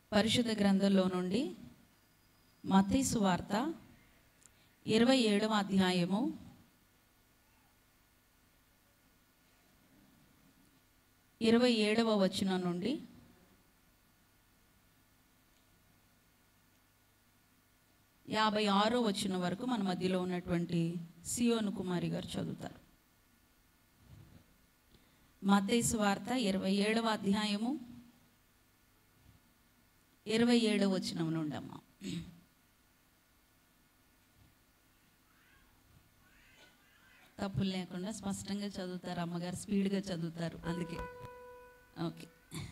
పరిశుద్ధ గ్రంథంలో నుండి మత్తయి వార్త ఇరవై ఏడవ అధ్యాయము ఇరవై ఏడవ వచనం నుండి యాభై ఆరో వచనం వరకు మన మధ్యలో ఉన్నటువంటి సియోను కుమారి గారు చదువుతారు మత్తయి వార్త ఇరవై ఏడవ అధ్యాయము ఇరవై ఏడవ వచనం నుండి అమ్మా తప్పులు లేకుండా స్పష్టంగా చదువుతారు అమ్మగారు స్పీడ్గా చదువుతారు అందుకే ఓకే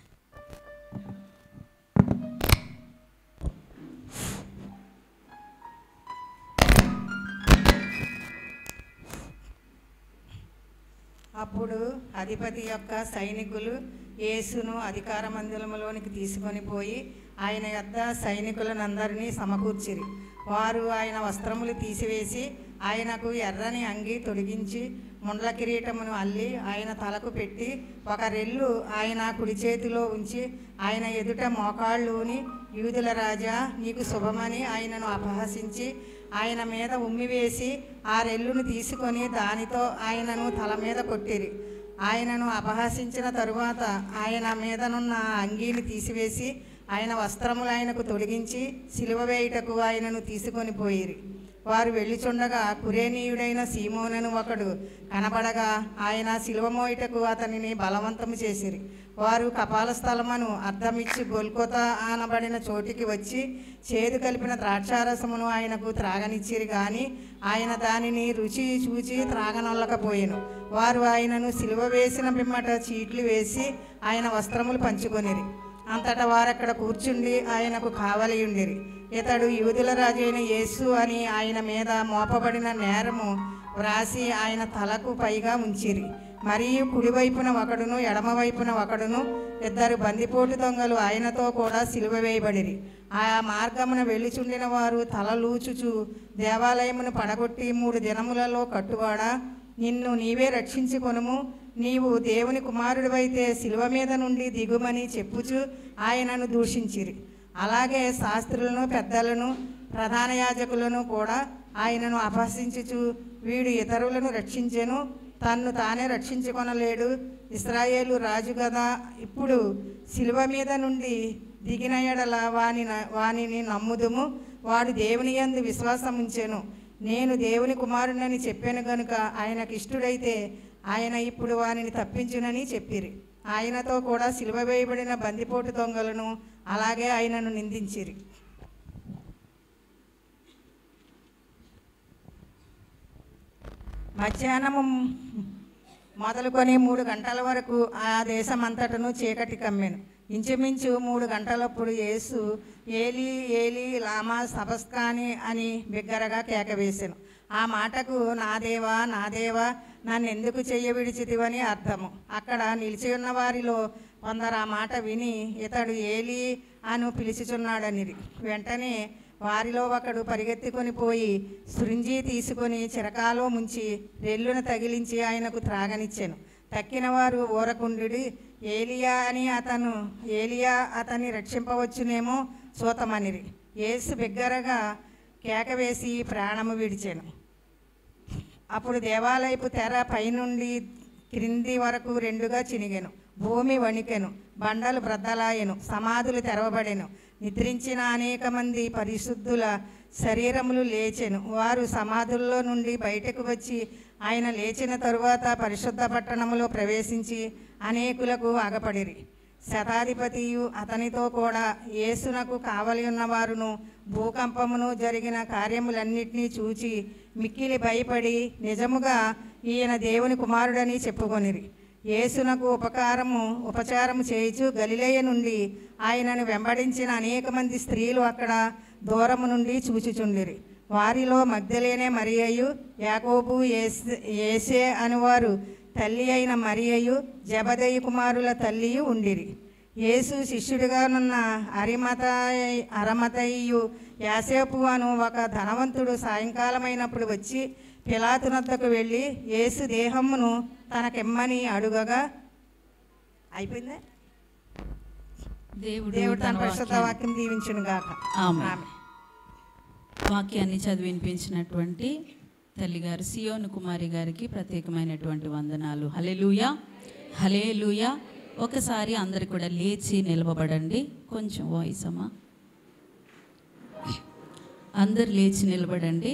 అప్పుడు అధిపతి యొక్క సైనికులు యేసును అధికార మందిరములోనికి తీసుకొని పోయి ఆయన యొద్ద సైనికులనందరినీ సమకూర్చిరి వారు ఆయన వస్త్రములు తీసివేసి ఆయనకు ఎర్రని అంగి తొడిగించి ముండ్ల కిరీటమును అల్లి ఆయన తలకు పెట్టి ఒక రెల్లు ఆయన కుడి చేతిలో ఉంచి ఆయన ఎదుట మోకాళ్ళూని యూదుల రాజా నీకు శుభమని ఆయనను అపహసించి ఆయన మీద ఉమ్మివేసి ఆ రెల్లును తీసుకొని దానితో ఆయనను తల మీద కొట్టిరి ఆయనను అపహసించిన తరువాత ఆయన మీదనున్న ఆ అంగీని తీసివేసి ఆయన వస్త్రములు ఆయనకు తొలగించి సిలువ వేయుటకు ఆయనను తీసుకొని పోయిరి వారు వెళ్ళిచుండగా కురేనీయుడైన సీమోనను ఒకడు కనబడగా ఆయన సిలువ మోయుటకు అతనిని బలవంతము చేసిరి వారు కపాల స్థలమును అర్థమిచ్చి గొల్కొత అనబడిన చోటికి వచ్చి చేదు కలిపిన ద్రాక్షారసమును ఆయనకు త్రాగనిచ్చిరి గాని ఆయన దానిని రుచి చూచి త్రాగనొల్లకపోయెను వారు ఆయనను సిలువ వేసిన పిమ్మట చీట్లు వేసి ఆయన వస్త్రములు పంచుకొనిరి అంతటా వారక్కడ కూర్చుండి ఆయనకు కావలి ఉండిరి ఇతడు యూదుల రాజు అయిన యేసు అని ఆయన మీద మోపబడిన నేరము వ్రాసి ఆయన తలకు పైగా ఉంచిరి మరియు కుడివైపున ఒకడును ఎడమవైపున ఒకడును ఇద్దరు బందిపోటు దొంగలు ఆయనతో కూడా సిలువ వేయబడిరి ఆ మార్గమున వెళ్ళిచుండిన వారు తలలూచుచు దేవాలయమును పడగొట్టి మూడు దినములలో కట్టువాడా నిన్ను నీవే రక్షించుకొనుము నీవు దేవుని కుమారుడివైతే శిలువ మీద నుండి దిగుమని చెప్పుచు ఆయనను దూషించిరి అలాగే శాస్త్రులను పెద్దలను ప్రధాన యాజకులను కూడా ఆయనను అపహసించుచు వీడు ఇతరులను రక్షించెను తన్ను తానే రక్షించుకొనలేడు ఇస్రాయేలు రాజు కదా ఇప్పుడు శిలువ మీద నుండి దిగిన ఎడల వాని వానిని నమ్ముదుము వాడు దేవుని యందు విశ్వాసం ఉంచెను నేను దేవుని కుమారుడని చెప్పాను గనుక ఆయనకి ఇష్టడైతే ఆయన ఇప్పుడు వానిని తప్పించునని చెప్పిరి ఆయనతో కూడా సిలువ వేయబడిన బందిపోటు దొంగలను అలాగే ఆయనను నిందించిరి మధ్యాహ్నము మొదలుకొని మూడు గంటల వరకు ఆ దేశం అంతటను చీకటి కమ్మెను ఇంచుమించు మూడు గంటలప్పుడు యేసు ఏలి ఏలి లామా సబస్కాని అని బిగ్గరగా కేకవేశాను ఆ మాటకు నా దేవా నా దేవా నన్ను ఎందుకు చెయ్య విడిచితివని అర్థము అక్కడ నిలిచి ఉన్న వారిలో కొందరు ఆ మాట విని ఇతడు ఏలి అను పిలిచిచున్నాడనిరి వెంటనే వారిలో ఒకడు పరిగెత్తుకొని పోయి సృంజి తీసుకొని చిరకాలో ముంచి రెల్లును తగిలించి ఆయనకు త్రాగనిచ్చాను తక్కిన వారు ఊరకుండి ఏలియా అని అతను ఏలియా అతన్ని రక్షింపవచ్చునేమో చూతమనిరి యేసు బిగ్గరగా కేక వేసి ప్రాణము విడిచాను అప్పుడు దేవాలయపు తెర పైనుండి క్రింది వరకు రెండుగా చినిగెను భూమి వణికెను బండలు బ్రద్దలాయెను సమాధులు తెరవబడెను నిద్రించిన అనేక మంది పరిశుద్ధుల శరీరములు లేచెను వారు సమాధుల్లో నుండి బయటకు వచ్చి ఆయన లేచిన తరువాత పరిశుద్ధ పట్టణములో ప్రవేశించి అనేకులకు అగపడిరి శతాధిపతియు అతనితో కూడా యేసునకు కావలి ఉన్నవారును భూకంపమును జరిగిన కార్యములన్నిటినీ చూచి మిక్కిలి భయపడి నిజముగా ఈయన దేవుని కుమారుడని చెప్పుకొనిరి యేసునకు ఉపకారము ఉపచారము చేయుచు గలిలేయ నుండి ఆయనను వెంబడించిన అనేక మంది స్త్రీలు అక్కడ దూరము నుండి చూచుచుండిరి వారిలో మగ్ధలేనే మరియయు యాకోబు ఏసే ఏసే అనువారు తల్లి అయిన మరియయు జబదయి కుమారుల తల్లియు ఉండిరి యేసు శిష్యుడిగానున్న అరిమత అరమతయ్యు యాసేపు అను ఒక ధనవంతుడు సాయంకాలమైనప్పుడు వచ్చి పిలాతునద్దకు వెళ్ళి యేసు దేహమును తనకెమ్మని అడుగగా అయిపోయిందా దేవుడు దేవుడు తన తన పరిశుద్ధ వాక్యాన్ని- వాక్యం దీవించును గాక ఆమేన్. ఆమె వాక్యాన్ని చదివినిపించినటువంటి తల్లిగారు సియోను కుమారి గారికి ప్రత్యేకమైనటువంటి వందనాలు హలెలుయా హలేలుయా ఒకసారి అందరు కూడా లేచి నిలబడండి కొంచెం వాయిస్ అమ్మా అందరు లేచి నిలబడండి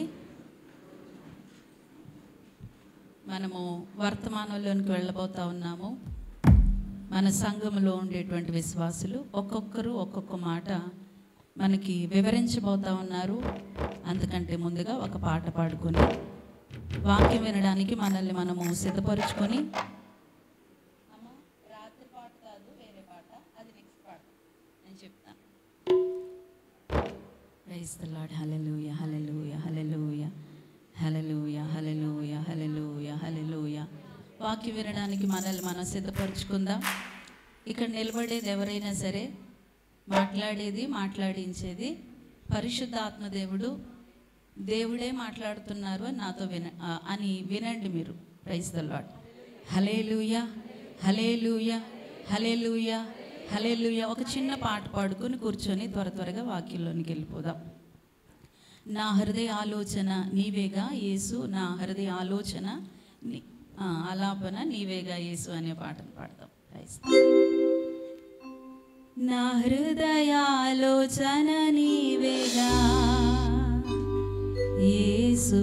మనము వర్తమానంలోనికి వెళ్ళబోతా ఉన్నాము మన సంఘంలో ఉండేటువంటి విశ్వాసులు ఒక్కొక్కరు ఒక్కొక్క మాట మనకి వివరించబోతా ఉన్నారు అందుకంటే ముందుగా ఒక పాట పాడుకొని వాక్యం వినడానికి మనల్ని మనము సిద్ధపరుచుకొని అమ్మ, రాత్రి పాట కాదు, వేరే పాట. అది next పాట. నేను చెప్తాను. Praise the Lord. Hallelujah, hallelujah, hallelujah. Hallelujah, hallelujah, hallelujah, hallelujah. వాక్యం వినడానికి మనల్ని మనం సిద్ధపరచుకుందాం ఇక్కడ నిలబడేది ఎవరైనా సరే మాట్లాడేది మాట్లాడించేది పరిశుద్ధ ఆత్మదేవుడు దేవుడే మాట్లాడుతున్నారు అని నాతో విన ఆ, అని వినండి మీరు ప్రైజ్ ద లాడ్ హలేలుయ హలేలుయ హలేలుయ హలేలుయ ఒక చిన్న పాట పాడుకొని కూర్చొని త్వర త్వరగా వాక్యంలోనికి వెళ్ళిపోదాం నా హృదయ ఆలోచన నీవేగా యేసు నా హృదయ ఆలోచన నీ ఆ, ఆలాపన నీవేగా యేసు అనే పాటను పాడతాం ప్రైజ్ నా హృదయాలోచన నీవేగా యేసు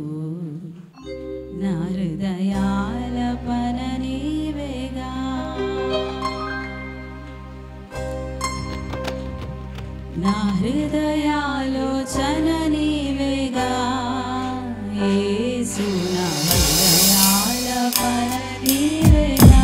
నా హృదయాలపన నీవేగా నా హృదయాలోచన నీవేగా యేసు నా హృదయాలపన నీవేగా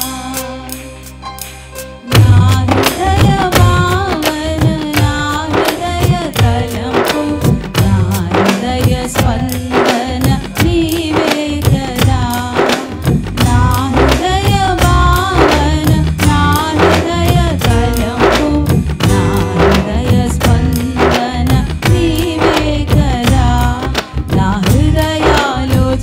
నా హృదయ భావన నా హృదయ తలంపు నా హృదయ స్పందన నీవే కదా నా హృదయ భావన నా హృదయ తలంపు నా హృదయ స్పందన నీవే కదా నా హృదయాలోచన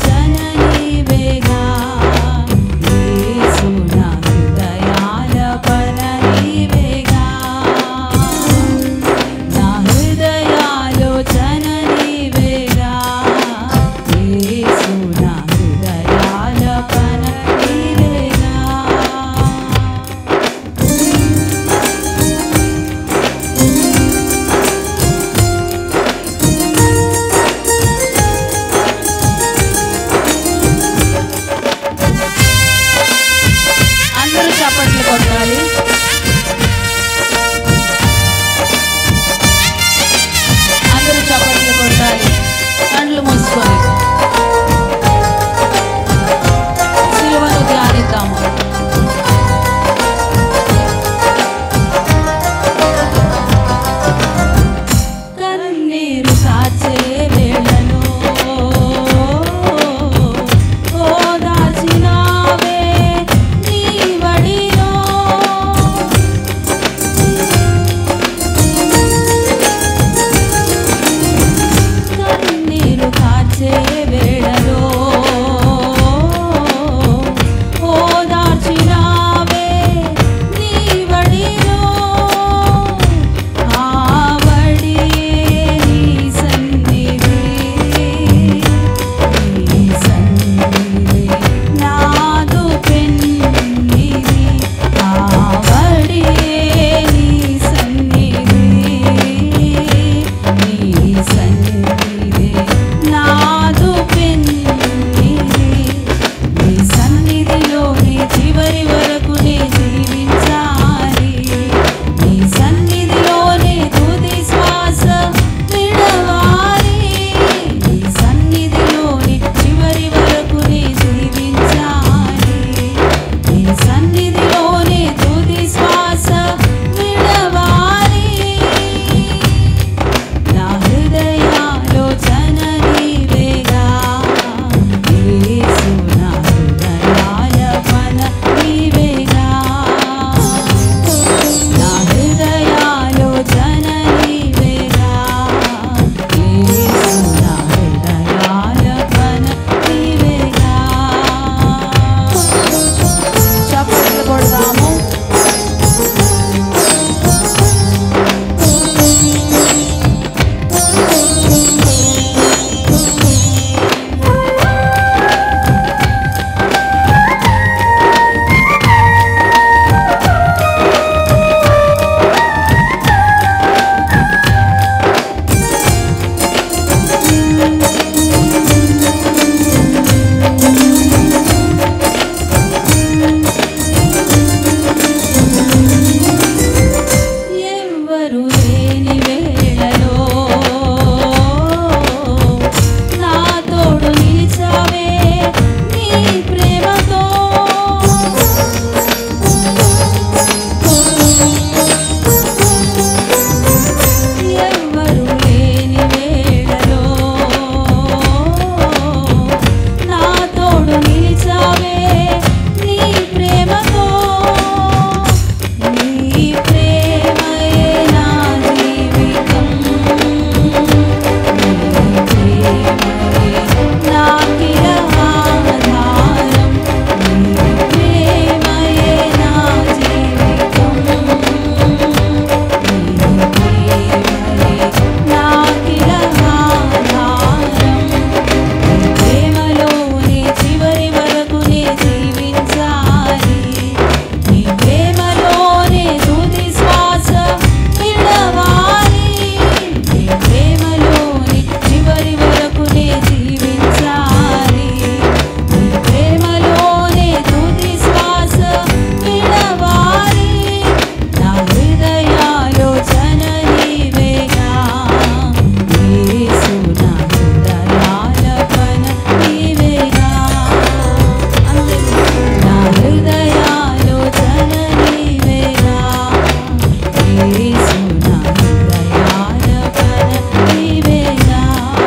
యేసు నా హృదయాలపన నీవేగా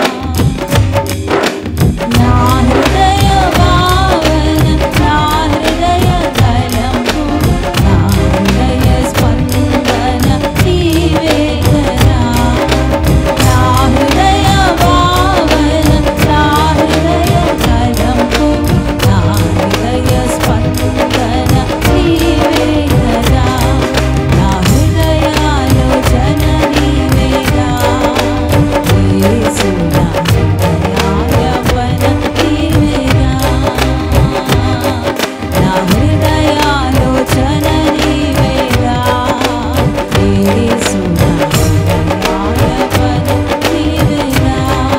నా హృదయ భావన నా హృదయ తలంపు నా హృదయ స్పందన నీవే కదా నా హృదయ భావన నా హృదయ తలంపు నా హృదయ స్పందన నీవే కదా నా హృదయాలోచన నీవేగా యేసు నా హృదయాలపన నీవేగా నా హృదయాలోచన నీవేగా యేసు నా హృదయాలపన నీవేగా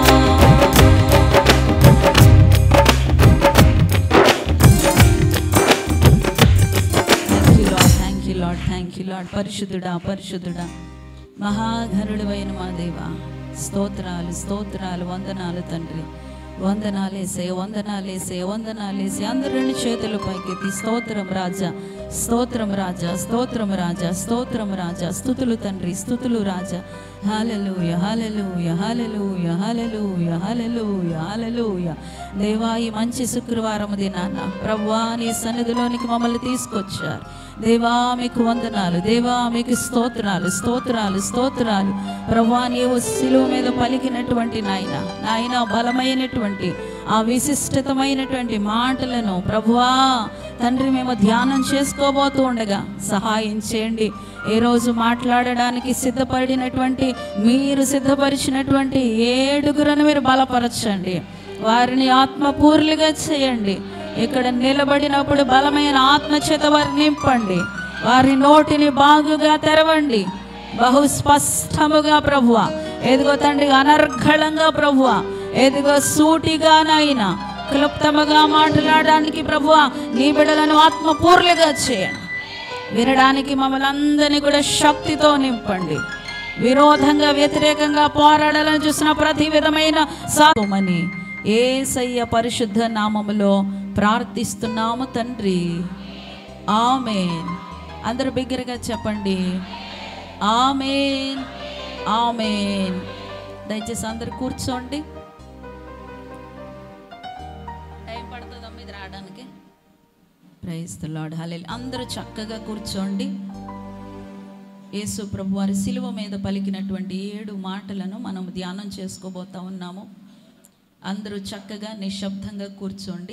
thank you Lord thank you Lord thank you Lord పరిశుద్ధుడా పరిశుద్ధుడా మహాఘనుడు అయిన మా దేవా స్తోత్రాలు స్తోత్రాలు వందనాలు తండ్రి వందనాలేసే వందనాలేసే వందనాలేసే అందరిని చేతులు పైకెత్తి స్తోత్రం రాజా స్తోత్రం రాజా స్తోత్రం రాజా స్తోత్రం రాజా స్థుతులు తండ్రి స్థుతులు రాజా హాలెలూయ హాలెలూయ హాలెలూయ హాలెలూయ హాలెలూయ హాలెలూయ దేవా ఈ మంచి శుక్రవారం దినాన ప్రభువా నీ సన్నిధిలోనికి మమ్మల్ని తీసుకొచ్చారు దేవా మీకు వందనాలు దేవా మీకు స్తోత్రాలు స్తోత్రాలు స్తోత్రాలు ప్రభువా నీవు శిలువ మీద పలికినటువంటి నాయన నాయన బలమైనటువంటి ఆ విశిష్టతమైనటువంటి మాటలను ప్రభువా తండ్రి మేము ధ్యానం చేసుకోబోతూ ఉండగా సహాయం చేయండి ఏ రోజు మాట్లాడడానికి సిద్ధపడినటువంటి మీరు సిద్ధపరిచినటువంటి ఏడుగురను మీరు బలపరచండి వారిని ఆత్మపూర్లిగా చేయండి ఇక్కడ నిలబడినప్పుడు బలమైన ఆత్మ చేత వారిని నింపండి వారి నోటిని బాగుగా తెరవండి బహు స్పష్టముగా ప్రభువ ఎదుగో తండ్రి అనర్ఘళంగా ప్రభువ ఎదుగో సూటిగానైనా క్లుప్తముగా మాట్లాడడానికి ప్రభువ నీ బిడలను ఆత్మపూర్లిగా చేయండి వినడానికి మమ్మల్ని అందరినీ కూడా శక్తితో నింపండి విరోధంగా వ్యతిరేకంగా పోరాడాలని చూసిన ప్రతి విధమైన సామని ఏసయ్య పరిశుద్ధ నామములో ప్రార్థిస్తున్నాము తండ్రి ఆమెన్ అందరూ బిగ్గరగా చెప్పండి ఆమెన్ ఆమెన్ దయచేసి అందరు కూర్చోండి టైం పడుతుందమ్మా ఇది రావడానికి ప్రైజ్ ద లార్డ్ హల్లెలూయా అందరూ చక్కగా కూర్చోండి యేసు ప్రభు వారి శిలువ మీద పలికినటువంటి ఏడు మాటలను మనం ధ్యానం చేసుకోబోతా ఉన్నాము అందరూ చక్కగా నిశ్శబ్దంగా కూర్చోండి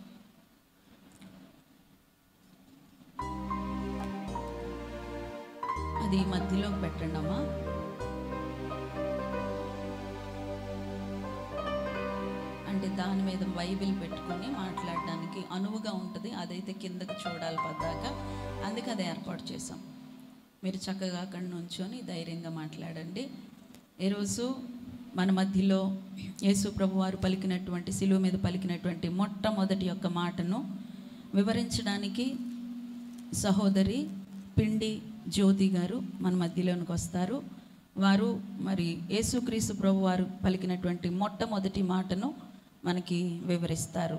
అది మధ్యలో పెట్టండి అమ్మా అంటే దాని మీద బైబిల్ పెట్టుకొని మాట్లాడడానికి అనువుగా ఉంటుంది అదైతే కిందకి చూడాలి పద్దాక అందుకే అది ఏర్పాటు చేసాం మీరు చక్కగా అక్కడ నుంచొని ధైర్యంగా మాట్లాడండి ఈరోజు మన మధ్యలో యేసు ప్రభు వారు పలికినటువంటి శిలువ మీద పలికినటువంటి మొట్టమొదటి యొక్క మాటను వివరించడానికి సహోదరి పిండి జ్యోతి గారు మన మధ్యలోనికి వస్తారు వారు మరి యేసుక్రీస్తు ప్రభు వారు పలికినటువంటి మొట్టమొదటి మాటను మనకి వివరిస్తారు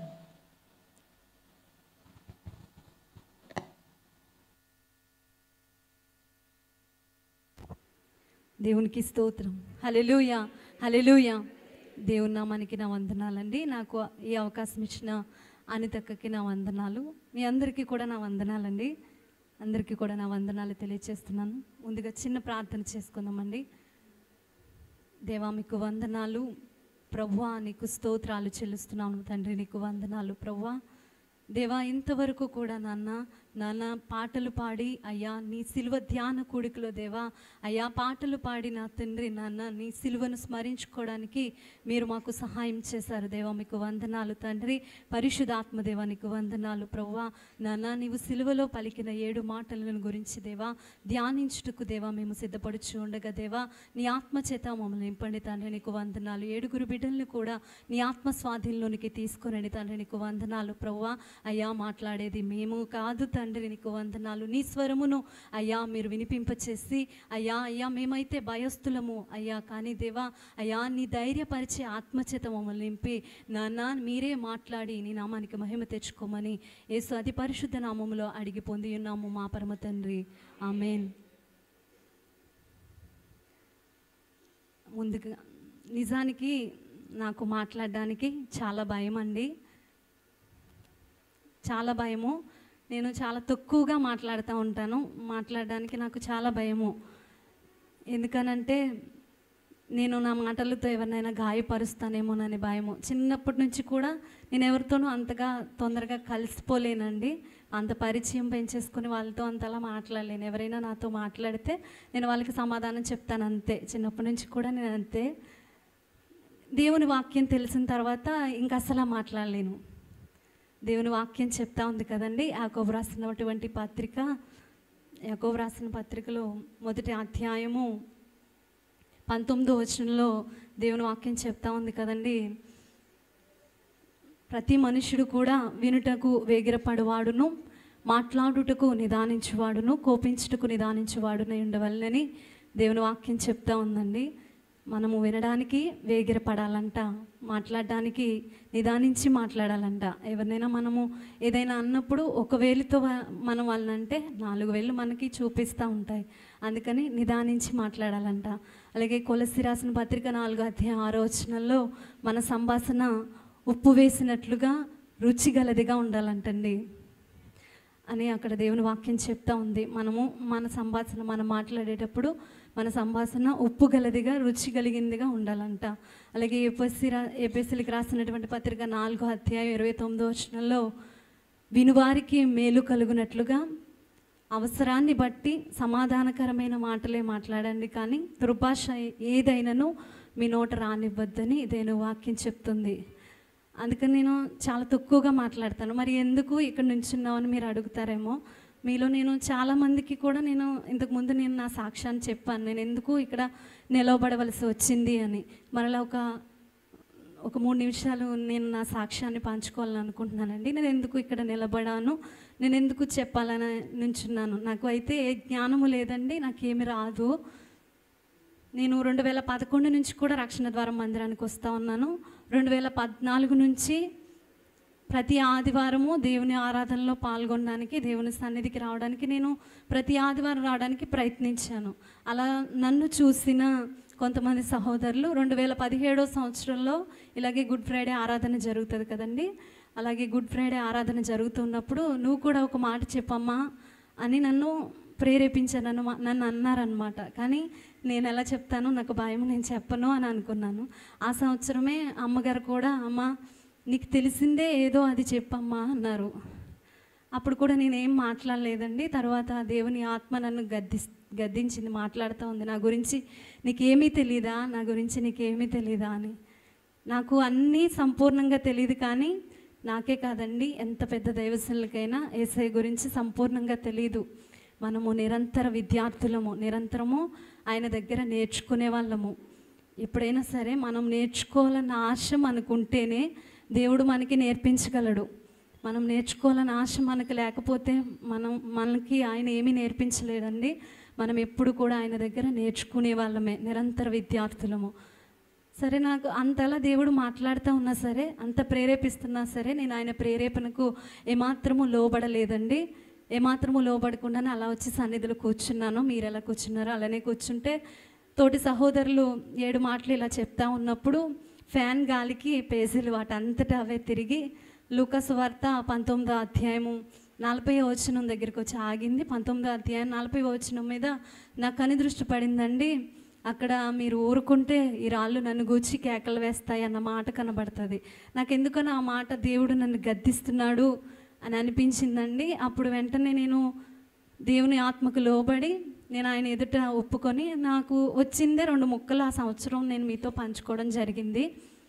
దేవునికి స్తోత్రం హలెలూయ హలెలూయ దేవుని నామానికి నా వందనాలండి నాకు ఈ అవకాశం ఇచ్చిన అనితక్కకి నా వందనాలు మీ అందరికీ కూడా నా వందనాలండి అందరికీ కూడా నా వందనాలు తెలియచేస్తున్నాను ముందుగా చిన్న ప్రార్థన చేసుకుందామండి దేవా మీకు వందనాలు ప్రభువా నీకు స్తోత్రాలు చెల్లిస్తున్నాను తండ్రి నీకు వందనాలు ప్రభువా దేవా ఇంతవరకు కూడా నాన్న నాన్న పాటలు పాడి అయ్యా నీ సిలువ ధ్యాన కూడికలో దేవా అయ్యా పాటలు పాడి నా తండ్రి నాన్న నీ సిలువను స్మరించుకోవడానికి మీరు మాకు సహాయం చేశారు దేవా మీకు వందనాలు తండ్రి పరిశుధాత్మ దేవా నీకు వందనాలు ప్రవ్వా నాన్న నీవు సిలువలో పలికిన ఏడు మాటలను గురించి దేవా ధ్యానించుటకు దేవా మేము సిద్ధపడుచు ఉండగా దేవా నీ ఆత్మ చేత మమ్మల్ని నింపండి తండ్రి నీకు వందనాలు ఏడుగురు బిడ్డల్ని కూడా నీ ఆత్మ స్వాధీనంలోనికి తీసుకురండి తండ్రి నీకు వందనాలు ప్రవ్వా అయ్యా మాట్లాడేది మేము కాదు తండ్రి నీకు వందనాలు నీ స్వరమును అయ్యా మీరు వినిపింపచేసి అయ్యా అయ్యా మేమైతే భయస్థులము అయ్యా కానీ దేవా అయ్యా నీ ధైర్యపరిచే ఆత్మచేత మమ్మల్ని నింపి నాన్న మీరే మాట్లాడి నీ నామానికి మహిమ తెచ్చుకోమని యేసు అతి పరిశుద్ధ నామములో అడిగి పొంది ఉన్నాము మా పరమ తండ్రి ఆమెన్ ముందుగా నిజానికి నాకు మాట్లాడడానికి చాలా భయం అండి చాలా భయము నేను చాలా తక్కువగా మాట్లాడుతూ ఉంటాను మాట్లాడడానికి నాకు చాలా భయము ఎందుకనంటే నేను నా మాటలతో ఎవరినైనా గాయపరుస్తానేమోనని భయము చిన్నప్పటి నుంచి కూడా నేను ఎవరితోనూ అంతగా తొందరగా కలిసిపోలేనండి అంత పరిచయం పెంచేసుకుని వాళ్ళతో అంతలా మాట్లాడలేను ఎవరైనా నాతో మాట్లాడితే నేను వాళ్ళకి సమాధానం చెప్తాను అంతే చిన్నప్పటి నుంచి కూడా నేను అంతే దేవుని వాక్యం తెలిసిన తర్వాత ఇంకా అసలు మాట్లాడలేను దేవుని వాక్యం చెప్తా ఉంది కదండి యాకోబు రాసినటువంటి పత్రిక యాకోబు రాసిన పత్రికలో మొదటి అధ్యాయము పంతొమ్మిదో వచనంలో దేవుని వాక్యం చెప్తా ఉంది కదండి ప్రతి మనుషుడు కూడా వినుటకు వేగిరపడువాడును మాట్లాడుటకు నిదానించువాడును కోపించుటకు నిదానించువాడునై ఉండవల్లని దేవుని వాక్యం చెప్తా ఉందండి మనము వినడానికి వేగిరపడాలంట మాట్లాడడానికి నిదానించి మాట్లాడాలంట ఎవరినైనా మనము ఏదైనా అన్నప్పుడు ఒక వేలితో వా- మనం వాళ్ళనంటే నాలుగు వేలు మనకి చూపిస్తూ ఉంటాయి అందుకని నిదానించి మాట్లాడాలంట అలాగే కొలసి రాసిన పత్రిక నాలుగు అధ్యాయం ఆరో వచనంలో మన సంభాషణ ఉప్పు వేసినట్లుగా రుచిగలదిగా ఉండాలంటండి అని అక్కడ దేవుని వాక్యం చెప్తా ఉంది మనము మన సంభాషణ మనం మాట్లాడేటప్పుడు మన సంభాషణ ఉప్పు గలదిగా రుచి కలిగిందిగా ఉండాలంట అలాగే ఏపీసీ రా ఏపీసీలకు రాసినటువంటి పత్రిక నాలుగో అధ్యాయం ఇరవై తొమ్మిదో వచనంలో వినువారికి మేలు కలుగునట్లుగా అవసరాన్ని బట్టి సమాధానకరమైన మాటలే మాట్లాడండి కానీ దుర్భాష ఏదైనాను మీ నోట రానివ్వద్దని ఇదేను వాక్యం చెప్తుంది అందుకని నేను చాలా తక్కువగా మాట్లాడతాను మరి ఎందుకు ఇక్కడ నుంచున్నామని మీరు అడుగుతారేమో మీలో నేను చాలామందికి కూడా నేను ఇంతకుముందు నేను నా సాక్ష్యాన్ని చెప్పాను నేను ఎందుకు ఇక్కడ నిలవబడవలసి వచ్చింది అని మరలా ఒక ఒక మూడు నిమిషాలు నేను నా సాక్ష్యాన్ని పంచుకోవాలని అనుకుంటున్నానండి నేను ఎందుకు ఇక్కడ నిలబడాను నేను ఎందుకు చెప్పాలని నుంచున్నాను నాకు అయితే ఏ జ్ఞానము లేదండి నాకేమి రాదు నేను రెండు వేల పదకొండు నుంచి కూడా రక్షణ ద్వారం మందిరానికి వస్తూ ఉన్నాను రెండు వేల పద్నాలుగు నుంచి ప్రతి ఆదివారము దేవుని ఆరాధనలో పాల్గొనడానికి దేవుని సన్నిధికి రావడానికి నేను ప్రతి ఆదివారం రావడానికి ప్రయత్నించాను అలా నన్ను చూసిన కొంతమంది సహోదరులు రెండు వేల పదిహేడో సంవత్సరంలో ఇలాగే గుడ్ ఫ్రైడే ఆరాధన జరుగుతుంది కదండి అలాగే గుడ్ ఫ్రైడే ఆరాధన జరుగుతున్నప్పుడు నువ్వు కూడా ఒక మాట చెప్పమ్మా అని నన్ను ప్రేరేపించారు నన్ను మా- నన్ను అన్నారనమాట కానీ నేను ఎలా చెప్తాను నాకు భయం నేను చెప్పను అని అనుకున్నాను ఆ సంవత్సరమే అమ్మగారు కూడా అమ్మ నీకు తెలిసిందే ఏదో అది చెప్పమ్మా అన్నారు అప్పుడు కూడా నేనేం మాట్లాడలేదండి తర్వాత దేవుని ఆత్మ నన్ను గద్ది గద్దించింది మాట్లాడుతూ ఉంది నా గురించి నీకేమీ తెలీదా నా గురించి నీకేమీ తెలీదా అని నాకు అన్నీ సంపూర్ణంగా తెలియదు కానీ నాకే కాదండి ఎంత పెద్ద దైవశనులకైనా ఏసఐ గురించి సంపూర్ణంగా తెలియదు మనము నిరంతర విద్యార్థులము నిరంతరము ఆయన దగ్గర నేర్చుకునే వాళ్ళము ఎప్పుడైనా సరే మనం నేర్చుకోవాలన్న ఆశ మనకుంటేనే దేవుడు మనకి నేర్పించగలడు మనం నేర్చుకోవాలని ఆశ మనకు లేకపోతే మనం మనకి ఆయన ఏమీ నేర్పించలేదండి మనం ఎప్పుడు కూడా ఆయన దగ్గర నేర్చుకునే వాళ్ళమే నిరంతర విద్యార్థులము సరే నాకు అంతలా దేవుడు మాట్లాడుతూ ఉన్నా సరే అంత ప్రేరేపిస్తున్నా సరే నేను ఆయన ప్రేరేపణకు ఏమాత్రము లోబడలేదండి ఏమాత్రము లోబడకుండానే అలా వచ్చి సన్నిధిలో కూర్చున్నాను మీరు ఎలా కూర్చున్నారో అలానే కూర్చుంటే తోటి సహోదరులు ఏడు మాటలు ఇలా చెప్తా ఉన్నప్పుడు ఫ్యాన్ గాలికి పేజీలు వాటంతటా అవే తిరిగి లూకస్ వార్త పంతొమ్మిదో అధ్యాయము నలభై వచనం దగ్గరికి వచ్చి ఆగింది పంతొమ్మిదో అధ్యాయం నలభై వచనం మీద నా కని దృష్టి పడిందండి అక్కడ మీరు ఊరుకుంటే ఈ రాళ్ళు నన్ను గూచి కేకలు వేస్తాయి అన్న మాట కనబడుతుంది నాకు ఎందుకనో ఆ మాట దేవుడు నన్ను గద్దిస్తున్నాడు అని అనిపించిందండి అప్పుడు వెంటనే నేను దేవుని ఆత్మకు లోబడి నేను ఆయన ఎదుట ఒప్పుకొని నాకు వచ్చిందే రెండు ముక్కలు ఆ సంవత్సరం నేను మీతో పంచుకోవడం జరిగింది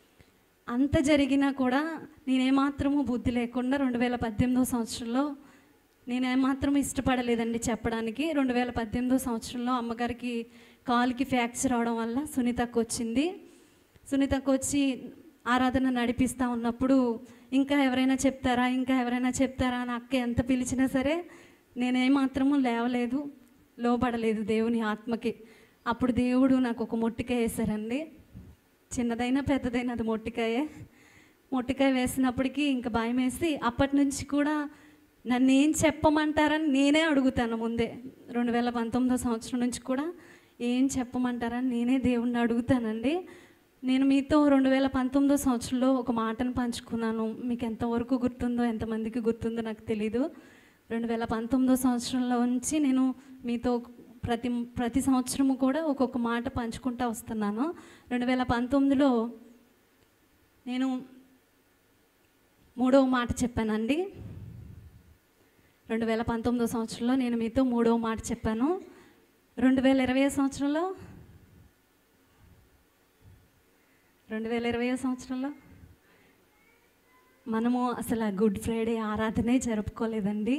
అంత జరిగినా కూడా నేనేమాత్రము బుద్ధి లేకుండా రెండు వేల పద్దెనిమిదో సంవత్సరంలో నేను ఏమాత్రం ఇష్టపడలేదండి చెప్పడానికి రెండు వేల పద్దెనిమిదో సంవత్సరంలో అమ్మగారికి కాలుకి ఫ్రాక్చర్ అవడం వల్ల సునీతకు వచ్చింది సునీతకు వచ్చి ఆరాధన నడిపిస్తూ ఉన్నప్పుడు ఇంకా ఎవరైనా చెప్తారా ఇంకా ఎవరైనా చెప్తారా అని అక్క ఎంత పిలిచినా సరే నేనేమాత్రము లేవలేదు లోబడలేదు దేవుని ఆత్మకి అప్పుడు దేవుడు నాకు ఒక మొట్టికాయ వేశారండి చిన్నదైనా పెద్దదైనా అది మొట్టికాయే మొట్టికాయ వేసినప్పటికీ ఇంకా భయం వేసి అప్పటి నుంచి కూడా నన్ను ఏం చెప్పమంటారని నేనే అడుగుతాను ముందే రెండు వేల పంతొమ్మిదో సంవత్సరం నుంచి కూడా ఏం చెప్పమంటారని నేనే దేవుణ్ణి అడుగుతానండి నేను మీతో రెండు వేల పంతొమ్మిదో సంవత్సరంలో ఒక మాటను పంచుకున్నాను మీకు ఎంతవరకు గుర్తుందో ఎంతమందికి గుర్తుందో నాకు తెలీదు రెండు వేల పంతొమ్మిదో సంవత్సరంలో నుంచి నేను మీతో ప్రతి ప్రతి సంవత్సరము కూడా ఒక్కొక్క మాట పంచుకుంటూ వస్తున్నాను రెండు వేల పంతొమ్మిదిలో నేను మూడవ మాట చెప్పానండి రెండు వేల పంతొమ్మిదో సంవత్సరంలో నేను మీతో మూడవ మాట చెప్పాను రెండు వేల ఇరవై సంవత్సరంలో రెండు వేల ఇరవై సంవత్సరంలో మనము అసలు ఆ గుడ్ ఫ్రైడే ఆరాధనే జరుపుకోలేదండి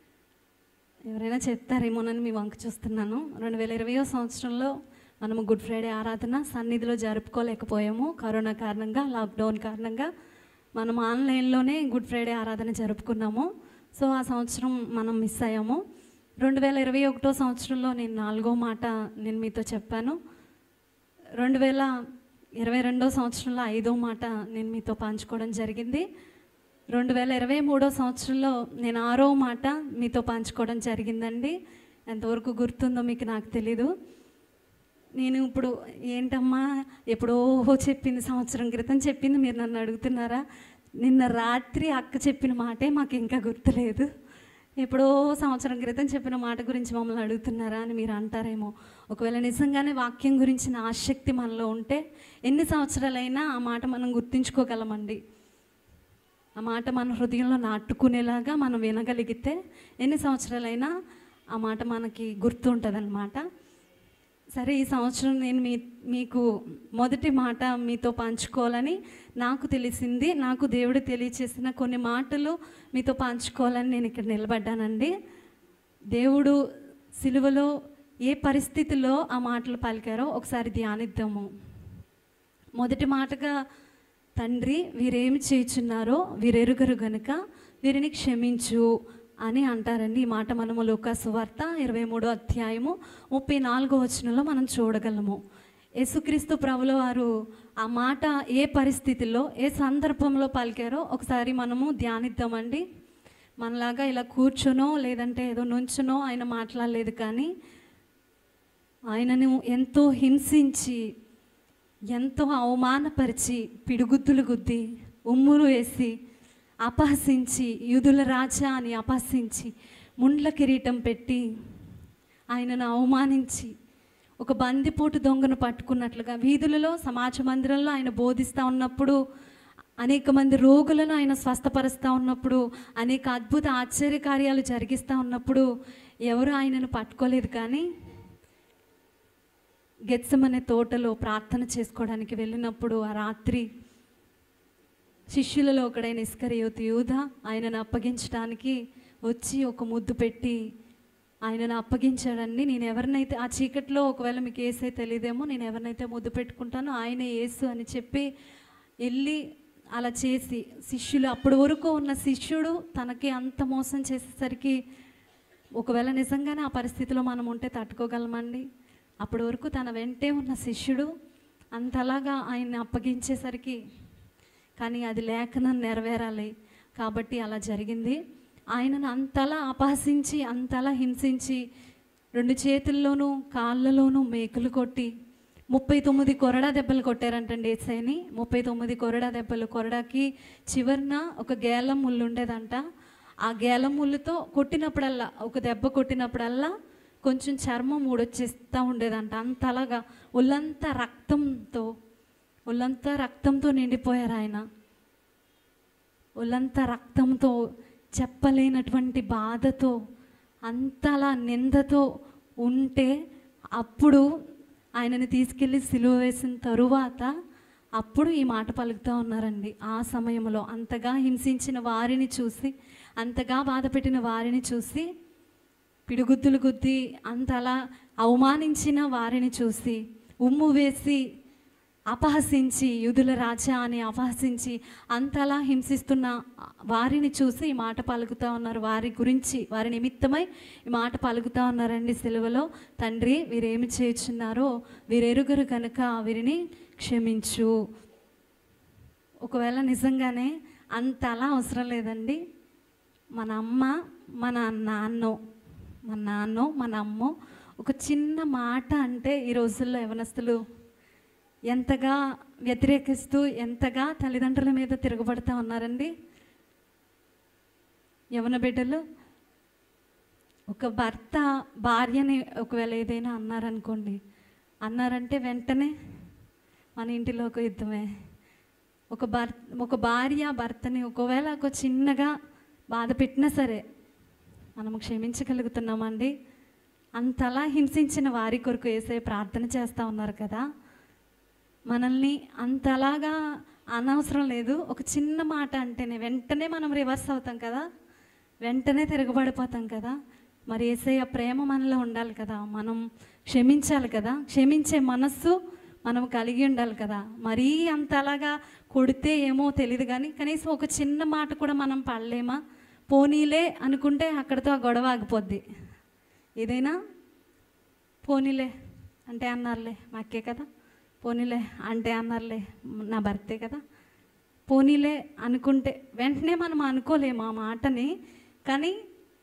ఎవరైనా చెప్తారేమోనని మీ వంక చూస్తున్నాను రెండు వేల ఇరవై సంవత్సరంలో మనము గుడ్ ఫ్రైడే ఆరాధన సన్నిధిలో జరుపుకోలేకపోయాము కరోనా కారణంగా లాక్డౌన్ కారణంగా మనం ఆన్లైన్లోనే గుడ్ ఫ్రైడే ఆరాధన జరుపుకున్నాము సో ఆ సంవత్సరం మనం మిస్ అయ్యాము రెండు వేల ఇరవై ఒకటో సంవత్సరంలో నేను నాలుగో మాట నేను మీతో చెప్పాను రెండు వేల ఇరవై రెండో సంవత్సరంలో ఐదో మాట నేను మీతో పంచుకోవడం జరిగింది రెండు వేల ఇరవై మూడో సంవత్సరంలో నేను ఆరో మాట మీతో పంచుకోవడం జరిగిందండి ఎంతవరకు గుర్తుందో మీకు నాకు తెలీదు నేను ఇప్పుడు ఏంటమ్మా ఎప్పుడో చెప్పింది సంవత్సరం క్రితం చెప్పింది మీరు నన్ను అడుగుతున్నారా నిన్న రాత్రి అక్క చెప్పిన మాటే మాకు ఇంకా గుర్తులేదు ఎప్పుడో సంవత్సరం క్రితం చెప్పిన మాట గురించి మమ్మల్ని అడుగుతున్నారా అని మీరు అంటారేమో ఒకవేళ నిజంగానే వాక్యం గురించిన ఆసక్తి మనలో ఉంటే ఎన్ని సంవత్సరాలైనా ఆ మాట మనం గుర్తుంచుకోగలమండి ఆ మాట మన హృదయంలో నాటుకునేలాగా మనం వినగలిగితే ఎన్ని సంవత్సరాలైనా ఆ మాట మనకి గుర్తుంటుంది సరే ఈ సంవత్సరం నేను మీ మీకు మొదటి మాట మీతో పంచుకోవాలని నాకు తెలిసింది నాకు దేవుడు తెలియచేసిన కొన్ని మాటలు మీతో పంచుకోవాలని నేను ఇక్కడ నిలబడ్డానండి దేవుడు సిలువలో ఏ పరిస్థితిలో ఆ మాటలు పలికారో ఒకసారి ధ్యానిద్దాము మొదటి మాటగా తండ్రి వీరేమి చేయుచున్నారో వీరెరుగరు గనుక వీరిని క్షమించు అని అంటారండి ఈ మాట మనము లోకాసు వార్త ఇరవై మూడో అధ్యాయము ముప్పై నాలుగో వచనంలో మనం చూడగలము యేసుక్రీస్తు ప్రభుల వారు ఆ మాట ఏ పరిస్థితిలో ఏ సందర్భంలో పలికారో ఒకసారి మనము ధ్యానిద్దామండి మనలాగా ఇలా కూర్చొనో లేదంటే ఏదో నుంచునో ఆయన మాట్లాడలేదు కానీ ఆయనను ఎంతో హింసించి ఎంతో అవమానపరిచి పిడుగుద్దులు గుద్ది ఉమ్ములు వేసి అపహసించి యూదుల రాజా అని అపహసించి ముండ్ల కిరీటం పెట్టి ఆయనను అవమానించి ఒక బందిపోటు దొంగను పట్టుకున్నట్లుగా వీధులలో సమాజ మందిరంలో ఆయన బోధిస్తూ ఉన్నప్పుడు అనేక మంది రోగులను ఆయన స్వస్థపరుస్తూ ఉన్నప్పుడు అనేక అద్భుత ఆశ్చర్య కార్యాలు జరిగిస్తూ ఉన్నప్పుడు ఎవరు ఆయనను పట్టుకోలేదు కానీ గెత్సమనే తోటలో ప్రార్థన చేసుకోవడానికి వెళ్ళినప్పుడు ఆ రాత్రి శిష్యులలో ఒకడైన ఇస్కరియోతు యూధ ఆయనను అప్పగించడానికి వచ్చి ఒక ముద్దు పెట్టి ఆయనను అప్పగించాడండి నేను ఎవరినైతే ఆ చీకట్లో ఒకవేళ మీకు ఏసే తెలియదేమో నేను ఎవరినైతే ముద్దు పెట్టుకుంటానో ఆయన యేసు అని చెప్పి వెళ్ళి అలా చేసి శిష్యులు అప్పటి వరకు ఉన్న శిష్యుడు తనకి అంత మోసం చేసేసరికి ఒకవేళ నిజంగానే ఆ పరిస్థితిలో మనం ఉంటే తట్టుకోగలమండి అప్పటి వరకు తన వెంటే ఉన్న శిష్యుడు అంతలాగా ఆయన్ని అప్పగించేసరికి కానీ అది లేఖనం నెరవేరాలి కాబట్టి అలా జరిగింది ఆయనను అంతలా అపహసించి అంతలా హింసించి రెండు చేతుల్లోనూ కాళ్ళలోనూ మేకులు కొట్టి ముప్పై తొమ్మిది కొరడా దెబ్బలు కొట్టారంటండి ఏసైని ముప్పై తొమ్మిది కొరడా దెబ్బలు కొరడాకి చివరిన ఒక గేలం ముళ్ళు ఉండేదంట ఆ గేలం ముళ్ళుతో కొట్టినప్పుడల్లా ఒక దెబ్బ కొట్టినప్పుడల్లా కొంచెం చర్మం ఊడొచ్చేస్తూ ఉండేదంట అంతలాగా ఒళ్ళంతా రక్తంతో ఒళ్ళంతా రక్తంతో నిండిపోయారు ఆయన ఒళ్ళంతా రక్తంతో చెప్పలేనటువంటి బాధతో అంతలా నిందతో ఉంటే అప్పుడు ఆయనని తీసుకెళ్ళి సిలువ వేసిన తరువాత అప్పుడు ఈ మాట పలుకుతూ ఉన్నారండి ఆ సమయంలో అంతగా హింసించిన వారిని చూసి అంతగా బాధపెట్టిన వారిని చూసి పిడుగుద్దులు గుద్ది అంతలా అవమానించిన వారిని చూసి ఉమ్ము వేసి అపహసించి యుధుల రాజా అని అపహసించి అంతలా హింసిస్తున్న వారిని చూసి ఈ మాట పలుకుతూ ఉన్నారు వారి గురించి వారి నిమిత్తమై ఈ మాట పలుకుతూ ఉన్నారండి సెలవులో తండ్రి వీరేమి చేయుచున్నారో వీరెరుగరు కనుక వీరిని క్షమించు ఒకవేళ నిజంగానే అంతలా అవసరం లేదండి మన అమ్మ మన నాన్నో మన నాన్నో మన అమ్మో ఒక చిన్న మాట అంటే ఈ రోజుల్లో యవనస్తులు ఎంతగా వ్యతిరేకిస్తూ ఎంతగా తల్లిదండ్రుల మీద తిరగబడుతూ ఉన్నారండి యవన బిడ్డలు ఒక భర్త భార్యని ఒకవేళ ఏదైనా అన్నారనుకోండి అన్నారంటే వెంటనే మన ఇంటిలో ఒక యుద్ధమే ఒక భర్ ఒక భార్య భర్తని ఒకవేళ ఒక చిన్నగా బాధ పెట్టినా సరే మనం క్షమించగలుగుతున్నామండి అంతలా హింసించిన వారి కొరకు వేసే ప్రార్థన చేస్తూ ఉన్నారు కదా మనల్ని అంతలాగా అనవసరం లేదు ఒక చిన్న మాట అంటేనే వెంటనే మనం రివర్స్ అవుతాం కదా వెంటనే తిరగబడిపోతాం కదా మరి ఏసయ్య ప్రేమ మనలో ఉండాలి కదా మనం క్షమించాలి కదా క్షమించే మనస్సు మనం కలిగి ఉండాలి కదా మరీ అంతలాగా కొడితే ఏమో తెలియదు కానీ కనీసం ఒక చిన్న మాట కూడా మనం పడలేమా పోనీలే అనుకుంటే అక్కడితో ఆ గొడవ ఆగిపోద్ది ఏదైనా పోనీలే అంటే అన్నారులే మాకే కదా పోనీలే అంటే అన్నారులే నా భర్తే కదా పోనీలే అనుకుంటే వెంటనే మనం అనుకోలేము ఆ మాటని కానీ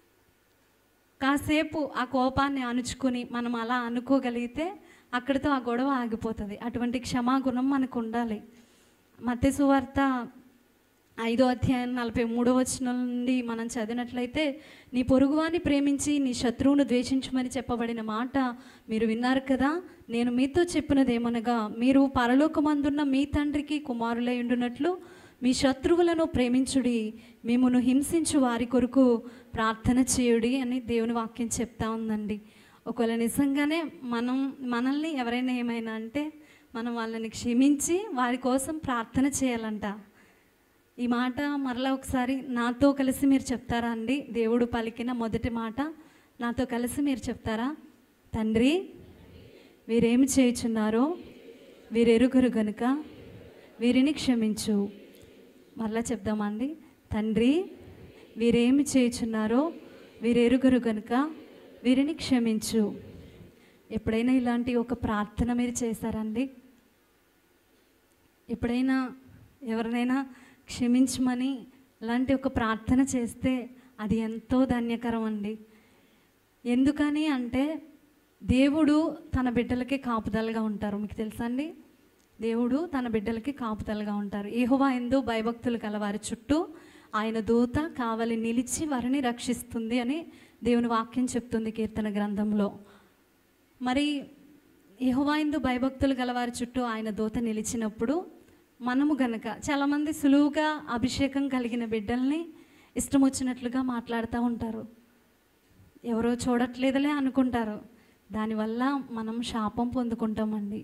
కాసేపు ఆ కోపాన్ని అణుచుకొని మనం అలా అనుకోగలిగితే అక్కడితో ఆ గొడవ ఆగిపోతుంది అటువంటి క్షమాగుణం మనకు ఉండాలి మత్స్య సువార్త ఐదో అధ్యాయం నలభై మూడో వచనం నుండి మనం చదివినట్లయితే నీ పొరుగువాన్ని ప్రేమించి నీ శత్రువును ద్వేషించమని చెప్పబడిన మాట మీరు విన్నారు కదా నేను మీతో చెప్పినదేమనగా మీరు పరలోకమందున్న మీ తండ్రికి కుమారులై ఉండునట్లు మీ శత్రువులను ప్రేమించుడి మిమ్మను హింసించు వారి కొరకు ప్రార్థన చేయుడి అని దేవుని వాక్యం చెప్తా ఉందండి ఒకవేళ నిజంగానే మనం మనల్ని ఎవరైనా ఏమైనా అంటే మనం వాళ్ళని క్షమించి వారి కోసం ప్రార్థన చేయాలంట ఈ మాట మరలా ఒకసారి నాతో కలిసి మీరు చెప్తారా అండి దేవుడు పలికిన మొదటి మాట నాతో కలిసి మీరు చెప్తారా తండ్రి వీరేమి చేయుచున్నారో వీరెరుగురు గనుక వీరిని క్షమించు మరలా చెప్దామండి తండ్రి వీరేమి చేయుచున్నారో వీరెరుగురు గనుక వీరిని క్షమించు ఎప్పుడైనా ఇలాంటి ఒక ప్రార్థన మీరు చేశారండి ఎప్పుడైనా ఎవరినైనా క్షమించమని అలాంటి ఒక ప్రార్థన చేస్తే అది ఎంతో ధన్యకరం అండి ఎందుకని అంటే దేవుడు తన బిడ్డలకి కాపుదలగా ఉంటారు మీకు తెలుసా అండి దేవుడు తన బిడ్డలకి కాపుదలగా ఉంటారు ఏహోవా ఎందు భయభక్తులు కల వారి చుట్టూ ఆయన దూత కావలి నిలిచి వారిని రక్షిస్తుంది అని దేవుని వాక్యం చెప్తుంది కీర్తన గ్రంథంలో మరి యహోవాయిందు భయభక్తులు గలవారి చుట్టూ ఆయన దూత నిలిచినప్పుడు మనము గనక చాలామంది సులువుగా అభిషేకం కలిగిన బిడ్డల్ని ఇష్టం వచ్చినట్లుగా మాట్లాడుతూ ఉంటారు ఎవరో చూడట్లేదులే అనుకుంటారు దానివల్ల మనం శాపం పొందుకుంటామండి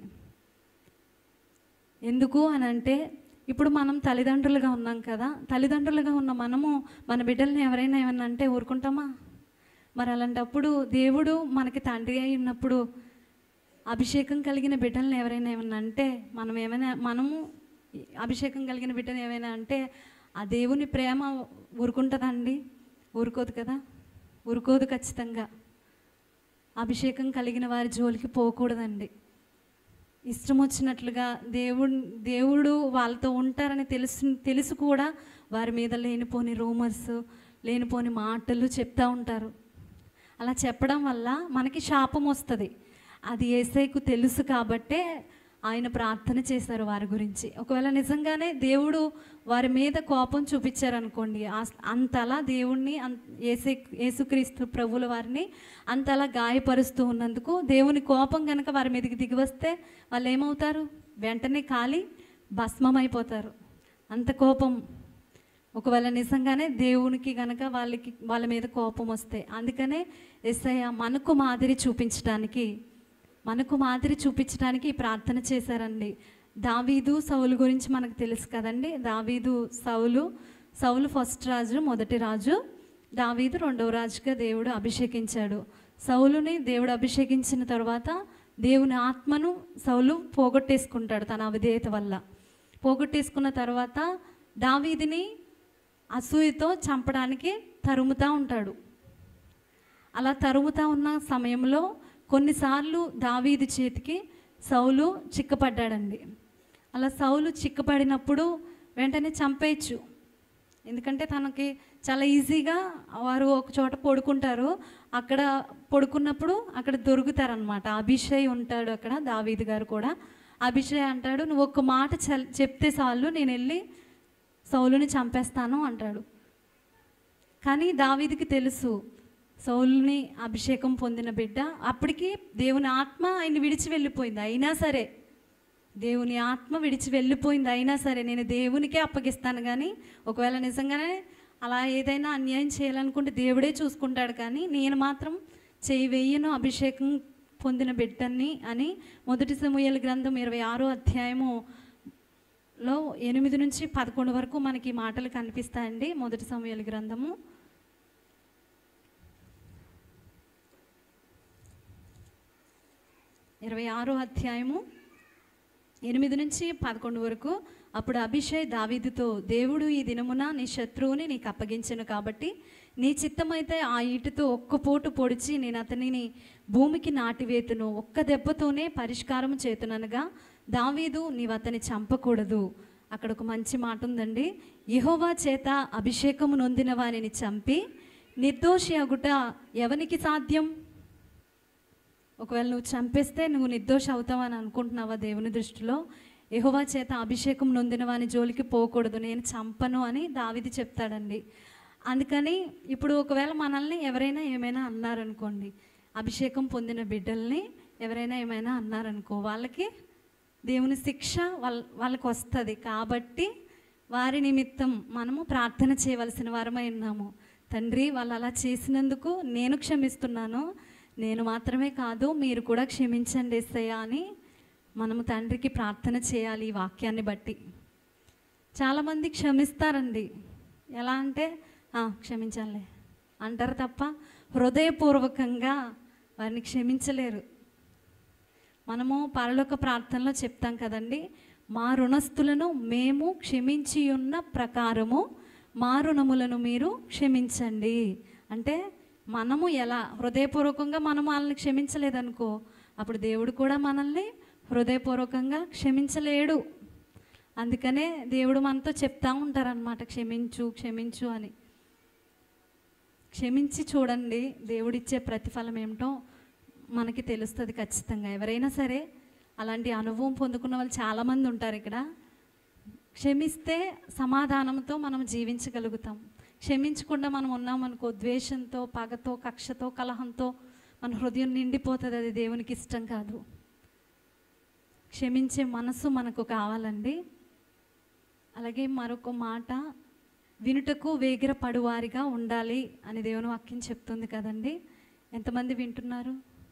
ఎందుకు అని అంటే ఇప్పుడు మనం తల్లిదండ్రులుగా ఉన్నాం కదా తల్లిదండ్రులుగా ఉన్న మనము మన బిడ్డల్ని ఎవరైనా ఏమన్నా అంటే ఊరుకుంటామా మరి అలాంటప్పుడు దేవుడు మనకి తండ్రి అయి ఉన్నప్పుడు అభిషేకం కలిగిన బిడ్డల్ని ఎవరైనా ఏమన్నా అంటే మనం ఏమైనా మనము అభిషేకం కలిగిన బిడ్డను ఏమైనా అంటే ఆ దేవుని ప్రేమ ఊరుకుంటుందండి ఊరుకోదు కదా ఊరుకోదు ఖచ్చితంగా అభిషేకం కలిగిన వారి జోలికి పోకూడదండి ఇష్టం వచ్చినట్లుగా దేవుడు దేవుడు వాళ్ళతో ఉంటారని తెలుసు తెలుసు కూడా వారి మీద లేనిపోని రూమర్స్ లేనిపోని మాటలు చెప్తూ ఉంటారు అలా చెప్పడం వల్ల మనకి శాపం వస్తుంది అది ఏసైకు తెలుసు కాబట్టే ఆయన ప్రార్థన చేశారు వారి గురించి ఒకవేళ నిజంగానే దేవుడు వారి మీద కోపం చూపించారనుకోండి ఆ- అంతలా దేవుణ్ణి అన్- ఏసే యేసుక్రీస్తు ప్రభుల వారిని అంతలా గాయపరుస్తూ ఉన్నందుకు దేవుని కోపం కనుక వారి మీదకి దిగి వస్తే వాళ్ళు ఏమవుతారు వెంటనే కాలి భస్మమైపోతారు అంత కోపం ఒకవేళ నిజంగానే దేవునికి గనక వాళ్ళకి వాళ్ళ మీద కోపం వస్తే అందుకనే ఎస్ఐ మనకు మాదిరి చూపించడానికి మనకు మాదిరి చూపించడానికి ఈ ప్రార్థన చేశారండి దావీదు సౌలు గురించి మనకు తెలుసు కదండి దావీదు సౌలు సౌలు ఫస్ట్ రాజు మొదటి రాజు దావీదు రెండవ రాజుగా దేవుడు అభిషేకించాడు సౌలుని దేవుడు అభిషేకించిన తర్వాత దేవుని ఆత్మను సౌలు పోగొట్టేసుకుంటాడు తన అవిధేయత వల్ల పోగొట్టేసుకున్న తర్వాత దావీదిని అసూయతో చంపడానికి తరుముతూ ఉంటాడు అలా తరుముతా ఉన్న సమయంలో కొన్నిసార్లు దావీదు చేతికి సౌలు చిక్కపడ్డాడండి అలా సౌలు చిక్కపడినప్పుడు వెంటనే చంపేయచ్చు ఎందుకంటే తనకి చాలా ఈజీగా వారు ఒక చోట పడుకుంటారు అక్కడ పడుకున్నప్పుడు అక్కడ దొరుకుతారనమాట అభిషయ్ ఉంటాడు అక్కడ దావీద్ గారు కూడా అభిషయ్ అంటాడు నువ్వు ఒక్క మాట చల్- చెప్తే చాలు నేను వెళ్ళి సౌలుని చంపేస్తాను అంటాడు కానీ దావీదికి తెలుసు సౌలుని అభిషేకం పొందిన బిడ్డ అప్పటికి దేవుని ఆత్మ ఆయన్ని విడిచి వెళ్ళిపోయింది అయినా సరే దేవుని ఆత్మ విడిచి వెళ్ళిపోయింది అయినా సరే నేను దేవునికే అప్పగిస్తాను కానీ ఒకవేళ నిజంగానే అలా ఏదైనా అన్యాయం చేయాలనుకుంటే దేవుడే చూసుకుంటాడు కానీ నేను మాత్రం చేయి వెయ్యను అభిషేకం పొందిన బిడ్డని అని మొదటి సమూహల గ్రంథం ఇరవై ఆరో అధ్యాయము లో ఎనిమిది నుంచి పదకొండు వరకు మనకి ఈ మాటలు కనిపిస్తాయండి మొదటి సమయాల గ్రంథము ఇరవై ఆరో అధ్యాయము ఎనిమిది నుంచి పదకొండు వరకు అప్పుడు అభిషయ్ దావీదుతో దేవుడు ఈ దినమున నీ శత్రువుని నీకు అప్పగించను కాబట్టి నీ చిత్తమైతే ఆ ఈటుతో ఒక్క పోటు పొడిచి నేను అతనిని భూమికి నాటివేతును ఒక్క దెబ్బతోనే పరిష్కారం చేతుననగా దావీదు నీవు అతని చంపకూడదు అక్కడ ఒక మంచి మాట ఉందండి యెహోవా చేత అభిషేకము నొందిన వారిని చంపి నిర్దోషి అగుట ఎవనికి సాధ్యం ఒకవేళ నువ్వు చంపేస్తే నువ్వు నిర్దోష అవుతావని అనుకుంటున్నావా దేవుని దృష్టిలో యెహోవా చేత అభిషేకం నొందిన వాని జోలికి పోకూడదు నేను చంపను అని దావిది చెప్తాడండి అందుకని ఇప్పుడు ఒకవేళ మనల్ని ఎవరైనా ఏమైనా అన్నారనుకోండి అభిషేకం పొందిన బిడ్డల్ని ఎవరైనా ఏమైనా అన్నారనుకో వాళ్ళకి దేవుని శిక్ష వాళ్ళ వాళ్ళకి వస్తుంది కాబట్టి వారి నిమిత్తం మనము ప్రార్థన చేయవలసిన వారమై ఉన్నాము తండ్రి వాళ్ళు అలా చేసినందుకు నేను క్షమిస్తున్నాను నేను మాత్రమే కాదు మీరు కూడా క్షమించండి ఎస్సయ్య అని మనము తండ్రికి ప్రార్థన చేయాలి ఈ వాక్యాన్ని బట్టి చాలామంది క్షమిస్తారండి ఎలా అంటే "ఆ, క్షమించాలే అంటారు తప్ప హృదయపూర్వకంగా వారిని క్షమించలేరు మనము పరలోక ప్రార్థనలో చెప్తాం కదండి మా రుణస్థులను మేము క్షమించి ఉన్న ప్రకారము మా రుణములను మీరు క్షమించండి అంటే మనము ఎలా హృదయపూర్వకంగా మనము వాళ్ళని క్షమించలేదనుకో అప్పుడు దేవుడు కూడా మనల్ని హృదయపూర్వకంగా క్షమించలేడు అందుకనే దేవుడు మనతో చెప్తా ఉంటారనమాట క్షమించు క్షమించు అని క్షమించి చూడండి దేవుడిచ్చే ప్రతిఫలం ఏమిటో మనకి తెలుస్తుంది ఖచ్చితంగా ఎవరైనా సరే అలాంటి అనుభవం పొందుకున్న వాళ్ళు చాలామంది ఉంటారు ఇక్కడ క్షమిస్తే సమాధానంతో మనం జీవించగలుగుతాం క్షమించకుండా మనం ఉన్నామనుకో ద్వేషంతో పగతో కక్షతో కలహంతో మన హృదయం నిండిపోతుంది అది దేవునికి ఇష్టం కాదు క్షమించే మనసు మనకు కావాలండి అలాగే మరొక మాట వినుటకు వేగిర పడువారిగా ఉండాలి అని దేవుని వాక్యం చెప్తుంది కదండి ఎంతమంది వింటున్నారు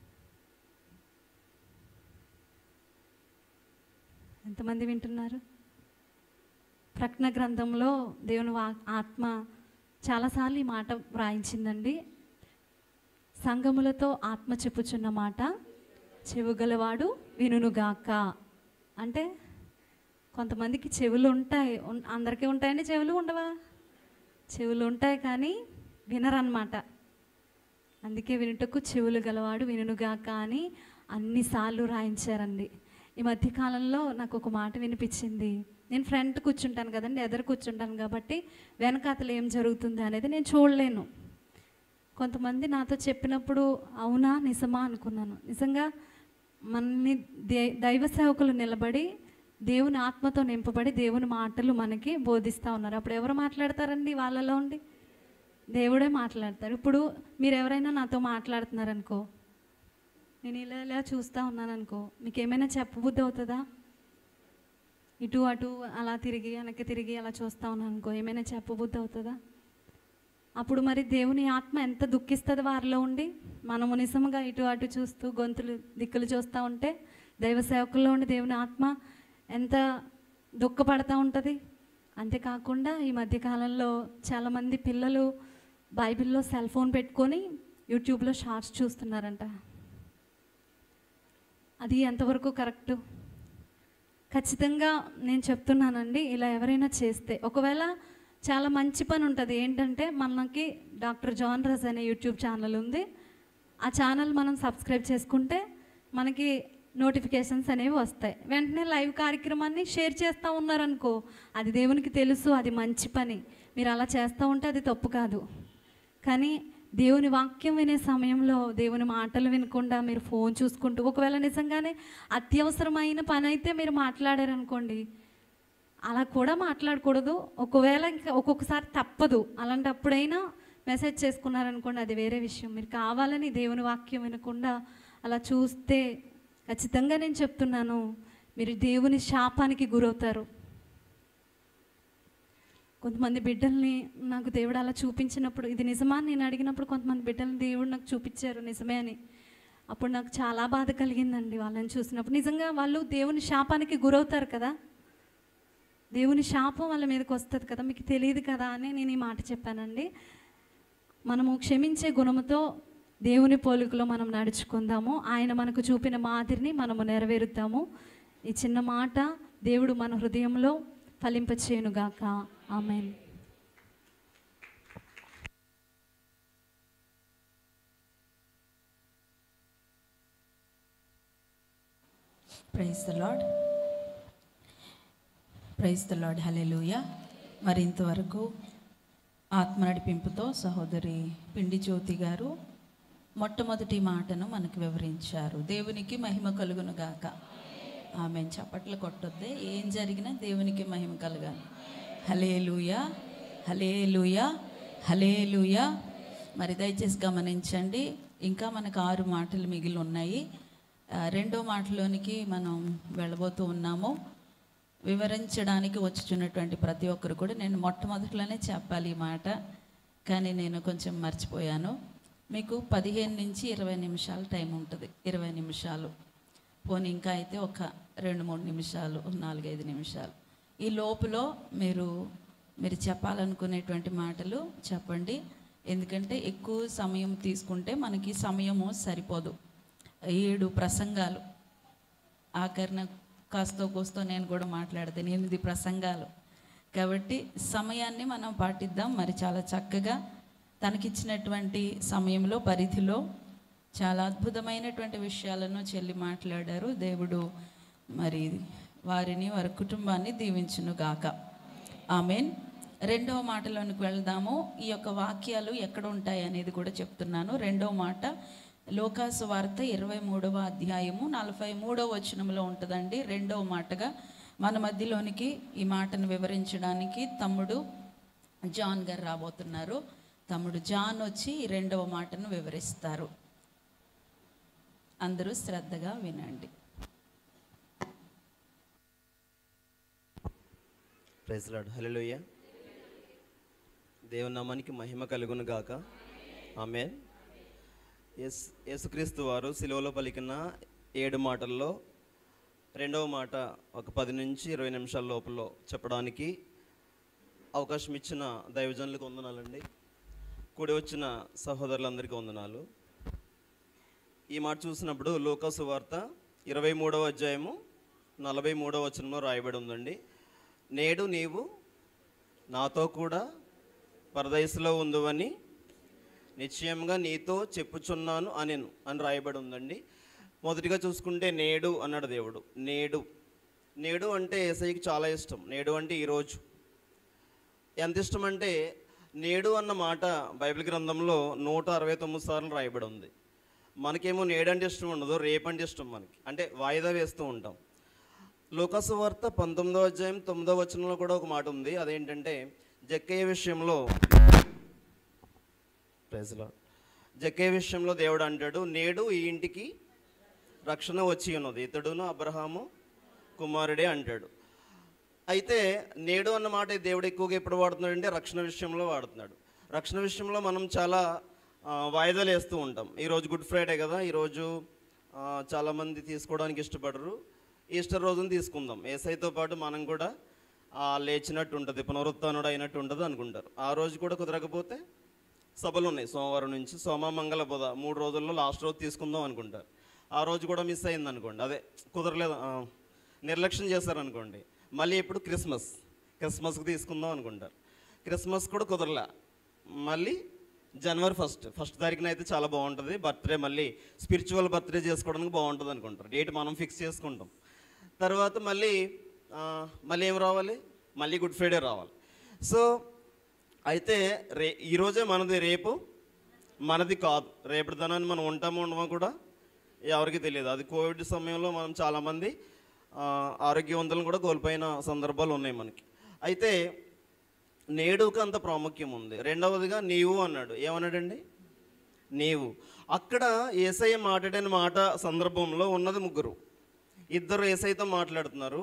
ఎంతమంది వింటున్నారు ప్రజ్ఞ గ్రంథంలో దేవుని వా ఆత్మ చాలాసార్లు ఈ మాట వ్రాయించిందండి సంగములతో ఆత్మ చెప్పుచున్న మాట చెవుగలవాడు వినుగాక అంటే కొంతమందికి చెవులు ఉంటాయి ఉన్- అందరికీ ఉంటాయండి చెవులు ఉండవా చెవులు ఉంటాయి కానీ వినరన్నమాట అందుకే వినుటకు చెవులు గలవాడు వినుగాక అని అన్నిసార్లు రాయించారండి ఈ మధ్యకాలంలో నాకు ఒక మాట వినిపించింది నేను ఫ్రంట్ కూర్చుంటాను కదండి ఎదురు కూర్చుంటాను కాబట్టి వెనకాతలు ఏం జరుగుతుంది అనేది నేను చూడలేను కొంతమంది నాతో చెప్పినప్పుడు అవునా నిజమా అనుకున్నాను నిజంగా మనని దే దైవ సేవకులు నిలబడి దేవుని ఆత్మతో నింపబడి దేవుని మాటలు మనకి బోధిస్తూ ఉన్నారు అప్పుడు ఎవరు మాట్లాడతారండి వాళ్ళలో ఉండి దేవుడే మాట్లాడతారు ఇప్పుడు మీరు ఎవరైనా నాతో మాట్లాడుతున్నారనుకో నేను ఇలా ఇలా చూస్తూ ఉన్నాను అనుకో మీకు ఏమైనా చెప్పబుద్ధి అవుతుందా ఇటు అటు అలా తిరిగి వెనక్కి తిరిగి అలా చూస్తూ ఉన్నాను అనుకో ఏమైనా చెప్పబుద్ధి అవుతుందా అప్పుడు మరి దేవుని ఆత్మ ఎంత దుఃఖిస్తుంది వారిలో ఉండి మనము నిజంగా ఇటు అటు చూస్తూ గొంతులు దిక్కులు చూస్తూ ఉంటే దైవ సేవకుల్లో ఉండి దేవుని ఆత్మ ఎంత దుఃఖపడతా ఉంటుంది అంతేకాకుండా ఈ మధ్యకాలంలో చాలామంది పిల్లలు బైబిల్లో సెల్ ఫోన్ పెట్టుకొని యూట్యూబ్లో షార్ట్స్ చూస్తున్నారంట అది ఎంతవరకు కరెక్టు ఖచ్చితంగా నేను చెప్తున్నానండి ఇలా ఎవరైనా చేస్తే ఒకవేళ చాలా మంచి పని ఉంటుంది ఏంటంటే మనకి డాక్టర్ జాన్ రస్ అనే యూట్యూబ్ ఛానల్ ఉంది ఆ ఛానల్ మనం సబ్స్క్రైబ్ చేసుకుంటే మనకి నోటిఫికేషన్స్ అనేవి వస్తాయి వెంటనే లైవ్ కార్యక్రమాన్ని షేర్ చేస్తూ ఉన్నారనుకో అది దేవునికి తెలుసు అది మంచి పని మీరు అలా చేస్తూ ఉంటే అది తప్పు కాదు కానీ దేవుని వాక్యం వినే సమయంలో దేవుని మాటలు వినకుండా మీరు ఫోన్ చూసుకుంటూ ఒకవేళ నిజంగానే అత్యవసరమైన పని అయితే మీరు మాట్లాడారనుకోండి అలా కూడా మాట్లాడకూడదు ఒకవేళ ఇంకా ఒక్కొక్కసారి తప్పదు అలాంటప్పుడైనా మెసేజ్ చేసుకున్నారనుకోండి అది వేరే విషయం మీరు కావాలని దేవుని వాక్యం వినకుండా అలా చూస్తే ఖచ్చితంగా నేను చెప్తున్నాను మీరు దేవుని శాపానికి గురవుతారు కొంతమంది బిడ్డల్ని నాకు దేవుడు అలా చూపించినప్పుడు ఇది నిజమా అని నేను అడిగినప్పుడు కొంతమంది బిడ్డల్ని దేవుడు నాకు చూపించారు నిజమే అని అప్పుడు నాకు చాలా బాధ కలిగిందండి వాళ్ళని చూసినప్పుడు నిజంగా వాళ్ళు దేవుని శాపానికి గురవుతారు కదా దేవుని శాపం వాళ్ళ మీదకి వస్తుంది కదా మీకు తెలియదు కదా అని నేను ఈ మాట చెప్పానండి మనము క్షమించే గుణముతో దేవుని పోలికలో మనం నడుచుకుందాము ఆయన మనకు చూపిన మాదిరిని మనము నెరవేరుద్దాము ఈ చిన్న మాట దేవుడు మన హృదయంలో ఫలింపచేయునుగాక ఆమెన్ praise the Lord praise the Lord హలెలుయ మరి ఇంతవరకు ఆత్మ నడిపింపుతో సహోదరి పిండి జ్యోతి గారు మొట్టమొదటి మాటను మనకు వివరించారు దేవునికి మహిమ కలుగును గాక ఆమె చప్పట్లు కొట్టొద్దే ఏం జరిగినా దేవునికి మహిమ కలగాలి హలేలుయ హలేలుయ హలేలుయ మరి దయచేసి గమనించండి ఇంకా మనకు ఆరు మాటలు మిగిలి ఉన్నాయి ఆ, రెండో మాటలోనికి మనం వెళ్ళబోతూ ఉన్నాము వివరించడానికి వచ్చుచున్నటువంటి ప్రతి ఒక్కరు కూడా నేను మొట్టమొదటిలోనే చెప్పాలి ఈ మాట కానీ నేను కొంచెం మర్చిపోయాను మీకు పదిహేను నుంచి ఇరవై నిమిషాలు టైం ఉంటుంది ఇరవై నిమిషాలు పోనీ ఇంకా అయితే ఒక రెండు మూడు నిమిషాలు నాలుగైదు నిమిషాలు ఈ లోపులో మీరు మీరు చెప్పాలనుకునేటువంటి మాటలు చెప్పండి ఎందుకంటే ఎక్కువ సమయం తీసుకుంటే మనకి సమయము సరిపోదు ఏడు ప్రసంగాలు ఆఖరిన కాస్తో కూస్తో నేను కూడా మాట్లాడతాను ఎనిమిది ప్రసంగాలు కాబట్టి సమయాన్ని మనం పాటిద్దాం మరి చాలా చక్కగా తనకిచ్చినటువంటి సమయంలో పరిధిలో చాలా అద్భుతమైనటువంటి విషయాలను చెల్లి మాట్లాడారు దేవుడు మరి వారిని వారి కుటుంబాన్ని దీవించును గాక ఆమెన్ రెండవ మాటలోనికి వెళ్దాము ఈ యొక్క వాక్యాలు ఎక్కడ ఉంటాయి అనేది కూడా చెప్తున్నాను రెండవ మాట లోకాసు వార్త ఇరవై మూడవ అధ్యాయము నలభై మూడవ వచనంలో ఉంటుందండి రెండవ మాటగా మన మధ్యలోనికి ఈ మాటను వివరించడానికి తమ్ముడు జాన్ గారు రాబోతున్నారు తమ్ముడు జాన్ వచ్చి ఈ రెండవ మాటను వివరిస్తారు అందరూ శ్రద్ధగా వినండి ప్రైజ్ లాడ్ హల్లెలూయా దేవుని నామానికి మహిమ కలుగును గాక ఆమె ఎస్ యేసుక్రీస్తు వారు సిలువలో పలికిన ఏడు మాటల్లో రెండవ మాట ఒక పది నుంచి ఇరవై నిమిషాల లోపల చెప్పడానికి అవకాశం ఇచ్చిన దైవజనులకు వందనాలండి కూడి వచ్చిన సహోదరులందరికీ వందనాలు ఈ మాట చూసినప్పుడు లోకాసు వార్త ఇరవై మూడవ అధ్యాయము నలభై మూడవ వచనంలో రాయబడి ఉందండి నేడు నీవు నాతో కూడా పరదయసులో ఉందువని నిశ్చయంగా నీతో చెప్పుచున్నాను అనెను అని రాయబడి ఉందండి మొదటిగా చూసుకుంటే నేడు అన్నాడు దేవుడు నేడు నేడు అంటే ఏసైకి చాలా ఇష్టం నేడు అంటే ఈరోజు ఎంత ఇష్టం అంటే నేడు అన్న మాట బైబిల్ గ్రంథంలో నూట అరవై తొమ్మిది సార్లు రాయబడి ఉంది మనకేమో నేడు అంటే ఇష్టం ఉండదు రేపు అంటే ఇష్టం మనకి అంటే వాయిదా వేస్తూ ఉంటాం లోకసు వార్త పంతొమ్మిదో అధ్యాయం తొమ్మిదో వచనంలో కూడా ఒక మాట ఉంది అదేంటంటే జక్కయ్య విషయంలో ప్రైజ్లో జక్కయ్య విషయంలో దేవుడు అంటాడు నేడు ఈ ఇంటికి రక్షణ వచ్చి ఉన్నది ఇతడును అబ్రహాము కుమారుడే అంటాడు అయితే నేడు అన్న మాట ఈ దేవుడు ఎక్కువగా ఎప్పుడు వాడుతున్నాడు అంటే రక్షణ విషయంలో వాడుతున్నాడు రక్షణ విషయంలో మనం చాలా ఆ, వాయిదాలు వేస్తూ ఉంటాం ఈరోజు గుడ్ ఫ్రైడే కదా ఈరోజు ఆ, చాలామంది తీసుకోవడానికి ఇష్టపడరు ఈస్టర్ రోజున తీసుకుందాం ఏసైతో పాటు మనం కూడా ఆ, లేచినట్టు ఉంటుంది పునరుత్నుడు అయినట్టు ఉంటుంది అనుకుంటారు ఆ రోజు కూడా కుదరకపోతే సభలు ఉన్నాయి సోమవారం నుంచి సోమ మంగళ బుధ మూడు రోజుల్లో లాస్ట్ రోజు తీసుకుందాం అనుకుంటారు ఆ రోజు కూడా మిస్ అయింది అనుకోండి అదే కుదరలేదు ఆ, నిర్లక్ష్యం చేశారనుకోండి మళ్ళీ ఇప్పుడు క్రిస్మస్ క్రిస్మస్కి తీసుకుందాం అనుకుంటారు క్రిస్మస్ కూడా కుదరలే మళ్ళీ జనవరి ఫస్ట్ ఫస్ట్ తారీఖున అయితే చాలా బాగుంటుంది బర్త్డే మళ్ళీ స్పిరిచువల్ బర్త్డే చేసుకోవడానికి బాగుంటుంది అనుకుంటారు డేట్ మనం ఫిక్స్ చేసుకుంటాం తర్వాత మళ్ళీ ఆ, మళ్ళీ ఏం రావాలి మళ్ళీ గుడ్ ఫ్రైడే రావాలి సో అయితే రే ఈరోజే మనది రేపు మనది కాదు రేపటి ధనాన్ని మనం ఉంటామో ఉండమో కూడా ఎవరికి తెలియదు అది కోవిడ్ సమయంలో మనం చాలామంది ఆ, ఆరోగ్యవంతులను కూడా కోల్పోయిన సందర్భాలు ఉన్నాయి మనకి అయితే నేడుకు అంత ప్రాముఖ్యం ఉంది రెండవదిగా నీవు అన్నాడు ఏమన్నాడండి నీవు అక్కడ ఏసయ్య మాట్లాడిన మాట సందర్భంలో ఉన్నది ముగ్గురు ఇద్దరు ఏసైతో మాట్లాడుతున్నారు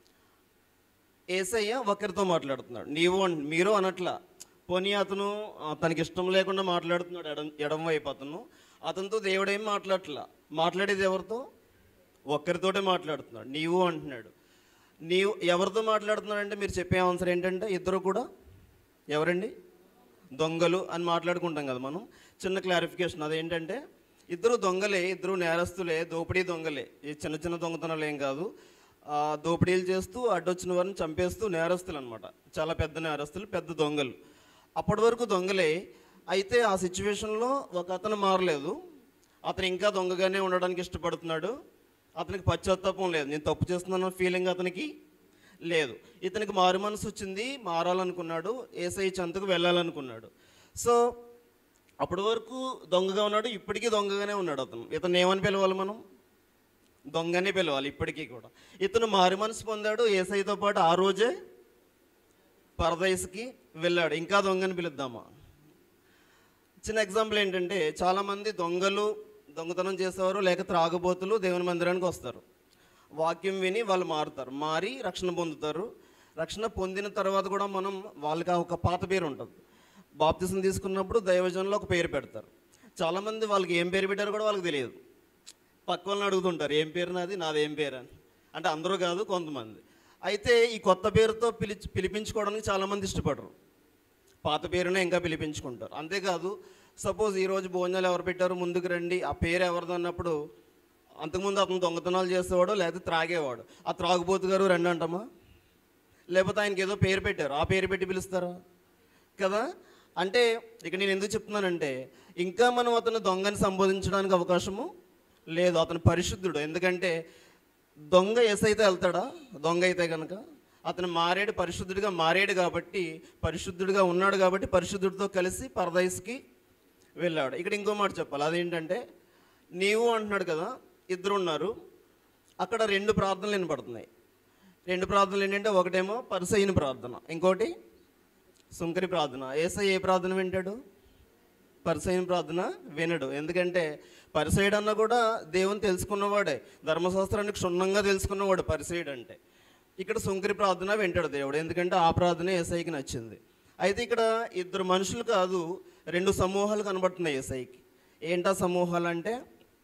ఏసయ్య ఒకరితో మాట్లాడుతున్నాడు నీవు అన్ మీరు అనట్లా పోనీ అతను ఆ, తనకి ఇష్టం లేకుండా మాట్లాడుతున్నాడు ఎడం ఎడం వైపు అతను అతనితో దేవుడేం మాట్లాడట్లా మాట్లాడేది ఎవరితో ఒక్కరితోటే మాట్లాడుతున్నాడు నీవు అంటున్నాడు నీవు ఎవరితో మాట్లాడుతున్నాడంటే మీరు చెప్పే ఆన్సర్ ఏంటంటే ఇద్దరు కూడా ఎవరండి దొంగలు అని మాట్లాడుకుంటాం కదా మనం చిన్న క్లారిఫికేషన్ అదేంటంటే ఇద్దరు దొంగలే ఇద్దరు నేరస్తులే దోపిడీ దొంగలే ఈ చిన్న చిన్న దొంగతనాలు ఏం కాదు ఆ, దోపిడీలు చేస్తూ అడ్డొచ్చిన వారిని చంపేస్తూ నేరస్తులు అనమాట చాలా పెద్ద నేరస్తులు పెద్ద దొంగలు అప్పటి వరకు దొంగలే అయితే ఆ సిచ్యువేషన్లో ఒక అతను మారలేదు అతను ఇంకా దొంగగానే ఉండడానికి ఇష్టపడుతున్నాడు అతనికి పశ్చాత్తాపం లేదు నేను తప్పు చేస్తున్నాను ఫీలింగ్ అతనికి లేదు ఇతనికి మారు మనసు వచ్చింది మారాలనుకున్నాడు ఏసఐ చెంతకు వెళ్ళాలనుకున్నాడు సో అప్పటి వరకు దొంగగా ఉన్నాడు ఇప్పటికీ దొంగగానే ఉన్నాడు అతను ఇతను ఏమని పిలవాలి మనం దొంగనే పిలవాలి ఇప్పటికీ కూడా ఇతను మారు మనసు పొందాడు ఏసైతో పాటు ఆ రోజే పరదేశకి వెళ్ళాడు ఇంకా దొంగని పిలుద్దామా చిన్న ఎగ్జాంపుల్ ఏంటంటే చాలామంది దొంగలు దొంగతనం చేసేవారు లేక త్రాగబోతులు దేవుని మందిరానికి వస్తారు వాక్యం విని వాళ్ళు మారుతారు మారి రక్షణ పొందుతారు రక్షణ పొందిన తర్వాత కూడా మనం వాళ్ళకి ఆ ఒక పాత పేరు ఉంటుంది బాప్తిసం తీసుకున్నప్పుడు దైవజనంలో ఒక పేరు పెడతారు చాలామంది వాళ్ళకి ఏం పేరు పెట్టారో కూడా వాళ్ళకి తెలియదు పక్క వాళ్ళని అడుగుతుంటారు ఏం పేరు నాది నాది ఏం పేరు అని అంటే అందరూ కాదు కొంతమంది అయితే ఈ కొత్త పేరుతో పిలి పిలిపించుకోవడానికి చాలామంది ఇష్టపడరు పాత పేరునే ఇంకా పిలిపించుకుంటారు అంతేకాదు సపోజ్ ఈరోజు భోజనాలు ఎవరు పెట్టారు ముందుకు రండి ఆ పేరు ఎవరిది అన్నప్పుడు అంతకుముందు అతను దొంగతనాలు చేసేవాడు లేకపోతే త్రాగేవాడు ఆ త్రాగుబోతు గారు రండి అంటామా లేకపోతే ఆయనకి ఏదో పేరు పెట్టారు ఆ పేరు పెట్టి పిలుస్తారా కదా అంటే ఇక నేను ఎందుకు చెప్తున్నానంటే ఇంకా మనం అతను దొంగని సంబోధించడానికి అవకాశము లేదు అతను పరిశుద్ధుడు ఎందుకంటే దొంగ ఎస్ అయితే వెళ్తాడా దొంగ అయితే కనుక అతను మారేడు పరిశుద్ధుడిగా మారేడు కాబట్టి పరిశుద్ధుడిగా ఉన్నాడు కాబట్టి పరిశుద్ధుడితో కలిసి పరదైస్కి వెళ్ళాడు ఇక్కడ ఇంకో మాట చెప్పాలి అదేంటంటే నీవు అంటున్నాడు కదా ఇద్దరు ఉన్నారు అక్కడ రెండు ప్రార్థనలు వినపడుతున్నాయి రెండు ప్రార్థనలు ఏంటంటే ఒకటేమో పరిసైన ప్రార్థన ఇంకోటి సుంకరి ప్రార్థన ఏసై ఏ ప్రార్థన వింటాడు పరిసైన ప్రార్థన వినడు ఎందుకంటే పరిసైడ్ అన్న కూడా దేవుని తెలుసుకున్నవాడే ధర్మశాస్త్రాన్ని క్షుణ్ణంగా తెలుసుకున్నవాడు పరిసైడ్ అంటే ఇక్కడ సుంకరి ప్రార్థన వింటాడు దేవుడు ఎందుకంటే ఆ ప్రార్థన ఏసైకి నచ్చింది అయితే ఇక్కడ ఇద్దరు మనుషులు కాదు రెండు సమూహాలు కనబడుతున్నాయి ఏసైకి ఏంటా సమూహాలు అంటే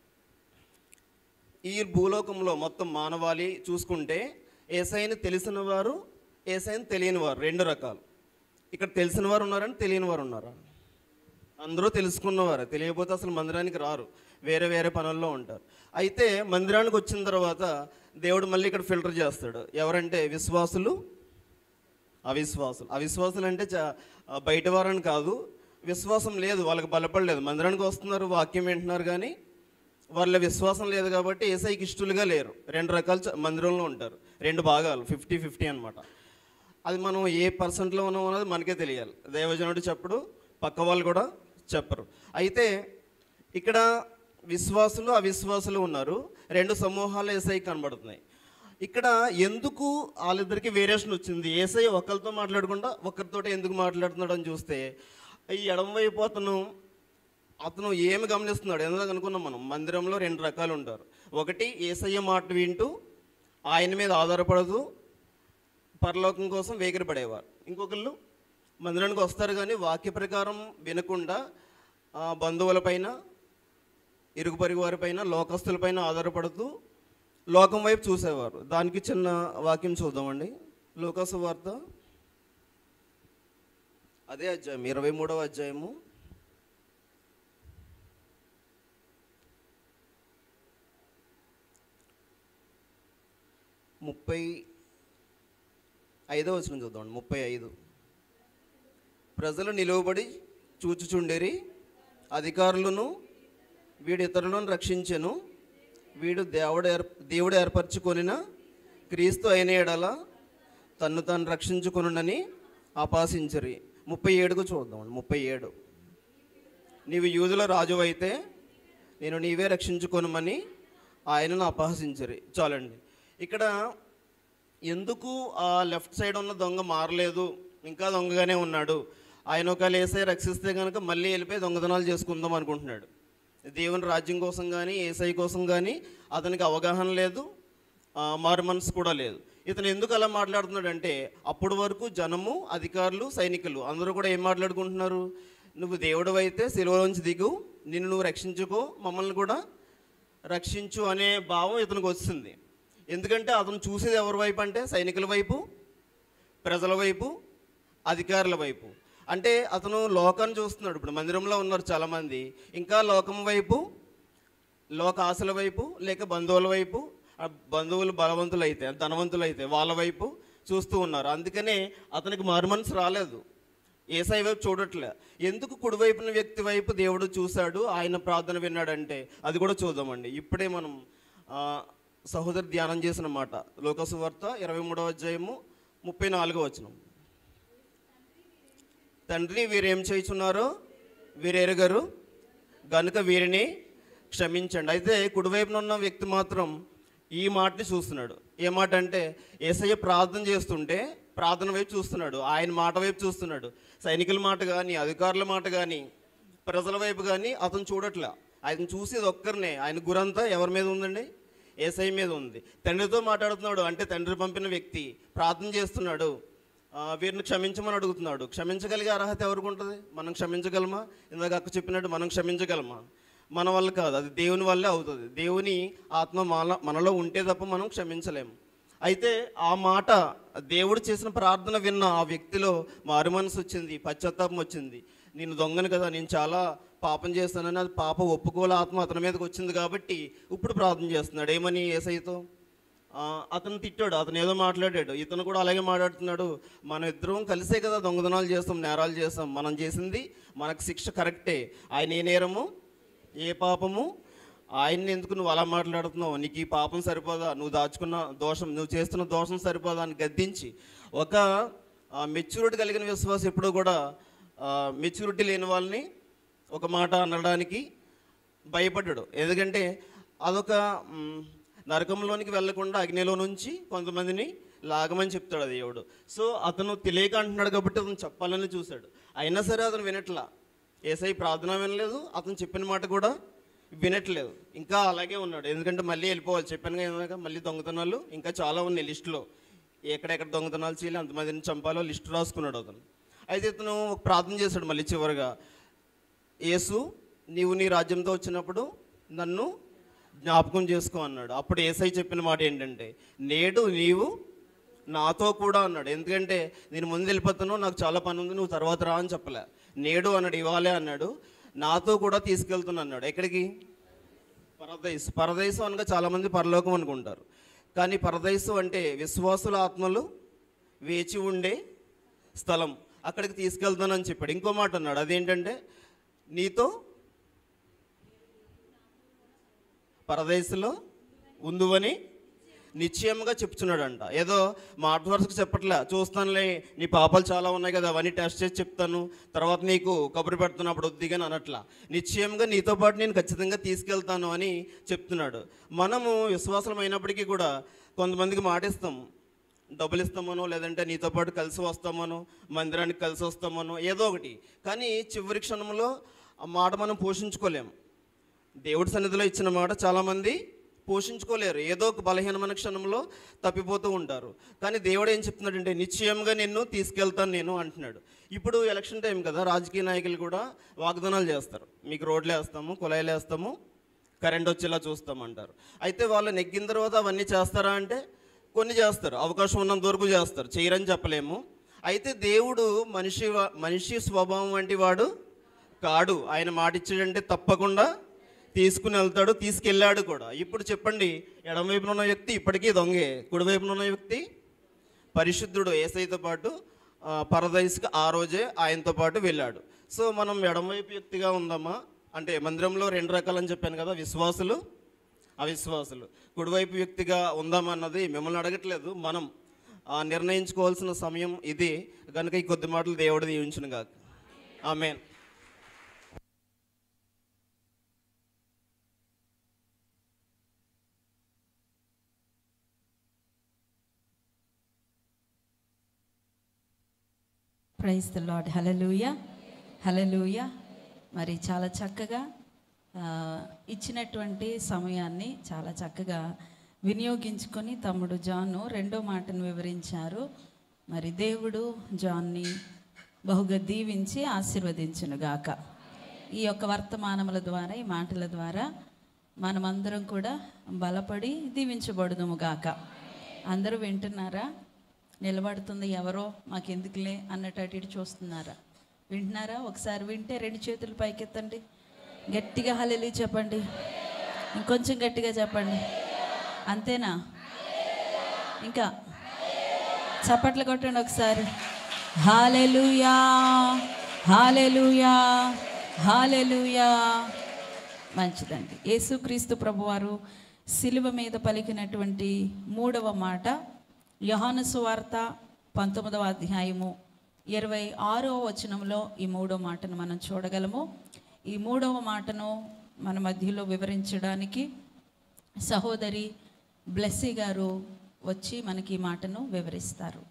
ఈ భూలోకంలో మొత్తం మానవాళి చూసుకుంటే ఏసైని తెలిసిన వారు ఏసైని తెలియని వారు రెండు రకాలు ఇక్కడ తెలిసిన వారు ఉన్నారని తెలియని వారు ఉన్నారా అందరూ తెలుసుకున్నవారు తెలియకపోతే అసలు మందిరానికి రారు వేరే వేరే పనుల్లో ఉంటారు అయితే మందిరానికి వచ్చిన తర్వాత దేవుడు మళ్ళీ ఇక్కడ ఫిల్టర్ చేస్తాడు ఎవరంటే విశ్వాసులు అవిశ్వాసులు అవిశ్వాసులు అంటే చా- బయట వారని కాదు విశ్వాసం లేదు వాళ్ళకి బలపడలేదు మందిరానికి వస్తున్నారు వాక్యం వింటున్నారు కానీ వాళ్ళ విశ్వాసం లేదు కాబట్టి ఏసైకి ఇష్టలుగా లేరు రెండు రకాల చ- మందిరంలో ఉంటారు రెండు భాగాలు ఫిఫ్టీ ఫిఫ్టీ అనమాట అది మనం ఏ పర్సెంట్లో ఉన్నాం అన్నది మనకే తెలియాలి దైవజనుడు చెప్పడు పక్క వాళ్ళు కూడా చెప్పరు అయితే ఇక్కడ విశ్వాసులు అవిశ్వాసులు ఉన్నారు రెండు సమూహాలు ఏసై కనబడుతున్నాయి ఇక్కడ ఎందుకు వాళ్ళిద్దరికి వేరియేషన్ వచ్చింది ఏసై ఒకరితో మాట్లాడకుండా ఒకరితో ఎందుకు మాట్లాడుతున్నాడు అని చూస్తే ఈ ఎడమ వైపు అతను అతను ఏమి గమనిస్తున్నాడు ఎందుకు అనుకున్నాం మనం మందిరంలో రెండు రకాలు ఉంటారు ఒకటి ఏసయ్య మాట వింటూ ఆయన మీద ఆధారపడదు పరలోకం కోసం వేగిరపడేవారు ఇంకొకళ్ళు మందిరానికి వస్తారు కానీ వాక్య ప్రకారం వినకుండా ఆ, బంధువులపైన ఇరుగు పొరుగు వారిపైన లోకస్తులపైన ఆధారపడుతూ లోకం వైపు చూసేవారు దానికి చిన్న వాక్యం చూద్దామండి లోకసు వార్త అదే అధ్యాయం ఇరవై మూడవ అధ్యాయము ముప్పై ఐదో వచనం చూద్దాం ముప్పై ఐదు ప్రజలు నిలువబడి చూచుచుండేరి అధికారులను వీడు ఇతరులను రక్షించెను వీడు దేవుడు ఏర్ దేవుడు ఏర్పరచుకొనిన క్రీస్తు అయిన ఎడల తన్ను తాను రక్షించుకొనునని ఆపాసించరి ముప్పై ఏడుకు చూద్దాం ముప్పై ఏడు నీవు యూదుల రాజు అయితే నేను నీవే రక్షించుకొనమని ఆయనను అపహసించరు చాలండి ఇక్కడ ఎందుకు ఆ లెఫ్ట్ సైడ్ ఉన్న దొంగ మారలేదు ఇంకా దొంగగానే ఉన్నాడు ఆయన ఒకవేళ ఏసై రక్షిస్తే కనుక మళ్ళీ వెళ్ళిపోయి దొంగతనాలు చేసుకుందాం అనుకుంటున్నాడు దేవుని రాజ్యం కోసం కానీ ఏసై కోసం కానీ అతనికి అవగాహన లేదు ఆ, మారు మనసు కూడా లేదు ఇతను ఎందుకు అలా మాట్లాడుతున్నాడంటే అప్పటి వరకు జనము అధికారులు సైనికులు అందరూ కూడా ఏం మాట్లాడుకుంటున్నారు నువ్వు దేవుడు అయితే సిలువలోంచి దిగు నిన్ను నువ్వు రక్షించుకో మమ్మల్ని కూడా రక్షించు అనే భావం ఇతనికి వచ్చింది ఎందుకంటే అతను చూసేది ఎవరి వైపు అంటే సైనికుల వైపు ప్రజల వైపు అధికారుల వైపు అంటే అతను లోకాన్ని చూస్తున్నాడు ఇప్పుడు మందిరంలో ఉన్నారు చాలామంది ఇంకా లోకం వైపు లోక ఆశల వైపు లేక బంధువుల వైపు ఆ బంధువులు బలవంతులు అయితే ధనవంతులు అయితే వాళ్ళ వైపు చూస్తూ ఉన్నారు అందుకనే అతనికి మారుమనసు రాలేదు ఏసై వైపు చూడట్లే ఎందుకు కుడివైపున వ్యక్తి వైపు దేవుడు చూశాడు ఆయన ప్రార్థన విన్నాడంటే అది కూడా చూద్దామండి ఇప్పుడే మనం ఆ, సహోదరి ధ్యానం చేసిన మాట లోకసు వార్త ఇరవై మూడవ అధ్యాయము ముప్పై నాలుగో వచనం తండ్రి వీరేం చేయుచున్నారో వీరెరగరు గనుక వీరిని క్షమించండి అయితే కుడివైపున ఉన్న వ్యక్తి మాత్రం ఈ మాటని చూస్తున్నాడు ఏ మాట అంటే ఏసయ్య ప్రార్థన చేస్తుంటే ప్రార్థన వైపు చూస్తున్నాడు ఆయన మాట వైపు చూస్తున్నాడు సైనికుల మాట కానీ అధికారుల మాట కానీ ప్రజల వైపు కానీ అతను చూడట్లా ఆయన చూసేది ఒక్కరినే ఆయన గురంతా ఎవరి మీద ఉందండి ఏసై మీద ఉంది తండ్రితో మాట్లాడుతున్నాడు అంటే తండ్రి పంపిన వ్యక్తి ప్రార్థన చేస్తున్నాడు ఆ, వీరిని క్షమించమని అడుగుతున్నాడు క్షమించగలిగే అర్హత ఎవరికి ఉంటుంది మనం క్షమించగలమా ఇందాక అక్క చెప్పినట్టు మనం క్షమించగలమా మన వల్ల కాదు అది దేవుని వల్లే అవుతుంది దేవుని ఆత్మ మన మనలో ఉంటే తప్ప మనం క్షమించలేము అయితే ఆ మాట దేవుడు చేసిన ప్రార్థన విన్న ఆ వ్యక్తిలో మారు మనసు వచ్చింది పశ్చాత్తాపం వచ్చింది నేను దొంగను కదా నేను చాలా పాపం చేస్తానని అది పాప ఒప్పుకోల ఆత్మ అతని మీదకి వచ్చింది కాబట్టి ఇప్పుడు ప్రార్థన చేస్తున్నాడు ఏమని ఏసైతో ఆ, అతను తిట్టాడు అతను ఏదో మాట్లాడాడు ఇతను కూడా అలాగే మాట్లాడుతున్నాడు మనం ఇద్దరం కలిసే కదా దొంగతనాలు చేస్తాం నేరాలు చేస్తాం మనం చేసింది మనకు శిక్ష కరెక్టే ఆయన ఏ నేరము ఏ పాపము ఆయన్ని ఎందుకు నువ్వు అలా మాట్లాడుతున్నావు నీకు ఈ పాపం సరిపోదా నువ్వు దాచుకున్న దోషం నువ్వు చేస్తున్న దోషం సరిపోదా అని గద్దించి ఒక మెచ్యూరిటీ కలిగిన విశ్వాసం ఎప్పుడూ కూడా మెచ్యూరిటీ లేని వాళ్ళని ఒక మాట అనడానికి భయపడ్డాడు ఎందుకంటే అదొక మ్, నరకంలోనికి వెళ్లకుండా అగ్నిలో నుంచి కొంతమందిని లాగమని చెప్తాడు ఆ దేవుడు సో అతను తెలియక అంటున్నాడు కాబట్టి అతను చెప్పాలని చూశాడు అయినా సరే అతను వినట్లా ఏసై ప్రార్థన వినలేదు అతను చెప్పిన మాట కూడా వినట్లేదు ఇంకా అలాగే ఉన్నాడు ఎందుకంటే మళ్ళీ వెళ్ళిపోవాలి చెప్పాను కదా మళ్ళీ దొంగతనాలు ఇంకా చాలా ఉన్నాయి లిస్టులో ఎక్కడెక్కడ దొంగతనాలు చేయాలి అంతమందిని చంపాలో లిస్టు రాసుకున్నాడు అతను అయితే ఇతను ఒక ప్రార్థన చేశాడు మళ్ళీ చివరిగా యేసు నీవు నీ రాజ్యంతో వచ్చినప్పుడు నన్ను జ్ఞాపకం చేసుకో అన్నాడు అప్పుడు ఏసై చెప్పిన మాట ఏంటంటే నేడు నీవు నాతో కూడా అన్నాడు ఎందుకంటే నేను ముందు వెళ్ళిపోతాను నాకు చాలా పని ఉంది నువ్వు తర్వాత రా అని చెప్పలే నేడు అన్నాడు ఇవ్వాలే అన్నాడు నాతో కూడా తీసుకెళ్తున్నా అన్నాడు ఎక్కడికి పరదైస్ పరదైసు అనగా చాలామంది పరలోకం అనుకుంటారు కానీ పరదైసు అంటే విశ్వాసుల ఆత్మలు వేచి ఉండే స్థలం అక్కడికి తీసుకెళ్తానని చెప్పాడు ఇంకో మాట అన్నాడు అదేంటంటే నీతో పరదేశంలో ఉందువని నిశ్చయంగా చెప్తున్నాడంట ఏదో మాట వరుసకు చెప్పట్లే చూస్తానులే నీ పాపాలు చాలా ఉన్నాయి కదా అవన్నీ టెస్ట్ చేసి చెప్తాను తర్వాత నీకు కబురు పెడుతున్నప్పుడు వద్దిగాని అనట్లా నిశ్చయంగా నీతో పాటు నేను ఖచ్చితంగా తీసుకెళ్తాను అని చెప్తున్నాడు మనము విశ్వాసమైనప్పటికీ కూడా కొంతమందికి మాటిస్తాం డబ్బులు ఇస్తామనో లేదంటే నీతో పాటు కలిసి వస్తామనో మందిరానికి కలిసి వస్తామనో ఏదో ఒకటి కానీ చివరి క్షణంలో ఆ మాట మనం పోషించుకోలేము దేవుడి సన్నిధిలో ఇచ్చిన మాట చాలామంది పోషించుకోలేరు ఏదో ఒక బలహీనమైన క్షణంలో తప్పిపోతూ ఉంటారు కానీ దేవుడు ఏం చెప్తున్నాడంటే నిశ్చయంగా నిన్ను తీసుకెళ్తాను నేను అంటున్నాడు ఇప్పుడు ఎలక్షన్ టైం కదా రాజకీయ నాయకులు కూడా వాగ్దానాలు చేస్తారు మీకు రోడ్లు వేస్తాము కుళాయిలు వేస్తాము కరెంట్ వచ్చేలా చూస్తామంటారు అయితే వాళ్ళు నెగ్గిన తర్వాత అవన్నీ చేస్తారా అంటే కొన్ని చేస్తారు అవకాశం ఉన్నంత వరకు చేస్తారు చేయరని చెప్పలేము అయితే దేవుడు మనిషి వ- మనిషి స్వభావం వంటి వాడు కాడు ఆయన మాట ఇచ్చాడంటే తప్పకుండా తీసుకుని వెళ్తాడు తీసుకెళ్ళాడు కూడా ఇప్పుడు చెప్పండి ఎడమవైపున ఉన్న వ్యక్తి ఇప్పటికీ దొంగే కుడివైపున ఉన్న వ్యక్తి పరిశుద్ధుడు ఏసైతో పాటు ఆ, పరదైస్కి ఆ రోజే ఆయనతో పాటు వెళ్ళాడు సో మనం ఎడమవైపు వ్యక్తిగా ఉందామా అంటే మందిరంలో రెండు రకాలని చెప్పాను కదా విశ్వాసులు అవిశ్వాసులు కుడివైపు వ్యక్తిగా ఉందామన్నది మిమ్మల్ని అడగట్లేదు మనం ఆ, నిర్ణయించుకోవాల్సిన సమయం ఇది కనుక ఈ కొద్ది మాటలు దేవుడు దీవించును గాక ఆమెన్ ప్రైజ్ ద లాడ్ హలలుయ హలలుయ మరి చాలా చక్కగా ఆ, ఇచ్చినటువంటి సమయాన్ని చాలా చక్కగా వినియోగించుకొని తమ్ముడు జాను రెండో మాటను వివరించారు మరి దేవుడు జాన్ని బహుగా దీవించి ఆశీర్వదించునుగాక ఈ యొక్క వర్తమానముల ద్వారా ఈ మాటల ద్వారా మనమందరం కూడా బలపడి దీవించబడుదుము గాక అందరూ వింటున్నారా నిలబడుతుంది ఎవరో మాకెందుకులే అన్నట్టు అటు ఇటు చూస్తున్నారా వింటున్నారా ఒకసారి వింటే రెండు చేతులు పైకెత్తండి గట్టిగా హలెలి చెప్పండి ఇంకొంచెం గట్టిగా చెప్పండి అంతేనా ఇంకా చప్పట్లు కొట్టండి ఒకసారి హాలెలుయా హాలెలుయా హాలెలుయా మంచిదండి యేసుక్రీస్తు ప్రభువారు శిలువ మీద పలికినటువంటి మూడవ మాట యోహాను సువార్త పంతొమ్మిదవ అధ్యాయము ఇరవై ఆరవ వచనంలో ఈ మూడో మాటను మనం చూడగలము ఈ మూడవ మాటను మన మధ్యలో వివరించడానికి సహోదరి బ్లెస్సీ గారు వచ్చి మనకి ఈ మాటను వివరిస్తారు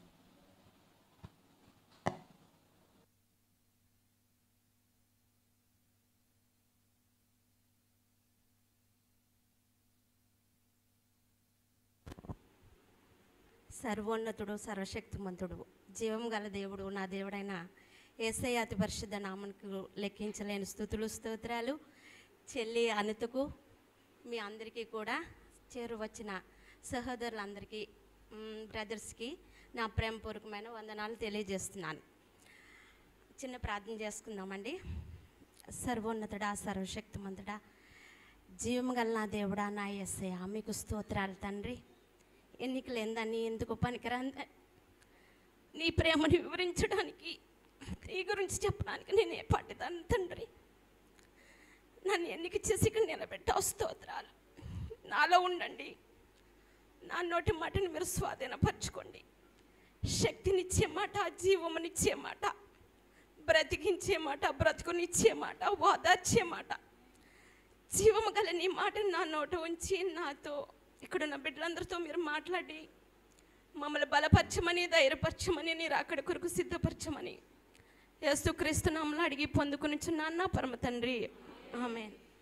సర్వోన్నతుడు సర్వశక్తిమంతుడు జీవం గల దేవుడు నా దేవుడైన ఏసై అతి పరిశుద్ధ నామకు లెక్కించలేని స్థుతులు స్తోత్రాలు చెల్లి అనితకు మీ అందరికీ కూడా చేరువచ్చిన సహోదరులందరికీ మ్, బ్రదర్స్కి నా ప్రేమపూర్వకమైన వందనాలు తెలియజేస్తున్నాను చిన్న ప్రార్థన చేసుకుందామండి సర్వోన్నతుడా సర్వశక్తిమంతుడా జీవం గల నా దేవుడా నా ఎస్ఐ మీకు స్తోత్రాలు తండ్రి ఎన్నికలేందని ఎందుకు పనికిరాంద నీ ప్రేమను వివరించడానికి నీ గురించి చెప్పడానికి నేను ఏ పట్టిదాన్ని తండ్రి నన్ను ఎన్నిక చేసి ఇక్కడ నిలబెట్టావు స్తోత్రాలు నాలో ఉండండి నా నోటి మాటని మీరు స్వాధీనపరచుకోండి శక్తినిచ్చే మాట జీవమునిచ్చే మాట బ్రతికించే మాట బ్రతుకునిచ్చే మాట ఓదార్చే మాట జీవము గల నీ మాటని నా నోట ఉంచి నాతో ఇక్కడున్న బిడ్డలందరితో మీరు మాట్లాడి మమ్మల్ని బలపరచమని ధైర్యపరచమని నీ రాకడ కొరకు సిద్ధపరచమని యేసుక్రీస్తు నామలు అడిగి పొందుకునిచున్నాను నా పరమ తండ్రి ఆమె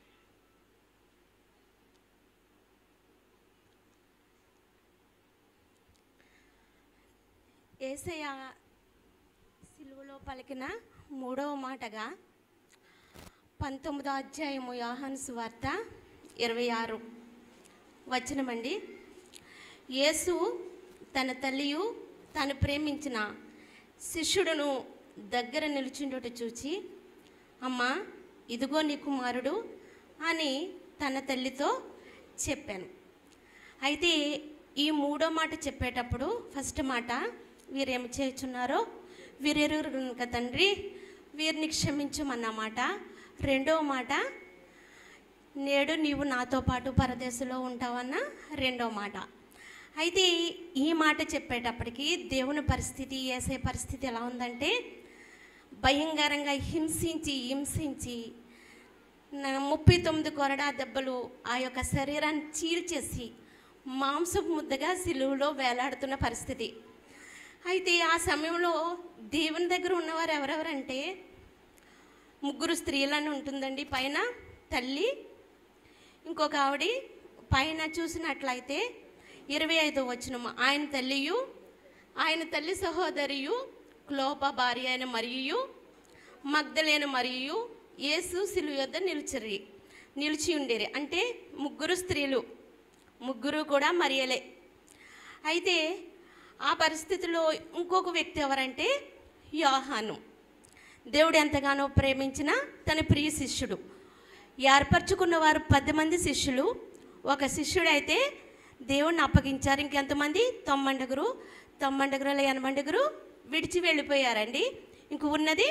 ఏసయ్య సిలువలో పలికిన మూడవ మాటగా పంతొమ్మిదో అధ్యాయము యోహాను సువార్త ఇరవై ఆరు వచనమండి యేసు తన తల్లియు తాను ప్రేమించిన శిష్యుడును దగ్గర నిలుచుండుట చూచి అమ్మా ఇదిగో నీ కుమారుడు అని తన తల్లితో చెప్పాను అయితే ఈ మూడో మాట చెప్పేటప్పుడు ఫస్ట్ మాట వీరేమి చేయుచున్నారో వీరెరువురు కనుక తండ్రి వీరిని క్షమించమన్న మాట రెండవ మాట నేడు నీవు నాతో పాటు పరదేశంలో ఉంటావన్న రెండో మాట అయితే ఈ మాట చెప్పేటప్పటికి దేవుని పరిస్థితి వేసే పరిస్థితి ఎలా ఉందంటే భయంకరంగా హింసించి హింసించి నా- ముప్పై తొమ్మిది కొరడా దెబ్బలు ఆ యొక్క శరీరాన్ని చీల్చేసి మాంసపు ముద్దగా సిలువలో వేలాడుతున్న పరిస్థితి అయితే ఆ సమయంలో దేవుని దగ్గర ఉన్నవారు ఎవరెవరంటే ముగ్గురు స్త్రీలను ఉంటుందండి పైన తల్లి ఇంకొక ఆవిడ పైన చూసినట్లయితే ఇరవై ఐదో వచనము ఆయన తల్లియు ఆయన తల్లి సహోదరియు క్లోప భార్య అయిన మరియు మగ్ధలేని మరియు యేసు సిలువ యొద్ద నిలిచిరి నిలిచి ఉండేరి అంటే ముగ్గురు స్త్రీలు ముగ్గురు కూడా మరియలే అయితే ఆ పరిస్థితిలో ఇంకొక వ్యక్తి ఎవరంటే యోహాను దేవుడు ఎంతగానో ప్రేమించిన తన ప్రియ శిష్యుడు ఏర్పరచుకున్న వారు పది మంది శిష్యులు ఒక శిష్యుడు అయితే దేవుణ్ణి అప్పగించారు ఇంకెంతమంది తొమ్మండుగురు తొమ్మండుగురుల ఎనమండుగురు విడిచి వెళ్ళిపోయారండి ఇంక ఉన్నది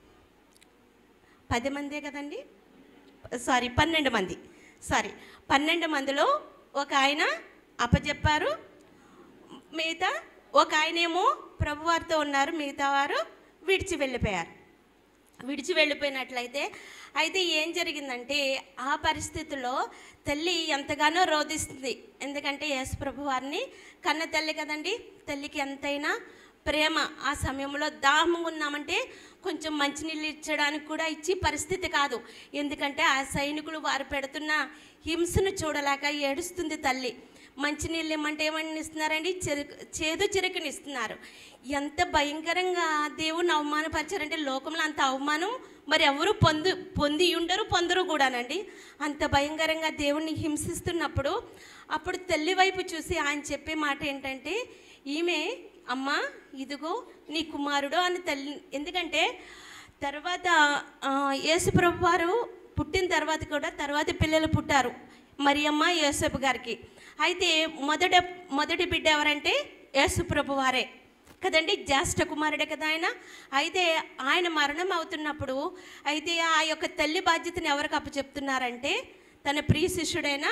పది మందే కదండి సారీ పన్నెండు మంది సారీ పన్నెండు మందిలో ఒక ఆయన అప్పచెప్పారు మిగతా ఒక ఆయనేమో ప్రభువారితో ఉన్నారు మిగతా వారు విడిచి వెళ్ళిపోయారు విడిచి వెళ్ళిపోయినట్లయితే అయితే ఏం జరిగిందంటే ఆ పరిస్థితిలో తల్లి ఎంతగానో రోధిస్తుంది ఎందుకంటే యేసుప్రభు వారిని కన్న తల్లి కదండి తల్లికి ఎంతైనా ప్రేమ ఆ సమయంలో దాహంగా ఉన్నామంటే కొంచెం మంచినీళ్ళు ఇచ్చడానికి కూడా ఇచ్చి పరిస్థితి కాదు ఎందుకంటే ఆ సైనికులు వారు పెడుతున్న హింసను చూడలేక ఏడుస్తుంది తల్లి మంచినీళ్ళు ఇమ్మంటే ఏమని ఇస్తున్నారండి చెరుకు చేదు చెరుకుని ఇస్తున్నారు ఎంత భయంకరంగా దేవుని అవమానపరిచారంటే లోకంలో అంత అవమానం మరి ఎవరు పొందు పొంది ఉండరు పొందరు కూడానండి అంత భయంకరంగా దేవుణ్ణి హింసిస్తున్నప్పుడు అప్పుడు తల్లి వైపు చూసి ఆయన చెప్పే మాట ఏంటంటే ఈమె అమ్మ ఇదిగో నీ కుమారుడు అని తల్లి ఎందుకంటే తర్వాత ఆ, యేసుప్రభు వారు పుట్టిన తర్వాత కూడా తర్వాత పిల్లలు పుట్టారు మరియమ్మ యేసపు గారికి అయితే మొదట మొదటి బిడ్డ ఎవరంటే యేసుప్రభు వారే కదండి జ్యేష్ఠ కుమారుడే కదా ఆయన అయితే ఆయన మరణం అవుతున్నప్పుడు అయితే ఆ యొక్క తల్లి బాధ్యతను ఎవరికి అప్పచెప్తున్నారంటే తన ప్రియ శిష్యుడైన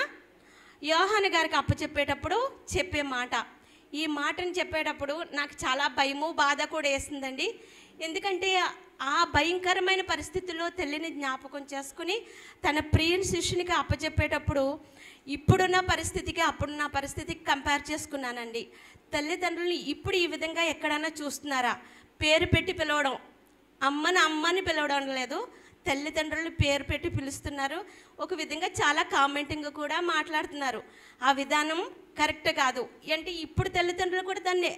యోహాను గారికి అప్పచెప్పేటప్పుడు చెప్పే మాట ఈ మాటను చెప్పేటప్పుడు నాకు చాలా భయము బాధ కూడా వేసిందండి ఎందుకంటే ఆ భయంకరమైన పరిస్థితుల్లో తల్లిని జ్ఞాపకం చేసుకుని తన ప్రియ శిష్యునికి అప్పచెప్పేటప్పుడు ఇప్పుడున్న పరిస్థితికి అప్పుడున్న పరిస్థితికి కంపేర్ చేసుకున్నానండి తల్లిదండ్రులని ఇప్పుడు ఈ విధంగా ఎక్కడైనా చూస్తున్నారా పేరు పెట్టి పిలవడం అమ్మని అమ్మని పిలవడం లేదు తల్లిదండ్రులు పేరు పెట్టి పిలుస్తున్నారు ఒక విధంగా చాలా కామెంటింగ్ కూడా మాట్లాడుతున్నారు ఆ విధానం కరెక్ట్ కాదు అంటే ఇప్పుడు తల్లిదండ్రులు కూడా దాన్ని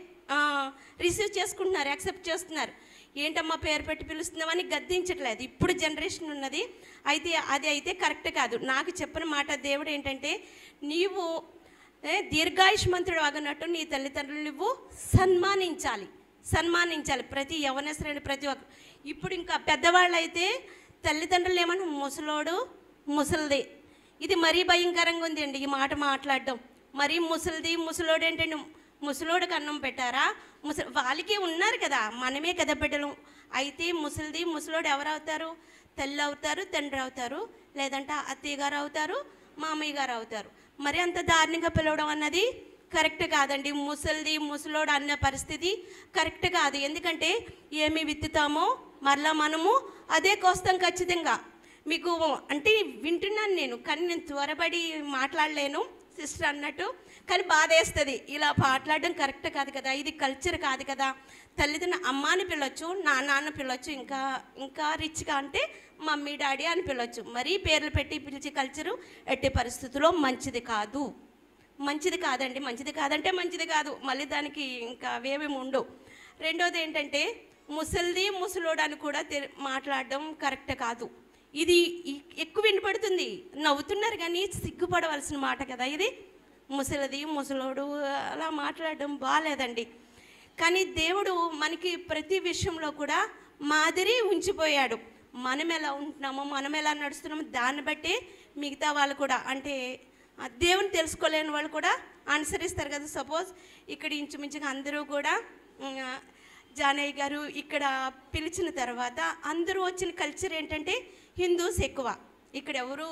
రిసీవ్ చేసుకుంటున్నారు యాక్సెప్ట్ చేస్తున్నారు ఏంటమ్మా పేరు పెట్టి పిలుస్తున్నామని గద్దించట్లేదు ఇప్పుడు జనరేషన్ ఉన్నది అయితే అది అయితే కరెక్ట్ కాదు నాకు చెప్పిన మాట దేవుడు ఏంటంటే నీవు ఏ, దీర్ఘాయుష్మంతుడు అగనట్టు నీ తల్లిదండ్రులు నువ్వు సన్మానించాలి సన్మానించాలి ప్రతి యవనస్తులైన ప్రతి ఒక్క ఇప్పుడు ఇంకా పెద్దవాళ్ళు అయితే తల్లిదండ్రులు ఏమన్నా ముసలోడు ముసలిది ఇది మరీ భయంకరంగా ఉంది అండి ఈ మాట మాట్లాడడం మరీ ముసలిది ముసలోడు ఏంటండి ముసలోడికి అన్నం పెట్టారా ముస వాళ్ళకి ఉన్నారు కదా మనమే కదా బిడ్డలు అయితే ముసలిది ముసలోడు ఎవరు అవుతారు తల్లి అవుతారు తండ్రి అవుతారు లేదంటే అత్తయ్య గారు అవుతారు మామయ్య గారు అవుతారు మరి అంత దారుణంగా పిలవడం అన్నది కరెక్ట్ కాదండి ముసలిది ముసలోడు అన్న పరిస్థితి కరెక్ట్ కాదు ఎందుకంటే ఏమి విత్తుతామో మరలా మనము అదే కోస్తాం ఖచ్చితంగా మీకు అంటే వింటున్నాను నేను కానీ నేను త్వరపడి మాట్లాడలేను సిస్టర్ అన్నట్టు కానీ బాధ వేస్తుంది ఇలా మాట్లాడడం కరెక్ట్ కాదు కదా ఇది కల్చర్ కాదు కదా తల్లిదండ్రులు అమ్మ అని పిలవచ్చు నాన్న అని పిలవచ్చు ఇంకా ఇంకా రిచ్గా అంటే మమ్మీ డాడీ అని పిలవచ్చు మరీ పేర్లు పెట్టి పిలిచే కల్చరు ఎట్టి పరిస్థితుల్లో మంచిది కాదు మంచిది కాదండి మంచిది కాదంటే మంచిది కాదు మళ్ళీ దానికి ఇంకా అవేమి ఉండవు రెండోది ఏంటంటే ముసలిది ముసలోడు అని కూడా తె- మాట్లాడడం కరెక్ట్ కాదు ఇది ఈ- ఎక్కువ వినపడుతుంది నవ్వుతున్నారు కానీ సిగ్గుపడవలసిన మాట కదా ఇది ముసలిది ముసలోడు అలా మాట్లాడడం బాగాలేదండి కానీ దేవుడు మనకి ప్రతి విషయంలో కూడా మాదిరి ఉంచిపోయాడు మనం ఎలా ఉంటున్నామో మనం ఎలా నడుస్తున్నామో దాన్ని బట్టి మిగతా వాళ్ళు కూడా అంటే ఆ దేవుని తెలుసుకోలేని వాళ్ళు కూడా అనుసరిస్తారు కదా సపోజ్ ఇక్కడ ఇంచుమించుగా అందరూ కూడా ఉమ్, జానయ్య గారు ఇక్కడ పిలిచిన తర్వాత అందరూ వచ్చిన కల్చర్ ఏంటంటే హిందూస్ ఎక్కువ ఇక్కడ ఎవరు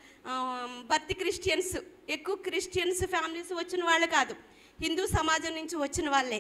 బర్త్ క్రిస్టియన్స్ ఎక్కువ క్రిస్టియన్స్ ఫ్యామిలీస్ వచ్చిన వాళ్ళు కాదు హిందూ సమాజం నుంచి వచ్చిన వాళ్ళే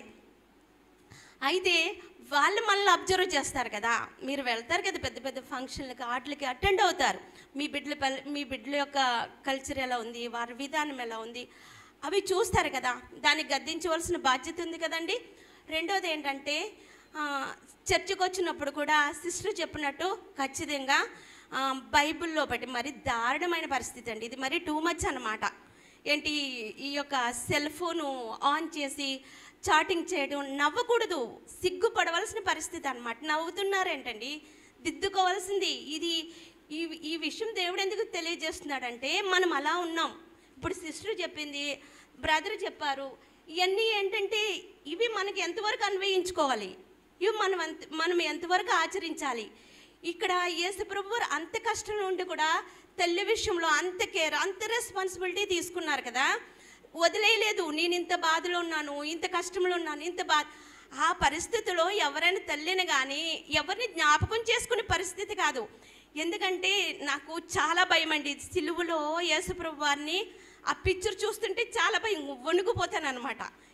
అయితే వాళ్ళు మనల్ని అబ్జర్వ్ చేస్తారు కదా మీరు వెళ్తారు కదా పెద్ద పెద్ద ఫంక్షన్లకి వాటికి అటెండ్ అవుతారు మీ బిడ్డల పల్- మీ బిడ్డల యొక్క కల్చర్ ఎలా ఉంది వారి విధానం ఎలా ఉంది అవి చూస్తారు కదా దాన్ని గద్దించవలసిన బాధ్యత ఉంది కదండి రెండోది ఏంటంటే ఆ, చర్చికి వచ్చినప్పుడు కూడా సిస్టర్ చెప్పినట్టు ఖచ్చితంగా ఆ, బైబిల్లో బట్టి మరి దారుణమైన పరిస్థితి అండి ఇది మరి టూ మచ్ అన్నమాట ఏంటి ఈ యొక్క సెల్ ఫోను ఆన్ చేసి చాటింగ్ చేయడం నవ్వకూడదు సిగ్గుపడవలసిన పరిస్థితి అనమాట నవ్వుతున్నారేంటండి దిద్దుకోవాల్సింది ఇది ఈ ఈ విషయం దేవుడు ఎందుకు తెలియజేస్తున్నాడంటే మనం అలా ఉన్నాం ఇప్పుడు సిస్టర్ చెప్పింది బ్రదర్ చెప్పారు ఇవన్నీ ఏంటంటే ఇవి మనకి ఎంతవరకు అన్వయించుకోవాలి ఇవి మనం అంత మనం ఎంతవరకు ఆచరించాలి ఇక్కడ యేసు ప్రభు వారు అంత కష్టం నుండి కూడా తల్లి విషయంలో అంత కేర్ అంత రెస్పాన్సిబిలిటీ తీసుకున్నారు కదా వదిలేయలేదు నేను ఇంత బాధలో ఉన్నాను ఇంత కష్టంలో ఉన్నాను ఇంత బాధ ఆ పరిస్థితిలో ఎవరైనా తల్లిని కానీ ఎవరిని జ్ఞాపకం చేసుకునే పరిస్థితి కాదు ఎందుకంటే నాకు చాలా భయం అండి సిలువలో యేసుప్రభు వారిని ఆ పిక్చర్ చూస్తుంటే చాలా భయం వణుకుపోతాను అనమాట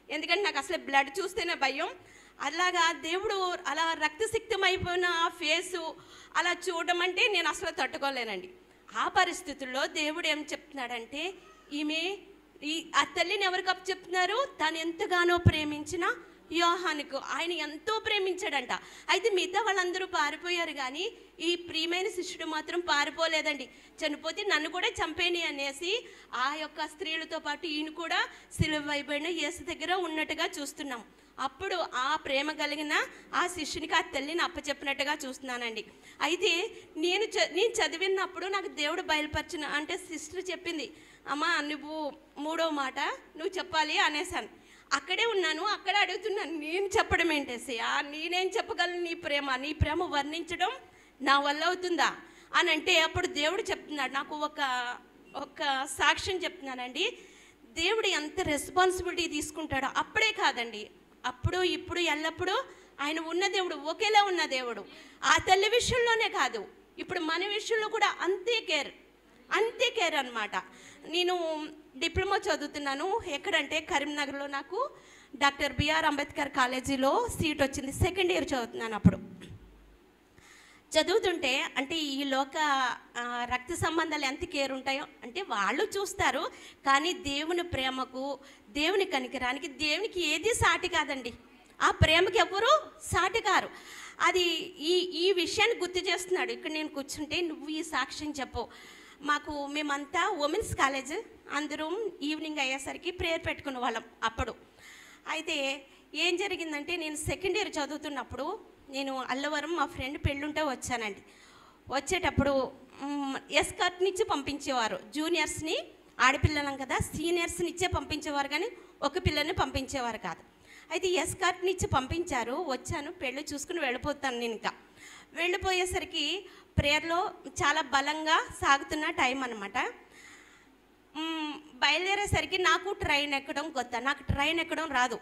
ఎందుకంటే నాకు అసలు బ్లడ్ చూస్తేనే భయం అలాగా దేవుడు అలా రక్తసిక్తం అయిపోయిన ఆ ఫేసు అలా చూడడం అంటే నేను అసలు తట్టుకోలేనండి ఆ పరిస్థితుల్లో దేవుడు ఏం చెప్తున్నాడంటే ఈమె ఈ ఆ తల్లిని ఎవరికి అప్పు చెప్తున్నారు తను ఎంతగానో ప్రేమించిన యోహానుకు ఆయన ఎంతో ప్రేమించాడంట అయితే మిగతా వాళ్ళందరూ పారిపోయారు కానీ ఈ ప్రియమైన శిష్యుడు మాత్రం పారిపోలేదండి చనిపోతే నన్ను కూడా చంపేని అనేసి ఆ యొక్క స్త్రీలతో పాటు ఈయన కూడా సిలువ వైబడిన యేసు దగ్గర ఉన్నట్టుగా చూస్తున్నాం అప్పుడు ఆ ప్రేమ కలిగిన ఆ శిష్యునికి ఆ తల్లిని అప్పచెప్పినట్టుగా చూస్తున్నానండి అయితే నేను చ నేను చదివినప్పుడు నాకు దేవుడు బయలుపరిచిన అంటే సిస్టర్ చెప్పింది అమ్మా నువ్వు మూడో మాట నువ్వు చెప్పాలి అనేసాను అక్కడే ఉన్నాను అక్కడే అడుగుతున్నాను నేను చెప్పడం ఏంటేసయ్యా నేనేం చెప్పగలను నీ ప్రేమ నీ ప్రేమ వర్ణించడం నా వల్ల అవుతుందా అని అంటే అప్పుడు దేవుడు చెప్తున్నాడు నాకు ఒక ఒక సాక్ష్యం చెప్తున్నానండి దేవుడు ఎంత రెస్పాన్సిబిలిటీ తీసుకుంటాడో అప్పుడే కాదండి అప్పుడు ఇప్పుడు ఎల్లప్పుడూ ఆయన ఉన్న దేవుడు ఒకేలా ఉన్న దేవుడు ఆ తల్లి విషయంలోనే కాదు ఇప్పుడు మన విషయంలో కూడా అంతే కేర్ అంతే కేర్ అనమాట నేను డిప్లొమా చదువుతున్నాను ఎక్కడంటే కరీంనగర్లో నాకు డాక్టర్ బిఆర్ అంబేద్కర్ కాలేజీలో సీట్ వచ్చింది సెకండ్ ఇయర్ చదువుతున్నాను అప్పుడు చదువుతుంటే అంటే ఈ లోక ఆ, రక్త సంబంధాలు ఎంత కేర్ ఉంటాయో అంటే వాళ్ళు చూస్తారు కానీ దేవుని ప్రేమకు దేవుని కనికరానికి దేవునికి ఏది సాటి కాదండి ఆ ప్రేమకి ఎవరు సాటి కారు అది ఈ ఈ విషయాన్ని గుర్తు చేస్తున్నాడు ఇక్కడ నేను కూర్చుంటే నువ్వు ఈ సాక్ష్యం చెప్పు మాకు మేమంతా ఉమెన్స్ కాలేజ్ అందరం ఈవినింగ్ అయ్యేసరికి ప్రేయర్ పెట్టుకునే వాళ్ళం అప్పుడు అయితే ఏం జరిగిందంటే నేను సెకండ్ ఇయర్ చదువుతున్నప్పుడు నేను అల్లవరం మా ఫ్రెండ్ పెళ్ళుంటే వచ్చానండి వచ్చేటప్పుడు మ్, ఎస్కర్ట్ నుంచి పంపించేవారు జూనియర్స్ని ఆడపిల్లలం కదా సీనియర్స్ని ఇచ్చే పంపించేవారు కానీ ఒక పిల్లని పంపించేవారు కాదు అయితే ఎస్కార్ట్ని ఇచ్చి పంపించారు వచ్చాను పెళ్ళి చూసుకుని వెళ్ళిపోతాను నేను ఇంకా వెళ్ళిపోయేసరికి ప్రేయర్లో చాలా బలంగా సాగుతున్న టైం అనమాట మ్మ్, బయలుదేరేసరికి నాకు ట్రైన్ ఎక్కడం కొత్త నాకు ట్రైన్ ఎక్కడం రాదు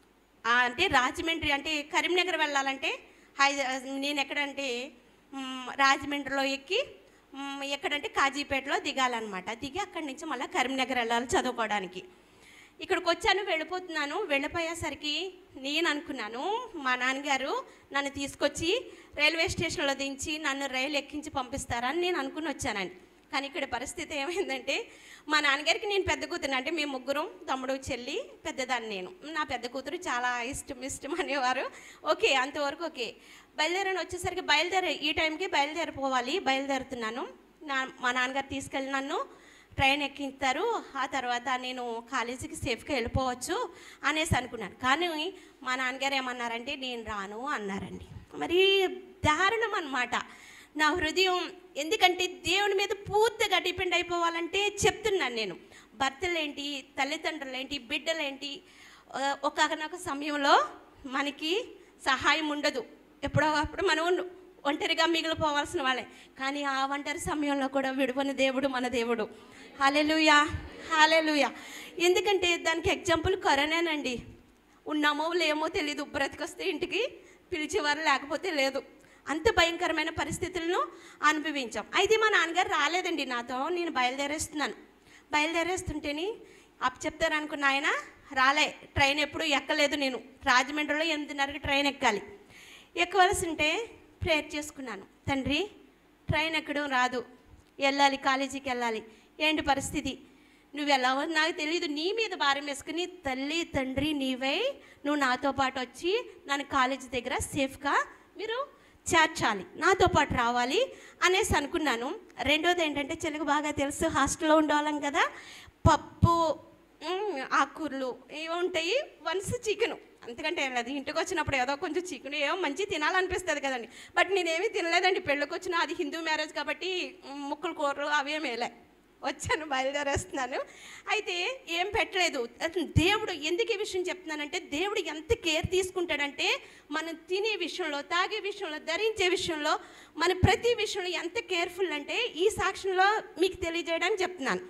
ఆ, అంటే రాజమండ్రి అంటే కరీంనగర్ వెళ్ళాలంటే హైద నేను ఎక్కడంటే మ్మ్, రాజమండ్రిలో ఎక్కి మ్మ్, ఎక్కడంటే కాజీపేటలో దిగాలన్నమాట దిగి అక్కడి నుంచి మళ్ళీ కరీంనగర్ వెళ్ళాలి చదువుకోవడానికి ఇక్కడికి వచ్చాను వెళ్ళిపోతున్నాను వెళ్ళిపోయేసరికి నేను అనుకున్నాను మా నాన్నగారు నన్ను తీసుకొచ్చి రైల్వే స్టేషన్లో దించి నన్ను రైలు ఎక్కించి పంపిస్తారని నేను అనుకుని వచ్చానండి కానీ ఇక్కడ పరిస్థితి ఏమైందంటే మా నాన్నగారికి నేను పెద్ద కూతురు అంటే మేము ముగ్గురం తమ్ముడు చెల్లి పెద్దదాన్ని నేను నా పెద్ద కూతురు చాలా ఇష్టం ఇష్టం అనేవారు ఓకే అంతవరకు ఓకే బయలుదేరని వచ్చేసరికి బయలుదేరే ఈ టైంకి బయలుదేరిపోవాలి బయలుదేరుతున్నాను నా మా నాన్నగారు తీసుకెళ్ళి నన్ను ట్రైన్ ఎక్కిస్తారు ఆ తర్వాత నేను కాలేజీకి సేఫ్గా వెళ్ళిపోవచ్చు అనేసి అనుకున్నాను కానీ మా నాన్నగారు ఏమన్నారంటే నేను రాను అన్నారండి మరి దారుణం అన్నమాట నా హృదయం ఎందుకంటే దేవుని మీద పూర్తిగా డిపెండ్ అయిపోవాలంటే చెప్తున్నాను నేను భర్తలేంటి తల్లిదండ్రులేంటి బిడ్డలేంటి ఆ, ఒకనొక సమయంలో మనకి సహాయం ఉండదు ఎప్పుడో అప్పుడు మనం ఒంటరిగా మిగిలిపోవాల్సిన వాళ్ళే కానీ ఆ ఒంటరి సమయంలో కూడా విడువని దేవుడు మన దేవుడు హాలెలుయా హాలెలుయా ఎందుకంటే దానికి ఎగ్జాంపుల్ కరోనానండి ఉన్నామో లేమో తెలీదు బ్రతికొస్తే ఇంటికి పిలిచేవారు లేకపోతే లేదు అంత భయంకరమైన పరిస్థితులను అనుభవించాం అయితే మా నాన్నగారు రాలేదండి నాతో నేను బయలుదేరేస్తున్నాను బయలుదేరేస్తుంటేని అప్ చెప్తారు అనుకున్న ఆయన రాలే ట్రైన్ ఎప్పుడు ఎక్కలేదు నేను రాజమండ్రిలో ఎనిమిదిన్నరకి ట్రైన్ ఎక్కాలి ఎక్కవలసి ఉంటే ప్రేయర్ చేసుకున్నాను తండ్రి ట్రైన్ ఎక్కడం రాదు వెళ్ళాలి కాలేజీకి వెళ్ళాలి ఏంటి పరిస్థితి నువ్వు వెళ్ళావో నాకు తెలియదు నీ మీద భారం వేసుకుని తల్లి తండ్రి నీవై నువ్వు నాతో పాటు వచ్చి నన్ను కాలేజీ దగ్గర సేఫ్గా మీరు చేర్చాలి నాతో పాటు రావాలి అనేసి అనుకున్నాను రెండోది ఏంటంటే చెలుగు బాగా తెలుసు హాస్టల్లో ఉండేవాళ్ళం కదా పప్పు మ్, ఆకుకూరలు ఇవి ఉంటాయి వన్స్ చికెను అంతకంటే ఏం లేదు ఇంటికి వచ్చినప్పుడు ఏదో కొంచెం చికెన్ ఏమో మంచి తినాలనిపిస్తుంది కదండి బట్ నేనేమీ తినలేదండి పెళ్ళికి వచ్చిన అది హిందూ మ్యారేజ్ కాబట్టి మ్, ముక్కలు కూరలు అవేం వేయలే వచ్చాను బయలుదేరేస్తున్నాను అయితే ఏం పెట్టలేదు దేవుడు ఎందుకు ఈ విషయం చెప్తున్నానంటే దేవుడు ఎంత కేర్ తీసుకుంటాడంటే మనం తినే విషయంలో తాగే విషయంలో ధరించే విషయంలో మన ప్రతి విషయంలో ఎంత కేర్ఫుల్ అంటే ఈ సాక్ష్యంలో మీకు తెలియజేయడానికి చెప్తున్నాను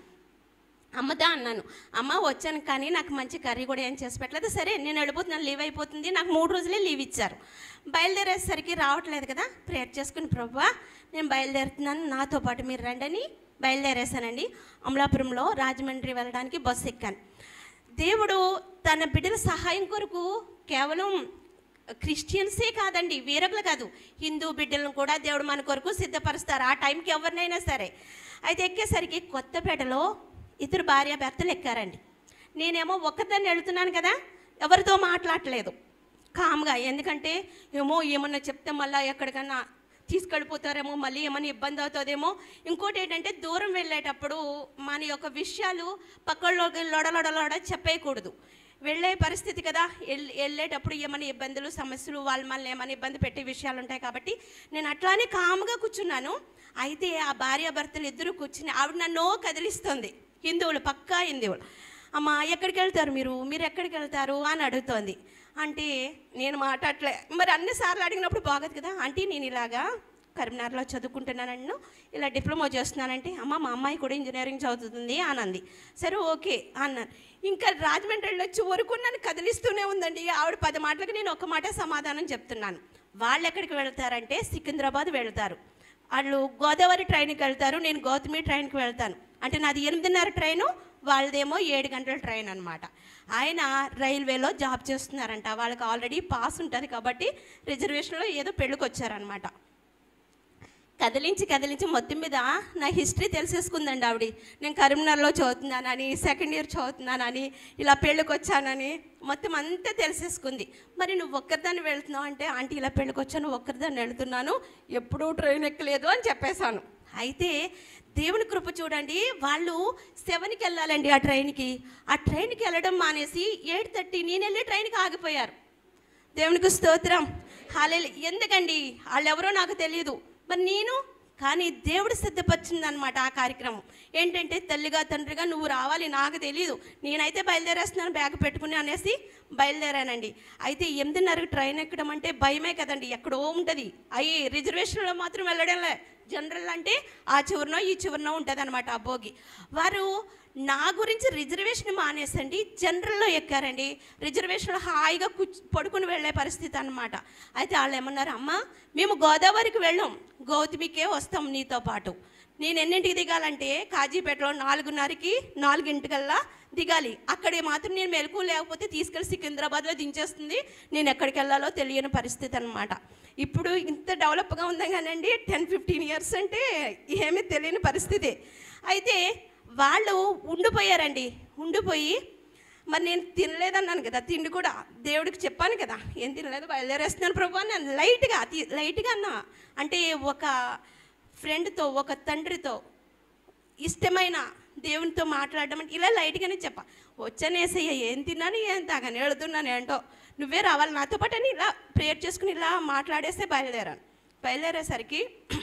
అమ్మదా అన్నాను అమ్మ వచ్చాను కానీ నాకు మంచి కర్రీ కూడా ఏం చేసి పెట్టలేదు సరే నేను వెళ్ళిపోతున్నాను లీవ్ అయిపోతుంది నాకు మూడు రోజులే లీవ్ ఇచ్చారు బయలుదేరేసరికి రావట్లేదు కదా ప్రేయర్ చేసుకుని ప్రభా నేను బయలుదేరుతున్నాను నాతో పాటు మీరు రండని బయలుదేరేశానండి అమలాపురంలో రాజమండ్రి వెళ్ళడానికి బస్సు ఎక్కాను దేవుడు తన బిడ్డల సహాయం కొరకు కేవలం క్రిస్టియన్సే కాదండి వేరొకలు కాదు హిందూ బిడ్డలను కూడా దేవుడు మన కొరకు సిద్ధపరుస్తారు ఆ టైంకి ఎవరినైనా సరే అయితే ఎక్కేసరికి కొత్తపేటలో ఇద్దరు భార్య భర్తలు ఎక్కారండి నేనేమో ఒక్కదాన్ని వెళుతున్నాను కదా ఎవరితో మాట్లాడలేదు కామ్గా ఎందుకంటే ఏమో ఏమన్నా చెప్తే మళ్ళీ ఎక్కడికన్నా తీసుకెళ్ళిపోతారేమో మళ్ళీ ఏమైనా ఇబ్బంది అవుతుందేమో ఇంకోటి ఏంటంటే దూరం వెళ్ళేటప్పుడు మన యొక్క విషయాలు పక్కల్లోకి లొడలొడలొడ చెప్పేయకూడదు వెళ్ళే పరిస్థితి కదా ఎల్ వెళ్ళేటప్పుడు ఏమైనా ఇబ్బందులు సమస్యలు వాళ్ళు మనల్ని ఏమైనా ఇబ్బంది పెట్టే విషయాలు ఉంటాయి కాబట్టి నేను అట్లానే కామ్గా కూర్చున్నాను అయితే ఆ భార్యాభర్తలు ఇద్దరు కూర్చుని ఆవిడ నన్ను కదిలిస్తుంది హిందువులు పక్కా హిందువులు అమ్మ ఎక్కడికి వెళ్తారు మీరు మీరు ఎక్కడికి వెళ్తారు అని అడుగుతోంది అంటే నేను మాట్లాడలే మరి అన్నిసార్లు అడిగినప్పుడు బాగోదు కదా అంటే నేను ఇలాగా కరీంనగర్లో చదువుకుంటున్నాను ఇలా డిప్లొమా చేస్తున్నానంటే అమ్మ మా అమ్మాయి కూడా ఇంజనీరింగ్ చదువుతుంది అని అంది సరే ఓకే అన్నాను ఇంకా రాజమండ్రిలో వచ్చే వరకు నన్ను కదిలిస్తూనే ఉందండి ఆవిడ పది మాటలకు నేను ఒక మాట సమాధానం చెప్తున్నాను వాళ్ళు ఎక్కడికి వెళ్తారంటే సికింద్రాబాద్ వెళ్తారు వాళ్ళు గోదావరి ట్రైన్కి వెళ్తారు నేను గౌతమి ట్రైన్కి వెళ్తాను అంటే నాది ఎనిమిదిన్నర ట్రైను వాళ్ళదేమో ఏడు గంటల ట్రైన్ అనమాట ఆయన రైల్వేలో జాబ్ చేస్తున్నారంట వాళ్ళకి ఆల్రెడీ పాస్ ఉంటుంది కాబట్టి రిజర్వేషన్లో ఏదో పెళ్ళికి వచ్చారనమాట కదిలించి కదిలించి మొత్తం మీద నా హిస్టరీ తెలిసేసుకుందండి ఆవిడ నేను కరీంనగర్లో చదువుతున్నానని సెకండ్ ఇయర్ చదువుతున్నానని ఇలా పెళ్ళికి వచ్చానని మొత్తం అంతా తెలిసేసుకుంది మరి నువ్వు ఒక్కరిదాన్ని వెళ్తున్నావు అంటే ఆంటీ ఇలా పెళ్ళికి వచ్చాను ఒక్కరిదాన్ని వెళ్తున్నాను ఎప్పుడూ ట్రైన్ ఎక్కలేదు అని చెప్పేశాను అయితే దేవుని కృప చూడండి వాళ్ళు సెవెన్కి వెళ్ళాలండి ఆ ట్రైన్కి ఆ ట్రైన్కి వెళ్ళడం మానేసి ఎయిట్ థర్టీ నేను వెళ్ళి ట్రైన్కి ఆగిపోయారు దేవునికి స్తోత్రం హాలే ఎందుకండి వాళ్ళు ఎవరో నాకు తెలియదు మరి నేను కానీ దేవుడు సిద్ధపరిచిందనమాట ఆ కార్యక్రమం ఏంటంటే తల్లిగా తండ్రిగా నువ్వు రావాలి నాకు తెలియదు నేనైతే బయలుదేరేస్తున్నాను బ్యాగ్ పెట్టుకుని అనేసి బయలుదేరానండి అయితే ఎనిమిదిన్నరకు ట్రైన్ ఎక్కడం అంటే భయమే కదండి ఎక్కడో ఉంటుంది అయ్యి రిజర్వేషన్లో మాత్రం వెళ్ళడంలే జనరల్ అంటే ఆ చివరినో ఈ చివరినో ఉంటుంది అనమాట ఆ భోగి వారు నా గురించి రిజర్వేషన్ మానేసండి జనరల్లో ఎక్కారండి రిజర్వేషన్లో హాయిగా కూర్చు పడుకుని వెళ్ళే పరిస్థితి అనమాట అయితే వాళ్ళు ఏమన్నారు అమ్మ మేము గోదావరికి వెళ్ళాం గౌతమికే వస్తాం నీతో పాటు నేను ఎన్నింటికి దిగాలంటే కాజీపేటలో నాలుగున్నరకి నాలుగింటికల్లా దిగాలి అక్కడే మాత్రం నేను మెలకు లేకపోతే తీసుకెళ్ళి సికింద్రాబాద్లో దించేస్తుంది నేను ఎక్కడికి వెళ్ళాలో తెలియని పరిస్థితి అనమాట ఇప్పుడు ఇంత డెవలప్గా ఉంది కానండి టెన్ ఫిఫ్టీన్ ఇయర్స్ అంటే ఏమీ తెలియని పరిస్థితి అయితే వాళ్ళు ఉండిపోయారండి ఉండిపోయి మరి నేను తినలేదన్నాను కదా తిండి కూడా దేవుడికి చెప్పాను కదా ఏం తినలేదు బయలుదేరేస్తున్నాను ప్రభు అని నేను లైట్గా అతి లైట్గా అన్నా అంటే ఒక ఫ్రెండ్తో ఒక తండ్రితో ఇష్టమైన దేవునితో మాట్లాడడం అంటే ఇలా లైట్గానే చెప్ప వచ్చనేసయ్య ఏం తిన్నాను ఏం తాగాను వెళుతున్నాను ఏంటో నువ్వే రావాలి నాతో పాటు అని ఇలా ప్రేయర్ చేసుకుని ఇలా మాట్లాడేస్తే బయలుదేరాను బయలుదేరేసరికి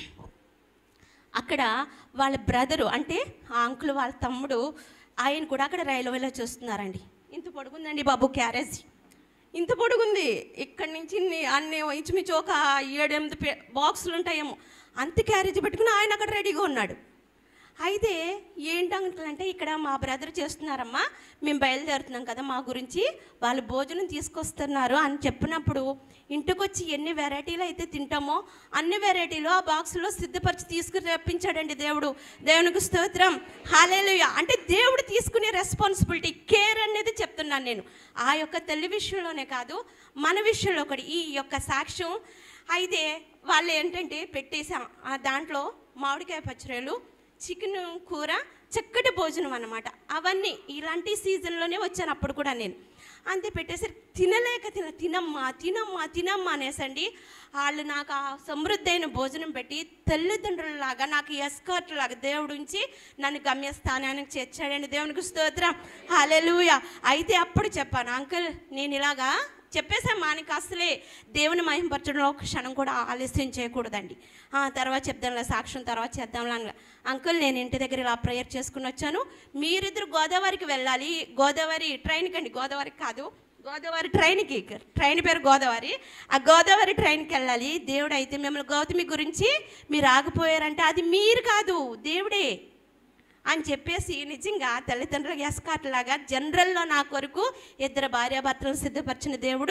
అక్కడ వాళ్ళ బ్రదరు అంటే ఆ అంకుల్ వాళ్ళ తమ్ముడు ఆయన కూడా అక్కడ రైల్వేలో చూస్తున్నారండి ఇంత పొడుగుందండి బాబు క్యారేజ్ ఇంత పొడుగుంది ఇక్కడి నుంచి ఇన్ని- అన్ని ఇంచుమించు ఒక ఏడెనిమిది పే- బాక్సులు ఉంటాయేమో అంత క్యారేజ్ పెట్టుకుని ఆయన అక్కడ రెడీగా ఉన్నాడు అయితే ఏంటి అంకుల్ అంటే ఇక్కడ మా బ్రదర్ చేస్తున్నారమ్మా మేము బయలుదేరుతున్నాం కదా మా గురించి వాళ్ళు భోజనం తీసుకొస్తున్నారు అని చెప్పినప్పుడు ఇంటికి వచ్చి ఎన్ని వెరైటీలు అయితే తింటామో అన్ని వెరైటీలు ఆ బాక్స్లో సిద్ధపరిచి తీసుకుని రప్పించాడండి దేవుడు దేవునికి స్తోత్రం హాలేలుయ అంటే దేవుడు తీసుకునే రెస్పాన్సిబిలిటీ కేర్ అనేది చెప్తున్నాను నేను ఆ యొక్క తల్లి విషయంలోనే కాదు మన విషయంలో కూడా ఈ యొక్క సాక్ష్యం అయితే వాళ్ళు ఏంటంటే పెట్టేసాం ఆ దాంట్లో మామిడికాయ పచ్చడిలు చికెన్ కూర చక్కటి భోజనం అన్నమాట అవన్నీ ఇలాంటి సీజన్లోనే వచ్చాను అప్పుడు కూడా నేను అంతే పెట్టేసరి తినలేక తిన తినమ్మా తినమ్మా తినమ్మా అనేసండి వాళ్ళు నాకు ఆ సమృద్ధైన భోజనం పెట్టి తల్లిదండ్రులలాగా నాకు ఎస్కర్ట్ లాగా దేవుడు ఉంచి నన్ను గమ్యస్థానానికి చేర్చాడండి దేవునికి స్తోత్రం హాలెలూయ అయితే అప్పుడు చెప్పాను అంకుల్ నేను ఇలాగా చెప్పేసాం మానికి అసలే దేవుని మహింపరచడంలో ఒక క్షణం కూడా ఆలస్యం చేయకూడదండి ఆ తర్వాత చెప్దాంలే సాక్ష్యం తర్వాత చేద్దాంలే అనగా అంకుల్ నేను ఇంటి దగ్గర ఇలా ప్రేయర్ చేసుకుని వచ్చాను మీరిద్దరు గోదావరికి వెళ్ళాలి గోదావరి ట్రైన్కి అండి గోదావరికి కాదు గోదావరి ట్రైన్కి ట్రైన్ పేరు గోదావరి ఆ గోదావరి ట్రైన్కి వెళ్ళాలి దేవుడు అయితే మిమ్మల్ని గౌతమి గురించి మీరు ఆగిపోయారంటే అది మీరు కాదు దేవుడే అని చెప్పేసి నిజంగా తల్లిదండ్రులకు ఎస్కాట్ లాగా జనరల్లో నా కొరకు ఇద్దరు భార్యాభర్తలను సిద్ధపరిచిన దేవుడు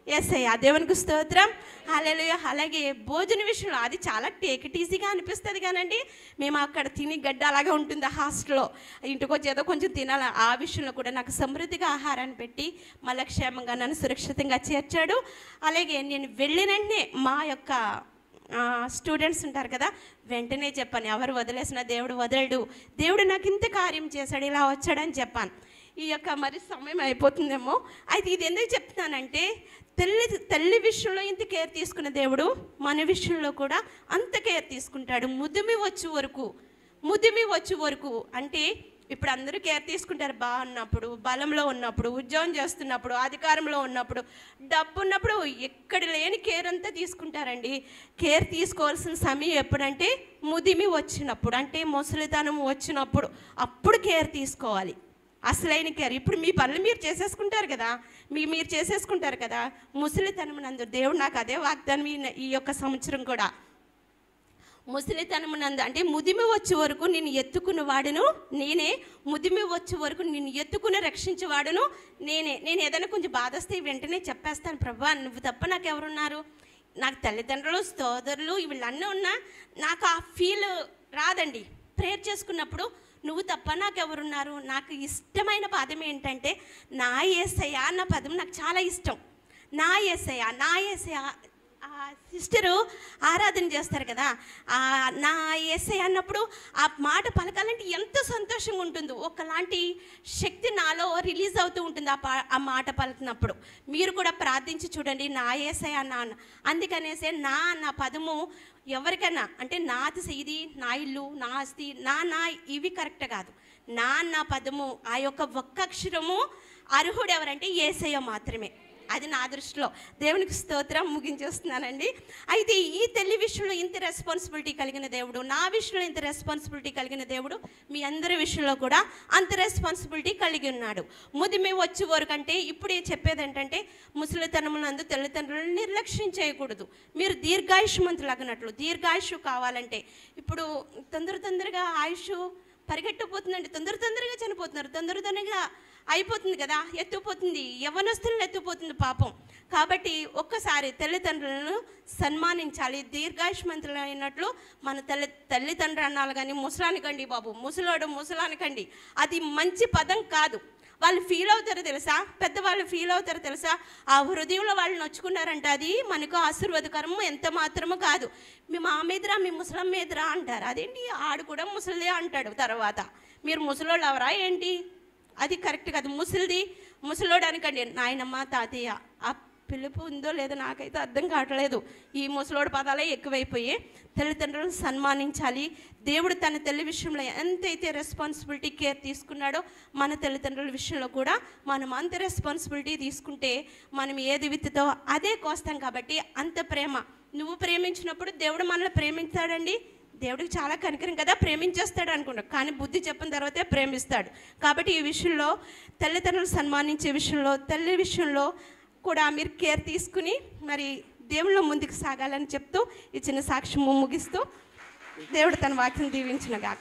ఎస్ఐ దేవునికి స్తోత్రం హల్లెలూయా అలాగే భోజన విషయంలో అది చాలా టేక్ ఇట్ ఈజీగా అనిపిస్తుంది కానండి మేము అక్కడ తిని గడ్డ అలాగే ఉంటుంది హాస్టల్లో ఇంటికి వచ్చి ఏదో కొంచెం తినాలి ఆ విషయంలో కూడా నాకు సమృద్ధిగా ఆహారాన్ని పెట్టి మళ్ళీ క్షేమంగా నన్ను సురక్షితంగా చేర్చాడు అలాగే నేను వెళ్ళినన్నే మా యొక్క స్టూడెంట్స్ ఉంటారు కదా వెంటనే చెప్పాను ఎవరు వదిలేసిన దేవుడు వదలడు దేవుడు నాకు ఇంత కార్యం చేశాడు ఇలా వచ్చాడని చెప్పాను ఈ యొక్క మరి సమయం అయిపోతుందేమో అయితే ఇది ఎందుకు చెప్తున్నానంటే తల్లి తల్లి విషయంలో ఇంత కేర్ తీసుకున్న దేవుడు మన విషయంలో కూడా అంత కేర్ తీసుకుంటాడు ముదిమి వచ్చే వరకు ముదిమి వచ్చే వరకు అంటే ఇప్పుడు అందరూ కేర్ తీసుకుంటారు బాగున్నప్పుడు బలంలో ఉన్నప్పుడు ఉద్యోగం చేస్తున్నప్పుడు అధికారంలో ఉన్నప్పుడు డబ్బు ఉన్నప్పుడు ఎక్కడ లేని కేర్ అంతా తీసుకుంటారండి కేర్ తీసుకోవాల్సిన సమయం ఎప్పుడంటే ముదిమి వచ్చినప్పుడు అంటే ముసలితనం వచ్చినప్పుడు అప్పుడు కేర్ తీసుకోవాలి అసలైన కేర్ ఇప్పుడు మీ పనులు మీరు చేసేసుకుంటారు కదా మీ మీరు చేసేసుకుంటారు కదా ముసలితనం నందు దేవుడు నాకు అదే వాగ్దానం ఈ- ఈ యొక్క సంవత్సరం కూడా ముసలితనమునందు అంటే ముదిమి వచ్చే వరకు నేను ఎత్తుకున్న వాడును నేనే ముదిమి వచ్చే వరకు నిన్ను ఎత్తుకుని రక్షించేవాడును నేనే నేను ఏదైనా కొంచెం బాధస్తే వెంటనే చెప్పేస్తాను ప్రభా నువ్వు తప్ప నాకు ఎవరున్నారు నాకు తల్లిదండ్రులు సోదరులు వీళ్ళన్నీ ఉన్నా నాకు ఆ ఫీల్ రాదండి ప్రేయర్ చేసుకున్నప్పుడు నువ్వు తప్ప నాకు ఎవరున్నారు నాకు ఇష్టమైన పదం ఏంటంటే నా ఏసయ్య అన్న పదం నాకు చాలా ఇష్టం నా ఏసయ్య నా ఏసయ్య ఆ సిస్టరు ఆరాధన చేస్తారు కదా ఆ నా ఎస్ఐ అన్నప్పుడు ఆ మాట పలకాలంటే ఎంత సంతోషంగా ఉంటుందో ఒకలాంటి శక్తి నాలో రిలీజ్ అవుతూ ఉంటుంది ఆ పా ఆ మాట పలికినప్పుడు మీరు కూడా ప్రార్థించి చూడండి నా ఏసై అన్న అన్న అందుకనేసే నా అన్న పదము ఎవరికైనా అంటే నాది ఇది నా ఇల్లు నా ఆస్తి నా నా ఇవి కరెక్ట్ కాదు నా అన్న పదము ఆ యొక్క ఒక్క అక్షరము అర్హుడు ఎవరంటే ఏసయ్య మాత్రమే అది నా దృష్టిలో దేవునికి స్తోత్రం ముగించేస్తున్నానండి అయితే ఈ తల్లి విషయంలో ఇంత రెస్పాన్సిబిలిటీ కలిగిన దేవుడు నా విషయంలో ఇంత రెస్పాన్సిబిలిటీ కలిగిన దేవుడు మీ అందరి విషయంలో కూడా అంత రెస్పాన్సిబిలిటీ కలిగి ఉన్నాడు ముదిమి వచ్చే వరకు అంటే ఇప్పుడే చెప్పేది ఏంటంటే ముసలితనమునందు తల్లిదండ్రులను నిర్లక్ష్యం చేయకూడదు మీరు దీర్ఘాయుష్మంతులు అగినట్లు దీర్ఘాయుషు కావాలంటే ఇప్పుడు తొందర తొందరగా ఆయుష్ పరిగెట్టుకుపోతుందండి తొందర తొందరగా చనిపోతున్నారు తొందర తొందరగా అయిపోతుంది కదా ఎత్తుపోతుంది యవనస్తులను ఎత్తుపోతుంది పాపం కాబట్టి ఒక్కసారి తల్లిదండ్రులను సన్మానించాలి దీర్ఘాయుష్మంతులు అయినట్లు మన తల్లి తల్లిదండ్రులు అనాలి కానీ ముసలానికండి బాబు ముసలోడు ముసలానికండి అది మంచి పదం కాదు వాళ్ళు ఫీల్ అవుతారో తెలుసా పెద్దవాళ్ళు ఫీల్ అవుతారో తెలుసా ఆ హృదయంలో వాళ్ళు నొచ్చుకున్నారంట అది మనకు ఆశీర్వాదకరము ఎంత మాత్రము కాదు మీ మా మీదరా మీ ముసలం మీదరా అంటారు అదేంటి ఆడు కూడా ముసలిదే అంటాడు తర్వాత మీరు ముసలోళ్ళు ఎవరా ఏంటి అది కరెక్ట్ కాదు ముసలిది ముసలోడు అనకండి నాయనమ్మ తాతయ్య ఆ పిలుపు ఉందో లేదో నాకైతే అర్థం కావట్లేదు ఈ ముసలోడు పదాలే ఎక్కువైపోయి తల్లిదండ్రులను సన్మానించాలి దేవుడు తన తల్లి విషయంలో ఎంతైతే రెస్పాన్సిబిలిటీ కేర్ తీసుకున్నాడో మన తల్లిదండ్రుల విషయంలో కూడా మనం అంత రెస్పాన్సిబిలిటీ తీసుకుంటే మనం ఏది విత్తుతో అదే కోస్తాం కాబట్టి అంత ప్రేమ నువ్వు ప్రేమించినప్పుడు దేవుడు మనల్ని ప్రేమించాడండి దేవుడికి చాలా కనికరం కదా ప్రేమించేస్తాడు అనుకుంటాడు కానీ బుద్ధి చెప్పిన తర్వాతే ప్రేమిస్తాడు కాబట్టి ఈ విషయంలో తల్లిదండ్రులు సన్మానించే విషయంలో తల్లి విషయంలో కూడా మీరు కేర్ తీసుకుని మరి దేవుళ్ళు ముందుకు సాగాలని చెప్తూ ఈ చిన్న సాక్ష్యము ముగిస్తూ దేవుడు తన వాక్యం దీవించిన గాక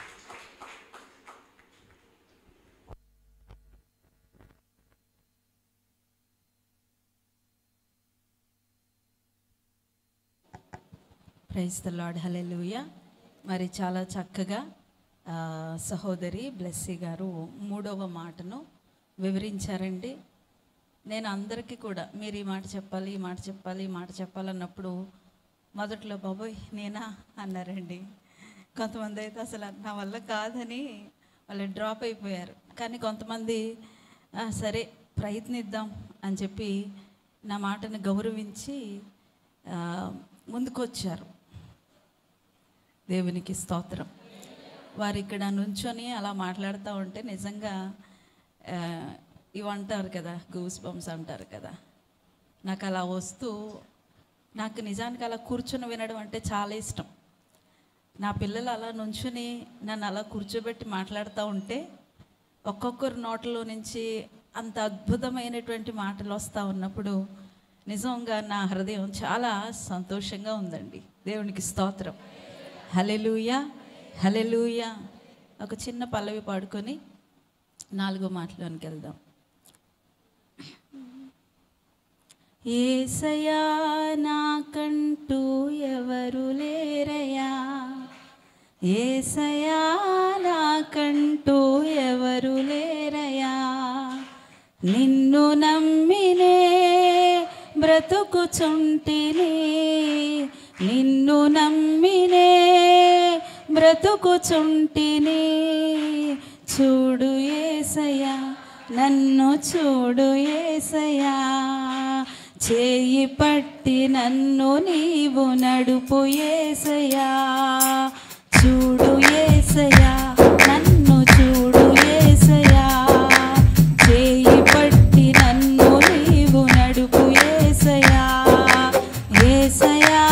ప్రైజ్ ద లార్డ్ హలెలూయ మరి చాలా చక్కగా ఆ, సహోదరి బ్లెస్సీ గారు మూడవ మాటను వివరించారండి నేను అందరికీ కూడా మీరు ఈ మాట చెప్పాలి ఈ మాట చెప్పాలి ఈ మాట చెప్పాలన్నప్పుడు మొదట్లో బాబోయ్ నేనా అన్నారండి కొంతమంది అయితే అసలు నా వల్ల కాదని వాళ్ళు డ్రాప్ అయిపోయారు కానీ కొంతమంది "ఆ, సరే ప్రయత్నిద్దాం అని చెప్పి నా మాటను గౌరవించి ఆ, ముందుకొచ్చారు దేవునికి స్తోత్రం వారు ఇక్కడ నుంచొని అలా మాట్లాడుతూ ఉంటే నిజంగా ఆ, ఇవి అంటారు కదా గూస్ బంప్స్ అంటారు కదా నాకు అలా వస్తూ నాకు నిజానికి అలా కూర్చొని వినడం అంటే చాలా ఇష్టం నా పిల్లలు అలా నుంచుని నన్ను అలా కూర్చోబెట్టి మాట్లాడుతూ ఉంటే ఒక్కొక్కరి నోట్లో నుంచి అంత అద్భుతమైనటువంటి మాటలు వస్తూ ఉన్నప్పుడు నిజంగా నా హృదయం చాలా సంతోషంగా ఉందండి దేవునికి స్తోత్రం హలెలూయ హలెలూయ ఒక చిన్న పల్లవి పాడుకొని నాలుగో మాటలోనికి వెళ్దాం ఏసయా నాకంటూ ఎవరు లేరయా ఏసయా నాకంటూ ఎవరు లేరయా నిన్ను నమ్మినే బ్రతుకుచుంటిని నిన్ను నమ్మినే బ్రతుకుచుంటిని చూడు ఏసయా నన్ను చూడు ఏసయా చేయి పట్టి నన్ను నీవు నడుపు ఏసయా చూడు ఏసయా నన్ను చూడు ఏసయా చేయి పట్టి నన్ను నీవు నడుపు ఏసయా ఏసయా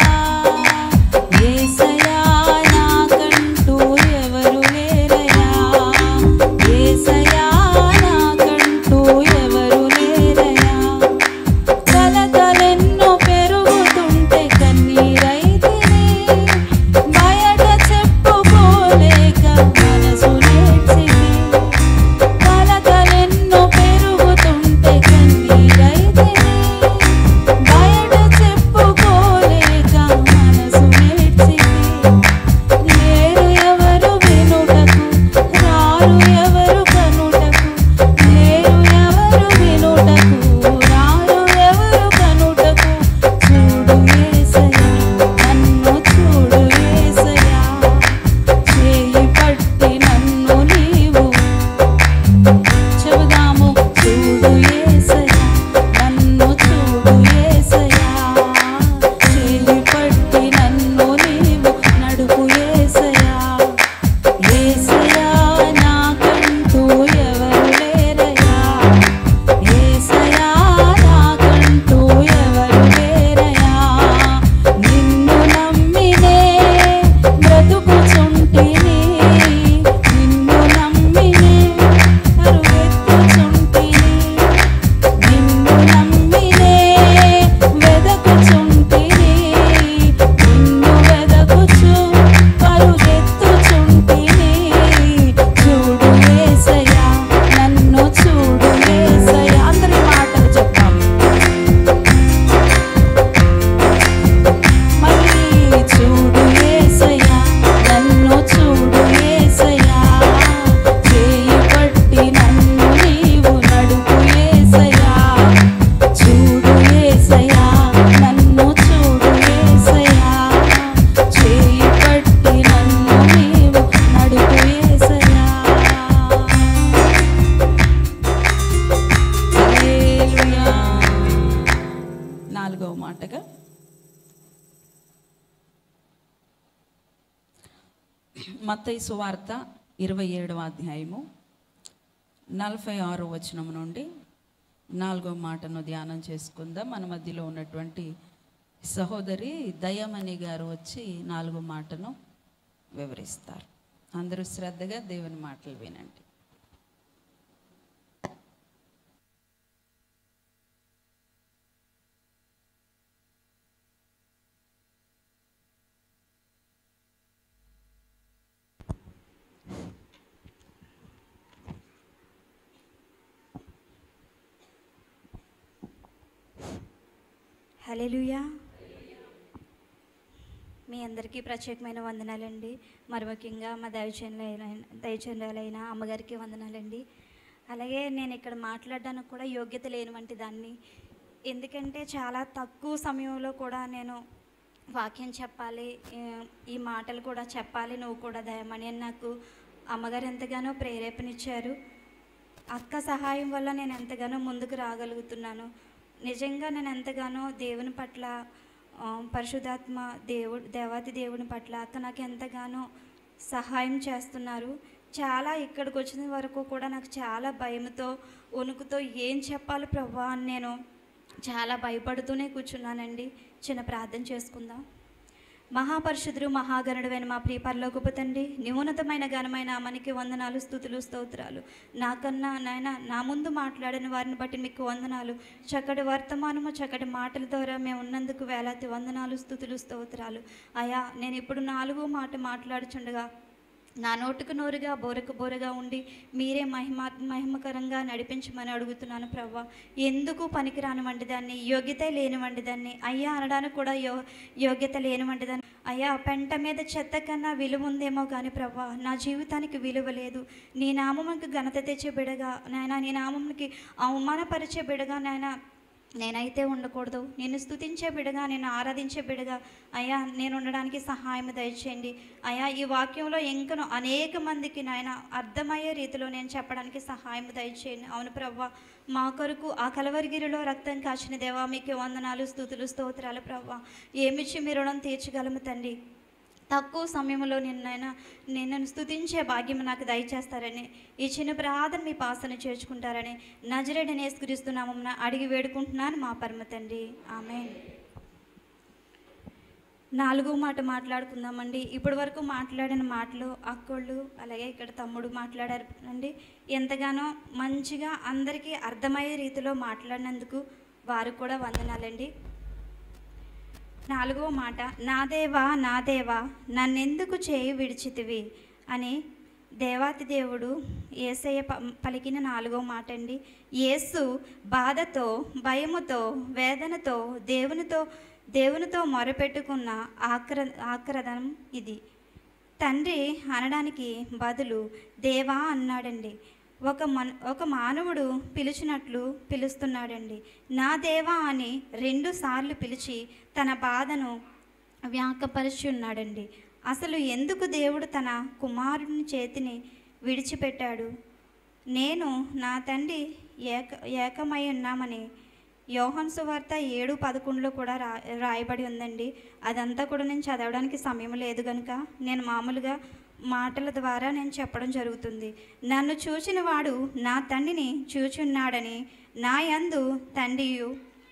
ఏసయా నాకంటూ ఎవరు లేరయా ఏసయా నాకంటూ ఎవరు లేరయా కలతలెన్నో పెరుగుతుంటే కన్నీరైతిని బయట చెప్పుకోలేక మనసు నేర్చింది కలతలెన్నో పెరుగుతుంటే కన్నీరైతిని బయట చెప్పుకోలేక మనసు నేర్చింది లేరు ఎవరు వినుటకు రారు ఎవరు కనుటకు లేరు ఎవరు వినుటకు రారు ఎవరు కనుటకు చూడు ఏసయ్యా నన్ను చూడు ఏసయ్యా చేయి పట్టి నన్ను నీవు చెబుదాము చూడు ఏసయ్యా నన్ను చూడు ఏసయ్యా చేయి పట్టి నన్ను నీవు నడుపు ఏసయ్యా ఏసయ్యా నాకంటూ ఎవరు లేరయ్యా ఏసయ్యా నాకంటూ ఎవరు లేరయ్యా నిన్ను నమ్మినే బ్రతుకుచుంటిని నిన్ను నమ్మినే కరువెత్తుచుంటిని నిన్ను నమ్మినే వెదకుచుంటిని నిన్ను వెదకుచు పరుగెత్తుచుంటిని చూడు ఏసయ్యా నన్ను చూడు ఏసయ్యా అందరి మాటలు చెప్పాలి మళ్ళీ చూడు ఏసయ్యా నన్ను చూడు ఏసయ్యా చేయి పట్టి నన్ను నీవు నడుపు ఏసయ్యా చూడు ఏసయ్యా నన్ను చూడు ఏసయ్యా చేయి పట్టి నన్ను నీవు నడుపు ఏసయ్యా హల్లెలూయా నాలుగవ మాటగా మత్తయి సువార్త ఇరవై ఏడవ అధ్యాయము నలభై ఆరో వచనం నుండి నాలుగో మాటను ధ్యానం చేసుకుందాం మన మధ్యలో ఉన్నటువంటి సహోదరి దయమణి గారు వచ్చి నాలుగో మాటను వివరిస్తారు అందరూ శ్రద్ధగా దేవుని మాటలు వినండి హల్లెలూయా మీ అందరికీ ప్రత్యేకమైన వందనాలండి మరి ముఖ్యంగా మా దైవచనులైన దైవచనులైన అమ్మగారికి వందనాలండి అలాగే నేను ఇక్కడ మాట్లాడడానికి కూడా యోగ్యత లేనివంటి దాన్ని ఎందుకంటే చాలా తక్కువ సమయంలో కూడా నేను వాక్యం చెప్పాలి ఈ- ఈ మాటలు కూడా చెప్పాలి నువ్వు కూడా దయమని అని నాకు అమ్మగారు ఎంతగానో ప్రేరేపణిచ్చారు అక్క సహాయం వల్ల నేను ఎంతగానో ముందుకు రాగలుగుతున్నాను నిజంగా నేను ఎంతగానో దేవుని పట్ల ఆ, పరిశుద్ధాత్మ దేవుడు దేవాది దేవుని పట్ల అక్క నాకు ఎంతగానో సహాయం చేస్తున్నారు చాలా ఇక్కడికి వచ్చిన వరకు కూడా నాకు చాలా భయంతో వణుకుతో ఏం చెప్పాలి ప్రభా అని నేను చాలా భయపడుతూనే కూర్చున్నానండి చిన్న ప్రార్థన చేసుకుందాం మహాపరిశుద్ధుడు మహాగణుడైన మా ప్రియ పరలోకపు తండ్రి నివున్నతమైన ఘనమైన మనకి వందనాలు స్థుతులు స్తోత్రాలు నాకన్నా నాయన నా ముందు మాట్లాడిన వారిని బట్టి మీకు వందనాలు చక్కటి వర్తమానము చక్కటి మాటల ద్వారా మేము ఉన్నందుకు వేలాది వందనాలు స్థుతులు స్తోత్రాలు అయా నేను ఇప్పుడు నాలుగో మాట మాట్లాడుచుండగా నా నోటుకు నోరుగా బోరకు బోరగా ఉండి మీరే మహిమ మహిమకరంగా నడిపించమని అడుగుతున్నాను ప్రవ్వ ఎందుకు పనికిరాని వంటిదాన్ని యోగ్యత లేని వంటిదాన్ని అయ్యా అనడానికి కూడా యో యోగ్యత లేని వంటిదాన్ని అయ్యా పెంట మీద చెత్త కన్నా విలువ ఉందేమో కానీ ప్రవ్వ నా జీవితానికి విలువ లేదు నీ నామమునికి ఘనత తెచ్చే బిడగా నాయన నీ నామమునికి అవమానపరిచే బిడగా నాయన నేనైతే ఉండకూడదు నేను స్తుతించే బిడగా నేను ఆరాధించే బిడగా అయ్యా నేను ఉండడానికి సహాయం దయచేయండి అయ్యా ఈ వాక్యంలో ఇంకను అనేక మందికి నాయన అర్థమయ్యే రీతిలో నేను చెప్పడానికి సహాయం దయచేయండి అవును ప్రవ్వ మా కొరకు ఆ కలవరిగిరిలో రక్తం కాచిన దేవా మీకు వందనాలు స్థుతులు స్తోత్రాలు ప్రవ్వ ఏమిచ్చి మీ రుణం తీర్చగలము తండ్రి తక్కువ సమయంలో నిన్నైనా నిన్ను స్తుతించే భాగ్యం నాకు దయచేస్తారని ఈ చిన్న ప్రార్థన మీ పాసన చేర్చుకుంటారని నజరేడని నేస్కరిస్తున్నామన్న అడిగి వేడుకుంటున్నాను మా పరమ తండ్రి ఆమె నాలుగో మాట మాట్లాడుకుందామండి ఇప్పటి వరకు మాట్లాడిన మాటలు అక్కోళ్ళు అలాగే ఇక్కడ తమ్ముడు మాట్లాడారు అండి ఎంతగానో మంచిగా అందరికీ అర్థమయ్యే రీతిలో మాట్లాడినందుకు వారు కూడా వందనాలండి నాలుగవ మాట నా దేవా నా దేవా నన్నెందుకు చేయి విడిచితివి అని దేవాతి దేవుడు ఏసయ్య ప- పలికిన నాలుగో మాట అండి యేసు బాధతో భయముతో వేదనతో దేవునితో దేవునితో మొరపెట్టుకున్న ఆక్ర ఆక్రదనం ఇది తండ్రి అనడానికి బదులు దేవా అన్నాడండి ఒక మన ఒక మానవుడు పిలిచినట్లు పిలుస్తున్నాడండి నా దేవా అని రెండు సార్లు పిలిచి తన బాధను వ్యాకపరిచి ఉన్నాడండి అసలు ఎందుకు దేవుడు తన కుమారుని చేతిని విడిచిపెట్టాడు నేను నా తండ్రి ఏక ఏకమై ఉన్నామని యోహన్ సువార్త ఏడు పదకొండులో కూడా రా రాయబడి ఉందండి అదంతా కూడా నేను చదవడానికి సమయం లేదు కనుక నేను మామూలుగా మాటల ద్వారా నేను చెప్పడం జరుగుతుంది నన్ను చూచిన వాడు నా తండ్రిని చూచున్నాడని నా యందు తండ్రియు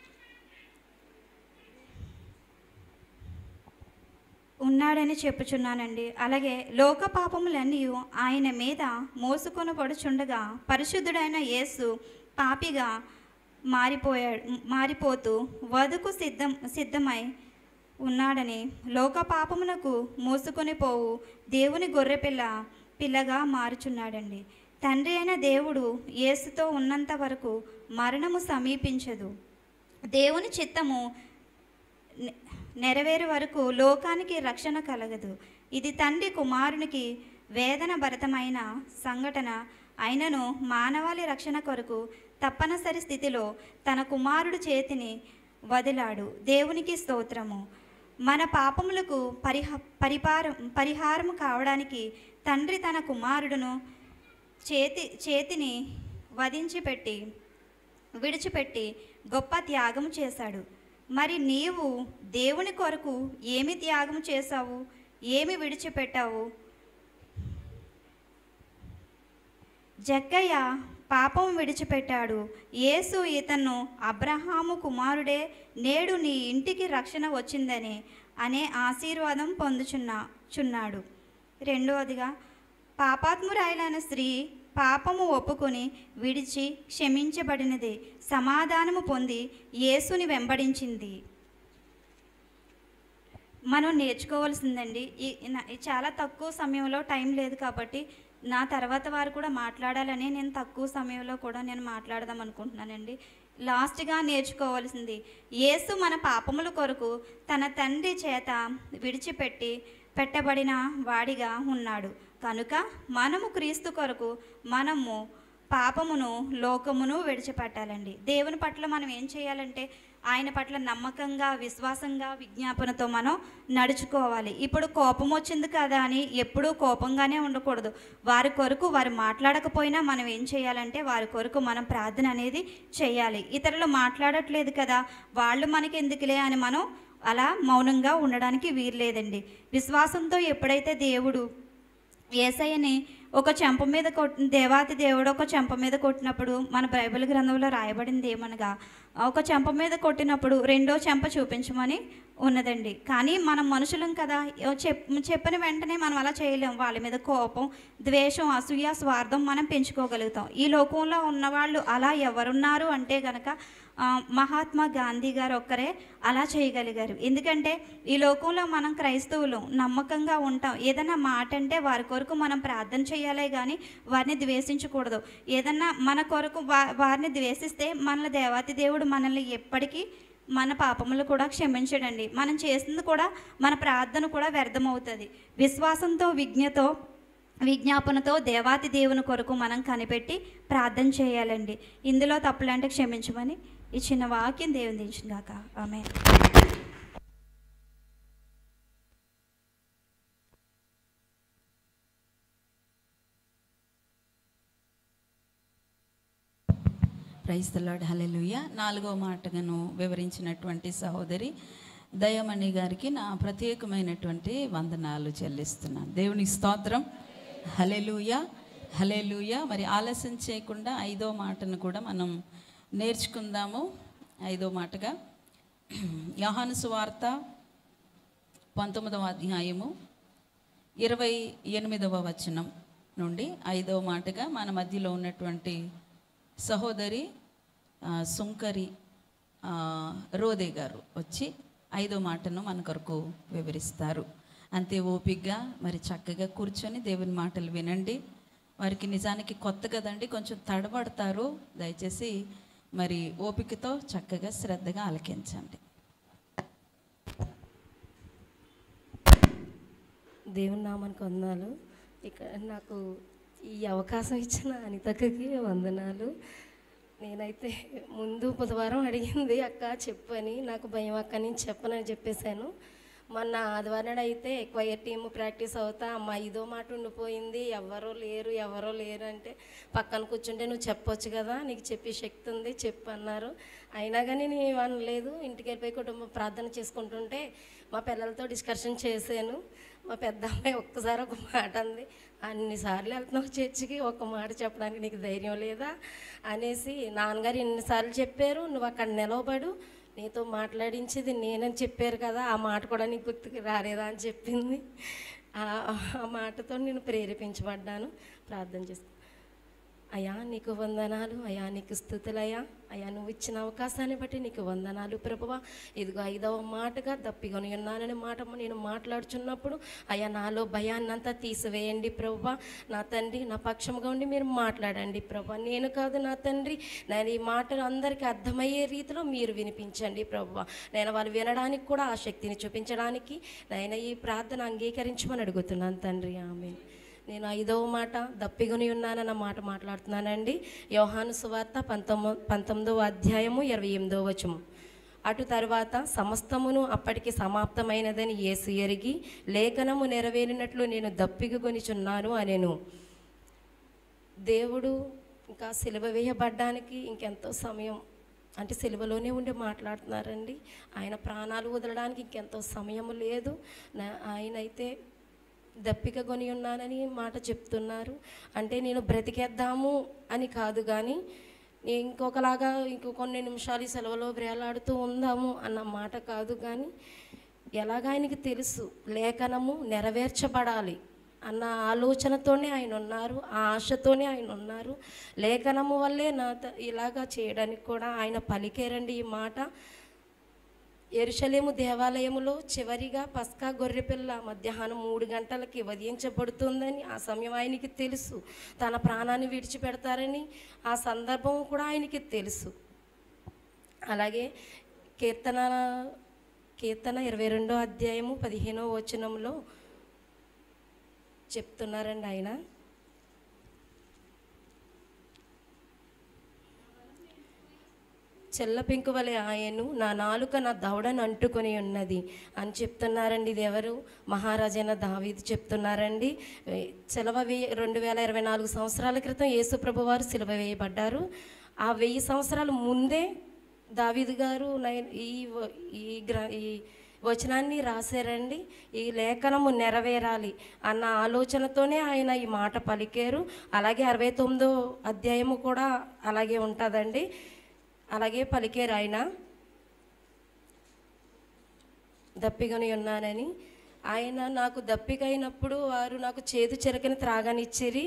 ఉన్నాడని చెప్పుచున్నానండి అలాగే లోక పాపములన్నీ ఆయన మీద మోసుకొనబడుచుండగా పరిశుద్ధుడైన యేసు పాపిగా మారిపోయాడు మారిపోతూ వధుకు సిద్ధం సిద్ధమై ఉన్నాడని లోక పాపమునకు మోసుకొని పోవు దేవుని గొర్రెపిల్ల పిల్లగా మారుచున్నాడండి తండ్రి అయిన దేవుడు యేసుతో ఉన్నంత వరకు మరణము సమీపించదు దేవుని చిత్తము నె- నెరవేరు వరకు లోకానికి రక్షణ కలగదు ఇది తండ్రి కుమారునికి వేదన భరతమైన సంఘటన అయినను మానవాళి రక్షణ కొరకు తప్పనిసరి స్థితిలో తన కుమారుడు చేతిని వదిలాడు దేవునికి స్తోత్రము మన పాపములకు పరిహ పరిపారం పరిహారం కావడానికి తండ్రి తన కుమారుడును చేతి చేతిని వధించి పెట్టి విడిచిపెట్టి గొప్ప త్యాగం చేశాడు మరి నీవు దేవుని కొరకు ఏమి త్యాగం చేశావు ఏమి విడిచిపెట్టావు జక్కయ్య పాపం విడిచిపెట్టాడు యేసు ఇతను అబ్రహాము కుమారుడే నేడు నీ ఇంటికి రక్షణ వచ్చిందని అనే ఆశీర్వాదం పొందుచున్నా చున్నాడు రెండవదిగా పాపాత్మురాయలైన స్త్రీ పాపము ఒప్పుకొని విడిచి క్షమించబడినది సమాధానము పొంది యేసుని వెంబడించింది మనం నేర్చుకోవాల్సిందండి ఈ నా- ఈ చాలా తక్కువ సమయంలో టైం లేదు కాబట్టి నా తర్వాత వారు కూడా మాట్లాడాలని నేను తక్కువ సమయంలో కూడా నేను మాట్లాడదాం అనుకుంటున్నానండి లాస్ట్గా నేర్చుకోవాల్సింది యేసు మన పాపముల కొరకు తన తండ్రి చేత విడిచిపెట్టి పెట్టబడిన వాడిగా ఉన్నాడు కనుక మనము క్రీస్తు కొరకు మనము పాపమును లోకమును విడిచిపెట్టాలండి దేవుని పట్ల మనం ఏం చేయాలంటే ఆయన పట్ల నమ్మకంగా విశ్వాసంగా విజ్ఞాపనతో మనం నడుచుకోవాలి ఇప్పుడు కోపం వచ్చింది కదా అని ఎప్పుడూ కోపంగానే ఉండకూడదు వారి కొరకు వారు మాట్లాడకపోయినా మనం ఏం చేయాలంటే వారి కొరకు మనం ప్రార్థన అనేది చేయాలి ఇతరులు మాట్లాడట్లేదు కదా వాళ్ళు మనకి ఎందుకులే అని మనం అలా మౌనంగా ఉండడానికి వీల్లేదండి విశ్వాసంతో ఎప్పుడైతే దేవుడు ఏసయ్యని ఒక చెంప మీద కొట్టి దేవాతి దేవుడు ఒక చెంప మీద కొట్టినప్పుడు మన బైబిల్ గ్రంథంలో రాయబడింది ఏమనగా ఒక చెంప మీద కొట్టినప్పుడు రెండో చెంప చూపించమని ఉన్నదండి కానీ మనం మనుషులం కదా ఏవో చెప్ చెప్పిన వెంటనే మనం అలా చేయలేం వాళ్ళ మీద కోపం ద్వేషం అసూయ స్వార్థం మనం పెంచుకోగలుగుతాం ఈ లోకంలో ఉన్నవాళ్ళు అలా ఎవరున్నారు అంటే గనక ఆ, మహాత్మా గాంధీ గారు ఒక్కరే అలా చేయగలిగారు ఎందుకంటే ఈ లోకంలో మనం క్రైస్తవులు నమ్మకంగా ఉంటాం ఏదైనా మాట అంటే వారి కొరకు మనం ప్రార్థన చేయాలే కానీ వారిని ద్వేషించకూడదు ఏదన్నా మన కొరకు వా వారిని ద్వేషిస్తే మన దేవాతి దేవుడు మనల్ని ఎప్పటికీ మన పాపములు కూడా క్షమించడండి మనం చేసింది కూడా మన ప్రార్థన కూడా వ్యర్థమవుతుంది విశ్వాసంతో విజ్ఞతో విజ్ఞాపనతో దేవాతి దేవుని కొరకు మనం కనిపెట్టి ప్రార్థన చేయాలండి ఇందులో తప్పులంటే క్షమించమని ఈ చిన్న వాక్యం దేవుని దించిన గాక ఆమె ప్రైజ్ లార్డ్ హల్లెలూయ నాలుగో మాటగాను వివరించినటువంటి సహోదరి దయమణి గారికి నా ప్రత్యేకమైనటువంటి వందనాలు చెల్లిస్తున్నాను దేవుని స్తోత్రం హలెలూయ హలెలూయ మరి ఆలస్యం చేయకుండా ఐదో మాటను కూడా మనం నేర్చుకుందాము ఐదో మాటగా యోహాను సువార్త పంతొమ్మిదవ అధ్యాయము ఇరవై ఎనిమిదవ వచనం నుండి ఐదవ మాటగా మన మధ్యలో ఉన్నటువంటి సహోదరి ఆ, సుంకరి ఆ, రోదే గారు వచ్చి ఐదో మాటను మన కొరకు వివరిస్తారు అంతే ఓపిగ్గా మరి చక్కగా కూర్చొని దేవుని మాటలు వినండి వారికి నిజానికి కొత్త కదండి కొంచెం తడబడతారు దయచేసి మరి ఓపికతో చక్కగా శ్రద్ధగా ఆలకించండి దేవుని నామానికి వందనాలు ఇక్కడ నాకు ఈ అవకాశం ఇచ్చిన అనితక్కకి వందనాలు నేనైతే ముందు బుధవారం అడిగింది అక్క చెప్పని నాకు భయం అక్క నేను చెప్పనని చెప్పేశాను మొన్న ఆదివారం అయితే ఎక్కువ టీమ్ ప్రాక్టీస్ అవుతా అమ్మ ఇదో మాట ఉండిపోయింది ఎవరో లేరు ఎవరో లేరు అంటే పక్కన కూర్చుంటే నువ్వు చెప్పొచ్చు కదా నీకు చెప్పే శక్తి ఉంది చెప్పు అన్నారు అయినా కానీ నేను అనలేదు ఇంటికి వెళ్ళిపోయి కుటుంబ ప్రార్థన చేసుకుంటుంటే మా పిల్లలతో డిస్కషన్ చేశాను మా పెద్ద అమ్మాయి ఒక్కసారి ఒక మాట అంది అన్నిసార్లు వెళ్తున్నావు చర్చికి ఒక మాట చెప్పడానికి నీకు ధైర్యం లేదా అనేసి నాన్నగారు ఎన్నిసార్లు చెప్పారు నువ్వు అక్కడ నిలవబడు నీతో మాట్లాడించేది నేనని చెప్పారు కదా ఆ మాట కూడా నీకు గుర్తుకు రాలేదా అని చెప్పింది ఆ- ఆ మాటతో నేను ప్రేరేపించబడ్డాను ప్రార్థన చేస్తాను అయ్యా నీకు వందనాలు అయ్యా నీకు స్థుతులయ్యా అయ్యా నువ్వు ఇచ్చిన అవకాశాన్ని బట్టి నీకు వందనాలు ప్రభువా ఇదిగో ఐదవ మాటగా దప్పికొని ఉన్నానని మాట నేను మాట్లాడుచున్నప్పుడు అయ్యా నాలో భయాన్ని అంతా తీసివేయండి ప్రభువా నా తండ్రి నా పక్షముగా ఉండి మీరు మాట్లాడండి ప్రభా నేను కాదు నా తండ్రి నేను ఈ మాటలు అందరికీ అర్థమయ్యే రీతిలో మీరు వినిపించండి ప్రభువా నేను వాళ్ళు వినడానికి కూడా ఆ శక్తిని చూపించడానికి నేను ఈ ప్రార్థన అంగీకరించమని అడుగుతున్నాను తండ్రి ఆమె నేను ఐదవ మాట దప్పిగొని ఉన్నానన్న మాట మాట్లాడుతున్నానండి యోహాను సువార్త పంతొమ్మిది పంతొమ్మిదవ అధ్యాయము ఇరవై ఎనిమిదవ వచనం అటు తర్వాత సమస్తమును అప్పటికి సమాప్తమైనదని యేసు ఎరిగి లేఖనము నెరవేరినట్లు నేను దప్పిగొనిచున్నాను అనేను దేవుడు ఇంకా సిలువ వేయబడ్డానికి ఇంకెంతో సమయం అంటే సిలువలోనే ఉండి మాట్లాడుతున్నారండి ఆయన ప్రాణాలు వదలడానికి ఇంకెంతో సమయం లేదు నా ఆయన అయితే దప్పిక కొని ఉన్నానని మాట చెప్తున్నారు అంటే నేను బ్రతికేద్దాము అని కాదు కానీ నేను ఇంకొకలాగా ఇంకో కొన్ని నిమిషాలు ఈ సెలవులో వేలాడుతూ ఉందాము అన్న మాట కాదు కానీ ఎలాగ ఆయనకి తెలుసు లేఖనము నెరవేర్చబడాలి అన్న ఆలోచనతోనే ఆయన ఉన్నారు ఆ ఆశతోనే ఆయన ఉన్నారు లేఖనము వల్లే నా త- ఇలాగా చేయడానికి కూడా ఆయన పలికేరండి ఈ మాట ఎరుషలేము దేవాలయములో చివరిగా పస్కా గొర్రెపిల్ల మధ్యాహ్నం మూడు గంటలకి వధించబడుతుందని ఆ సమయం ఆయనకి తెలుసు తన ప్రాణాన్ని విడిచిపెడతారని ఆ సందర్భం కూడా ఆయనకి తెలుసు అలాగే కీర్తన కీర్తన ఇరవై రెండో అధ్యాయము పదిహేనో వచనంలో చెప్తున్నారండి ఆయన చెల్ల పెంకు వలె ఆయను నా నాలుక నా దవడను అంటుకొని ఉన్నది అని చెప్తున్నారండి ఇది ఎవరు మహారాజైన దావీదు చెప్తున్నారండి సెలవ వే రెండు వేల ఇరవై నాలుగు సంవత్సరాల క్రితం యేసుప్రభు వారు సిలువ వేయబడ్డారు ఆ వెయ్యి సంవత్సరాల ముందే దావీదు గారు నై- ఈ వ- ఈ గ్ర ఈ వచనాన్ని రాశారండి ఈ లేఖనము నెరవేరాలి అన్న ఆలోచనతోనే ఆయన ఈ మాట పలికారు అలాగే అరవై తొమ్మిదో అధ్యాయము కూడా అలాగే ఉంటుందండి అలాగే పలికేరు ఆయన దప్పిగని ఉన్నానని ఆయన నాకు దప్పికైనప్పుడు వారు నాకు చేదు చెరకని త్రాగనిచ్చిరి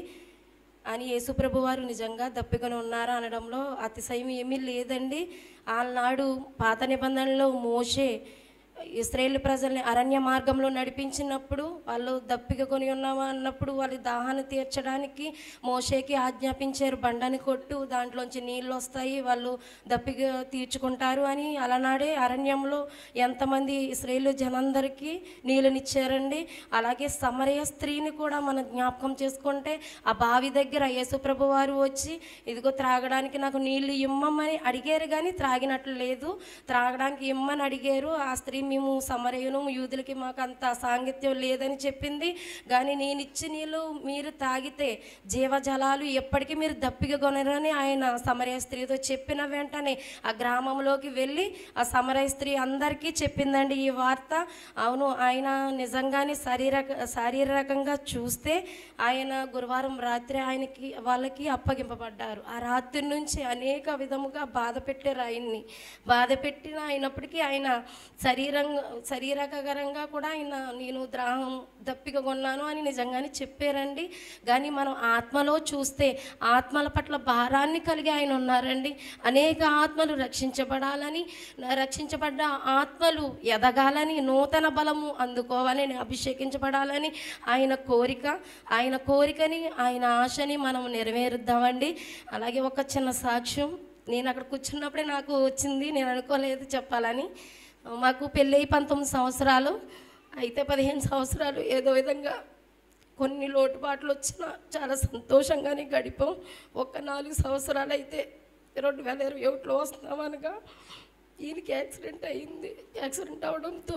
అని యేసుప్రభు వారు నిజంగా దప్పికొని ఉన్నారా అనడంలో అతిశయం ఏమీ లేదండి ఆనాడు పాత నిబంధనలో మోషే ఇస్రాయేల్ ప్రజల్ని అరణ్య మార్గంలో నడిపించినప్పుడు వాళ్ళు దప్పిక కొని ఉన్నామా అన్నప్పుడు వాళ్ళ దాహాన్ని తీర్చడానికి మోషేకి ఆజ్ఞాపించారు బండని కొట్టు దాంట్లోంచి నీళ్ళు వస్తాయి వాళ్ళు దప్పిక తీర్చుకుంటారు అని అలనాడే అరణ్యంలో ఎంతమంది ఇస్రాయేల్ జనందరికీ నీళ్ళనిచ్చారండి అలాగే సమరయ స్త్రీని కూడా మనం జ్ఞాపకం చేసుకుంటే ఆ బావి దగ్గర యేసుప్రభు వారు వచ్చి ఇదిగో త్రాగడానికి నాకు నీళ్లు ఇమ్మమని అడిగారు కానీ త్రాగినట్లు లేదు త్రాగడానికి ఇమ్మని అడిగారు ఆ స్త్రీ మేము సమరయును యూదులకి మాకు అంత సాంగత్యం లేదని చెప్పింది కానీ నేను ఇచ్చి నీళ్ళు మీరు తాగితే జీవజలాలు ఎప్పటికీ మీరు దప్పిక కొనరని ఆయన సమరయ స్త్రీతో చెప్పిన వెంటనే ఆ గ్రామంలోకి వెళ్ళి ఆ సమరయ స్త్రీ అందరికీ చెప్పిందండి ఈ వార్త అవును ఆయన నిజంగానే శారీరక శారీరకంగా చూస్తే ఆయన గురువారం రాత్రి ఆయనకి వాళ్ళకి అప్పగింపబడ్డారు ఆ రాత్రి నుంచి అనేక విధముగా బాధ పెట్టారు ఆయన్ని బాధ పెట్టిన అయినప్పటికీ ఆయన శరీరంగా శరీరకరంగా కూడా ఆయన నేను ద్రాహం దప్పిక కొన్నాను అని నిజంగానే చెప్పారండి కానీ మనం ఆత్మలో చూస్తే ఆత్మల పట్ల భారాన్ని కలిగి ఆయన ఉన్నారండి అనేక ఆత్మలు రక్షించబడాలని రక్షించబడ్డ ఆత్మలు ఎదగాలని నూతన బలము అందుకోవాలని అభిషేకించబడాలని ఆయన కోరిక ఆయన కోరికని ఆయన ఆశని మనం నెరవేరుద్దామండి అలాగే ఒక చిన్న సాక్ష్యం నేను అక్కడ కూర్చున్నప్పుడే నాకు వచ్చింది నేను అనుకోలేదు చెప్పాలని మాకు పెళ్ళి పంతొమ్మిది సంవత్సరాలు అయితే పదిహేను సంవత్సరాలు ఏదో విధంగా కొన్ని లోటుపాట్లు వచ్చినా చాలా సంతోషంగానే గడిపాం ఒక నాలుగు సంవత్సరాలు అయితే రెండు వేల ఇరవై ఒకటిలో వస్తున్నామనగా ఈయనకి యాక్సిడెంట్ అయింది యాక్సిడెంట్ అవడంతో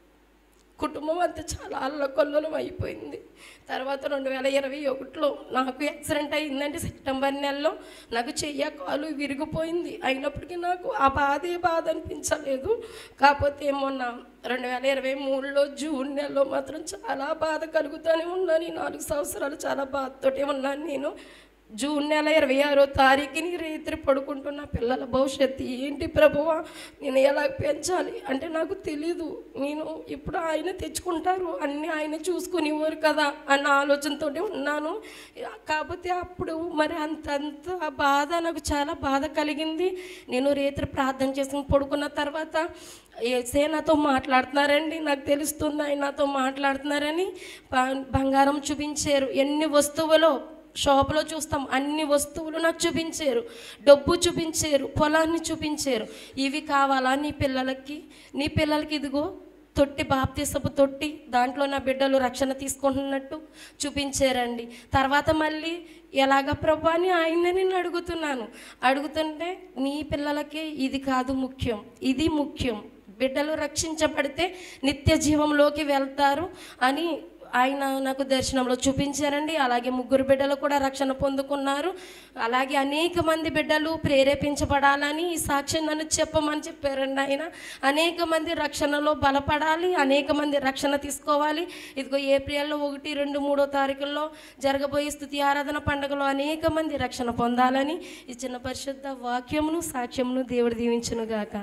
కుటుంబం అంతా చాలా అల్లకొల్లోలం అయిపోయింది తర్వాత రెండు వేల ఇరవై ఒకటిలో నాకు యాక్సిడెంట్ అయిందంటే సెప్టెంబర్ నెలలో నాకు చెయ్య కాలు విరిగిపోయింది అయినప్పటికీ నాకు ఆ బాధే బాధ అనిపించలేదు కాకపోతే మొన్న రెండు వేల ఇరవై మూడులో జూన్ నెలలో మాత్రం చాలా బాధ కలుగుతూనే ఉన్నాను ఈ నాలుగు సంవత్సరాలు చాలా బాధతోటే ఉన్నాను నేను జూన్ నెల ఇరవై ఆరో తారీఖుని రైతులు పడుకుంటున్న పిల్లల భవిష్యత్తు ఏంటి ప్రభువా నేను ఎలా పెంచాలి అంటే నాకు తెలీదు నేను ఇప్పుడు ఆయన తెచ్చుకుంటారు అన్నీ ఆయన చూసుకునేవారు కదా అన్న ఆలోచనతో ఉన్నాను కాకపోతే అప్పుడు మరి అంత అంత బాధ నాకు చాలా బాధ కలిగింది నేను రేత్రి ప్రార్థన చేసుకుని పడుకున్న తర్వాత ఏసే నాతో మాట్లాడుతున్నారండి నాకు తెలుస్తుంది ఆయన నాతో మాట్లాడుతున్నారని బ- బంగారం చూపించారు ఎన్ని వస్తువులో షాపులో చూస్తాం అన్ని వస్తువులు నాకు చూపించారు డబ్బు చూపించారు పొలాన్ని చూపించారు ఇవి కావాలా నీ పిల్లలకి నీ పిల్లలకి ఇదిగో తొట్టి బాప్తీసపు తొట్టి దాంట్లో నా బిడ్డలు రక్షణ తీసుకుంటున్నట్టు చూపించారండి తర్వాత మళ్ళీ ఎలాగ ప్రభు అని ఆయన్ని నేను అడుగుతున్నాను అడుగుతుంటే నీ పిల్లలకి ఇది కాదు ముఖ్యం ఇది ముఖ్యం బిడ్డలు రక్షించబడితే నిత్య జీవంలోకి వెళ్తారు అని ఆయన నాకు దర్శనంలో చూపించారండి అలాగే ముగ్గురు బిడ్డలు కూడా రక్షణ పొందుకున్నారు అలాగే అనేక మంది బిడ్డలు ప్రేరేపించబడాలని ఈ సాక్ష్యం నన్ను చెప్పమని చెప్పారండి ఆయన అనేక మంది రక్షణలో బలపడాలి అనేక మంది రక్షణ తీసుకోవాలి ఇదిగో ఏప్రిల్లో ఒకటి రెండు మూడో తారీఖుల్లో జరగబోయే స్థుతి ఆరాధన పండుగలో అనేక మంది రక్షణ పొందాలని ఈ చిన్న పరిశుద్ధ వాక్యమును సాక్ష్యమును దేవుడు దీవించును గాక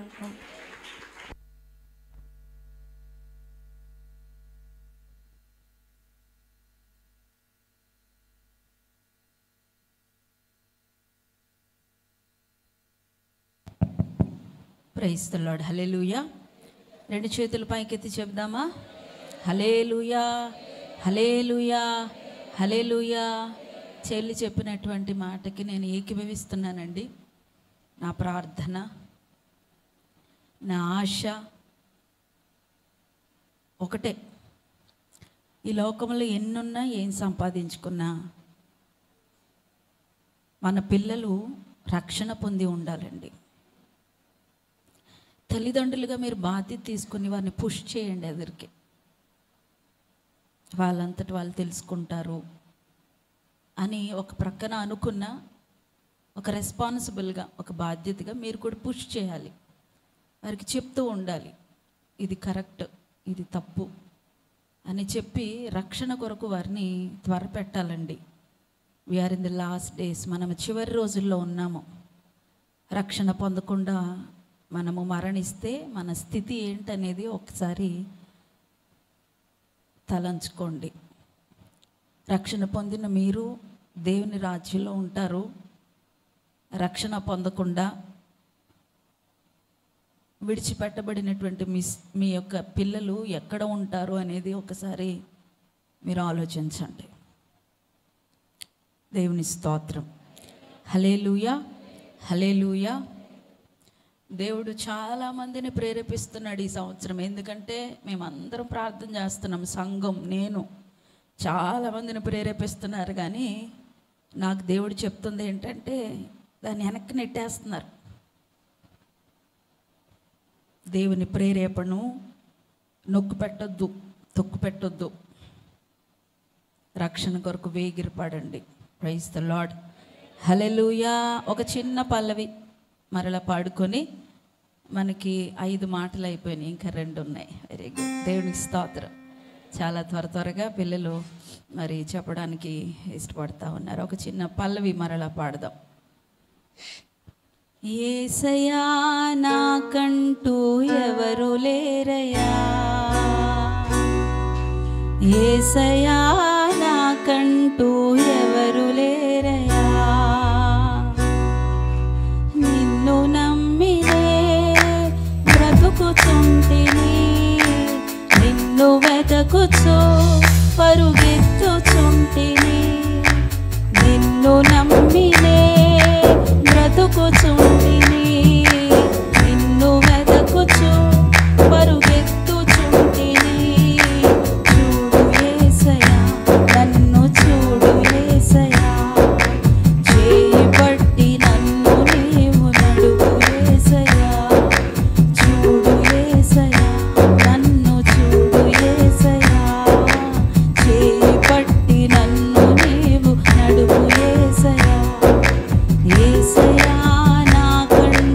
ప్రైజ్ ద లార్డ్ హల్లెలూయా రెండు చేతులు పైకెత్తి చెప్దామా హలేలుయా హలేలుయా హలేలుయా చెల్లి చెప్పినటువంటి మాటకి నేను ఏకీభవిస్తున్నానండి నా ప్రార్థన నా ఆశ ఒకటే ఈ లోకంలో ఎన్నున్నా ఏం సంపాదించుకున్నా మన పిల్లలు రక్షణ పొంది ఉండాలండి తల్లిదండ్రులుగా మీరు బాధ్యత తీసుకుని వారిని పుష్ చేయండి ఎదురికి వాళ్ళంతటి వాళ్ళు తెలుసుకుంటారు అని ఒక ప్రక్కన అనుకున్న ఒక రెస్పాన్సిబుల్గా ఒక బాధ్యతగా మీరు కూడా పుష్ చేయాలి వారికి చెప్తూ ఉండాలి ఇది కరెక్ట్ ఇది తప్పు అని చెప్పి రక్షణ కొరకు వారిని త్వరపెట్టాలండి we are in the last days మనం చివరి రోజుల్లో ఉన్నాము రక్షణ పొందకుండా మనము మరణిస్తే మన స్థితి ఏంటనేది ఒకసారి తలంచుకోండి రక్షణ పొందిన మీరు దేవుని రాజ్యంలో ఉంటారు రక్షణ పొందకుండా విడిచిపెట్టబడినటువంటి మీ మీ యొక్క పిల్లలు ఎక్కడ ఉంటారు అనేది ఒకసారి మీరు ఆలోచించండి దేవుని స్తోత్రం హలేలుయా హలేలుయా దేవుడు చాలామందిని ప్రేరేపిస్తున్నాడు ఈ సంవత్సరం ఎందుకంటే మేమందరం ప్రార్థన చేస్తున్నాం సంఘం నేను చాలామందిని ప్రేరేపిస్తున్నారు కానీ నాకు దేవుడు చెప్తుంది ఏంటంటే దాన్ని వెనక్కి నెట్టేస్తున్నారు దేవుని ప్రేరేపణను నొక్కు పెట్టొద్దు తొక్కు పెట్టొద్దు రక్షణ కొరకు వేగిరపడండి ప్రైజ్ ద లాడ్ హలెలుయా ఒక చిన్న పల్లవి మరలా పాడుకొని మనకి ఐదు మాటలు అయిపోయినాయి ఇంకా రెండు ఉన్నాయి వెరీ గుడ్ దేవునికి స్తోత్రం చాలా త్వర త్వరగా పిల్లలు మరి చెప్పడానికి ఇష్టపడతా ఉన్నారు ఒక చిన్న పల్లవి మరలా పాడదాం ఏసయా నాకంటూ ఎవరు లేరయా ఏసయా నాకంటూ ఎవరు లేరయా నిన్ను నమ్మినే బ్రతుకుచుంటిని నిన్ను వెతకుచు పరుగెత్తుచుంటిని నిన్ను నమ్మినే బ్రతుకుచుంటిని నిన్ను వెతకుచు పరుగెత్తుచుంటిని చూడు యేసయ్యా నన్ను చూడు యేసయ్యా చేయి పట్టి నన్ను నీవు నడుపు యేసయ్యా చూడు యేసయ్యా నన్ను చూడు యేసయ్యా చేయి పట్టి నన్ను నీవు నడుపు యేసయ్యా యేసయ్యా నాకంటూ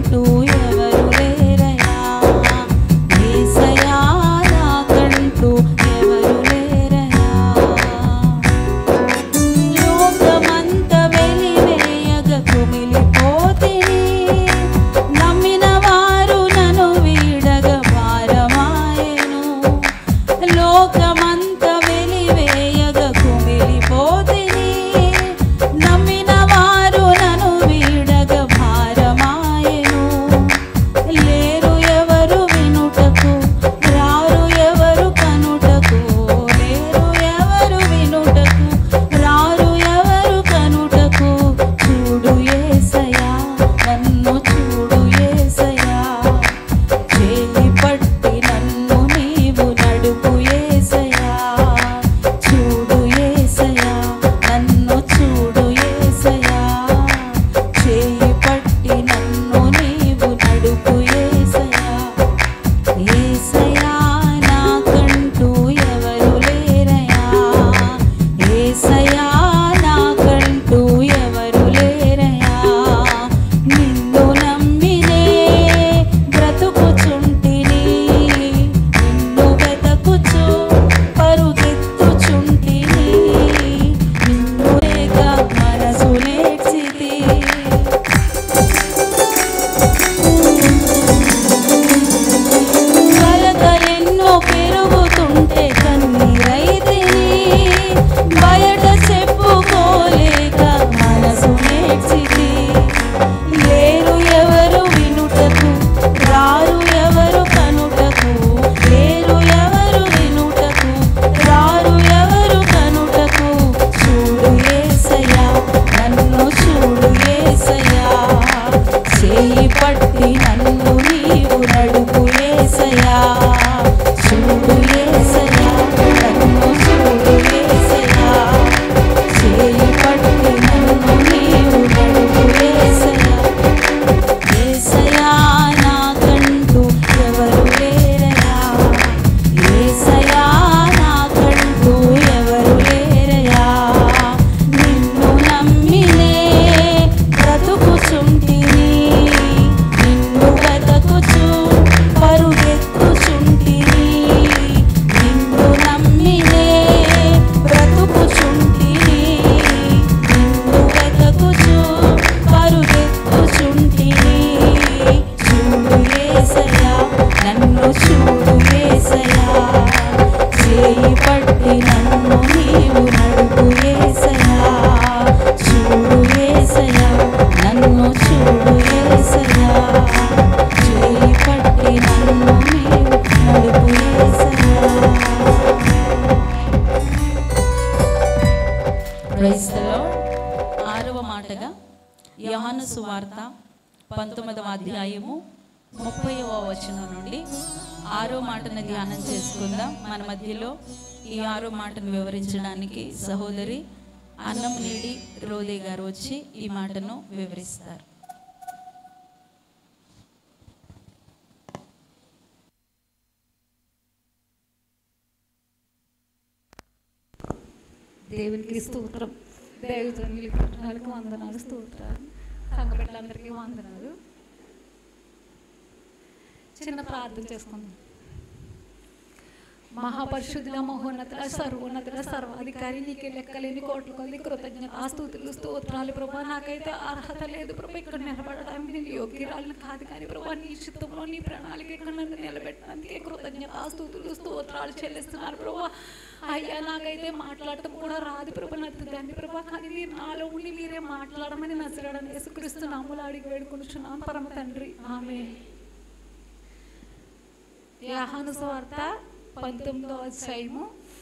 పంతొమ్మిదవ అధ్యాయము ముప్పైవ వచనం నుండి ఆరో మాటను ధ్యానం చేసుకుందాం మన మధ్యలో ఈ ఆరో మాటను వివరించడానికి సహోదరి అన్నం నీడి రోదే గారు వచ్చి ఈ మాటను వివరిస్తారు దేవునికి స్తోత్రం దైవజనులకి వందనాలకు వందనాలు స్తోత్రాలు సంఘ బిడ్డలందరికీ వందనాలు చిన్న ప్రార్థన చేసుకుందాం మహాపరిశుద్ధ మహోన్నతుల సర్వోన్నతుల సర్వాధికారి నీకే లెక్కలేని కోట్ల కొద్ది కృతజ్ఞత ఆస్తుతులు స్తోత్రాలు ప్రభా నాకైతే అర్హత లేదు ప్రభా ఇక్కడ నిలబడడానికి నేను యోగ్యురాలను కాదు కానీ ప్రభా నీ చిత్తంలో నీ ప్రణాళిక ఇక్కడ నన్ను నిలబెట్టడానికి కృతజ్ఞత ఆస్తుతులు స్తోత్రాలు చెల్లిస్తున్నారు ప్రభా అయ్యా నాకైతే మాట్లాడటం కూడా రాదు ప్రభా నాకు దాన్ని ప్రభా కానీ మీరు నాలో ఉండి మీరే మాట్లాడమని నచ్చడని యేసుక్రీస్తు నాములు అడిగి వేడుకుంటున్నాం పరమ తండ్రి ఆమె యాహాను స్వార్త పంతొమ్మిదో అధ్యాయము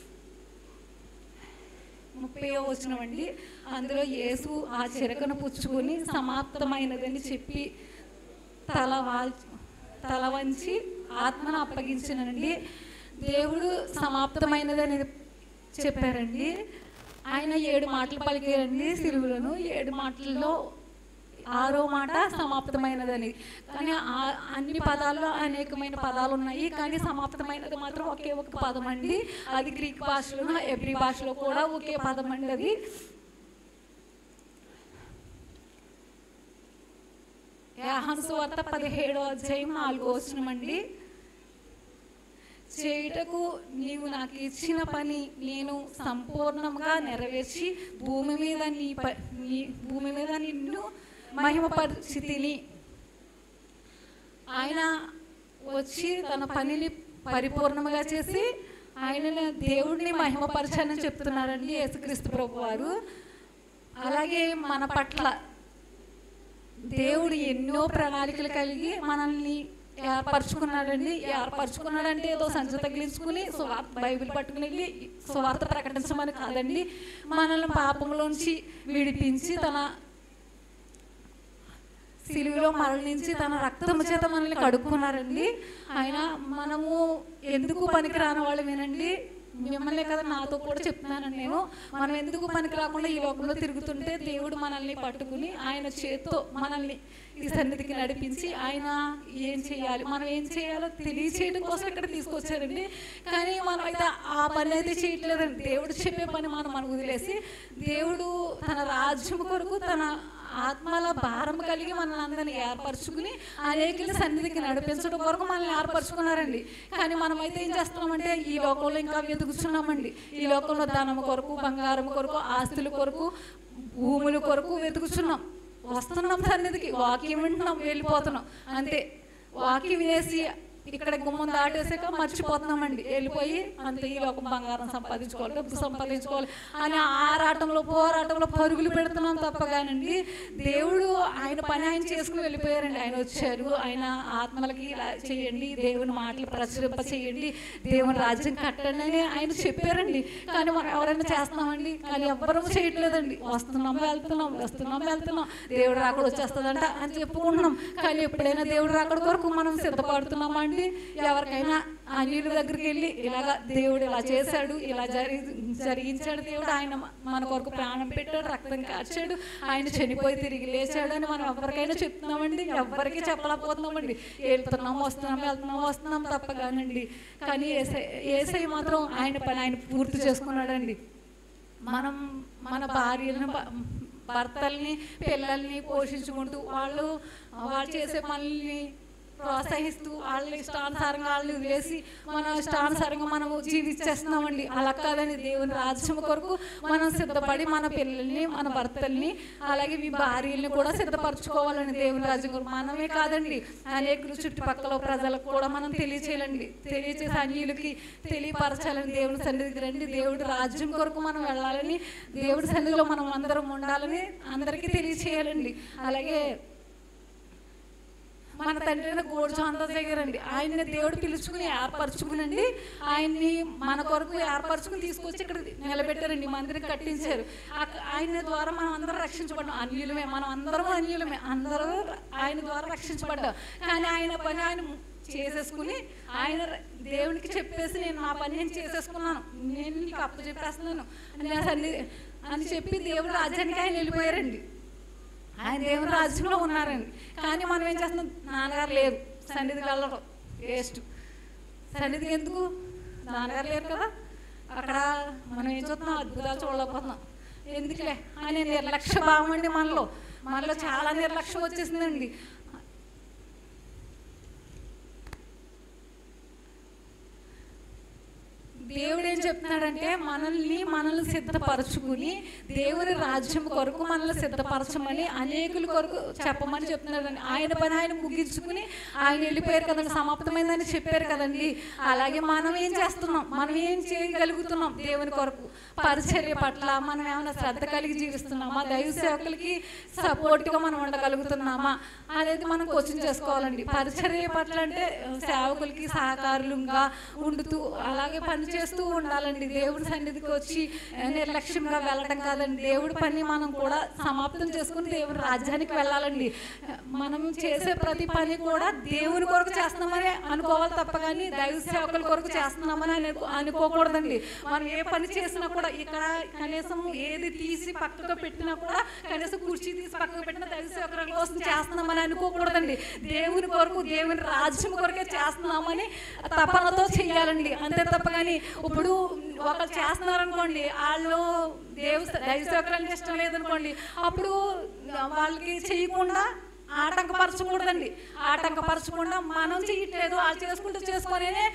ముప్పై వచనం అండి అందులో యేసు ఆ చిరకను పుచ్చుకొని సమాప్తమైనదని చెప్పి తల వాల్ తల వంచి ఆత్మను అప్పగించినండి దేవుడు సమాప్తమైనదని చెప్పారండి ఆయన ఏడు మాటలు పలికారండి సిలువులను ఏడు మాటల్లో ఆరో మాట సమాప్తమైనదని కానీ ఆ- అన్ని పదాల్లో అనేకమైన పదాలు ఉన్నాయి కానీ సమాప్తమైనది మాత్రం ఒకే ఒక పదం అండి అది గ్రీక్ భాషలో ఎబ్రి భాషలో కూడా ఒకే పదం అండి అది యాహాను వార్త పదిహేడో అధ్యాయం నాలుగో వచనమండి చేయుటకు నీవు నాకు ఇచ్చిన పని నేను సంపూర్ణంగా నెరవేర్చి భూమి మీద నీ ప- నీ భూమి మీద నిన్ను మహిమపరిచితిని ఆయన వచ్చి తన పనిని పరిపూర్ణంగా చేసి ఆయన దేవుడిని మహిమపరచాలని చెప్తున్నారండి యేసుక్రీస్తు ప్రభు వారు అలాగే మన పట్ల దేవుడు ఎన్నో ప్రణాళికలు కలిగి మనల్ని ఏర్పరచుకున్నాడండి ఏర్పరచుకున్నాడంటే ఏదో సంచి తగిలించుకుని సువార్త బైబిల్ పట్టుకుని వెళ్ళి సువార్త ప్రకటించమని కాదండి మనల్ని పాపంలోంచి విడిపించి తన సిలువలో మరణించి తన రక్తము చేత మనల్ని కడుక్కున్నారండి ఆయన మనము ఎందుకు పనికి రాని వాళ్ళు వినండి మిమ్మల్ని కదా నాతో కూడా చెప్తున్నానండి నేను మనం ఎందుకు పనికి రాకుండా ఈ లోకంలో తిరుగుతుంటే దేవుడు మనల్ని పట్టుకుని ఆయన చేత్తో మనల్ని ఈ సన్నిధికి నడిపించి ఆయన ఏం చేయాలి మనం ఏం చేయాలో తెలియచేయడం కోసం ఇక్కడ తీసుకొచ్చారండి కానీ మనం అయితే ఆ పని అయితే చేయట్లేదండి దేవుడు చెప్పే పని మనం మనం వదిలేసి దేవుడు తన రాజ్యం కొరకు తన ఆత్మల భారం కలిగి మనల్ని అందరినీ ఏర్పరచుకుని అనేకుల సన్నిధికి నడిపించడం కొరకు మనల్ని ఏర్పరచుకున్నారండి కానీ మనమైతే ఏం చేస్తున్నామంటే ఈ లోకంలో ఇంకా వెతుకుతున్నామండి ఈ లోకంలో ధనం కొరకు బంగారం కొరకు ఆస్తుల కొరకు భూముల కొరకు వెతుకుతున్నాం వస్తున్నాం సన్నిధికి వాక్యం వింటున్నాం వెళ్ళిపోతున్నాం అంతే వాక్యం వినేసి ఇక్కడ గుమ్మం దాటేసాక మర్చిపోతున్నామండి వెళ్ళిపోయి అంత ఈ లోకం బంగారం సంపాదించుకోవాలి డబ్బు సంపాదించుకోవాలి అని ఆరాటంలో పోరాటంలో పరుగులు పెడుతున్నాం తప్పగానండి దేవుడు ఆయన పని ఆయన చేసుకుని వెళ్ళిపోయారండి ఆయన వచ్చారు ఆయన ఆత్మలకి ఇలా చేయండి దేవుని మాటలు ప్రచురింప చేయండి దేవుని రాజ్యం కట్టండి అని ఆయన చెప్పారండి కానీ మనం ఎవరైనా చేస్తున్నామండి కానీ ఎవ్వరూ చేయట్లేదండి వస్తున్నాం వెళ్తున్నాం వస్తున్నాం వెళ్తున్నాం దేవుడు రాకడ వచ్చేస్తుందంట అని చెప్పుకుంటున్నాం కానీ ఎప్పుడైనా దేవుడు రాకడ కొరకు మనం సిద్ధపడుతున్నామా అండి ఎవరికైనా అన్యుల దగ్గరికి వెళ్ళి ఇలాగ దేవుడు ఇలా చేశాడు ఇలా జరి జరిగించాడు దేవుడు ఆయన మన కొరకు ప్రాణం పెట్టాడు రక్తం కాచాడు ఆయన చనిపోయి తిరిగి లేచాడు అని మనం ఎవరికైనా చెప్తున్నామండి ఎవరికి చెప్పలేకపోతున్నామండి వెళ్తున్నాం వస్తున్నాం వెళ్తున్నాం వస్తున్నాం తప్పగానండి కానీ ఏసై ఏసై మాత్రం ఆయన పని ఆయన పూర్తి చేసుకున్నాడండి మనం మన భార్యలను భ- భర్తల్ని పిల్లల్ని పోషించుకుంటూ వాళ్ళు వాళ్ళు చేసే పనుల్ని ప్రోత్సహిస్తూ వాళ్ళ ఇష్టానుసారంగా వాళ్ళని వదిలేసి మన ఇష్టానుసారంగా మనము జీవించేస్తున్నామండి అలా కాదని దేవుని రాజ్యం కొరకు మనం సిద్ధపడి మన పిల్లల్ని మన భర్తల్ని అలాగే మీ భార్యల్ని కూడా సిద్ధపరచుకోవాలని దేవుని రాజ్యం కొరకు మనమే కాదండి అనేకులు చుట్టుపక్కల ప్రజలకు కూడా మనం తెలియచేయాలండి తెలియచేసి అన్యులకి తెలియపరచాలని దేవుని సన్నిధికి రండి దేవుడి రాజ్యం కొరకు మనం వెళ్ళాలని దేవుడి సన్నిధిలో మనం అందరం ఉండాలని అందరికీ తెలియచేయాలండి అలాగే మన తండ్రి అయిన గోడు చాందయ్య గారండి ఆయన్ని దేవుడు పిలుచుకుని ఏర్పరచుకునండి ఆయన్ని మన కొరకు ఏర్పరచుకుని తీసుకొచ్చి ఇక్కడ నిలబెట్టారండి మందిరం కట్టించారు అక్క- ఆయన ద్వారా మనం అందరం రక్షించబడ్డాం అన్యులమే మనం అందరం అన్యులమే అందరూ ఆయన ద్వారా రక్షించబడ్డాం కానీ ఆయన పని ఆయన చేసేసుకుని ఆయన ర- దేవునికి చెప్పేసి నేను నా పని నేను చేసేసుకున్నాను నేను నీకు అప్పు చెప్పేస్తున్నాను అని నా సన్ని- అని చెప్పి దేవుడు రాజ్యానికి ఆయన వెళ్ళిపోయారండి ఆయన దేవుని రాజ్యంలో ఉన్నారండి కానీ మనం ఏం చేస్తున్నాం నాన్నగారు లేరు సన్నిధికి వెళ్ళడం వేస్ట్ సన్నిధికి ఎందుకు నాన్నగారు లేరు కదా అక్కడ మనం ఏం చూస్తున్నాం అద్భుతాలు చూడలేకపోతున్నాం ఎందుకులే ఆయన నిర్లక్ష్య భావం అండి మనలో మనలో చాలా నిర్లక్ష్యం వచ్చేసిందండి దేవుడు ఏం చెప్తున్నాడంటే మనల్ని మనల్ని సిద్ధపరచుకుని దేవుని రాజ్యం కొరకు మనల్ని సిద్ధపరచమని అనేకుల కొరకు చెప్పమని చెప్తున్నాడండి ఆయన పని ఆయన ముగించుకుని ఆయన వెళ్ళిపోయారు కదండి సమాప్తమైందని చెప్పారు కదండి అలాగే మనం ఏం చేస్తున్నాం మనం ఏం చేయగలుగుతున్నాం దేవుని కొరకు పరిచర్య పట్ల మనం ఏమైనా శ్రద్ధ కలిగి జీవిస్తున్నామా దైవ సేవకులకి సపోర్ట్గా మనం ఉండగలుగుతున్నామా అనేది మనం క్వశ్చన్ చేసుకోవాలండి పరిచర్య పట్ల అంటే సేవకులకి సహకారులుగా ఉండుతూ అలాగే పని చేస్తూ ఉండాలండి దేవుడి సన్నిధికి వచ్చి ఆ, నిర్లక్ష్యంగా వెళ్ళడం కాదండి దేవుడి పని మనం కూడా సమాప్తం చేసుకుని దేవుని రాజ్యానికి వెళ్ళాలండి మనం చేసే ప్రతి పని కూడా దేవుని కొరకు చేస్తున్నామని అనుకోవాలి తప్ప కానీ దైవ సేవకుల కొరకు చేస్తున్నామని అనుకో అనుకోకూడదండి మనం ఏ పని చేసినా కూడా ఇక్కడ కనీసం ఏది తీసి పక్కకు పెట్టినా కూడా కనీసం కుర్చీ తీసి పక్కకు పెట్టిన దైవ సేవకుల కోసం చేస్తున్నామని అనుకోకూడదండి దేవుని కొరకు దేవుని రాజ్యం కొరకే చేస్తున్నామని తపనతో చెయ్యాలండి అంతే తప్ప కానీ ఇప్పుడు ఒకరు చేస్తున్నారు అనుకోండి వాళ్ళు దేవు దైవ సేవకులు ఇష్టం లేదనుకోండి అప్పుడు వాళ్ళకి చేయకుండా ఆటంకపరచకూడదండి ఆటంకపరచకుండా మనం చేయట్లేదు వాళ్ళు చేసుకుంటూ చేసుకొనే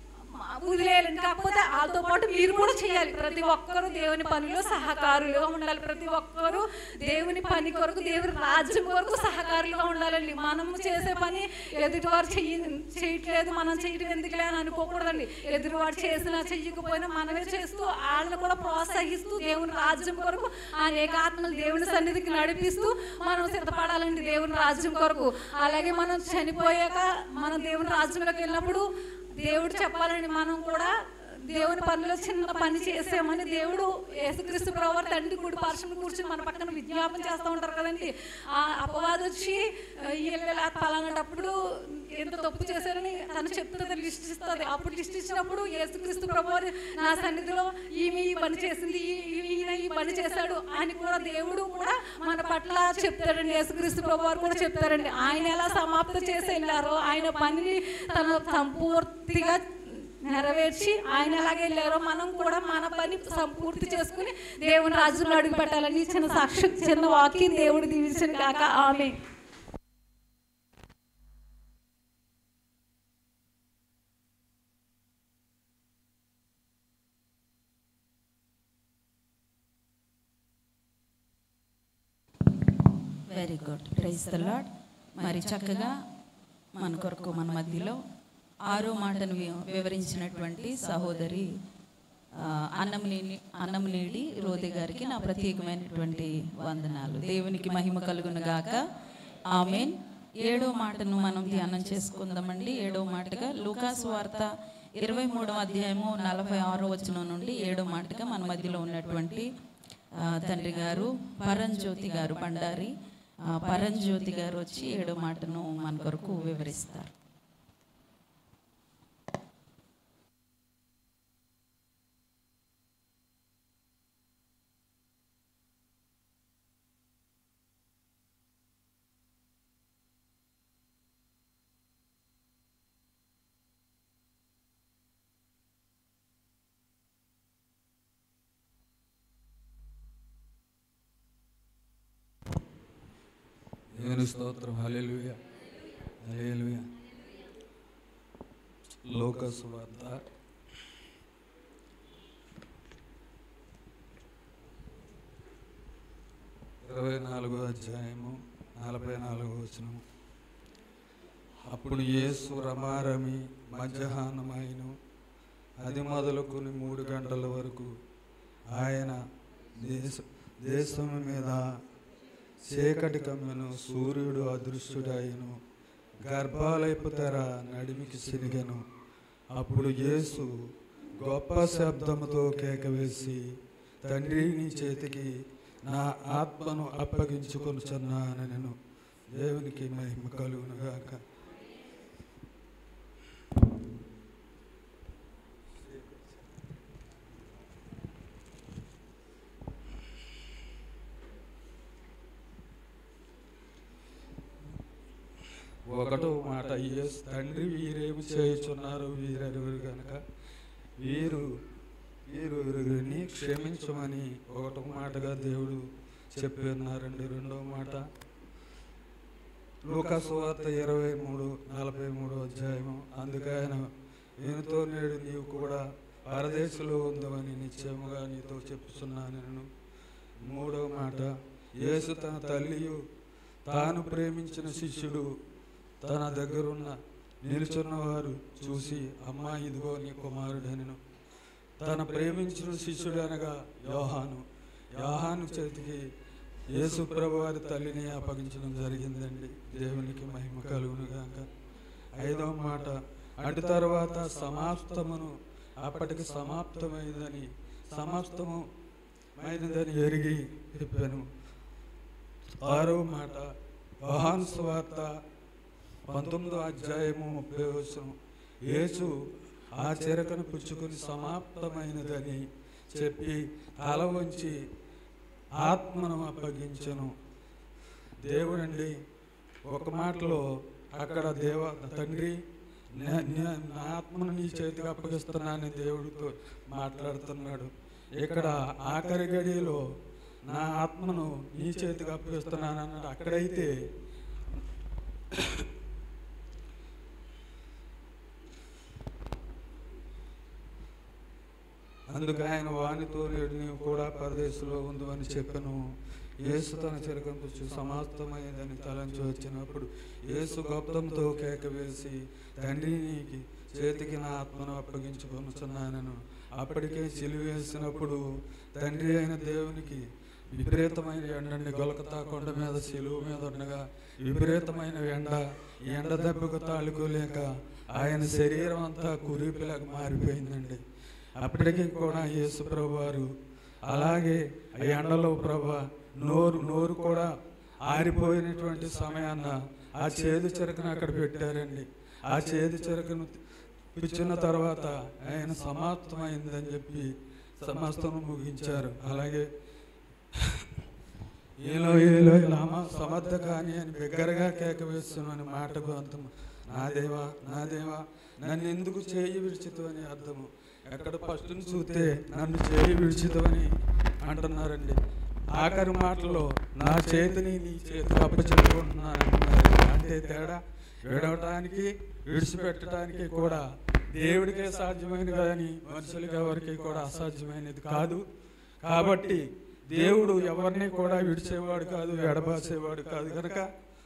వదిలేయాలండి కాకపోతే వాళ్ళతో పాటు మీరు కూడా చేయాలి ప్రతి ఒక్కరు దేవుని పనిలో సహకారులుగా ఉండాలి ప్రతి ఒక్కరు దేవుని పని కొరకు దేవుని రాజ్యం కొరకు సహకారులుగా ఉండాలండి మనం చేసే పని ఎదుటివారు చెయ్యి చేయట్లేదు మనం చేయటం ఎందుకులే అని అనుకోకూడదండి ఎదుటివాడు చేసినా చెయ్యకపోయినా మనమే చేస్తూ వాళ్ళని కూడా ప్రోత్సహిస్తూ దేవుని రాజ్యం కొరకు అనేక ఆత్మలు దేవుని సన్నిధికి నడిపిస్తూ మనం సిద్ధపడాలండి దేవుని రాజ్యం కొరకు అలాగే మనం చనిపోయాక మనం దేవుని రాజ్యంలోకి వెళ్ళినప్పుడు దేవుడు చెప్పాలండి మనం కూడా దేవుని పనిలో చిన్న పని చేసామని దేవుడు యేసుక్రీస్తు ప్రభు తండ్రి కుడి పార్శ్వం కూర్చుని మన పక్కన విజ్ఞాపన చేస్తూ ఉంటారు కదండి ఆ అపవాదం వచ్చి వీళ్ళ పలానటప్పుడు ఎంత తప్పు చేశారని తను చెప్తుంది లిస్ట్ ఇస్తుంది అప్పుడు లిస్ట్ ఇచ్చినప్పుడు యేసుక్రీస్తు ప్రభు వారు నా సన్నిధిలో ఈమె ఈ పని చేసింది ఈ- ఈ- ఈయన ఈ పని చేశాడు అని కూడా దేవుడు కూడా మన పట్ల చెప్తాడండి యేసుక్రీస్తు ప్రభు వారు కూడా చెప్తారండి ఆయన ఎలా సమాప్త చేసి వెళ్ళారో ఆయన పనిని తన సంపూర్తిగా నెరవేర్చి ఆయన ఎలాగ వెళ్ళారో మనం కూడా మన పని సంపూర్తి చేసుకుని దేవుని రాజ్యంలో అడుగు పెట్టాలని చిన్న సాక్షి చిన్న వాక్యం దేవుడు దీవించిన కాక ఆమె very good praise the Lord మరి చక్కగా మన కొరకు మన మధ్యలో ఆరో మాటను వి- వివరించినటువంటి సహోదరి ఆ, అన్నంలేని అన్నంలేడి రోది గారికి నా ప్రత్యేకమైనటువంటి వందనాలు దేవునికి మహిమ కలుగును గాక ఆమెన్ ఏడో మాటను మనం ధ్యానం చేసుకుందామండి ఏడో మాటగా లూకాస్ వార్త ఇరవై మూడవ అధ్యాయము నలభై ఆరో వచనం నుండి ఏడో మాటగా మన మధ్యలో ఉన్నటువంటి ఆ, తండ్రి గారు పరంజ్యోతి గారు బండారి ఆ, పరంజ్యోతి గారు వచ్చి ఏడో మాటను మన కొరకు వివరిస్తారు దేవుని స్తోత్రం హల్లెలూయా హల్లెలూయా లోకసు వద్ద ఇరవై నాలుగో అధ్యాయము నలభై నాలుగో వచనము అప్పుడు యేసు రమారమి మధ్యాహ్నమైను అది మొదలుకొని మూడు గంటల వరకు ఆయన దేశ దేశం మీద చీకటి కమ్మెను సూర్యుడు అదృశ్యుడైను గర్భాలైపు తెర నడిమికి సిరిగెను అప్పుడు యేసు గొప్ప శబ్దముతో కేకవేసి తండ్రి నీ చేతికి నా ఆత్మను అప్పగించుకొనుచున్నాను నేను దేవునికి మహిమ కలుగునుగాక ఒకటో మాట యేసు తండ్రి వీరేమి చేయుచున్నారు వీరెవరు కనుక వీరు వీరు వీరిని క్షమించమని ఒకటో మాటగా దేవుడు చెప్పి ఉన్నారండి రెండో మాట లోకస్వార్త ఇరవై మూడు నలభై మూడు అధ్యాయము అందుకే ఆయన నేనుతో నేడు నీవు కూడా పరదేశంలో ఉందవని నిశ్చయముగా నీతో చెప్పుచున్నాను నేను మూడో మాట యేసు తన తల్లియు తాను ప్రేమించిన శిష్యుడు తన దగ్గరున్న నిలుచున్న వారు చూసి అమ్మా ఇదిగో నీ కుమారుడనను తన ప్రేమించిన శిష్యుడు అనగా యోహాను యోహాను చేతికి యేసు ప్రభు వారి తల్లిని అప్పగించడం జరిగిందండి దేవునికి మహిమ కలుగును గాక ఐదవ మాట అటు తర్వాత సమాప్తమును అప్పటికి సమాప్తమైందని సమాప్తము మైనదని ఎరిగి చెప్పాను ఆరో మాట యోహాను స్వార్త పంతొమ్మిదో అధ్యాయము ముప్పై వచ్చును యేసు ఆ చెరకను పుచ్చుకొని సమాప్తమైనదని చెప్పి తల వంచి ఆత్మను అప్పగించను దేవుడండి ఒక మాటలో అక్కడ దేవ తండ్రి నే- నే- నా ఆత్మను నీ చేతికి అప్పగిస్తున్నానని దేవుడితో మాట్లాడుతున్నాడు ఇక్కడ ఆఖరి గడిలో నా ఆత్మను నీ చేతికి అప్పగిస్తున్నాను అన్నాడు అక్కడైతే అందుకు ఆయన వానితో నేడు నీవు కూడా పరదేశంలో ఉందు అని చెప్పను యేసు తన చిరకం పుచ్చు సమాప్తమైందని తలంచి వచ్చినప్పుడు యేసు గొప్పంతో కేక వేసి తండ్రి నీకి చేతికి నా ఆత్మను అప్పగించుకొనుచున్నానను అప్పటికే సిలువేసినప్పుడు తండ్రి అయిన దేవునికి విపరీతమైన ఎండండి గొలకతా కొండ మీద సిలువు మీద ఉండగా విపరీతమైన ఎండ ఈ ఎండ దెబ్బకు తాళుకోలేక ఆయన శరీరం అంతా కురిపిలాగా మారిపోయిందండి అప్పటికి కూడా యేసు ప్రభు వారు అలాగే ఆ ఎండలో ప్రభు నోరు నోరు కూడా ఆరిపోయినటువంటి సమయాన్న ఆ చేదు చెరకును అక్కడ పెట్టారండి ఆ చేదు చెరకును పిచ్చిన తర్వాత ఆయన సమాప్తమైందని చెప్పి సమస్తం ముగించారు అలాగే ఏలో ఏలో లామ సమర్థ కాని అని బిగ్గరగా కేక వేస్తున్నాను మాటకు అర్థము నా దేవా నా దేవా నన్ను ఎందుకు చేయి విడిచితు అని అర్థము ఎక్కడ ఫస్ట్ని చూస్తే నన్ను చేయి విడిచితమని అంటున్నారండి ఆఖరి మాటలో నా చేతిని నీ చేతికి అప్పచెప్పుకుంటున్నాను అంటున్నారు అంటే తేడా విడవటానికి విడిచిపెట్టడానికి కూడా దేవుడికే సాధ్యమైనది కానీ మనుషులకి ఎవరికి కూడా అసాధ్యమైనది కాదు కాబట్టి దేవుడు ఎవరిని కూడా విడిచేవాడు కాదు ఎడబాసేవాడు కాదు కనుక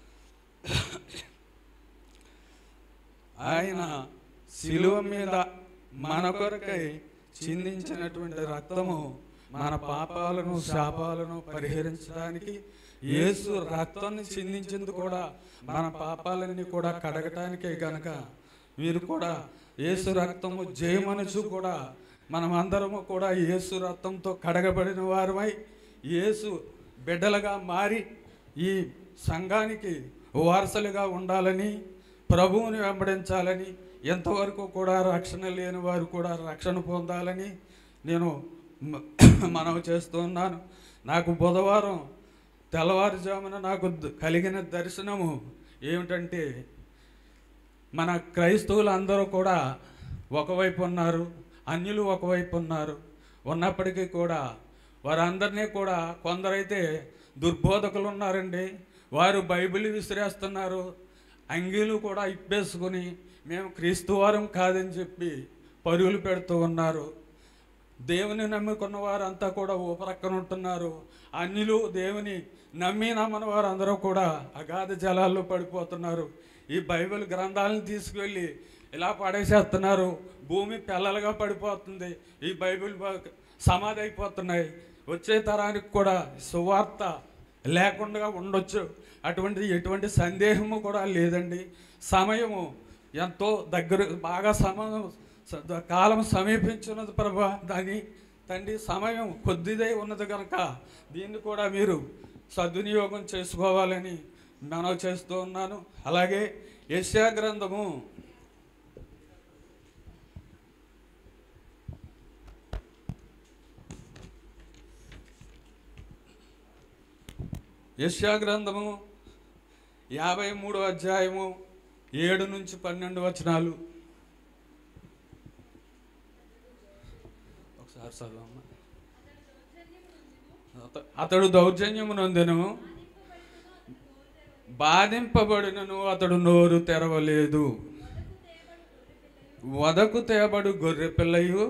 ఆయన శిలువ మీద మన కొరకై చిందించినటువంటి రక్తము మన పాపాలను శాపాలను పరిహరించడానికి యేసు రక్తాన్ని చిందించింది కూడా మన పాపాలన్నీ కూడా కడగటానికే గనక మీరు కూడా యేసు రక్తము జయమనుచు కూడా మనం అందరము కూడా యేసు రక్తంతో కడగబడిన వారమై యేసు బిడ్డలుగా మారి ఈ సంఘానికి వారసులుగా ఉండాలని ప్రభువుని వెంబడించాలని ఎంతవరకు కూడా రక్షణ లేని వారు కూడా రక్షణ పొందాలని నేను మ- మనవి చేస్తున్నాను నాకు బుధవారం తెల్లవారుజామున నాకు ద- కలిగిన దర్శనము ఏమిటంటే మన క్రైస్తవులు అందరూ కూడా ఒకవైపు ఉన్నారు అన్యులు ఒకవైపు ఉన్నారు ఉన్నప్పటికీ కూడా వారందరినీ కూడా కొందరైతే దుర్బోధకులు ఉన్నారండి వారు బైబిల్ విసిరేస్తున్నారు అంగీలు కూడా ఇప్పేసుకుని మేము క్రీస్తు వారం కాదని చెప్పి పరుగులు పెడుతూ ఉన్నారు దేవుని నమ్ముకున్న వారంతా కూడా ఓ ప్రక్కన ఉంటున్నారు అన్యులు దేవుని నమ్మి నమ్మని వారు అందరూ కూడా అగాధ జలాల్లో పడిపోతున్నారు ఈ బైబిల్ గ్రంథాలను తీసుకువెళ్ళి ఇలా పడేసేస్తున్నారు భూమి పిల్లలుగా పడిపోతుంది ఈ బైబిల్ బ- సమాధి అయిపోతున్నాయి వచ్చే తరానికి కూడా సువార్త లేకుండా ఉండొచ్చు అటువంటి ఎటువంటి సందేహము కూడా లేదండి సమయము ఎంతో దగ్గర బాగా సమయం స- కాలం సమీపించినది ప్రభా దాని తండ్రి సమయం కొద్దిదై ఉన్నది కనుక దీన్ని కూడా మీరు సద్వినియోగం చేసుకోవాలని మనవి చేస్తూ ఉన్నాను అలాగే యశా గ్రంథము యశా గ్రంథము యాభై మూడో అధ్యాయము ఏడు నుంచి పన్నెండు వచనాలు ఒకసారి చదవమ్మా అత- అతడు దౌర్జన్యము నొందెను బాధింపబడినను అతడు నోరు తెరవలేదు వదకు తేబడు గొర్రె పిల్లయు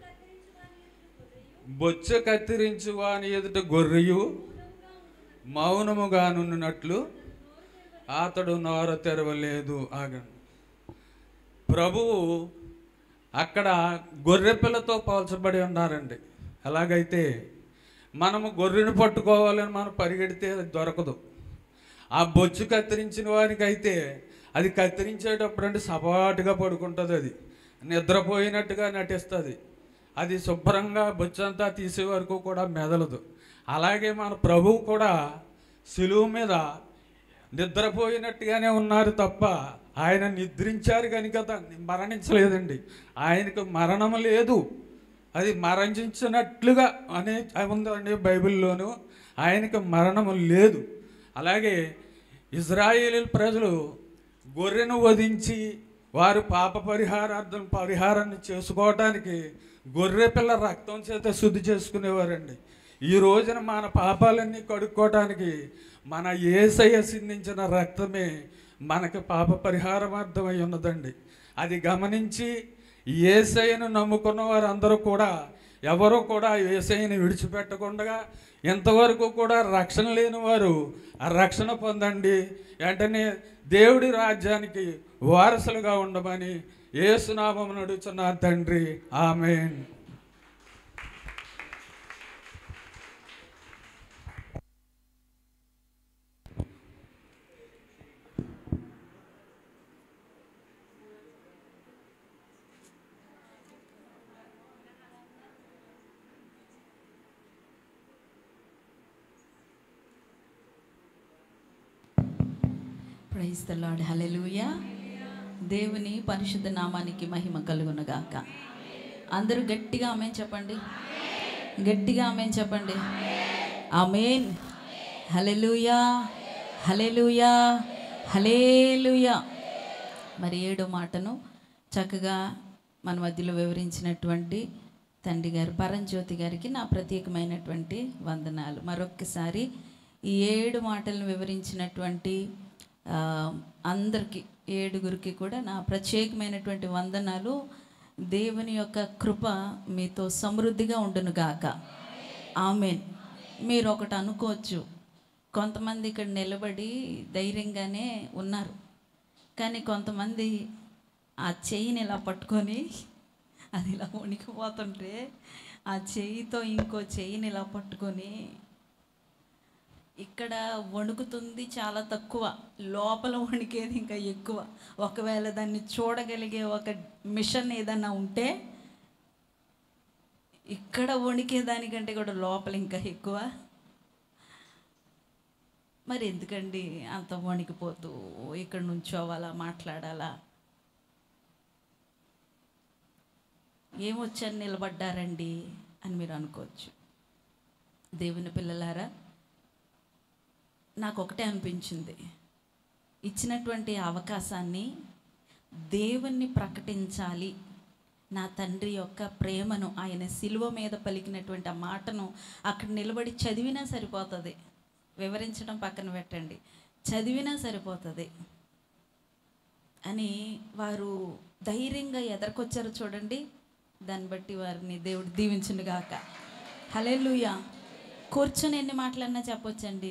బొచ్చ కత్తిరించు వాని ఎదుట గొర్రెయు మౌనముగానున్నట్లు అతడు నోరు తెరవలేదు ఆగండి ప్రభువు అక్కడ గొర్రె పిల్లతో పోల్చబడి ఉన్నారండి అలాగైతే మనము గొర్రెను పట్టుకోవాలని మనం పరిగెడితే అది దొరకదు ఆ బొచ్చు కత్తిరించిన వారికి అయితే అది కత్తిరించేటప్పుడు అంటే సపాటుగా పడుకుంటుంది అది నిద్రపోయినట్టుగా నటిస్తుంది అది శుభ్రంగా బొచ్చంతా తీసే వరకు కూడా మెదలదు అలాగే మన ప్రభువు కూడా సిలువు మీద నిద్రపోయినట్టుగానే ఉన్నారు తప్ప ఆయన నిద్రించారు కనుక త- మరణించలేదండి ఆయనకు మరణం లేదు అది మరణించినట్లుగా అనే ఉందండి బైబిల్లోను ఆయనకు మరణము లేదు అలాగే ఇజ్రాయేల్ ప్రజలు గొర్రెను వధించి వారు పాప పరిహారార్థం పరిహారాన్ని చేసుకోవటానికి గొర్రె పిల్ల రక్తం చేత శుద్ధి చేసుకునేవారండి ఈ రోజున మన పాపాలన్నీ కడుక్కోవటానికి మన ఏసయ్య సిందించిన రక్తమే మనకి పాప పరిహారమార్థమై ఉన్నదండి అది గమనించి ఏసయ్యను నమ్ముకున్న వారందరూ కూడా ఎవరు కూడా ఏసయ్యని విడిచిపెట్టకుండా ఇంతవరకు కూడా రక్షణ లేని వారు ఆ రక్షణ పొందండి వెంటనే దేవుడి రాజ్యానికి వారసులుగా ఉండమని ఏసునామం నడుచున్న తండ్రి ఆమెన్ ప్రైజ్ ద లార్డ్ హల్లెలూయా దేవుని పరిశుద్ధ నామానికి మహిమ కలుగునుగాక అందరూ గట్టిగా ఆమె చెప్పండి గట్టిగా ఆమె చెప్పండి ఆమెన్ హల్లెలూయా హల్లెలూయా హల్లెలూయా మరి ఏడో మాటను చక్కగా మన మధ్యలో వివరించినటువంటి తండ్రి గారు పరంజ్యోతి గారికి నా ప్రత్యేకమైనటువంటి వందనాలు మరొక్కసారి ఈ ఏడు మాటలను వివరించినటువంటి ఆ, అందరికీ ఏడుగురికి కూడా నా ప్రత్యేకమైనటువంటి వందనాలు దేవుని యొక్క కృప మీతో సమృద్ధిగా ఉండును గాక ఆమెన్ మీరు ఒకటి అనుకోవచ్చు కొంతమంది ఇక్కడ నిలబడి ధైర్యంగానే ఉన్నారు కానీ కొంతమంది ఆ చెయ్యిని ఇలా పట్టుకొని అది ఇలా వణికిపోతుంటే ఆ చెయ్యితో ఇంకో చెయ్యిని ఇలా పట్టుకొని ఇక్కడ వణుకుతుంది చాలా తక్కువ లోపల వణికేది ఇంకా ఎక్కువ ఒకవేళ దాన్ని చూడగలిగే ఒక మిషన్ ఏదన్నా ఉంటే ఇక్కడ వణికే దానికంటే కూడా లోపల ఇంకా ఎక్కువ మరి ఎందుకండి అంత వణికిపోతూ ఇక్కడ నుంచోవాలా మాట్లాడాలా ఏమొచ్చని నిలబడ్డారండి అని మీరు అనుకోవచ్చు దేవుని పిల్లలారా నాకు ఒకటే అనిపించింది ఇచ్చినటువంటి అవకాశాన్ని దేవుణ్ణి ప్రకటించాలి నా తండ్రి యొక్క ప్రేమను ఆయన సిలువ మీద పలికినటువంటి ఆ మాటను అక్కడ నిలబడి చదివినా సరిపోతుంది వివరించడం పక్కన పెట్టండి చదివినా సరిపోతుంది అని వారు ధైర్యంగా ఎదరికొచ్చారు చూడండి దాన్ని బట్టి వారిని దేవుడు దీవించును గాక హలెలుయా కూర్చొని ఎన్ని మాటలన్నా చెప్పొచ్చండి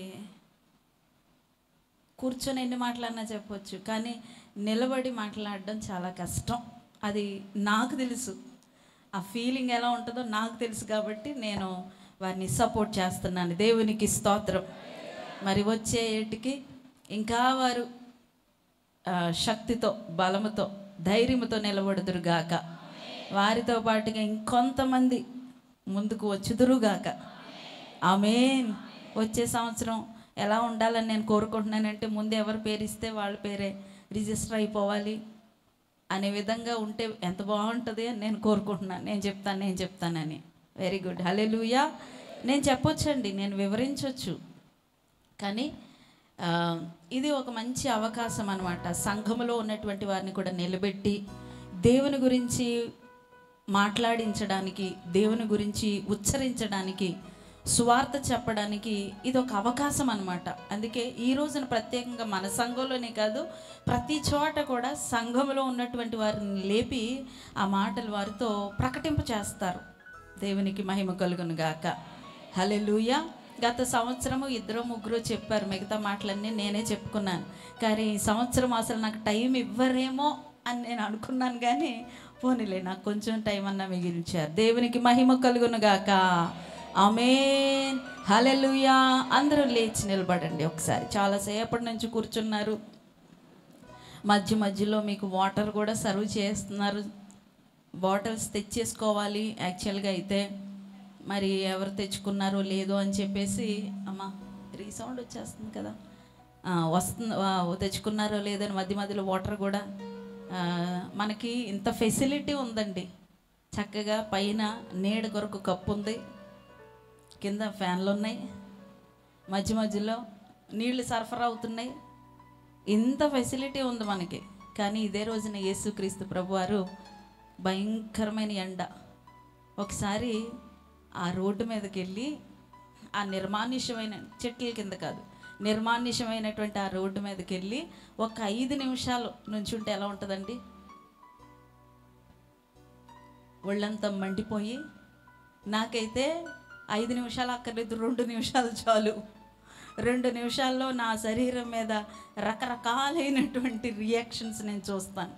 కూర్చొని ఎన్ని మాటలన్నా చెప్పొచ్చు కానీ నిలబడి మాట్లాడడం చాలా కష్టం అది నాకు తెలుసు ఆ ఫీలింగ్ ఎలా ఉంటుందో నాకు తెలుసు కాబట్టి నేను వారిని సపోర్ట్ చేస్తున్నాను దేవునికి స్తోత్రం మరి వచ్చే ఏటికి ఇంకా వారు ఆ, శక్తితో బలముతో ధైర్యముతో నిలబడుదురుగాక వారితో పాటుగా ఇంకొంతమంది ముందుకు వచ్చుదురుగాక ఆమెన్ వచ్చే సంవత్సరం ఎలా ఉండాలని నేను కోరుకుంటున్నానంటే ముందు ఎవరు పేరు ఇస్తే వాళ్ళ పేరే రిజిస్టర్ అయిపోవాలి అనే విధంగా ఉంటే ఎంత బాగుంటుంది అని నేను కోరుకుంటున్నాను నేను చెప్తాను నేను చెప్తానని వెరీ గుడ్ హలే నేను చెప్పొచ్చండి నేను వివరించవచ్చు కానీ ఆ, ఇది ఒక మంచి అవకాశం అనమాట సంఘములో ఉన్నటువంటి వారిని కూడా నిలబెట్టి దేవుని గురించి మాట్లాడించడానికి దేవుని గురించి ఉచ్చరించడానికి సువార్త చెప్పడానికి ఇది ఒక అవకాశం అనమాట అందుకే ఈ రోజున ప్రత్యేకంగా మన సంఘంలోనే కాదు ప్రతి చోట కూడా సంఘంలో ఉన్నటువంటి వారిని లేపి ఆ మాటలు వారితో ప్రకటింప చేస్తారు దేవునికి మహిమ కలుగును గాక హలెలూయ గత సంవత్సరము ఇద్దరు ముగ్గురు చెప్పారు మిగతా మాటలన్నీ నేనే చెప్పుకున్నాను కానీ ఈ సంవత్సరం అసలు నాకు టైం ఇవ్వరేమో అని నేను అనుకున్నాను కానీ పోనీలే నాకు కొంచెం టైం అన్నా మిగిలించారు దేవునికి మహిమ కలుగును గాక ఆమెన్ హలెలుయా అందరూ లేచి నిలబడండి ఒకసారి చాలాసేపటి నుంచి కూర్చున్నారు మధ్య మధ్యలో మీకు వాటర్ కూడా సర్వ్ చేస్తున్నారు బాటిల్స్ తెచ్చేసుకోవాలి యాక్చువల్గా అయితే మరి ఎవరు తెచ్చుకున్నారో లేదో అని చెప్పేసి అమ్మా రీసౌండ్ వచ్చేస్తుంది కదా ఆ, వస్తుంది ఆ, తెచ్చుకున్నారో లేదని మధ్య మధ్యలో వాటర్ కూడా ఆ, మనకి ఇంత ఫెసిలిటీ ఉందండి చక్కగా పైన నీడ కొరకు కప్పు ఉంది కింద ఫ్యాన్లు ఉన్నాయి మధ్య మధ్యలో నీళ్లు సరఫరా అవుతున్నాయి ఇంత ఫెసిలిటీ ఉంది మనకి కానీ ఇదే రోజున యేసుక్రీస్తు ప్రభువారు భయంకరమైన ఎండ ఒకసారి ఆ రోడ్డు మీదకి వెళ్ళి ఆ నిర్మానుష్యమైన చెట్ల కింద కాదు నిర్మానుష్యమైనటువంటి ఆ రోడ్డు మీదకి వెళ్ళి ఒక ఐదు నిమిషాలు నుంచుంటే ఎలా ఉంటుందండి ఒళ్ళంతా మండిపోయి నాకైతే ఐదు నిమిషాలు అక్కర్లేదు రెండు నిమిషాలు చాలు రెండు నిమిషాల్లో నా శరీరం మీద రకరకాలైనటువంటి రియాక్షన్స్ నేను చూస్తాను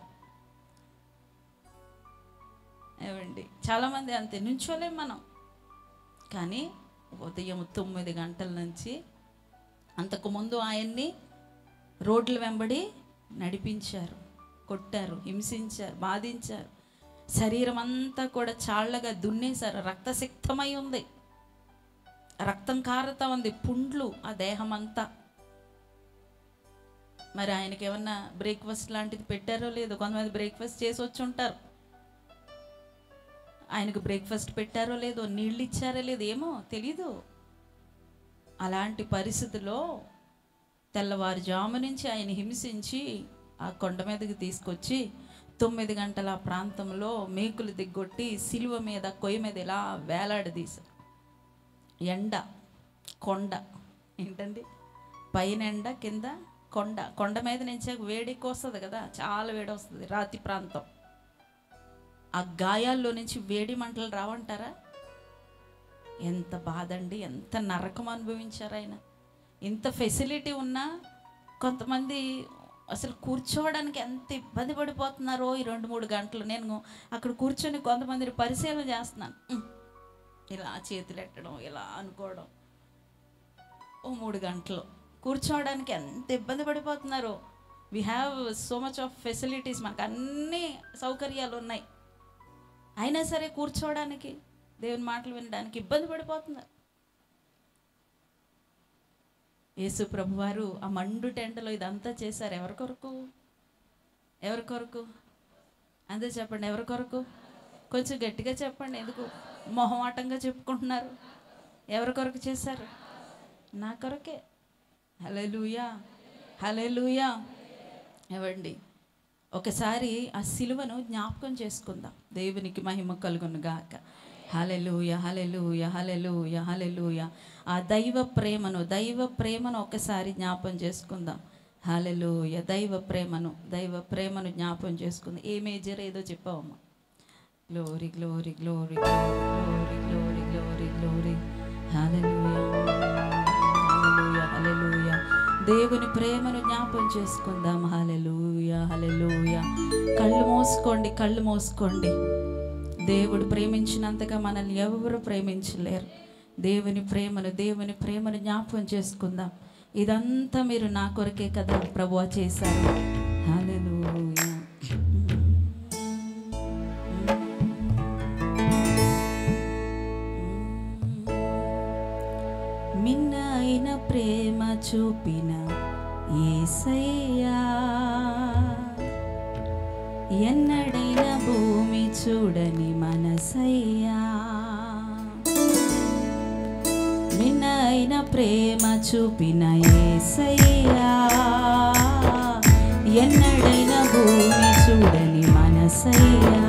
ఏమండి చాలామంది అంతే నుంచోలేం మనం కానీ ఉదయం తొమ్మిది గంటల నుంచి అంతకుముందు ఆయన్ని రోడ్ల వెంబడి నడిపించారు కొట్టారు హింసించారు బాధించారు శరీరం అంతా కూడా చాళ్ళగా దున్నేశారు రక్తసిక్తమై ఉంది రక్తం కారుతా ఉంది పుండ్లు ఆ దేహం అంతా మరి ఆయనకి ఏమన్నా బ్రేక్ఫాస్ట్ లాంటిది పెట్టారో లేదో కొంతమంది బ్రేక్ఫాస్ట్ చేసి వచ్చి ఉంటారు ఆయనకు బ్రేక్ఫాస్ట్ పెట్టారో లేదో నీళ్ళు ఇచ్చారో లేదో ఏమో తెలీదు అలాంటి పరిస్థితిలో తెల్లవారుజాము నుంచి ఆయన హింసించి ఆ కొండ మీదకి తీసుకొచ్చి తొమ్మిది గంటల ఆ ప్రాంతంలో మేకులు దిగ్గొట్టి సిలువ మీద కొయ్య మీద ఇలా వేలాడదీశారు ఎండ కొండ ఏంటండి పైన ఎండ కింద కొండ కొండ మీద నుంచి వేడి ఎక్కువ వస్తుంది కదా చాలా వేడి వస్తుంది రాతి ప్రాంతం ఆ గాయాల్లో నుంచి వేడి మంటలు రావంటారా ఎంత బాధ అండి ఎంత నరకం అనుభవించారు ఆయన ఇంత ఫెసిలిటీ ఉన్నా కొంతమంది అసలు కూర్చోవడానికి ఎంత ఇబ్బంది పడిపోతున్నారో ఈ రెండు మూడు గంటలు నేను అక్కడ కూర్చొని కొంతమందిని పరిశీలన చేస్తున్నాను ఉమ్, ఇలా చేతులు ఎట్టడం ఇలా అనుకోవడం ఓ మూడు గంటలు కూర్చోవడానికి ఎంత ఇబ్బంది పడిపోతున్నారో we have so much of facilities మనకు అన్ని సౌకర్యాలు ఉన్నాయి అయినా సరే కూర్చోవడానికి దేవుని మాటలు వినడానికి ఇబ్బంది పడిపోతున్నారు యేసు ప్రభువారు ఆ మండు టెంటలో ఇదంతా చేశారు ఎవరి కొరకు ఎవరి కొరకు అంతే చెప్పండి ఎవరి కొరకు కొంచెం గట్టిగా చెప్పండి ఎందుకు మొహమాటంగా చెప్పుకుంటున్నారు ఎవరి కొరకు చేశారు నా కొరకే హలెలూయా హలెలూయా ఏవండి ఒకసారి ఆ సిలువను జ్ఞాపకం చేసుకుందాం దేవునికి మహిమ కలుగును గాక హలెలూయ హలెలూయ హలెలూయ హలెలూయ ఆ దైవ ప్రేమను దైవ ప్రేమను ఒకసారి జ్ఞాపం చేసుకుందాం హలెలూయ దైవ ప్రేమను దైవ ప్రేమను జ్ఞాపం చేసుకుందాం ఏ మేజర్ ఏదో చెప్పావమ్మా glory glory glory glory glory glory glory హల్లెలూయా హల్లెలూయా హల్లెలూయా దేవుని ప్రేమను జ్ఞాపం చేసుకుందాం హల్లెలూయా హల్లెలూయా కళ్ళు మూసుకోండి కళ్ళు మూసుకోండి దేవుడు ప్రేమించినంతగా మనల్ని ఎవరు ప్రేమించలేరు దేవుని ప్రేమను దేవుని ప్రేమను జ్ఞాపకం చేసుకుందాం ఇదంతా మీరు నా కొరకే కదా ప్రభువా చేశారు హల్లెలూయా మిన్న అయిన ప్రేమ చూపిన ఏసయ్యా ఎన్నడైన భూమి చూడని మనసయ్యా నిన్న అయిన ప్రేమ చూపిన ఏసయ్యా ఎన్నడైన భూమి చూడని మనసయ్యా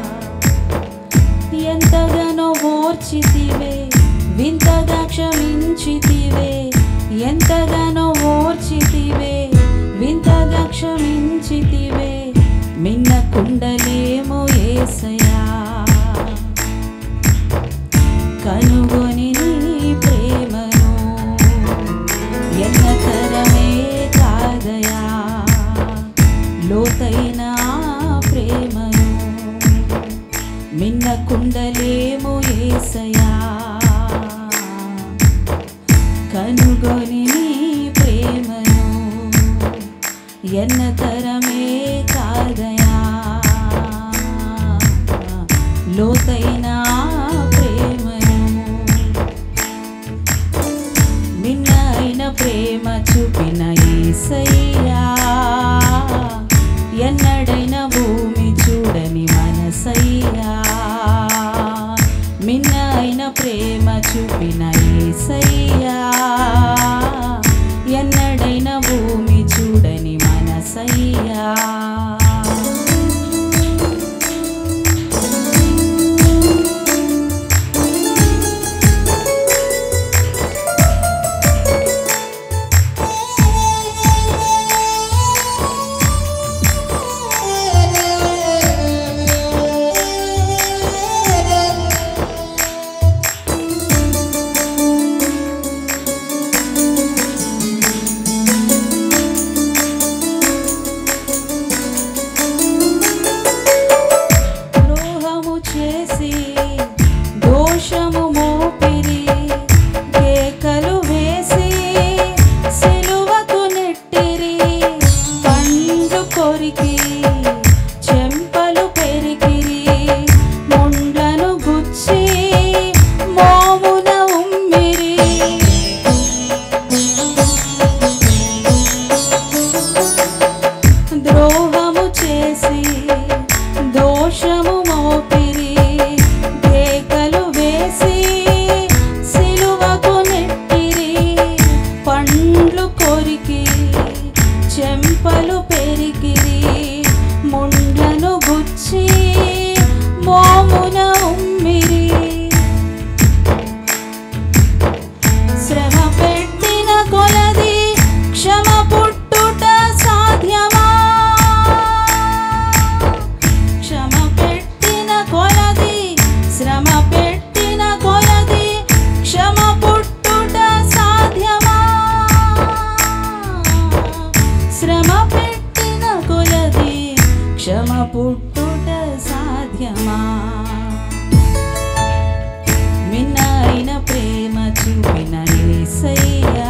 ఎంతగానో ఓర్చితివే వింతగా క్షమించితివే ఎంతగానో ఓర్చితివే వింతగా క్షమించితివే మిన్న కుండలేమో ఏసయా కనుగొని నీ ప్రేమను ఎన్నతరమే కాదయా లోతైన ప్రేమను మిన్న కుండలేమో ఏసయా కనుగొని నీ ప్రేమను ఎన్నతరమే కాదయా లోతైన ప్రేమను మిన్న అయిన ప్రేమ చూపిన ఏసయ్యా ఎన్నడైన భూమి చూడని మనసయ్యా మిన్న అయిన ప్రేమ చూపిన ఏసయ్యా ఎన్నడైన భూమి చూడని మనసయ్యా ద్రోహము చేసి దోషము మోపిరి కేకలు వేసి సిలువకు నెట్టిరి పండ్లు కొరికి చెంపలు పెరిగిరి ముండ్లను గుచ్చి మోమున ఉమ్మిరి ద్రోహము చేసి దోషము మోపిరి కేకలు వేసి సిలువకు నెట్టిరి పండ్లు కొరికి చెంపలు పెరిగిరి ముండ్లను గుచ్చి మోమున ఉమ్మిరి శ్రమ పెట్టిన కొలది క్షమ పుట్టుట సాధ్యమా క్షమ పెట్టిన కొలది శ్రమ పెట్టిన కొలది క్షమ పుట్టుట సాధ్యమా శ్రమ పెట్టిన కొలది క్షమ పుట్టుట సాధ్యమా మిన్న అయిన ప్రేమ చూపిన ఏసయ్యా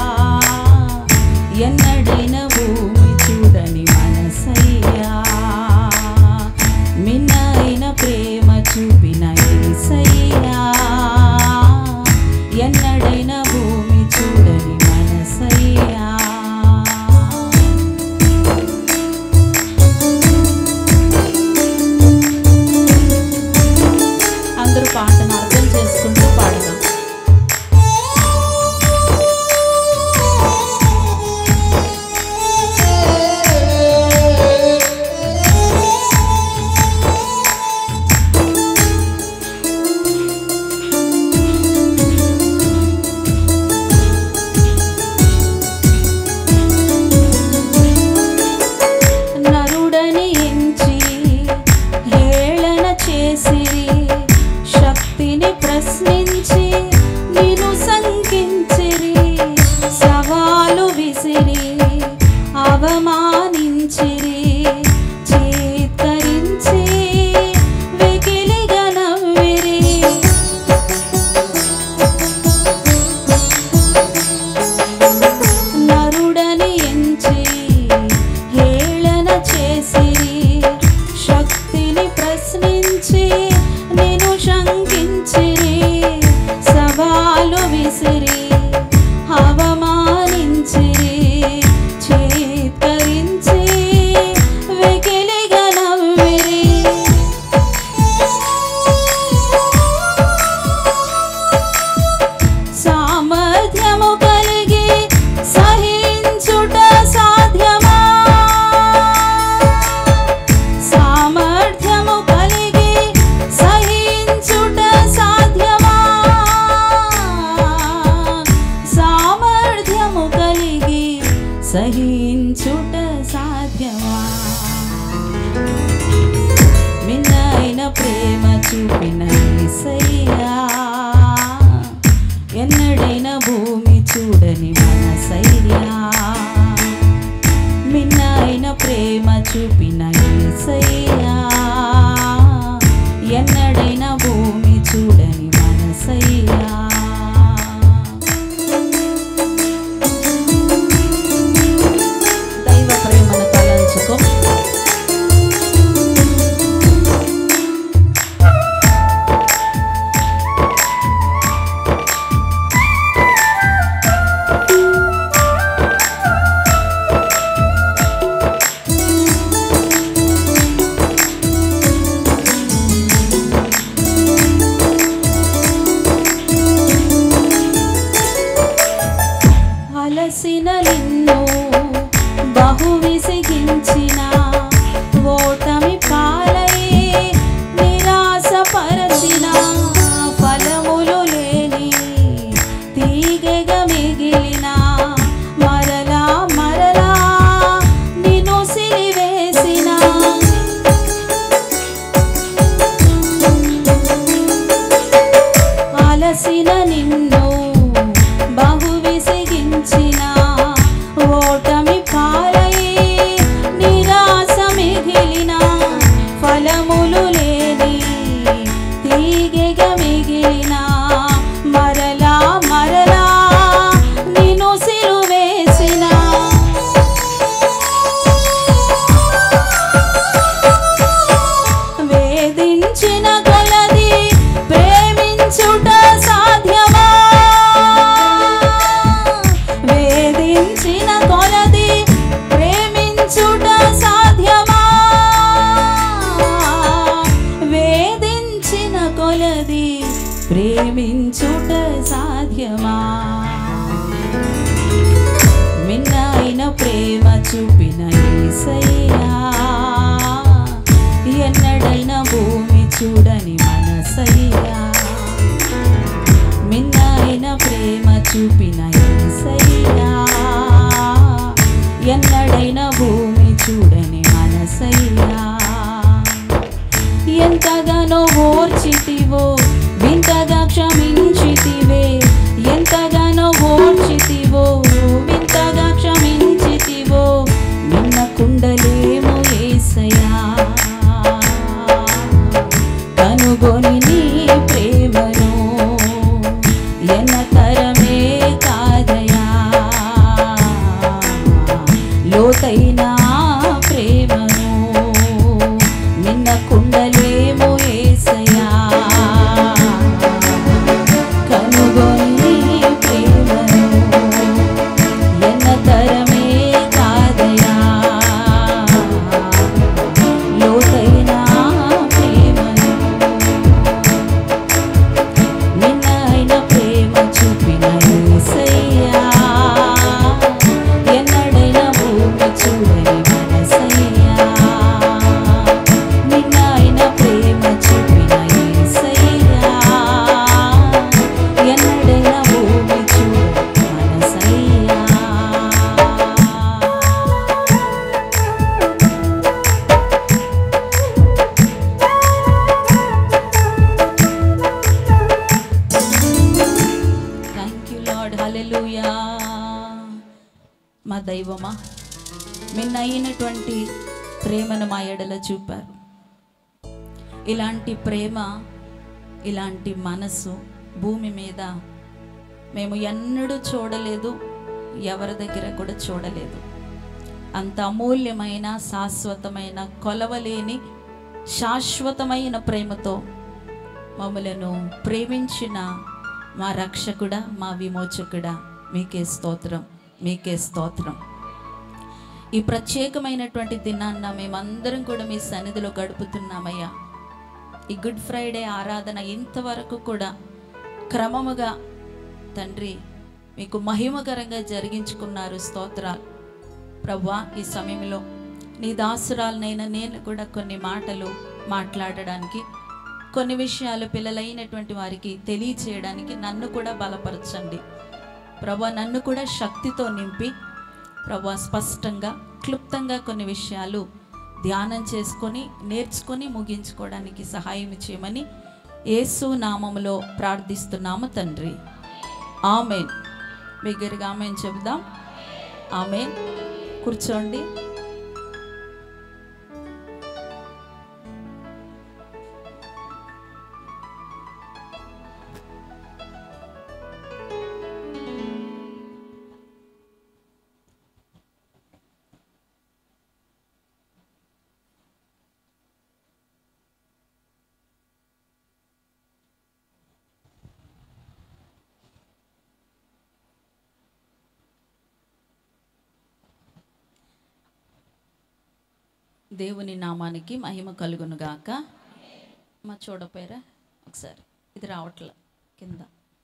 ఎన్నడైన భూమి చూడని మనసయ్యా మిన్న అయిన ప్రేమ చూపిన ఏసయ్యా ఎన్నడైన భూమి చూడని మనసయ్యా చూపిన యేసయ్యా ఎన్నడైనా భూమి చూడని మనసయ్యా మిన్నైన ప్రేమ చూపిన యేసయ్యా ఎన్నడైనా భూమి చూడని మనసయ్యా దైవ ప్రేమను తలంచుకో అలసిన నిన్ను బహు విసిగించిన ఓటమి పాలై నిరాశపరచిన ఫలములు లేని తీగగా మిగిలిన మరలా మరలా నిన్ను సిలివేసిన అలసిన నిన్ను బహు విసిగించిన ఓటమి పాలై నిరాశ మిగిలిన ఫలములు లేని తీగగా మిగిలిన మరలా మరలా నిన్ను సిలువేసిన వేధించిన కొలది ప్రేమించుట సాధ్యమా వేధించిన కొలది ప్రేమించుట సాధ్యమా వేధించిన కొలది ప్రేమించుట సాధ్యమా మిన్నైన ప్రేమ చూపిన యేసయ్యా ఎన్నడైనా భూమి చూడని మనసయ్యా మిన్నైన ప్రేమ చూపిన యేసయ్యా ఎన్నడైనా భూమి చూడని మనసయ్యా ఎంతగానో ఓర్చితివో వింతగా క్షమించితివే ఎంతగానో ఓర్చితివో వింతగా క్షమించితివో నిన్న కుండలేమో ఏసయా కనుగొని నీ ప్రేమను ఎన్న తరమే కాదయా లోతైన ప్రేమను నిన్న కుండలేమో ఏసయా కనుగొని ప్రేమను ఎన్న తరమే కాదయా లోతైన ప్రేమను నిన్నైన ప్రేమ చూపిన యేసయ్యా ఎన్నడైనా భూమి చూడని మనసయ్యా నిన్నైన ప్రేమ చూపిన యేసయ్యా ఎన్నడైనా భూమి చూడని మనసయ్యా థ్యాంక్ యూ లార్డ్ హల్లెలూయా మా దైవమా మిన్నైనటువంటి ప్రేమను మా ఎడల చూపారు ఇలాంటి ప్రేమ ఇలాంటి మనసు భూమి మీద మేము ఎన్నడూ చూడలేదు ఎవరి దగ్గర కూడా చూడలేదు అంత అమూల్యమైన శాశ్వతమైన కొలవలేని శాశ్వతమైన ప్రేమతో మమ్మలను ప్రేమించిన మా రక్షకుడా మా విమోచకుడా మీకే స్తోత్రం మీకే స్తోత్రం ఈ ప్రత్యేకమైనటువంటి దినాన్న మేమందరం కూడా మీ సన్నిధిలో గడుపుతున్నామయ్యా ఈ గుడ్ ఫ్రైడే ఆరాధన ఇంతవరకు కూడా క్రమముగా తండ్రి మీకు మహిమకరంగా జరిగించుకున్నారు స్తోత్రాలు ప్రభా ఈ సమయంలో నీ దాసురాలనైనా నేను కూడా కొన్ని మాటలు మాట్లాడడానికి కొన్ని విషయాలు పిల్లలైనటువంటి వారికి తెలియచేయడానికి నన్ను కూడా బలపరచండి ప్రభా నన్ను కూడా శక్తితో నింపి ప్రభా స్పష్టంగా క్లుప్తంగా కొన్ని విషయాలు ధ్యానం చేసుకొని నేర్చుకొని ముగించుకోవడానికి సహాయం చేయమని యేసు నామములో ప్రార్థిస్తున్నాము తండ్రి ఆమెన్ బిగ్గరగా ఆమెన్ చెబుదాం ఆమెన్ కూర్చోండి దేవుని నామానికి మహిమ కలుగును గాక మా చూడపోయారా ఒకసారి ఇది రావట్లే కింద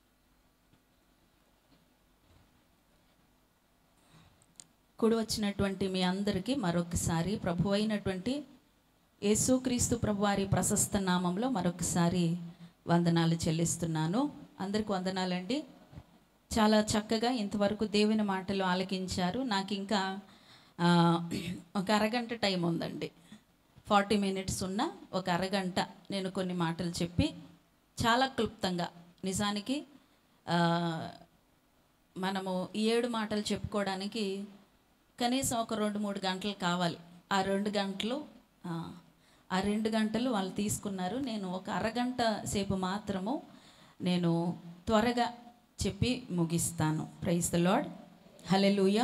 కుడి వచ్చినటువంటి మీ అందరికీ మరొకసారి ప్రభు అయినటువంటి యేసుక్రీస్తు ప్రభు వారి ప్రశస్త నామంలో మరొకసారి వందనాలు చెల్లిస్తున్నాను అందరికి వందనాలండి చాలా చక్కగా ఇంతవరకు దేవుని మాటలు ఆలకించారు నాకు ఇంకా ఆ, ఒక అరగంట టైం ఉందండి ఫార్టీ మినిట్స్ ఉన్న ఒక అరగంట నేను కొన్ని మాటలు చెప్పి చాలా క్లుప్తంగా నిజానికి ఆ, మనము ఈ ఏడు మాటలు చెప్పుకోవడానికి కనీసం ఒక రెండు మూడు గంటలు కావాలి ఆ రెండు గంటలు ఆ, ఆ రెండు గంటలు వాళ్ళు తీసుకున్నారు నేను ఒక అరగంట సేపు మాత్రము నేను త్వరగా చెప్పి ముగిస్తాను ప్రైజ్ ద లాడ్ హలెలూయా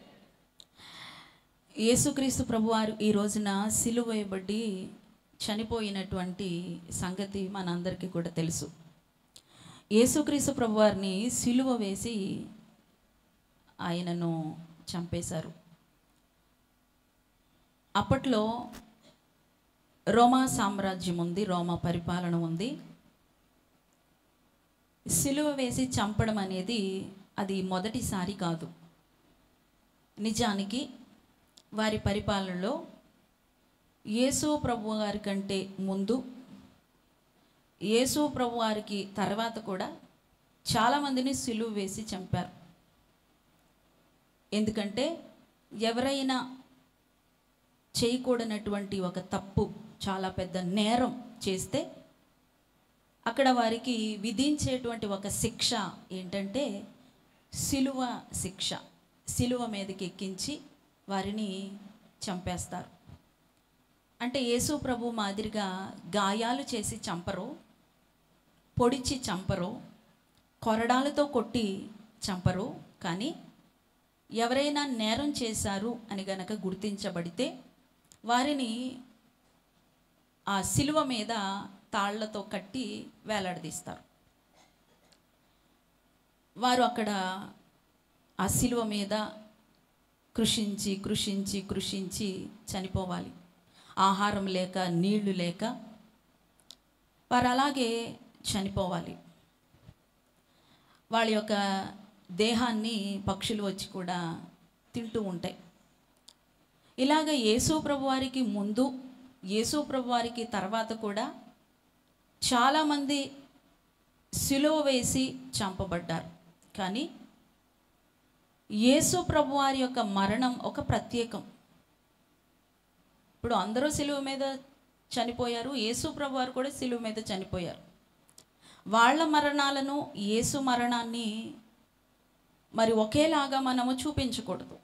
యేసుక్రీస్తు ప్రభువారు ఈ రోజున సిలువ వేయబడి చనిపోయినటువంటి సంగతి మనందరికీ కూడా తెలుసు యేసుక్రీస్తు ప్రభువారిని సిలువ వేసి ఆయనను చంపేశారు అప్పట్లో రోమా సామ్రాజ్యం ఉంది రోమా పరిపాలన ఉంది సిలువ వేసి చంపడం అనేది అది మొదటిసారి కాదు నిజానికి వారి పరిపాలనలో యేసు ప్రభు వారి కంటే ముందు యేసు ప్రభు వారికి తర్వాత కూడా చాలామందిని సిలువ వేసి చంపారు ఎందుకంటే ఎవరైనా చేయకూడనటువంటి ఒక తప్పు చాలా పెద్ద నేరం చేస్తే అక్కడ వారికి విధించేటువంటి ఒక శిక్ష ఏంటంటే సిలువ శిక్ష సిలువ మీదకి ఎక్కించి వారిని చంపేస్తారు అంటే యేసు ప్రభు మాదిరిగా గాయాలు చేసి చంపరు పొడిచి చంపరు కొరడాలతో కొట్టి చంపరు కానీ ఎవరైనా నేరం చేశారు అని గనక గుర్తించబడితే వారిని ఆ సిలువ మీద తాళ్లతో కట్టి వేలాడదీస్తారు వారు అక్కడ ఆ సిలువ మీద కృషించి కృషించి కృషించి చనిపోవాలి ఆహారం లేక నీళ్లు లేక వారు అలాగే చనిపోవాలి వాళ్ళ యొక్క దేహాన్ని పక్షులు వచ్చి కూడా తింటూ ఉంటాయి ఇలాగ యేసు ప్రభు వారికి ముందు యేసు ప్రభు వారికి తర్వాత కూడా చాలామంది సిలువ వేసి చంపబడ్డారు కానీ యేసు ప్రభు వారి యొక్క మరణం ఒక ప్రత్యేకం ఇప్పుడు అందరూ సిలువ మీద చనిపోయారు యేసు ప్రభు వారు కూడా సిలువ మీద చనిపోయారు వాళ్ళ మరణాలను యేసు మరణాన్ని మరి ఒకేలాగా మనము చూపించకూడదు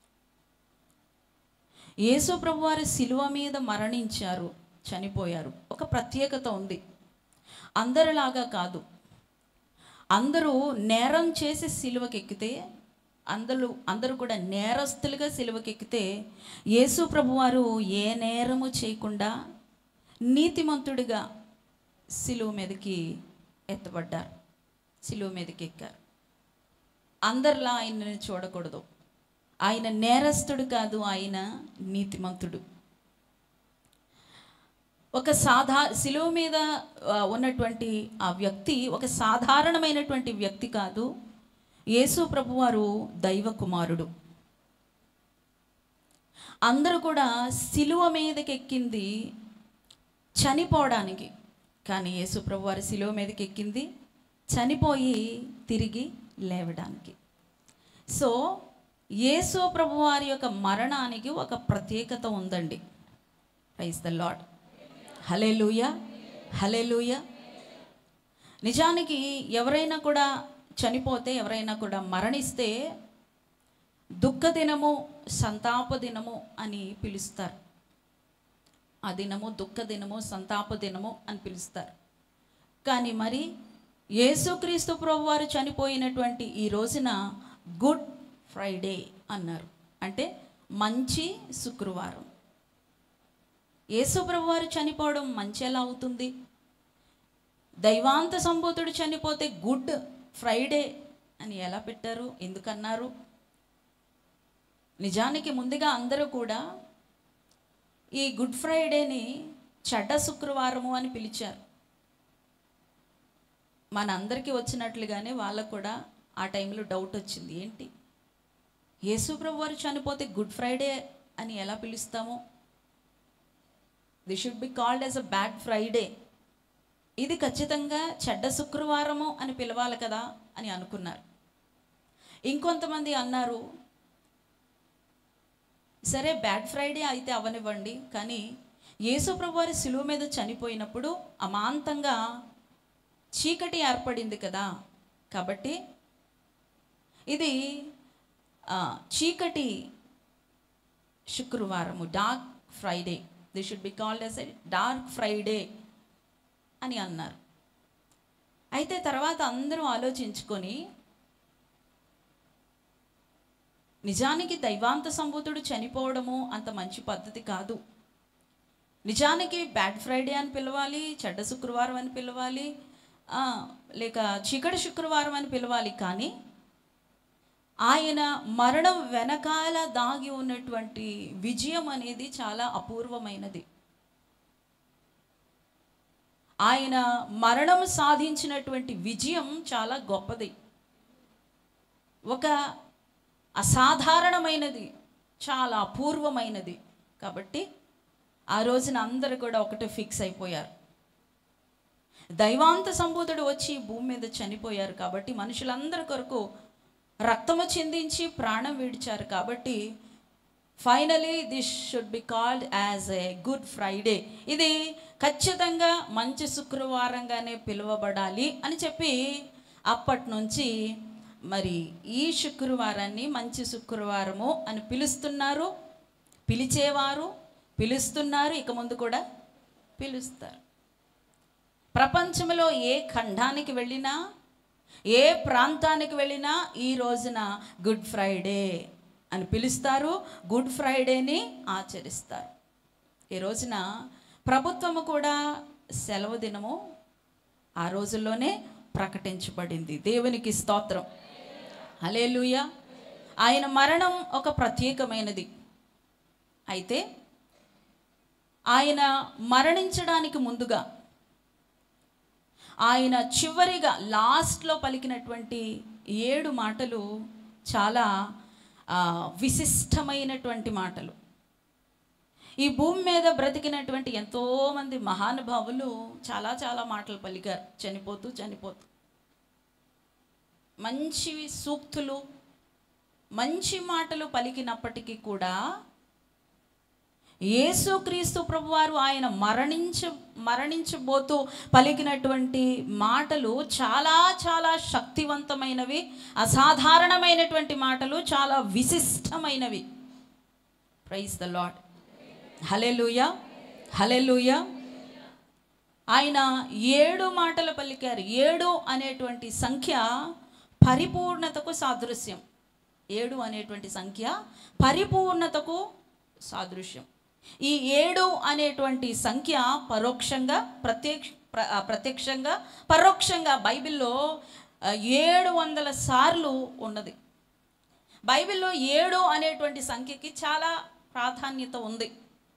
యేసు ప్రభు వారి సిలువ మీద మరణించారు చనిపోయారు ఒక ప్రత్యేకత ఉంది అందరిలాగా కాదు అందరూ నేరం చేసి సిలువకెక్కితే అందరూ అందరూ కూడా నేరస్తులుగా సిలువకెక్కితే యేసు ప్రభువారు ఏ నేరము చేయకుండా నీతిమంతుడిగా సిలువ మీదకి ఎత్తబడ్డారు సిలువ మీదకి ఎక్కారు అందరిలా ఆయనని చూడకూడదు ఆయన నేరస్తుడు కాదు ఆయన నీతిమంతుడు ఒక సాధా శిలువ మీద ఆ, ఉన్నటువంటి ఆ వ్యక్తి ఒక సాధారణమైనటువంటి వ్యక్తి కాదు యేసు ప్రభువారు దైవ కుమారుడు అందరూ కూడా శిలువ మీదకి ఎక్కింది చనిపోవడానికి కానీ యేసు ప్రభువారు శిలువ మీదకి ఎక్కింది చనిపోయి తిరిగి లేవడానికి సో యేసు ప్రభువారి యొక్క మరణానికి ఒక ప్రత్యేకత ఉందండి ప్రైజ్ ద లాడ్ హలేలుయ హలేలుయ నిజానికి ఎవరైనా కూడా చనిపోతే ఎవరైనా కూడా మరణిస్తే దుఃఖ దినము సంతాప దినము అని పిలుస్తారు ఆ దినము దుఃఖ దినము సంతాప దినము అని పిలుస్తారు కానీ మరి యేసుక్రీస్తు ప్రభు వారు చనిపోయినటువంటి ఈ రోజున గుడ్ ఫ్రైడే అన్నారు అంటే మంచి శుక్రవారం యేసు ప్రభు వారు చనిపోవడం మంచి ఎలా అవుతుంది దైవాంత సంబోధుడు చనిపోతే గుడ్ ఫ్రైడే అని ఎలా పెట్టారు ఎందుకన్నారు నిజానికి ముందుగా అందరూ కూడా ఈ గుడ్ ఫ్రైడేని చెడ్డ శుక్రవారము అని పిలిచారు మన అందరికీ వచ్చినట్లుగానే వాళ్ళకు కూడా ఆ టైంలో డౌట్ వచ్చింది ఏంటి యేసు ప్రభు వారు చనిపోతే గుడ్ ఫ్రైడే అని ఎలా పిలుస్తాము this should be called as a bad Friday ఇది ఖచ్చితంగా చెడ్డ శుక్రవారము అని పిలవాలి కదా అని అనుకున్నారు ఇంకొంతమంది అన్నారు సరే బ్యాడ్ ఫ్రైడే అయితే అవనివ్వండి కానీ యేసు ప్రభు వారి శిలువ మీద చనిపోయినప్పుడు అమాంతంగా చీకటి ఏర్పడింది కదా కాబట్టి ఇది ఆ, చీకటి శుక్రవారము dark Friday this should be called as a dark Friday అని అన్నారు అయితే తర్వాత అందరూ ఆలోచించుకొని నిజానికి దైవాంత సంబూతుడు చనిపోవడము అంత మంచి పద్ధతి కాదు నిజానికి బ్యాడ్ ఫ్రైడే అని పిలవాలి చెడ్డ శుక్రవారం అని పిలవాలి ఆ, లేక చీకటి శుక్రవారం అని పిలవాలి కానీ ఆయన మరణం వెనకాల దాగి ఉన్నటువంటి విజయం అనేది చాలా అపూర్వమైనది ఆయన మరణం సాధించినటువంటి విజయం చాలా గొప్పది ఒక అసాధారణమైనది చాలా అపూర్వమైనది కాబట్టి ఆ రోజున అందరూ కూడా ఒకటే ఫిక్స్ అయిపోయారు దైవాంత సంబూతుడు వచ్చి ఈ భూమి మీద చనిపోయారు కాబట్టి మనుషులందరి కొరకు రక్తము చిందించి ప్రాణం విడిచారు కాబట్టి finally this should be called as a good Friday ఇది ఖచ్చితంగా మంచి శుక్రవారంగానే పిలువబడాలి అని చెప్పి అప్పటి నుంచి మరి ఈ శుక్రవారాన్ని మంచి శుక్రవారము అని పిలుస్తున్నారు పిలిచేవారు పిలుస్తున్నారు ఇక ముందు కూడా పిలుస్తారు ప్రపంచంలో ఏ ఖండానికి వెళ్ళినా ఏ ప్రాంతానికి వెళ్ళినా ఈ రోజున గుడ్ ఫ్రైడే అని పిలుస్తారు గుడ్ ఫ్రైడేని ఆచరిస్తారు ఈ రోజున ప్రభుత్వము కూడా సెలవు దినము ఆ రోజుల్లోనే ప్రకటించబడింది దేవునికి స్తోత్రం హలేలుయ ఆయన మరణం ఒక ప్రత్యేకమైనది అయితే ఆయన మరణించడానికి ముందుగా ఆయన చివరిగా లాస్ట్లో పలికినటువంటి ఏడు మాటలు చాలా ఆ, విశిష్టమైనటువంటి మాటలు ఈ భూమి మీద బ్రతికినటువంటి ఎంతోమంది మహానుభావులు చాలా చాలా మాటలు పలికారు చనిపోతూ చనిపోతూ మంచి సూక్తులు మంచి మాటలు పలికినప్పటికీ కూడా యేసుక్రీస్తు ప్రభువారు ఆయన మరణించ మరణించబోతూ పలికినటువంటి మాటలు చాలా చాలా శక్తివంతమైనవి అసాధారణమైనటువంటి మాటలు చాలా విశిష్టమైనవి ప్రైజ్ ద లాడ్ హలెలుయ హలెలుయ ఆయన ఏడు మాటలు పలికారు ఏడు అనేటువంటి సంఖ్య పరిపూర్ణతకు సాదృశ్యం ఏడు అనేటువంటి సంఖ్య పరిపూర్ణతకు సాదృశ్యం ఈ ఏడు అనేటువంటి సంఖ్య పరోక్షంగా ప్రత్యక్ష ప్ర- ఆ, ప్రత్యక్షంగా పరోక్షంగా బైబిల్లో ఆ, ఏడు వందల సార్లు ఉన్నది బైబిల్లో ఏడు అనేటువంటి సంఖ్యకి చాలా ప్రాధాన్యత ఉంది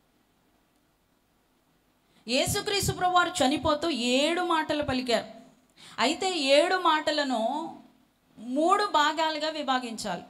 యేసుక్రీస్తు ప్రభువారు చనిపోతూ ఏడు మాటలు పలికారు అయితే ఏడు మాటలను మూడు భాగాలుగా విభాగించాలి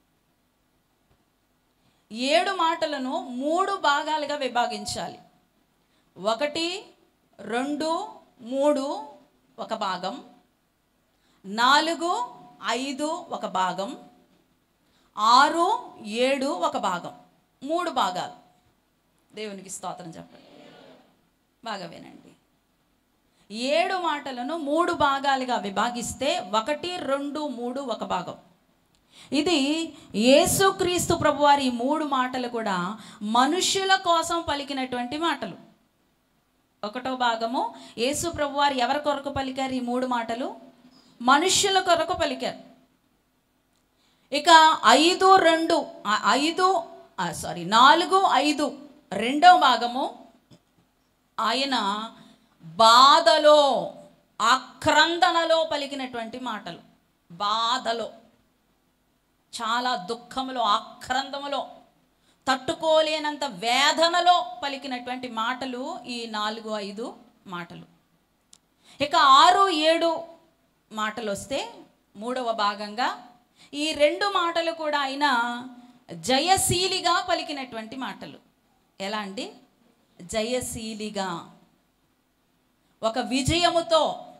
ఏడు మాటలను మూడు భాగాలుగా విభాగించాలి ఒకటి రెండు మూడు ఒక భాగం నాలుగు ఐదు ఒక భాగం ఆరు ఏడు ఒక భాగం మూడు భాగాలు దేవునికి స్తోత్రం చెప్పండి బాగా వినండి ఏడు మాటలను మూడు భాగాలుగా విభాగిస్తే ఒకటి రెండు మూడు ఒక భాగం ఇది యేసుక్రీస్తు ప్రభువారి ఈ మూడు మాటలు కూడా మనుష్యుల కోసం పలికినటువంటి మాటలు ఒకటో భాగము యేసు ప్రభువారు ఎవరి కొరకు పలికారు ఈ మూడు మాటలు మనుష్యుల కొరకు పలికారు ఇక ఐదు రెండు ఆ, ఐదు సారీ నాలుగు ఐదు రెండో భాగము ఆయన బాధలో ఆక్రందనలో పలికినటువంటి మాటలు బాధలో చాలా దుఃఖములో ఆక్రందములో తట్టుకోలేనంత వేదనలో పలికినటువంటి మాటలు ఈ నాలుగు ఐదు మాటలు ఇక ఆరు ఏడు మాటలు వస్తే మూడవ భాగంగా ఈ రెండు మాటలు కూడా ఆయన జయశీలిగా పలికినటువంటి మాటలు ఎలా అండి జయశీలిగా ఒక విజయముతో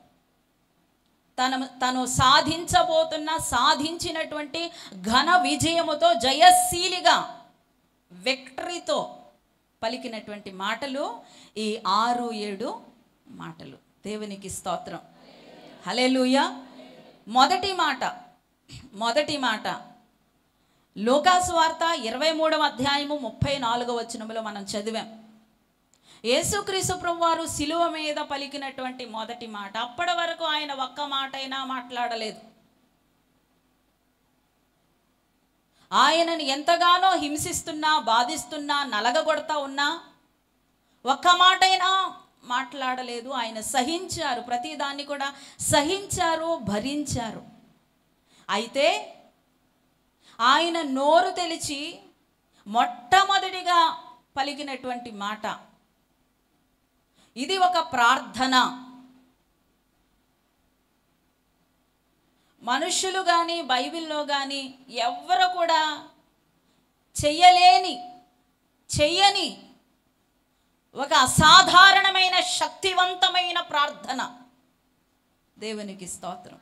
తన తను సాధించబోతున్న సాధించినటువంటి ఘన విజయముతో జయశీలిగా విక్టరీతో పలికినటువంటి మాటలు ఈ ఆరు ఏడు మాటలు దేవునికి స్తోత్రం హలెలూయ మొదటి మాట మొదటి మాట లోకాసు వార్త ఇరవై మూడవ అధ్యాయము ముప్పై నాలుగవ వచనములో మనం చదివాం యేసుక్రీస్తు ప్రభువారు శిలువ మీద పలికినటువంటి మొదటి మాట అప్పటి వరకు ఆయన ఒక్క మాట అయినా మాట్లాడలేదు ఆయనను ఎంతగానో హింసిస్తున్నా బాధిస్తున్నా నలగగొడతా ఉన్నా ఒక్క మాటైనా మాట్లాడలేదు ఆయన సహించారు ప్రతిదాన్ని కూడా సహించారు భరించారు అయితే ఆయన నోరు తెలిచి మొట్టమొదటిగా పలికినటువంటి మాట ఇది ఒక ప్రార్థన మనుషులు కానీ బైబిల్లో కానీ ఎవ్వరు కూడా చెయ్యలేని చెయ్యని ఒక అసాధారణమైన శక్తివంతమైన ప్రార్థన దేవునికి స్తోత్రం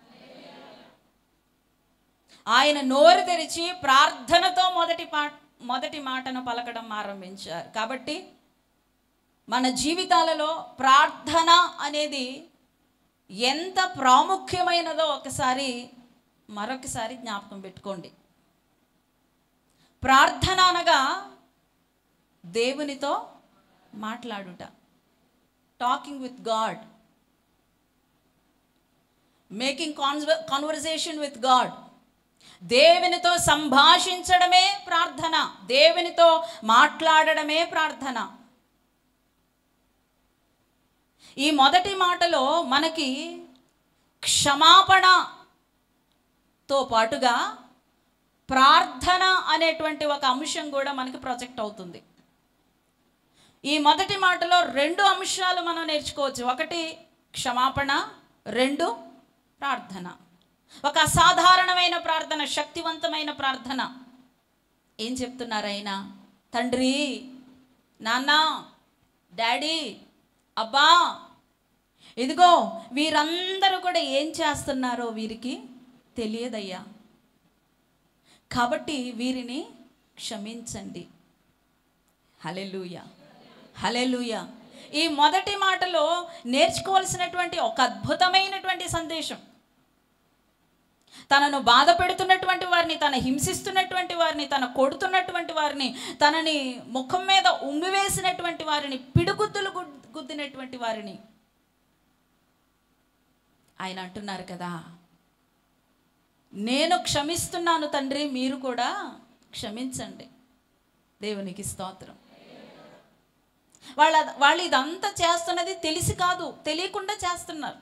ఆయన నోరు తెరిచి ప్రార్థనతో మొదటి పా మొదటి మాటను పలకడం ఆరంభించారు కాబట్టి మన జీవితాలలో ప్రార్థన అనేది ఎంత ప్రాముఖ్యమైనదో ఒకసారి మరొకసారి జ్ఞాపకం పెట్టుకోండి ప్రార్థన అనగా దేవునితో మాట్లాడుట talking with God making conv conversation with God దేవునితో సంభాషించడమే ప్రార్థన దేవునితో మాట్లాడడమే ప్రార్థన ఈ మొదటి మాటలో మనకి క్షమాపణతో పాటుగా ప్రార్థన అనేటువంటి ఒక అంశం కూడా మనకి ప్రొజెక్ట్ అవుతుంది ఈ మొదటి మాటలో రెండు అంశాలు మనం నేర్చుకోవచ్చు ఒకటి క్షమాపణ రెండు ప్రార్థన ఒక అసాధారణమైన ప్రార్థన శక్తివంతమైన ప్రార్థన ఏం చెప్తున్నారు ఆయన తండ్రి నాన్న డాడీ అబ్బా ఇదిగో వీరందరూ కూడా ఏం చేస్తున్నారో వీరికి తెలియదయ్యా కాబట్టి వీరిని క్షమించండి హలెలూయ హలెలూయ ఈ మొదటి మాటలో నేర్చుకోవాల్సినటువంటి ఒక అద్భుతమైనటువంటి సందేశం తనను బాధ పెడుతున్నటువంటి వారిని తన హింసిస్తున్నటువంటి వారిని తన కొడుతున్నటువంటి వారిని తనని ముఖం మీద ఉమ్మివేసినటువంటి వారిని పిడుగుద్దులు గుద్- గుద్దినటువంటి వారిని ఆయన అంటున్నారు కదా నేను క్షమిస్తున్నాను తండ్రి మీరు కూడా క్షమించండి దేవునికి స్తోత్రం వాళ్ళ వాళ్ళు ఇదంతా చేస్తున్నది తెలిసి కాదు తెలియకుండా చేస్తున్నారు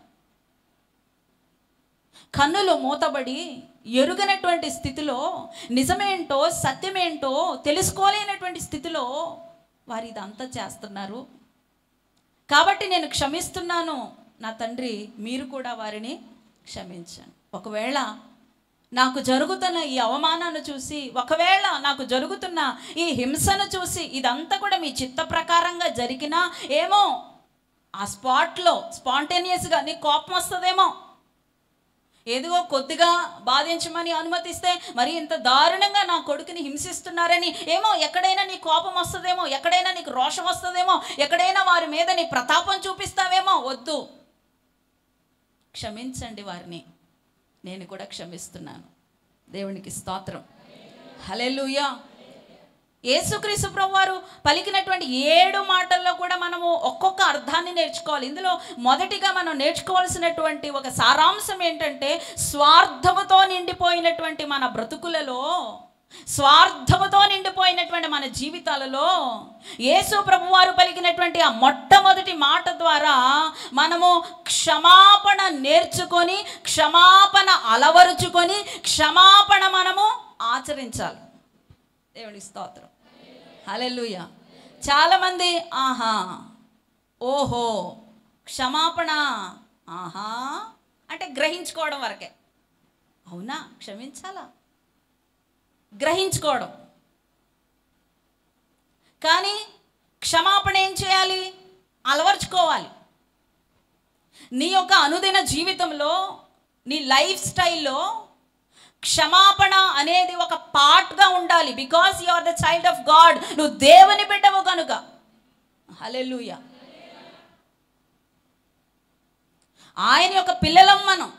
కన్నులు మూతబడి ఎరుగనటువంటి స్థితిలో నిజమేంటో సత్యమేంటో తెలుసుకోలేనటువంటి స్థితిలో వారు ఇదంతా చేస్తున్నారు కాబట్టి నేను క్షమిస్తున్నాను నా తండ్రి మీరు కూడా వారిని క్షమించండి ఒకవేళ నాకు జరుగుతున్న ఈ అవమానాన్ని చూసి ఒకవేళ నాకు జరుగుతున్న ఈ హింసను చూసి ఇదంతా కూడా మీ చిత్త ప్రకారంగా జరిగినా ఏమో ఆ స్పాట్లో స్పాంటేనియస్గా నీ కోపం వస్తుందేమో ఏదో కొద్దిగా బాధించమని అనుమతిస్తే మరి ఇంత దారుణంగా నా కొడుకుని హింసిస్తున్నారని ఏమో ఎక్కడైనా నీ కోపం వస్తుందేమో ఎక్కడైనా నీకు రోషం వస్తుందేమో ఎక్కడైనా వారి మీద నీ ప్రతాపం చూపిస్తావేమో వద్దు క్షమించండి వారిని నేను కూడా క్షమిస్తున్నాను దేవునికి స్తోత్రం హలెలుయా యేసుక్రీస్తు ప్రభు వారు పలికినటువంటి ఏడు మాటల్లో కూడా మనము ఒక్కొక్క అర్థాన్ని నేర్చుకోవాలి ఇందులో మొదటిగా మనం నేర్చుకోవాల్సినటువంటి ఒక సారాంశం ఏంటంటే స్వార్థముతో నిండిపోయినటువంటి మన బ్రతుకులలో స్వార్థముతో నిండిపోయినటువంటి మన జీవితాలలో యేసు ప్రభు వారు పలికినటువంటి ఆ మొట్టమొదటి మాట ద్వారా మనము క్షమాపణ నేర్చుకొని క్షమాపణ అలవరుచుకొని క్షమాపణ మనము ఆచరించాలి దేవునికి స్తోత్రం హలెలుయ చాలామంది ఆహా ఓహో క్షమాపణ ఆహా అంటే గ్రహించుకోవడం వరకే అవునా క్షమించాలా గ్రహించుకోవడం కానీ క్షమాపణ ఏం చేయాలి అలవర్చుకోవాలి నీ యొక్క అనుదిన జీవితంలో నీ లైఫ్ స్టైల్లో క్షమాపణ అనేది ఒక పార్ట్గా ఉండాలి because you are the child of God నువ్వు దేవుని బిడ్డవు కనుక హలెలుయ ఆయన యొక్క పిల్లలం మనం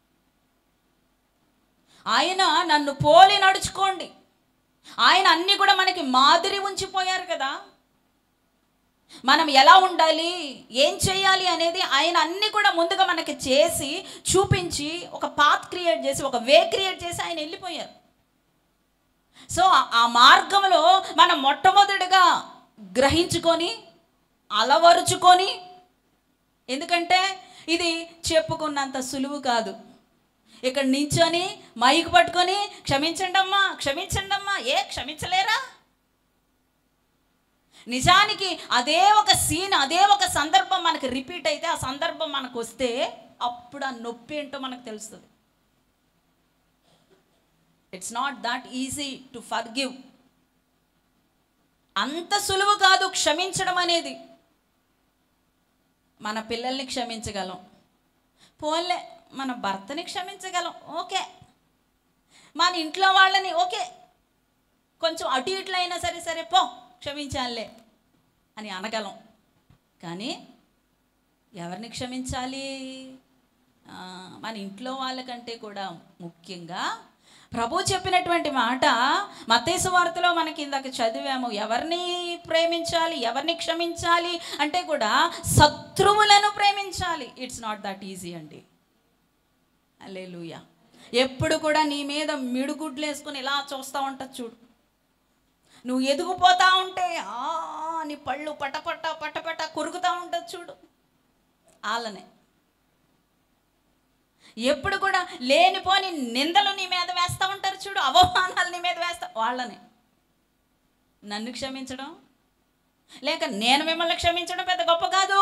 ఆయన నన్ను పోలి నడుచుకోండి ఆయన అన్నీ కూడా మనకి మాదిరి ఉంచిపోయారు కదా మనం ఎలా ఉండాలి ఏం చేయాలి అనేది ఆయన అన్ని కూడా ముందుగా మనకి చేసి చూపించి ఒక పాత్ క్రియేట్ చేసి ఒక వే క్రియేట్ చేసి ఆయన వెళ్ళిపోయారు సో ఆ- ఆ మార్గంలో మనం మొట్టమొదటిగా గ్రహించుకొని అలవరుచుకొని ఎందుకంటే ఇది చెప్పుకున్నంత సులువు కాదు ఇక్కడ నించొని మైక్ పట్టుకొని క్షమించండి అమ్మా క్షమించండి అమ్మా ఏ క్షమించలేరా నిజానికి అదే ఒక సీన్ అదే ఒక సందర్భం మనకు రిపీట్ అయితే ఆ సందర్భం మనకు వస్తే అప్పుడు ఆ నొప్పి ఏంటో మనకు తెలుస్తుంది it's not that easy to forgive అంత సులువు కాదు క్షమించడం అనేది మన పిల్లల్ని క్షమించగలం పోన్లే మన భర్తని క్షమించగలం ఓకే మన ఇంట్లో వాళ్ళని ఓకే కొంచెం అటు ఇట్లా అయినా సరే సరే పో క్షమించాలే అని అనగలం కానీ ఎవరిని క్షమించాలి ఆ, మన ఇంట్లో వాళ్ళకంటే కూడా ముఖ్యంగా ప్రభు చెప్పినటువంటి మాట మత్తేసు వార్తలో మనకి ఇందాక చదివాము ఎవరిని ప్రేమించాలి ఎవరిని క్షమించాలి అంటే కూడా శత్రువులను ప్రేమించాలి ఇట్స్ నాట్ దట్ ఈజీ అండి అలేలుయ ఎప్పుడు కూడా నీ మీద మిడుగుడ్లు వేసుకొని ఇలా చూస్తూ ఉంటుంది చూడు నువ్వు ఎదిగిపోతా ఉంటే ఆ నీ పళ్ళు పటపట పటపట కొరుకుతూ ఉంటుంది చూడు వాళ్ళనే ఎప్పుడు కూడా లేనిపోని నిందలు నీ మీద వేస్తూ ఉంటారు చూడు అవమానాలు నీ మీద వేస్తా వాళ్ళనే నన్ను క్షమించడం లేక నేను మిమ్మల్ని క్షమించడం పెద్ద గొప్ప కాదు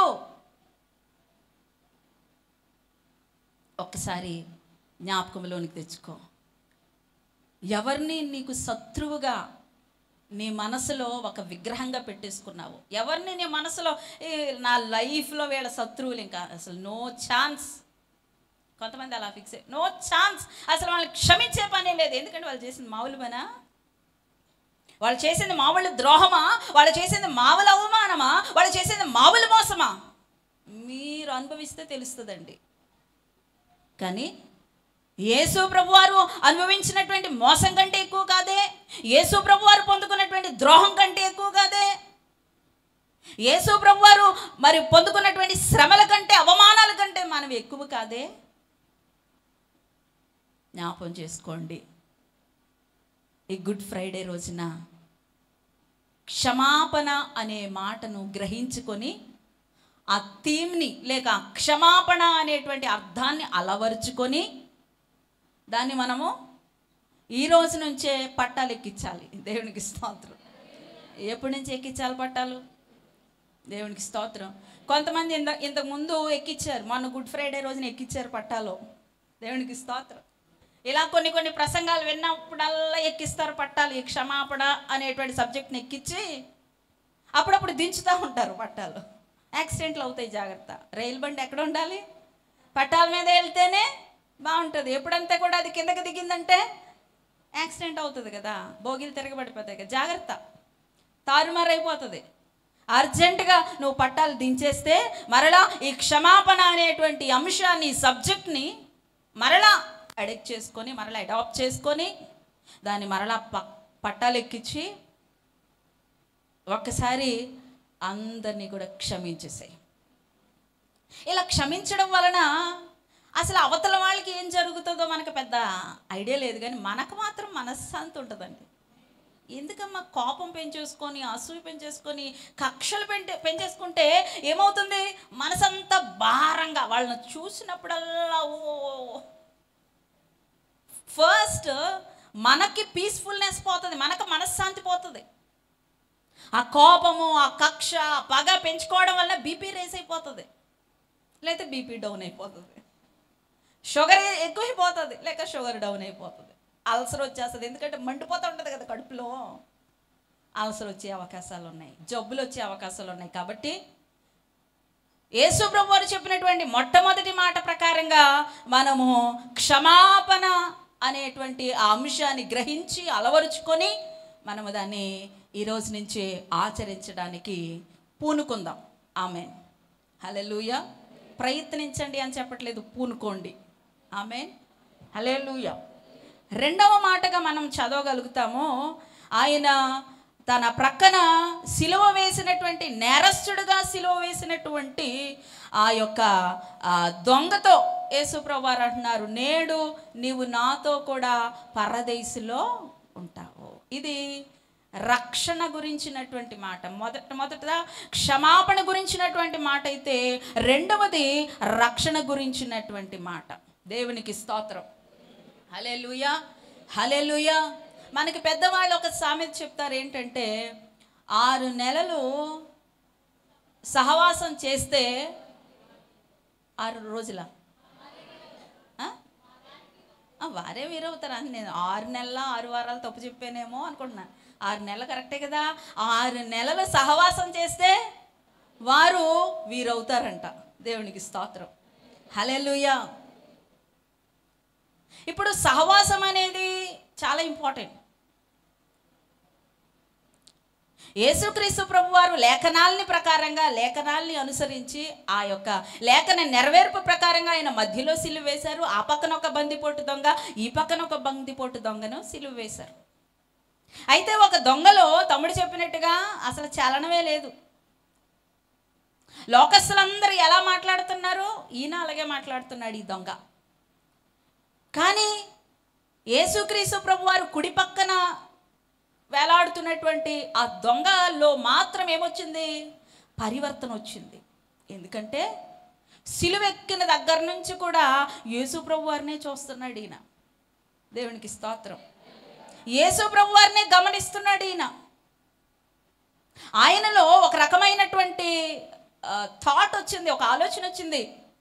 ఒక్కసారి జ్ఞాపకంలోనికి తెచ్చుకో ఎవరిని నీకు శత్రువుగా నీ మనసులో ఒక విగ్రహంగా పెట్టేసుకున్నావు ఎవరిని నీ మనసులో "ఏ, నా లైఫ్లో వీళ్ళ శత్రువులు ఇంకా అసలు నో ఛాన్స్ కొంతమంది అలా ఫిక్స్ అయ్యి నో ఛాన్స్ అసలు వాళ్ళని క్షమించే పనే లేదు ఎందుకంటే వాళ్ళు చేసింది మామూలు పనా వాళ్ళు చేసింది మామూలు ద్రోహమా వాళ్ళు చేసింది మామూలు అవమానమా వాళ్ళు చేసింది మామూలు మోసమా మీరు అనుభవిస్తే తెలుస్తుందండి కానీ యేసు ప్రభువారు అనుభవించినటువంటి మోసం కంటే ఎక్కువ కాదే యేసు ప్రభువారు పొందుకున్నటువంటి ద్రోహం కంటే ఎక్కువ కాదే యేసు ప్రభువారు మరి పొందుకున్నటువంటి శ్రమల కంటే అవమానాల కంటే మనం ఎక్కువ కాదే జ్ఞాపం చేసుకోండి ఈ గుడ్ ఫ్రైడే రోజున క్షమాపణ అనే మాటను గ్రహించుకొని ఆ థీమ్ని లేక ఆ క్షమాపణ అనేటువంటి అర్థాన్ని అలవరుచుకొని దాన్ని మనము ఈ రోజు నుంచే పట్టాలు ఎక్కించాలి దేవునికి స్తోత్రం ఎప్పటి నుంచి ఎక్కించాలి పట్టాలు దేవునికి స్తోత్రం కొంతమంది ఇంత ఇంతకు ముందు ఎక్కించారు మొన్న గుడ్ ఫ్రైడే రోజున ఎక్కించారు పట్టాలు దేవునికి స్తోత్రం ఇలా కొన్ని కొన్ని ప్రసంగాలు విన్నప్పుడల్లా ఎక్కిస్తారు పట్టాలు ఈ క్షమాపణ అనేటువంటి సబ్జెక్ట్ని ఎక్కించి అప్పుడప్పుడు దించుతూ ఉంటారు పట్టాలు యాక్సిడెంట్లు అవుతాయి జాగ్రత్త రైలు బండి ఎక్కడ ఉండాలి పట్టాల మీద వెళ్తేనే బాగుంటుంది ఎప్పుడంతా కూడా అది కిందకి దిగిందంటే యాక్సిడెంట్ అవుతుంది కదా బోగిలు తిరగబడిపోతాయి కదా జాగ్రత్త తారుమారైపోతుంది అర్జెంటుగా నువ్వు పట్టాలు దించేస్తే మరలా ఈ క్షమాపణ అనేటువంటి అంశాన్ని సబ్జెక్ట్ని మరలా అడెక్ట్ చేసుకొని మరలా అడాప్ట్ చేసుకొని దాన్ని మరలా ప పట్టాలు ఎక్కించి ఒక్కసారి అందరినీ కూడా క్షమించేసాయి ఇలా క్షమించడం వలన అసలు అవతల వాళ్ళకి ఏం జరుగుతుందో మనకు పెద్ద ఐడియా లేదు కానీ మనకు మాత్రం మనశ్శాంతి ఉంటుందండి ఎందుకమ్మా కోపం పెంచేసుకొని అసూయ పెంచేసుకొని కక్షలు పెంటే పెంచేసుకుంటే ఏమవుతుంది మనసంతా భారంగా వాళ్ళని చూసినప్పుడల్లా ఓ ఫస్ట్ మనకి పీస్ఫుల్నెస్ పోతుంది మనకు మనశ్శాంతి పోతుంది ఆ కోపము ఆ కక్ష ఆ పగ పెంచుకోవడం వల్ల బీపీ రేస్ అయిపోతుంది లేకపోతే బీపీ డౌన్ అయిపోతుంది షుగర్ ఎక్కువైపోతుంది లేక షుగర్ డౌన్ అయిపోతుంది అల్సర్ వచ్చేస్తుంది ఎందుకంటే మండిపోతూ ఉంటుంది కదా కడుపులో అల్సర్ వచ్చే అవకాశాలు ఉన్నాయి జబ్బులు వచ్చే అవకాశాలు ఉన్నాయి కాబట్టి యేసు ప్రభు వారు చెప్పినటువంటి మొట్టమొదటి మాట ప్రకారంగా మనము క్షమాపణ అనేటువంటి ఆ అంశాన్ని గ్రహించి అలవరుచుకొని మనము దాన్ని ఈ రోజు నుంచి ఆచరించడానికి పూనుకుందాం ఆమె హలెలూయ ప్రయత్నించండి అని చెప్పట్లేదు పూనుకోండి ఆమె హలెలూయ రెండవ మాటగా మనం చదవగలుగుతాము ఆయన తన ప్రక్కన సిలువ వేసినటువంటి నేరస్తుడుగా సిలువ వేసినటువంటి ఆ యొక్క ఆ దొంగతో యేసుప్రభువారు అంటున్నారు నేడు నీవు నాతో కూడా పరదేశులో ఉంటావు ఇది రక్షణ గురించినటువంటి మాట మొదట మొదట క్షమాపణ గురించినటువంటి మాట అయితే రెండవది రక్షణ గురించినటువంటి మాట దేవునికి స్తోత్రం హలెలుయా హలెలుయా మనకి పెద్దవాళ్ళు ఒక సామెత చెప్తారు ఏంటంటే ఆరు నెలలు సహవాసం చేస్తే ఆరు రోజుల ఆ? ఆ, వారే వీరవుతారు అని నేను ఆరు నెలల ఆరు వారాలు తప్పు చెప్పానేమో అనుకుంటున్నా ఆరు నెలలు కరెక్టే కదా ఆరు నెలలు సహవాసం చేస్తే వారు వీరవుతారంట దేవునికి స్తోత్రం హలెలుయా ఇప్పుడు సహవాసం అనేది చాలా ఇంపార్టెంట్ యేసుక్రీస్తు ప్రభు వారు లేఖనాల్ని ప్రకారంగా లేఖనాల్ని అనుసరించి ఆ యొక్క లేఖన నెరవేర్పు ప్రకారంగా ఆయన మధ్యలో సిలువ వేశారు ఆ పక్కన ఒక బందిపోటు దొంగ ఈ పక్కన ఒక బందిపోటు దొంగను సిలువ వేశారు అయితే ఒక దొంగలో తమ్ముడు చెప్పినట్టుగా అసలు చలనమే లేదు లోకస్తులందరూ ఎలా మాట్లాడుతున్నారు ఈయన అలాగే మాట్లాడుతున్నాడు ఈ దొంగ కానీ యేసుక్రీస్తు ప్రభు వారు కుడి పక్కన వేలాడుతున్నటువంటి ఆ దొంగలో మాత్రం ఏమొచ్చింది పరివర్తన వచ్చింది ఎందుకంటే సిలువెక్కిన దగ్గర నుంచి కూడా యేసు ప్రభు వారినే చూస్తున్నాడు ఈయన దేవునికి స్తోత్రం యేసు ప్రభు వారినే గమనిస్తున్నాడు ఈయన ఆయనలో ఒక రకమైనటువంటి థాట్ వచ్చింది ఒక ఆలోచన వచ్చింది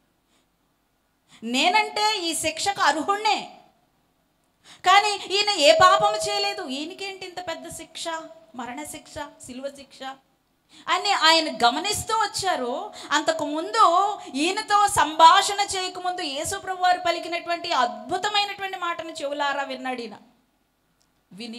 నేనంటే ఈ శిక్షకు అర్హుణ్ణే కానీ ఈయన ఏ పాపము చేయలేదు ఈయనకేంటి ఇంత పెద్ద శిక్ష మరణ శిక్ష శిలువ శిక్ష అని ఆయన గమనిస్తూ వచ్చారు అంతకు ముందు ఈయనతో సంభాషణ చేయకముందు యేసుప్రభు వారు పలికినటువంటి అద్భుతమైనటువంటి మాటను చెవులారా విన్నాడు ఈయన విని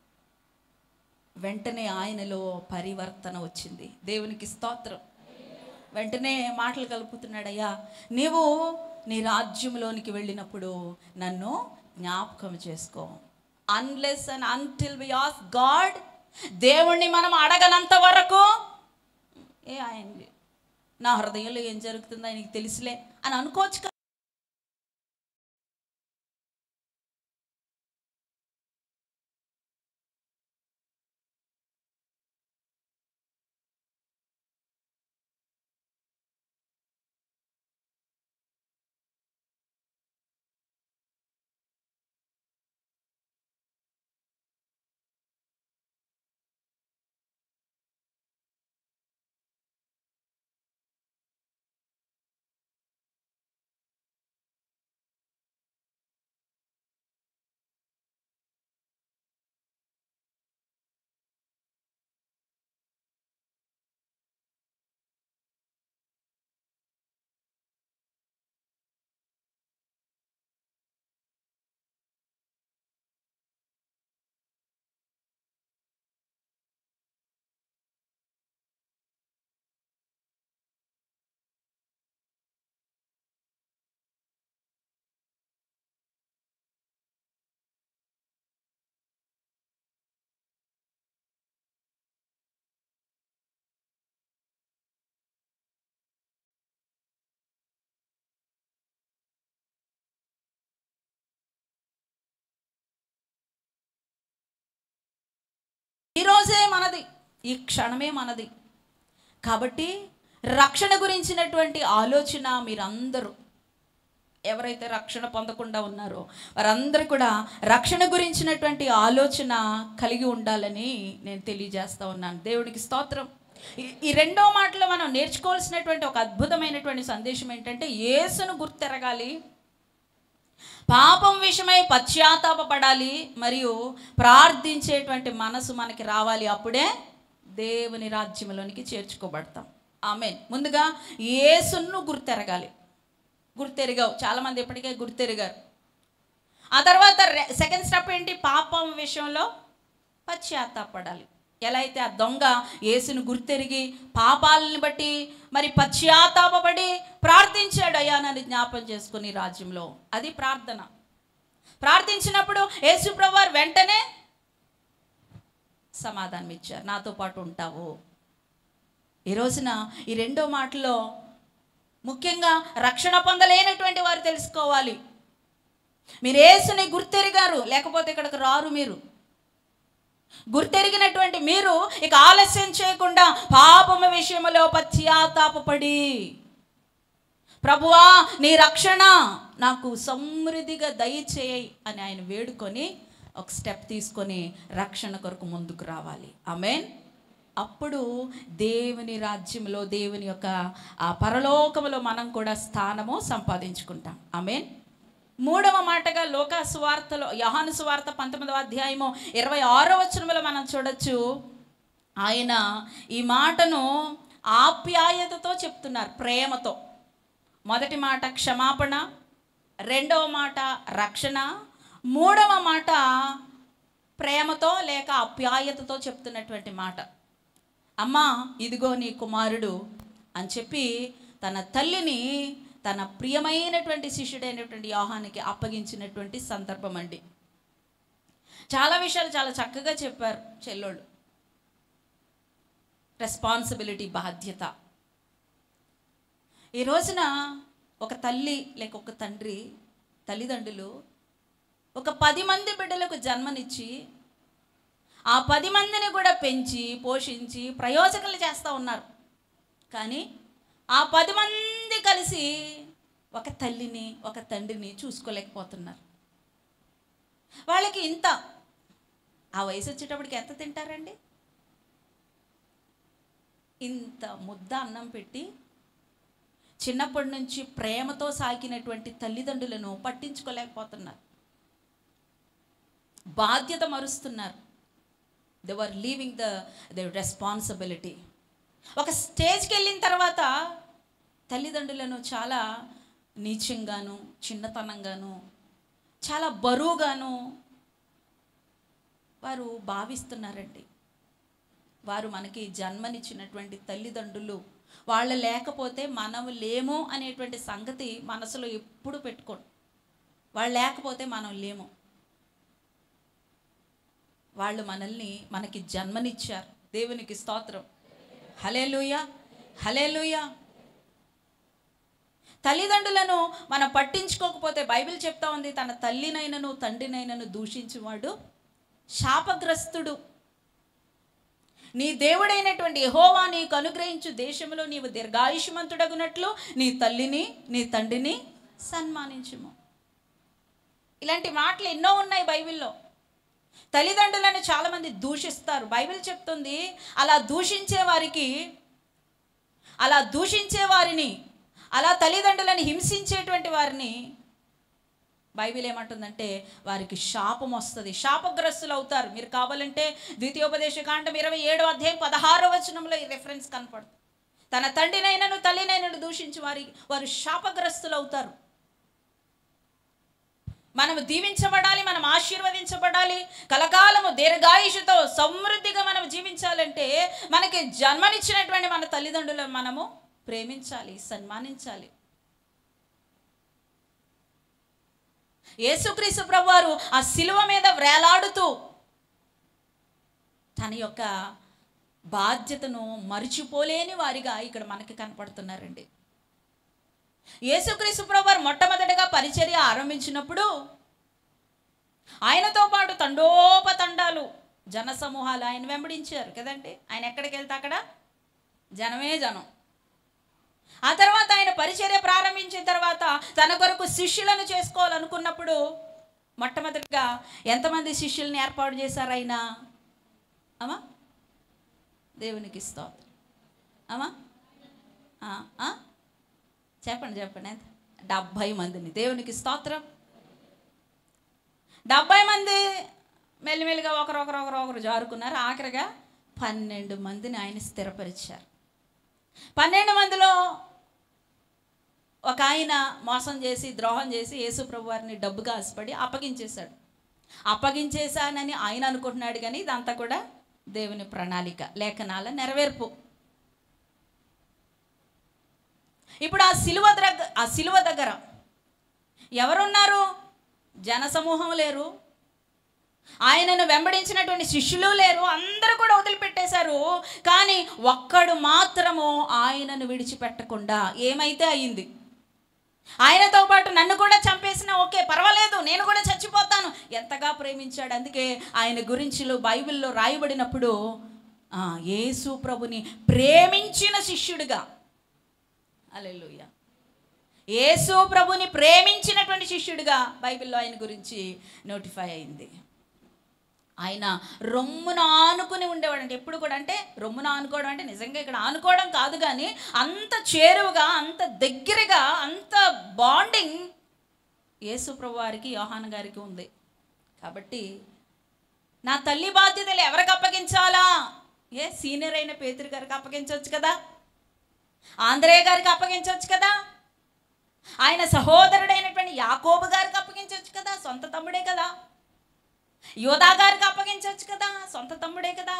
వెంటనే ఆయనలో పరివర్తన వచ్చింది దేవునికి స్తోత్రం వెంటనే మాటలు కలుపుతున్నాడయ్యా నీవు నీ రాజ్యంలోనికి వెళ్ళినప్పుడు నన్ను జ్ఞాపకం చేసుకో unless and until we ask God దేవుణ్ణి మనం అడగనంత వరకు ఏ ఆయన నా హృదయంలో ఏం జరుగుతుందో ఆయనకి తెలుసులే అని అనుకోవచ్చు కదా. ఈరోజే మనది ఈ క్షణమే మనది కాబట్టి రక్షణ గురించినటువంటి ఆలోచన మీరందరూ ఎవరైతే రక్షణ పొందకుండా ఉన్నారో వారందరూ కూడా రక్షణ గురించినటువంటి ఆలోచన కలిగి ఉండాలని నేను తెలియజేస్తా ఉన్నాను దేవుడికి స్తోత్రం ఈ- ఈ రెండో మాటలో మనం నేర్చుకోవాల్సినటువంటి ఒక అద్భుతమైనటువంటి సందేశం ఏంటంటే యేసును గుర్తెరగాలి పాపం విషయమై పశ్చాత్తాపపడాలి మరియు ప్రార్థించేటువంటి మనసు మనకి రావాలి అప్పుడే దేవుని రాజ్యంలోనికి చేర్చుకోబడతాం ఆమె ముందుగా యేసును గుర్తెరగాలి గుర్తెరిగావు చాలామంది ఇప్పటికే గుర్తెరిగారు ఆ తర్వాత సెకండ్ స్టెప్ ఏంటి పాపం విషయంలో పశ్చాత్తాపడాలి ఎలా అయితే ఆ దొంగ యేసును గుర్తెరిగి పాపాలని బట్టి మరి పశ్చాత్తాపడి ప్రార్థించాడు అయ్యా నన్ను జ్ఞాపం చేసుకుని రాజ్యంలో అది ప్రార్థన ప్రార్థించినప్పుడు యేసు ప్రభువారు వెంటనే సమాధానం ఇచ్చారు నాతో పాటు ఉంటావు ఈ రోజున ఈ రెండో మాటలో ముఖ్యంగా రక్షణ పొందలేనటువంటి వారు తెలుసుకోవాలి మీరు యేసుని గుర్తెరిగారు లేకపోతే ఇక్కడికి రారు మీరు గుర్తెరిగినటువంటి మీరు ఇక ఆలస్యం చేయకుండా పాపము విషయంలో పశ్చాత్తాపడి ప్రభువా నీ రక్షణ నాకు సమృద్ధిగా దయచేయి అని ఆయన వేడుకొని ఒక స్టెప్ తీసుకొని రక్షణ కొరకు ముందుకు రావాలి ఆమెన్ అప్పుడు దేవుని రాజ్యంలో దేవుని యొక్క ఆ పరలోకములో మనం కూడా స్థానము సంపాదించుకుంటాం ఆమెన్ మూడవ మాటగా లోక సువార్తలో యహాను సువార్త పంతొమ్మిదవ అధ్యాయము ఇరవై ఆరో వచనములో మనం చూడొచ్చు ఆయన ఈ మాటను ఆప్యాయతతో చెప్తున్నారు ప్రేమతో మొదటి మాట క్షమాపణ రెండవ మాట రక్షణ మూడవ మాట ప్రేమతో లేక ఆప్యాయతతో చెప్తున్నటువంటి మాట అమ్మా ఇదిగో నీ కుమారుడు అని చెప్పి తన తల్లిని తన ప్రియమైనటువంటి శిష్యుడైనటువంటి యోహానికి అప్పగించినటువంటి సందర్భం అండి చాలా విషయాలు చాలా చక్కగా చెప్పారు చెల్లోళ్ళు రెస్పాన్సిబిలిటీ బాధ్యత ఈ రోజున ఒక తల్లి లేక ఒక తండ్రి తల్లిదండ్రులు ఒక పది మంది బిడ్డలకు జన్మనిచ్చి ఆ పది మందిని కూడా పెంచి పోషించి ప్రయోజకులు చేస్తూ ఉన్నారు కానీ ఆ పది మంది కలిసి ఒక తల్లిని ఒక తండ్రిని చూసుకోలేకపోతున్నారు వాళ్ళకి ఇంత ఆ వయసు వచ్చేటప్పటికి ఎంత తింటారండి ఇంత ముద్ద అన్నం పెట్టి చిన్నప్పటి నుంచి ప్రేమతో సాకినటువంటి తల్లిదండ్రులను పట్టించుకోలేకపోతున్నారు బాధ్యత మరుస్తున్నారు they were leaving the the responsibility ఒక స్టేజ్కి వెళ్ళిన తర్వాత తల్లిదండ్రులను చాలా నీచంగాను చిన్నతనంగాను చాలా బరువుగాను వారు భావిస్తున్నారండి వారు మనకి జన్మనిచ్చినటువంటి తల్లిదండ్రులు వాళ్ళు లేకపోతే మనము లేము అనేటువంటి సంగతి మనసులో ఎప్పుడు పెట్టుకోండి వాళ్ళు లేకపోతే మనం లేము వాళ్ళు మనల్ని మనకి జన్మనిచ్చారు దేవునికి స్తోత్రం హలేలుయ హలేలుయ తల్లిదండ్రులను మనం పట్టించుకోకపోతే బైబిల్ చెప్తా ఉంది తన తల్లినైనను తండ్రినైనను దూషించువాడు శాపగ్రస్తుడు నీ దేవుడైనటువంటి యెహోవా నీకు అనుగ్రహించు దేశంలో నీవు దీర్ఘాయుష్మంతుడగునట్లు నీ తల్లిని నీ తండ్రిని సన్మానించుము ఇలాంటి మాటలు ఎన్నో ఉన్నాయి బైబిల్లో తల్లిదండ్రులను చాలామంది దూషిస్తారు బైబిల్ చెప్తుంది అలా దూషించే వారికి అలా దూషించే వారిని అలా తల్లిదండ్రులను హింసించేటువంటి వారిని బైబిల్ ఏమంటుందంటే వారికి శాపం వస్తుంది శాపగ్రస్తులు అవుతారు మీరు కావాలంటే ద్వితీయోపదేశ కాండం ఇరవై ఏడో అధ్యాయం పదహారో వచనంలో ఈ రెఫరెన్స్ కనపడుతుంది తన తండ్రినైనను తల్లినైనను దూషించి వారి వారు శాపగ్రస్తులు అవుతారు మనము దీవించబడాలి మనం ఆశీర్వదించబడాలి కలకాలము దీర్ఘాయుషుతో సమృద్ధిగా మనం జీవించాలంటే మనకి జన్మనిచ్చినటువంటి మన తల్లిదండ్రులను మనము ప్రేమించాలి సన్మానించాలి యేసుక్రీస్తు ప్రభువారు ఆ శిలువ మీద వ్రేలాడుతూ తన యొక్క బాధ్యతను మరిచిపోలేని వారిగా ఇక్కడ మనకి కనపడుతున్నారండి యేసుక్రీస్తు ప్రభువారు మొట్టమొదటిగా పరిచర్య ఆరంభించినప్పుడు ఆయనతో పాటు తండోపతండాలు జన సమూహాలు ఆయన వెంబడించారు కదండి ఆయన ఎక్కడికి వెళ్తే అక్కడ జనమే జనం ఆ తర్వాత ఆయన పరిచర్య ప్రారంభించిన తర్వాత తన కొరకు శిష్యులను చేసుకోవాలనుకున్నప్పుడు మొట్టమొదటిగా ఎంతమంది శిష్యుల్ని ఏర్పాటు చేశారు ఆయన అమ్మా దేవునికి స్తోత్రం అమ్మా ఆ, ఆ? చెప్పండి చెప్పండి ఎంత? డెబ్భై మందిని దేవునికి స్తోత్రం డెబ్భై మంది మెల్లిమెల్లిగా ఒకరు ఒకరు ఒకరు ఒకరు జారుకున్నారు ఆఖరిగా పన్నెండు మందిని ఆయన స్థిరపరిచారు పన్నెండు మందిలో ఒక ఆయన మోసం చేసి ద్రోహం చేసి యేసు ప్రభు వారిని డబ్బుగా ఆశపడి అప్పగించేశాడు అప్పగించేశానని ఆయన అనుకుంటున్నాడు కానీ ఇదంతా కూడా దేవుని ప్రణాళిక లేఖనాల నెరవేర్పు ఇప్పుడు ఆ సిలువ దగ్గర ఆ సిలువ దగ్గర ఎవరున్నారు జనసమూహం లేరు ఆయనను వెంబడించినటువంటి శిష్యులు లేరు అందరూ కూడా వదిలిపెట్టేశారు కానీ ఒక్కడు మాత్రము ఆయనను విడిచిపెట్టకుండా ఏమైతే అయింది ఆయనతో పాటు నన్ను కూడా చంపేసినా ఓకే పర్వాలేదు నేను కూడా చచ్చిపోతాను ఎంతగా ప్రేమించాడు అందుకే ఆయన గురించిలో బైబిల్లో రాయబడినప్పుడు ఆ, యేసు ప్రభుని ప్రేమించిన శిష్యుడిగా అలెలుయ్య యేసు ప్రభుని ప్రేమించినటువంటి శిష్యుడిగా బైబిల్లో ఆయన గురించి నోటిఫై అయింది ఆయన రొమ్మున ఆనుకుని ఉండేవాడు అంటే ఎప్పుడు కూడా అంటే రొమ్మున ఆనుకోవడం అంటే నిజంగా ఇక్కడ ఆనుకోవడం కాదు కానీ అంత చేరువుగా అంత దగ్గరగా అంత బాండింగ్ యేసు ప్రభు వారికి యోహాన్ గారికి ఉంది కాబట్టి నా తల్లి బాధ్యతలు ఎవరికి అప్పగించాలా ఏ సీనియర్ అయిన పేతురు గారికి అప్పగించవచ్చు కదా ఆంధ్రేయ గారికి అప్పగించవచ్చు కదా ఆయన సహోదరుడైనటువంటి యాకోబు గారికి అప్పగించవచ్చు కదా సొంత తమ్ముడే కదా యోధా గారికి అప్పగించవచ్చు కదా సొంత తమ్ముడే కదా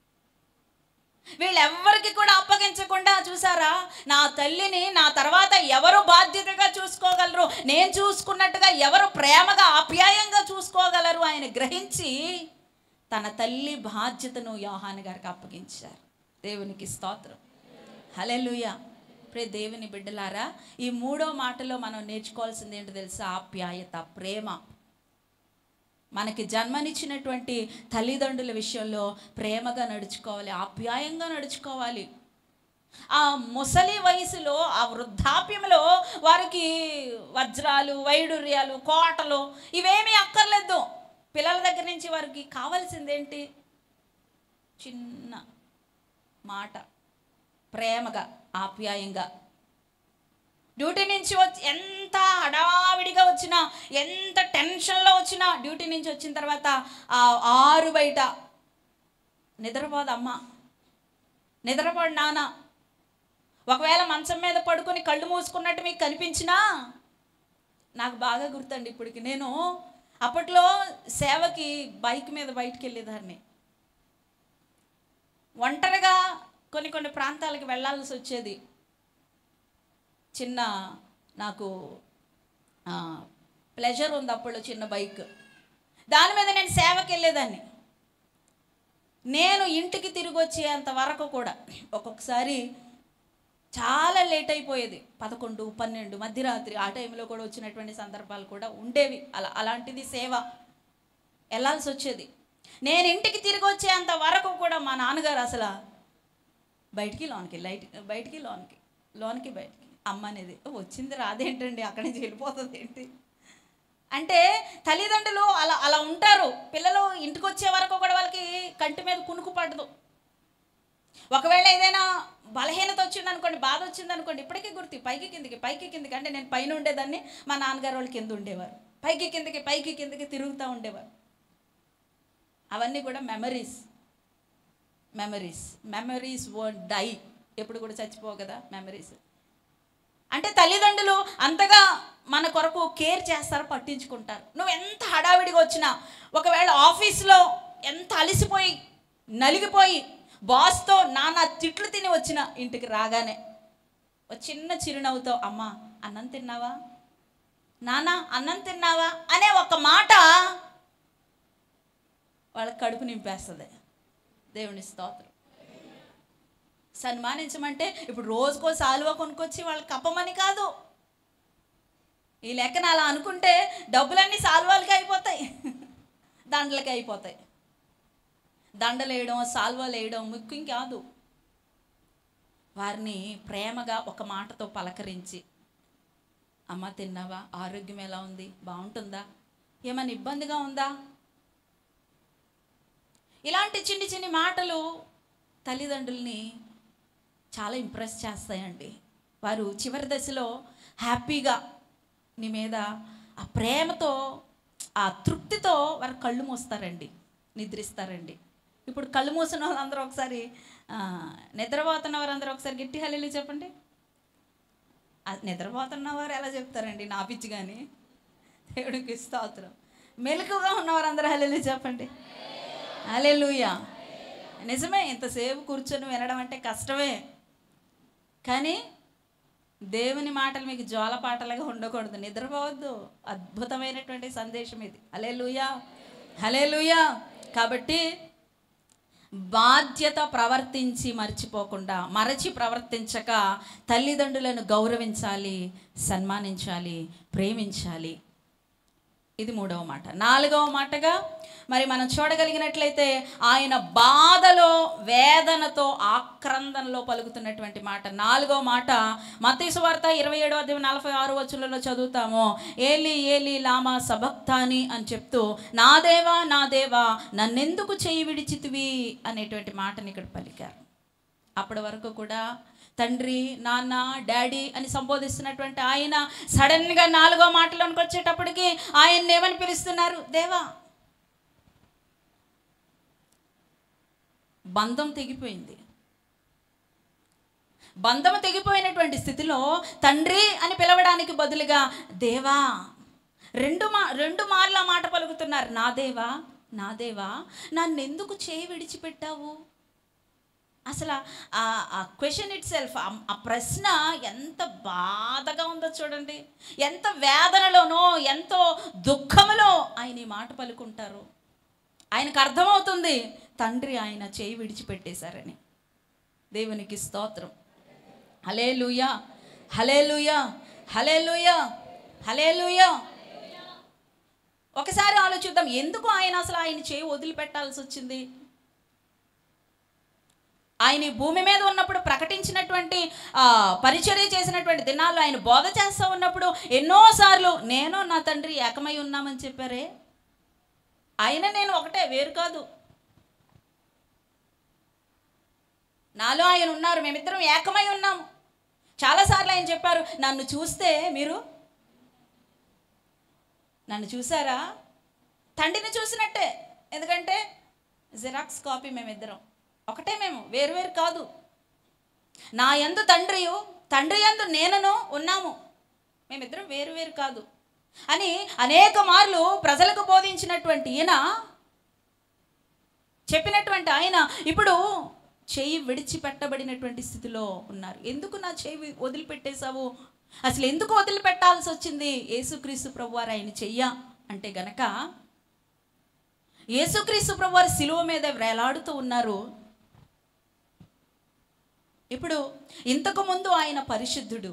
వీళ్ళెవ్వరికి కూడా అప్పగించకుండా చూసారా నా తల్లిని నా తర్వాత ఎవరు బాధ్యతగా చూసుకోగలరు నేను చూసుకున్నట్టుగా ఎవరు ప్రేమగా ఆప్యాయంగా చూసుకోగలరు ఆయన గ్రహించి తన తల్లి బాధ్యతను యోహాన్ గారికి అప్పగించారు దేవునికి స్తోత్రం హలెలుయ ప్రే దేవుని బిడ్డలారా ఈ మూడో మాటలో మనం నేర్చుకోవాల్సింది ఏంటో తెలుసా ఆప్యాయత ప్రేమ మనకి జన్మనిచ్చినటువంటి తల్లిదండ్రుల విషయంలో ప్రేమగా నడుచుకోవాలి ఆప్యాయంగా నడుచుకోవాలి ఆ ముసలి వయసులో ఆ వృద్ధాప్యంలో వారికి వజ్రాలు వైడూర్యాలు కోటలు ఇవేమీ అక్కర్లేదు పిల్లల దగ్గర నుంచి వారికి కావాల్సిందేంటి చిన్న మాట ప్రేమగా ఆప్యాయంగా డ్యూటీ నుంచి వచ్చి ఎంత హడావిడిగా వచ్చినా ఎంత టెన్షన్లో వచ్చినా డ్యూటీ నుంచి వచ్చిన తర్వాత ఆ ఆరు బయట నిద్రపోదమ్మ నిద్రపోడు నాన్న ఒకవేళ మంచం మీద పడుకొని కళ్ళు మూసుకున్నట్టు మీకు కనిపించినా నాకు బాగా గుర్తండి ఇప్పటికి నేను అప్పట్లో సేవకి బైక్ మీద బయటికి వెళ్ళేదాన్ని ఒంటరిగా కొన్ని కొన్ని ప్రాంతాలకు వెళ్ళాల్సి వచ్చేది చిన్న నాకు ప్లెజర్ ఉంది అప్పుడు చిన్న బైక్ దాని మీద నేను సేవకి వెళ్ళేదాన్ని నేను ఇంటికి తిరిగి వచ్చేంత వరకు కూడా ఒక్కొక్కసారి చాలా లేట్ అయిపోయేది పదకొండు పన్నెండు మధ్యరాత్రి ఆ టైంలో కూడా వచ్చినటువంటి సందర్భాలు కూడా ఉండేవి అలా అలాంటిది సేవ వెళ్ళాల్సి వచ్చేది నేను ఇంటికి తిరిగి వచ్చేంత వరకు కూడా మా నాన్నగారు అసలు బయటికి లోనికి లైట్ బయటికి లోనికి లోనికి బయటికి అమ్మ అనేది "ఓ, వచ్చింది రాదేంటండి అక్కడి నుంచి వెళ్ళిపోతుంది ఏంటి అంటే తల్లిదండ్రులు అలా అలా ఉంటారు పిల్లలు ఇంటికి వచ్చే వరకు కూడా వాళ్ళకి కంటి మీద కునుకు పడదు ఒకవేళ ఏదైనా బలహీనత వచ్చింది అనుకోండి బాధ వచ్చింది అనుకోండి ఇప్పటికీ గుర్తు పైకి కిందికి పైకి కిందికి అంటే నేను పైన ఉండేదాన్ని మా నాన్నగారు వాళ్ళు కింద ఉండేవారు పైకి కిందికి పైకి కిందికి తిరుగుతూ ఉండేవారు అవన్నీ కూడా memories memories memories won't die ఎప్పుడు కూడా చచ్చిపోవు కదా మెమరీస్ అంటే తల్లిదండ్రులు అంతగా మన కొరకు కేర్ చేస్తారు పట్టించుకుంటారు నువ్వు ఎంత హడావిడిగా వచ్చినా ఒకవేళ ఆఫీస్లో ఎంత అలసిపోయి నలిగిపోయి బాస్తో నానా తిట్లు తిని వచ్చిన ఇంటికి రాగానే ఒక చిన్న చిరునవ్వుతో అమ్మా అన్నం తిన్నావా నానా అన్నం తిన్నావా అనే ఒక మాట వాళ్ళకి కడుపు నింపేస్తుంది దేవుని స్తోత్రం సన్మానించమంటే ఇప్పుడు రోజుకో సాలువ కొనుక్కొచ్చి వాళ్ళకి కప్పమని కాదు ఈ లెక్కన అలా అనుకుంటే డబ్బులన్నీ సాల్వాలకి అయిపోతాయి దండలకి అయిపోతాయి దండలేయడం సాల్వాలు వేయడం ముఖ్యం కాదు వారిని ప్రేమగా ఒక మాటతో పలకరించి అమ్మ తిన్నావా ఆరోగ్యం ఎలా ఉంది బాగుంటుందా ఏమైనా ఇబ్బందిగా ఉందా ఇలాంటి చిన్ని చిన్ని మాటలు తల్లిదండ్రుల్ని చాలా ఇంప్రెస్ చేస్తాయండి వారు చివరి దశలో హ్యాపీగా నీ మీద ఆ ప్రేమతో ఆ తృప్తితో వారు కళ్ళు మూస్తారండి నిద్రిస్తారండి ఇప్పుడు కళ్ళు మూసిన వాళ్ళందరూ ఒకసారి ఆ, నిద్రపోతున్న వారందరూ ఒకసారి గట్టి హల్లు చెప్పండి ఆ నిద్రపోతున్న వారు ఎలా చెప్తారండి నా పిచ్చి కానీ దేవుడికి స్తోత్రం మెలకుగా ఉన్నవారందరూ హల్లెలు చెప్పండి హల్లెలూయా నిజమే ఇంతసేపు కూర్చొని వినడం అంటే కష్టమే కానీ దేవుని మాటలు మీకు జ్వాల పాటలుగా ఉండకూడదు నిద్రపోవద్దు అద్భుతమైనటువంటి సందేశం ఇది హలేలుయా హలేలుయా కాబట్టి బాధ్యత ప్రవర్తించి మర్చిపోకుండా మరచి ప్రవర్తించక తల్లిదండ్రులను గౌరవించాలి సన్మానించాలి ప్రేమించాలి ఇది మూడవ మాట నాలుగవ మాటగా మరి మనం చూడగలిగినట్లయితే ఆయన బాధలో వేదనతో ఆక్రందనలో పలుకుతున్నటువంటి మాట నాలుగవ మాట మతీసు వార్త ఇరవై ఏడవ అధ్యాయం నలభై ఆరు వచ్చులలో చదువుతాము ఏలి ఏలి లామా సభక్తాని అని చెప్తూ నా దేవా నా దేవా నన్నెందుకు చేయి విడిచితివి అనేటువంటి మాటని ఇక్కడ పలికారు అప్పటి వరకు కూడా తండ్రి నాన్న డాడీ అని సంబోధిస్తున్నటువంటి ఆయన సడన్గా నాలుగో మాటలోనికి వచ్చేటప్పటికి ఆయన ఏమని పిలుస్తున్నారు దేవా బంధం తెగిపోయింది బంధం తెగిపోయినటువంటి స్థితిలో తండ్రి అని పిలవడానికి బదులుగా దేవా రెండు మా రెండు మార్లు ఆ మాట పలుకుతున్నారు నా దేవా నా దేవా నన్నెందుకు చేయి విడిచిపెట్టావు అసలు ఆ- ఆ క్వశ్చన్ ఇట్ సెల్ఫ్ ఆ ప్రశ్న ఎంత బాధగా ఉందో చూడండి ఎంత వేదనలోనో ఎంతో దుఃఖములో ఆయన ఈ మాట పలుకుంటారు ఆయనకు అర్థమవుతుంది తండ్రి ఆయన చేయి విడిచిపెట్టేశారని దేవునికి స్తోత్రం హలే లూయా హలే లూయా హలే లూయా హలే లూయా ఒకసారి ఆలోచిద్దాం ఎందుకు ఆయన అసలు ఆయన చేయి వదిలిపెట్టాల్సి వచ్చింది ఆయన ఈ భూమి మీద ఉన్నప్పుడు ప్రకటించినటువంటి ఆ, పరిచర్య చేసినటువంటి దినాల్లో ఆయన బోధ చేస్తూ ఉన్నప్పుడు ఎన్నోసార్లు నేను నా తండ్రి ఏకమై ఉన్నామని చెప్పారే ఆయన నేను ఒకటే వేరు కాదు నాలో ఆయన ఉన్నారు మేమిద్దరం ఏకమై ఉన్నాము చాలాసార్లు ఆయన చెప్పారు నన్ను చూస్తే మీరు నన్ను చూసారా తండ్రిని చూసినట్టే ఎందుకంటే జిరాక్స్ కాపీ మేమిద్దరం ఒకటే మేము వేరు వేరు కాదు నా యందు తండ్రియు తండ్రి యందు నేనును ఉన్నాము మేమిద్దరం వేరు వేరు కాదు అని అనేక మార్లు ప్రజలకు బోధించినటువంటి ఈయన చెప్పినటువంటి ఆయన ఇప్పుడు చెయ్యి విడిచిపెట్టబడినటువంటి స్థితిలో ఉన్నారు ఎందుకు నా చెయ్యి వదిలిపెట్టేశావు అసలు ఎందుకు వదిలిపెట్టాల్సి వచ్చింది యేసుక్రీస్తు ప్రభువారు ఆయన చెయ్య అంటే గనక యేసుక్రీస్తు ప్రభువారు శిలువ మీద వేలాడుతూ ఉన్నారు ఇప్పుడు ఇంతకు ముందు ఆయన పరిశుద్ధుడు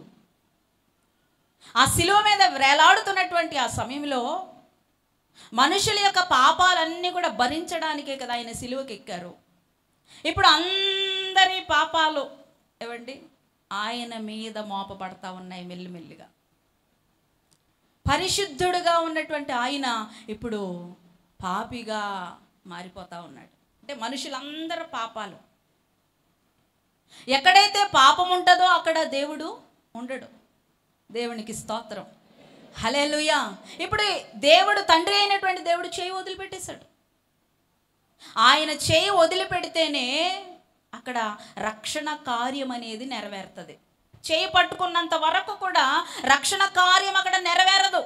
ఆ శిలువ మీద వేలాడుతున్నటువంటి ఆ సమయంలో మనుషుల యొక్క పాపాలన్నీ కూడా భరించడానికే కదా ఆయన శిలువకి ఎక్కారు ఇప్పుడు అందరి పాపాలు ఏవండి ఆయన మీద మోపబడతా ఉన్నాయి మెల్లిమెల్లిగా పరిశుద్ధుడుగా ఉన్నటువంటి ఆయన ఇప్పుడు పాపిగా మారిపోతా ఉన్నాడు అంటే మనుషులందరి పాపాలు ఎక్కడైతే పాపం ఉంటుందో అక్కడ దేవుడు ఉండడు దేవునికి స్తోత్రం హలేలుయా ఇప్పుడు దేవుడు తండ్రి అయినటువంటి దేవుడు చేయి వదిలిపెట్టేశాడు ఆయన చేయి వదిలిపెడితేనే అక్కడ రక్షణ కార్యం అనేది నెరవేరుతుంది చేయి పట్టుకున్నంత వరకు కూడా రక్షణ కార్యం అక్కడ నెరవేరదు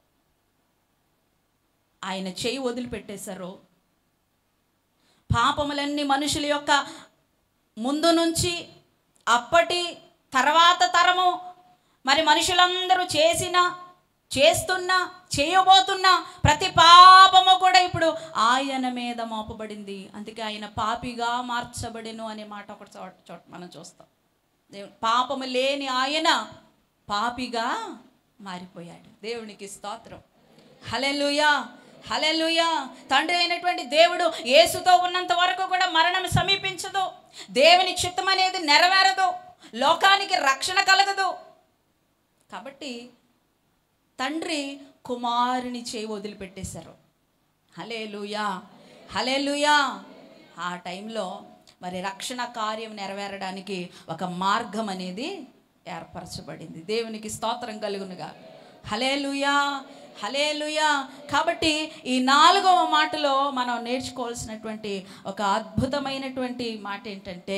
ఆయన చేయి వదిలిపెట్టేశారు పాపములన్నీ మనుషుల యొక్క ముందు నుంచి అప్పటి తర్వాత తరము మరి మనుషులందరూ చేసిన చేస్తున్న చేయబోతున్న ప్రతి పాపము కూడా ఇప్పుడు ఆయన మీద మోపబడింది అందుకే ఆయన పాపిగా మార్చబడెను అనే మాట ఒక చోట చోట మనం చూస్తాం దేవుని పాపము లేని ఆయన పాపిగా మారిపోయాడు దేవునికి స్తోత్రం హలెలుయా హలెలుయా తండ్రి అయినటువంటి దేవుడు యేసుతో ఉన్నంత వరకు కూడా మరణం సమీపించదు దేవుని చిత్తం అనేది నెరవేరదు లోకానికి రక్షణ కలగదు కాబట్టి తండ్రి కుమారుని చేయి వదిలిపెట్టేశారు హలేలుయా హలేలుయా ఆ టైంలో మరి రక్షణ కార్యం నెరవేరడానికి ఒక మార్గం అనేది ఏర్పరచబడింది దేవునికి స్తోత్రం కలుగునుగా హలేలుయా హలేలుయా కాబట్టి ఈ నాలుగవ మాటలో మనం నేర్చుకోవాల్సినటువంటి ఒక అద్భుతమైనటువంటి మాట ఏంటంటే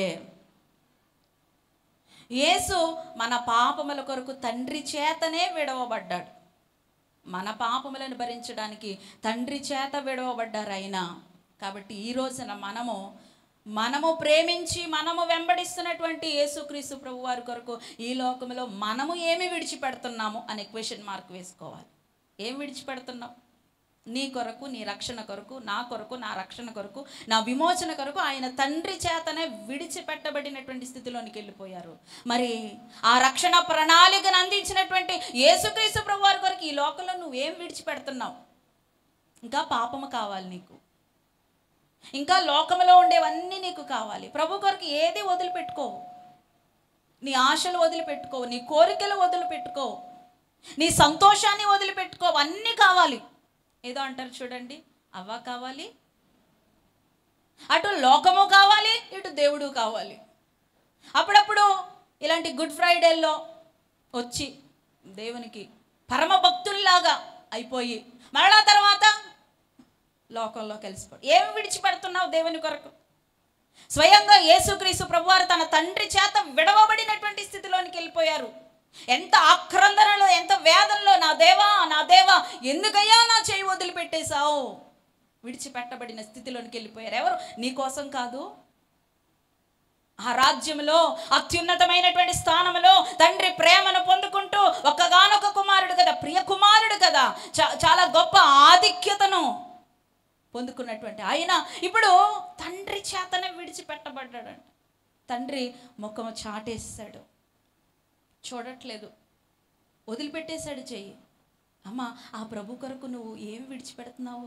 యేసు మన పాపముల కొరకు తండ్రి చేతనే విడవబడ్డాడు మన పాపములను భరించడానికి తండ్రి చేత విడవబడ్డారు ఆయన కాబట్టి ఈ రోజున మనము మనము ప్రేమించి మనము వెంబడిస్తున్నటువంటి యేసుక్రీస్తు ప్రభు వారి కొరకు ఈ లోకంలో మనము ఏమి విడిచిపెడుతున్నాము అనే క్వశ్చన్ మార్క్ వేసుకోవాలి ఏం విడిచిపెడుతున్నాం నీ కొరకు నీ రక్షణ కొరకు నా కొరకు నా రక్షణ కొరకు నా విమోచన కొరకు ఆయన తండ్రి చేతనే విడిచిపెట్టబడినటువంటి స్థితిలోనికి వెళ్ళిపోయారు మరి ఆ రక్షణ ప్రణాళికను అందించినటువంటి యేసుక్రీస్తు ప్రభు వారి కొరకు ఈ లోకంలో నువ్వేం విడిచిపెడుతున్నావు ఇంకా పాపము కావాలి నీకు ఇంకా లోకంలో ఉండేవన్నీ నీకు కావాలి ప్రభు కొరకు ఏది వదిలిపెట్టుకోవు నీ ఆశలు వదిలిపెట్టుకోవు నీ కోరికలు వదిలిపెట్టుకోవు నీ సంతోషాన్ని వదిలిపెట్టుకోవు అన్నీ కావాలి ఏదో అంటారు చూడండి అవ్వ కావాలి అటు లోకము కావాలి ఇటు దేవుడు కావాలి అప్పుడప్పుడు ఇలాంటి గుడ్ ఫ్రైడేల్లో వచ్చి దేవునికి పరమ భక్తుల్లాగా అయిపోయి మరలా తర్వాత లోకంలో కలిసిపోడు ఏమి విడిచిపెడుతున్నావు దేవుని కొరకు స్వయంగా యేసుక్రీస్తు ప్రభువారు తన తండ్రి చేత విడవబడినటువంటి స్థితిలోనికి వెళ్ళిపోయారు ఎంత ఆక్రందనలో ఎంత వేదనలో నా దేవా నా దేవా ఎందుకయ్యా నా చేయి వదిలిపెట్టేశావు విడిచిపెట్టబడిన స్థితిలోనికి వెళ్ళిపోయారు ఎవరు నీ కోసం కాదు ఆ రాజ్యంలో అత్యున్నతమైనటువంటి స్థానంలో తండ్రి ప్రేమను పొందుకుంటూ ఒక్కగానొక కుమారుడు కదా ప్రియ కుమారుడు కదా చా- చాలా గొప్ప ఆధిక్యతను పొందుకున్నటువంటి ఆయన ఇప్పుడు తండ్రి చేతనే విడిచిపెట్టబడ్డాడంట తండ్రి ముఖము చాటేస్తాడు చూడట్లేదు వదిలిపెట్టేశాడు చెయ్యి అమ్మ ఆ ప్రభు కొరకు నువ్వు ఏం విడిచిపెడుతున్నావు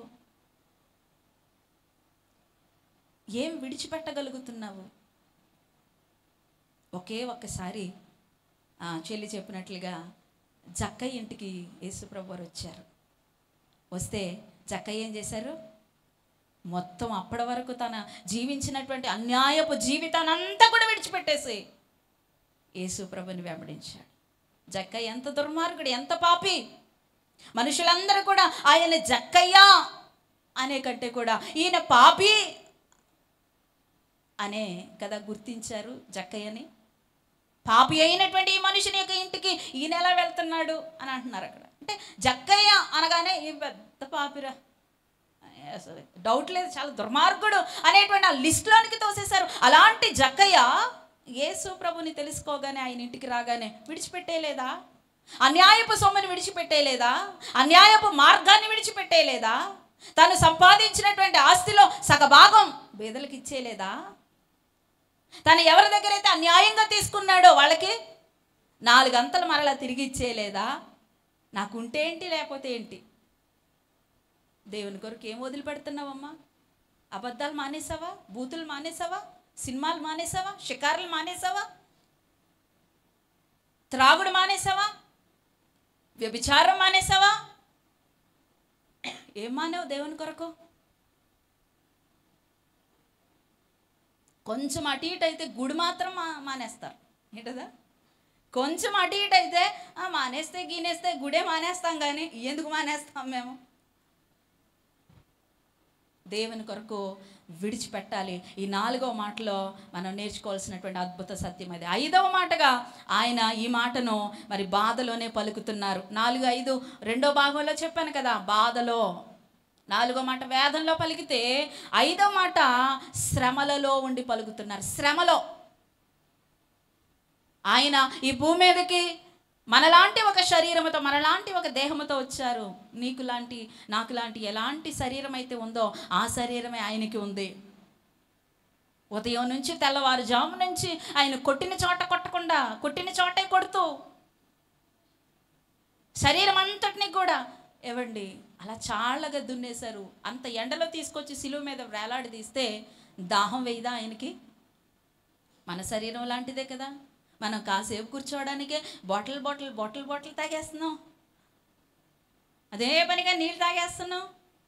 ఏం విడిచిపెట్టగలుగుతున్నావు ఒకే ఒక్కసారి ఆ, చెల్లి చెప్పినట్లుగా జక్కయ్య ఇంటికి యేసుప్రభు వారు వచ్చారు వస్తే జక్కయ్య ఏం చేశారు మొత్తం అప్పటి వరకు తన జీవించినటువంటి అన్యాయపు జీవితాన్ని అంతా కూడా విడిచిపెట్టేసి యేసుప్రభుని వెంబడించాడు జక్కయ్య ఎంత దుర్మార్గుడు ఎంత పాపి మనుషులందరూ కూడా ఆయన జక్కయ్య అనే కంటే కూడా ఈయన పాపి అనే కదా గుర్తించారు జక్కయ్యని పాపి అయినటువంటి ఈ మనిషిని యొక్క ఇంటికి ఈయన ఎలా వెళ్తున్నాడు అని అంటున్నారు అక్కడ అంటే జక్కయ్య అనగానే ఈ పెద్ద పాపిరా అసలు డౌట్ లేదు చాలా దుర్మార్గుడు అనేటువంటి ఆ లిస్టులోనికి తోసేశారు అలాంటి జక్కయ్య యేసు ప్రభుని తెలుసుకోగానే ఆయన ఇంటికి రాగానే విడిచిపెట్టేలేదా అన్యాయపు సొమ్ముని విడిచిపెట్టేలేదా అన్యాయపు మార్గాన్ని విడిచిపెట్టేలేదా తను సంపాదించినటువంటి ఆస్తిలో సగభాగం బేదలకు ఇచ్చేలేదా తను ఎవరి దగ్గర అయితే అన్యాయంగా తీసుకున్నాడో వాళ్ళకి నాలుగు అంతలు మరలా తిరిగి ఇచ్చేయలేదా నాకుంటే ఏంటి లేకపోతే ఏంటి దేవుని కొరకు ఏం వదిలిపెడుతున్నావమ్మా అబద్ధాలు మానేసావా బూతులు మానేసావా సినిమాలు మానేసావా షికారులు మానేసావా త్రాగుడు మానేసావా వ్యభిచారం మానేసావా ఏం మానేవు దేవుని కొరకు కొంచెం అటు ఇటు అయితే గుడి మాత్రం మా మానేస్తారు ఏంటదా కొంచెం అటు ఇటు అయితే "ఆ, మానేస్తే గీనేస్తే గుడే మానేస్తాం కానీ ఎందుకు మానేస్తాం మేము దేవుని కొరకు విడిచిపెట్టాలి ఈ నాలుగవ మాటలో మనం నేర్చుకోవాల్సినటువంటి అద్భుత సత్యం అది ఐదవ మాటగా ఆయన ఈ మాటను మరి బాధలోనే పలుకుతున్నారు నాలుగు ఐదు రెండో భాగంలో చెప్పాను కదా బాధలో నాలుగో మాట వేదంలో పలికితే ఐదో మాట శ్రమలలో ఉండి పలుకుతున్నారు శ్రమలో ఆయన ఈ భూమి మీదకి మనలాంటి ఒక శరీరముతో మనలాంటి ఒక దేహముతో వచ్చారు నీకు లాంటి నాకు లాంటి ఎలాంటి శరీరం అయితే ఉందో ఆ శరీరమే ఆయనకి ఉంది ఉదయం నుంచి తెల్లవారుజాము నుంచి ఆయన కొట్టిన చోట కొట్టకుండా కొట్టిన చోటే కొడుతూ శరీరం అంతటిని కూడా ఏవండి అలా చాళ్ళగా దున్నేశారు అంత ఎండలో తీసుకొచ్చి సిలువ మీద వేలాడి తీస్తే దాహం వేయదా ఆయనకి మన శరీరం లాంటిదే కదా మనం కాసేపు కూర్చోవడానికే బాటిల్ బాటిల్ బాటిల్ బాటిల్ తాగేస్తున్నాం అదే పనిగా నీళ్ళు తాగేస్తున్నాం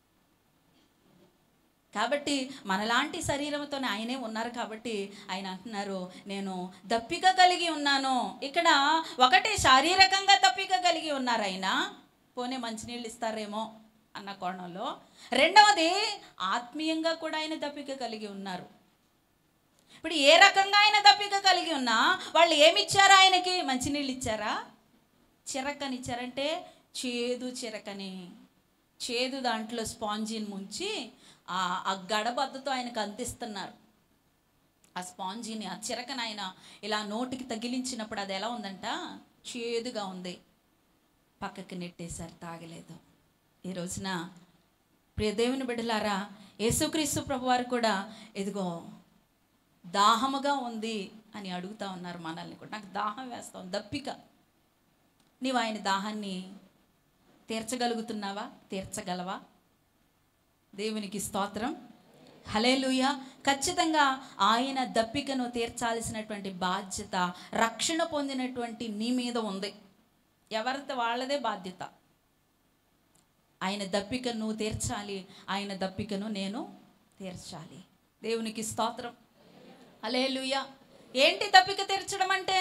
కాబట్టి మనలాంటి శరీరంతోనే ఆయనే ఉన్నారు కాబట్టి ఆయన అంటున్నారు నేను దప్పిక కలిగి ఉన్నాను ఇక్కడ ఒకటి శారీరకంగా దప్పిక కలిగి ఉన్నారు ఆయన పోనీ మంచినీళ్ళు ఇస్తారేమో అన్న కోణంలో రెండవది ఆత్మీయంగా కూడా ఆయన దప్పిక కలిగి ఉన్నారు ఇప్పుడు ఏ రకంగా ఆయన దప్పిక కలిగి ఉన్నా వాళ్ళు ఏమి ఇచ్చారా ఆయనకి మంచినీళ్ళు ఇచ్చారా చిరకని ఇచ్చారంటే చేదు చిరకని చేదు దాంట్లో స్పాంజిని ముంచి ఆ ఆ గడబద్దతో ఆయనకు అందిస్తున్నారు ఆ స్పాంజిని ఆ చిరకని ఆయన ఇలా నోటికి తగిలించినప్పుడు అది ఎలా ఉందంట చేదుగా ఉంది పక్కకి నెట్టేశారు తాగలేదు ఈ రోజున ప్రియ దేవుని బిడ్డలారా యేసుక్రీస్తు ప్రభువారు కూడా ఇదిగో దాహముగా ఉంది అని అడుగుతా ఉన్నారు మనల్ని కూడా నాకు దాహం వేస్తాం దప్పిక నీవు ఆయన దాహాన్ని తీర్చగలుగుతున్నావా తీర్చగలవా దేవునికి స్తోత్రం హలేలుయ ఖచ్చితంగా ఆయన దప్పికను తీర్చాల్సినటువంటి బాధ్యత రక్షణ పొందినటువంటి నీ మీద ఉంది ఎవరితో వాళ్ళదే బాధ్యత ఆయన దప్పికను నువ్వు తీర్చాలి ఆయన దప్పికను నేను తీర్చాలి దేవునికి స్తోత్రం హలేలుయ ఏంటి దప్పిక తీర్చడం అంటే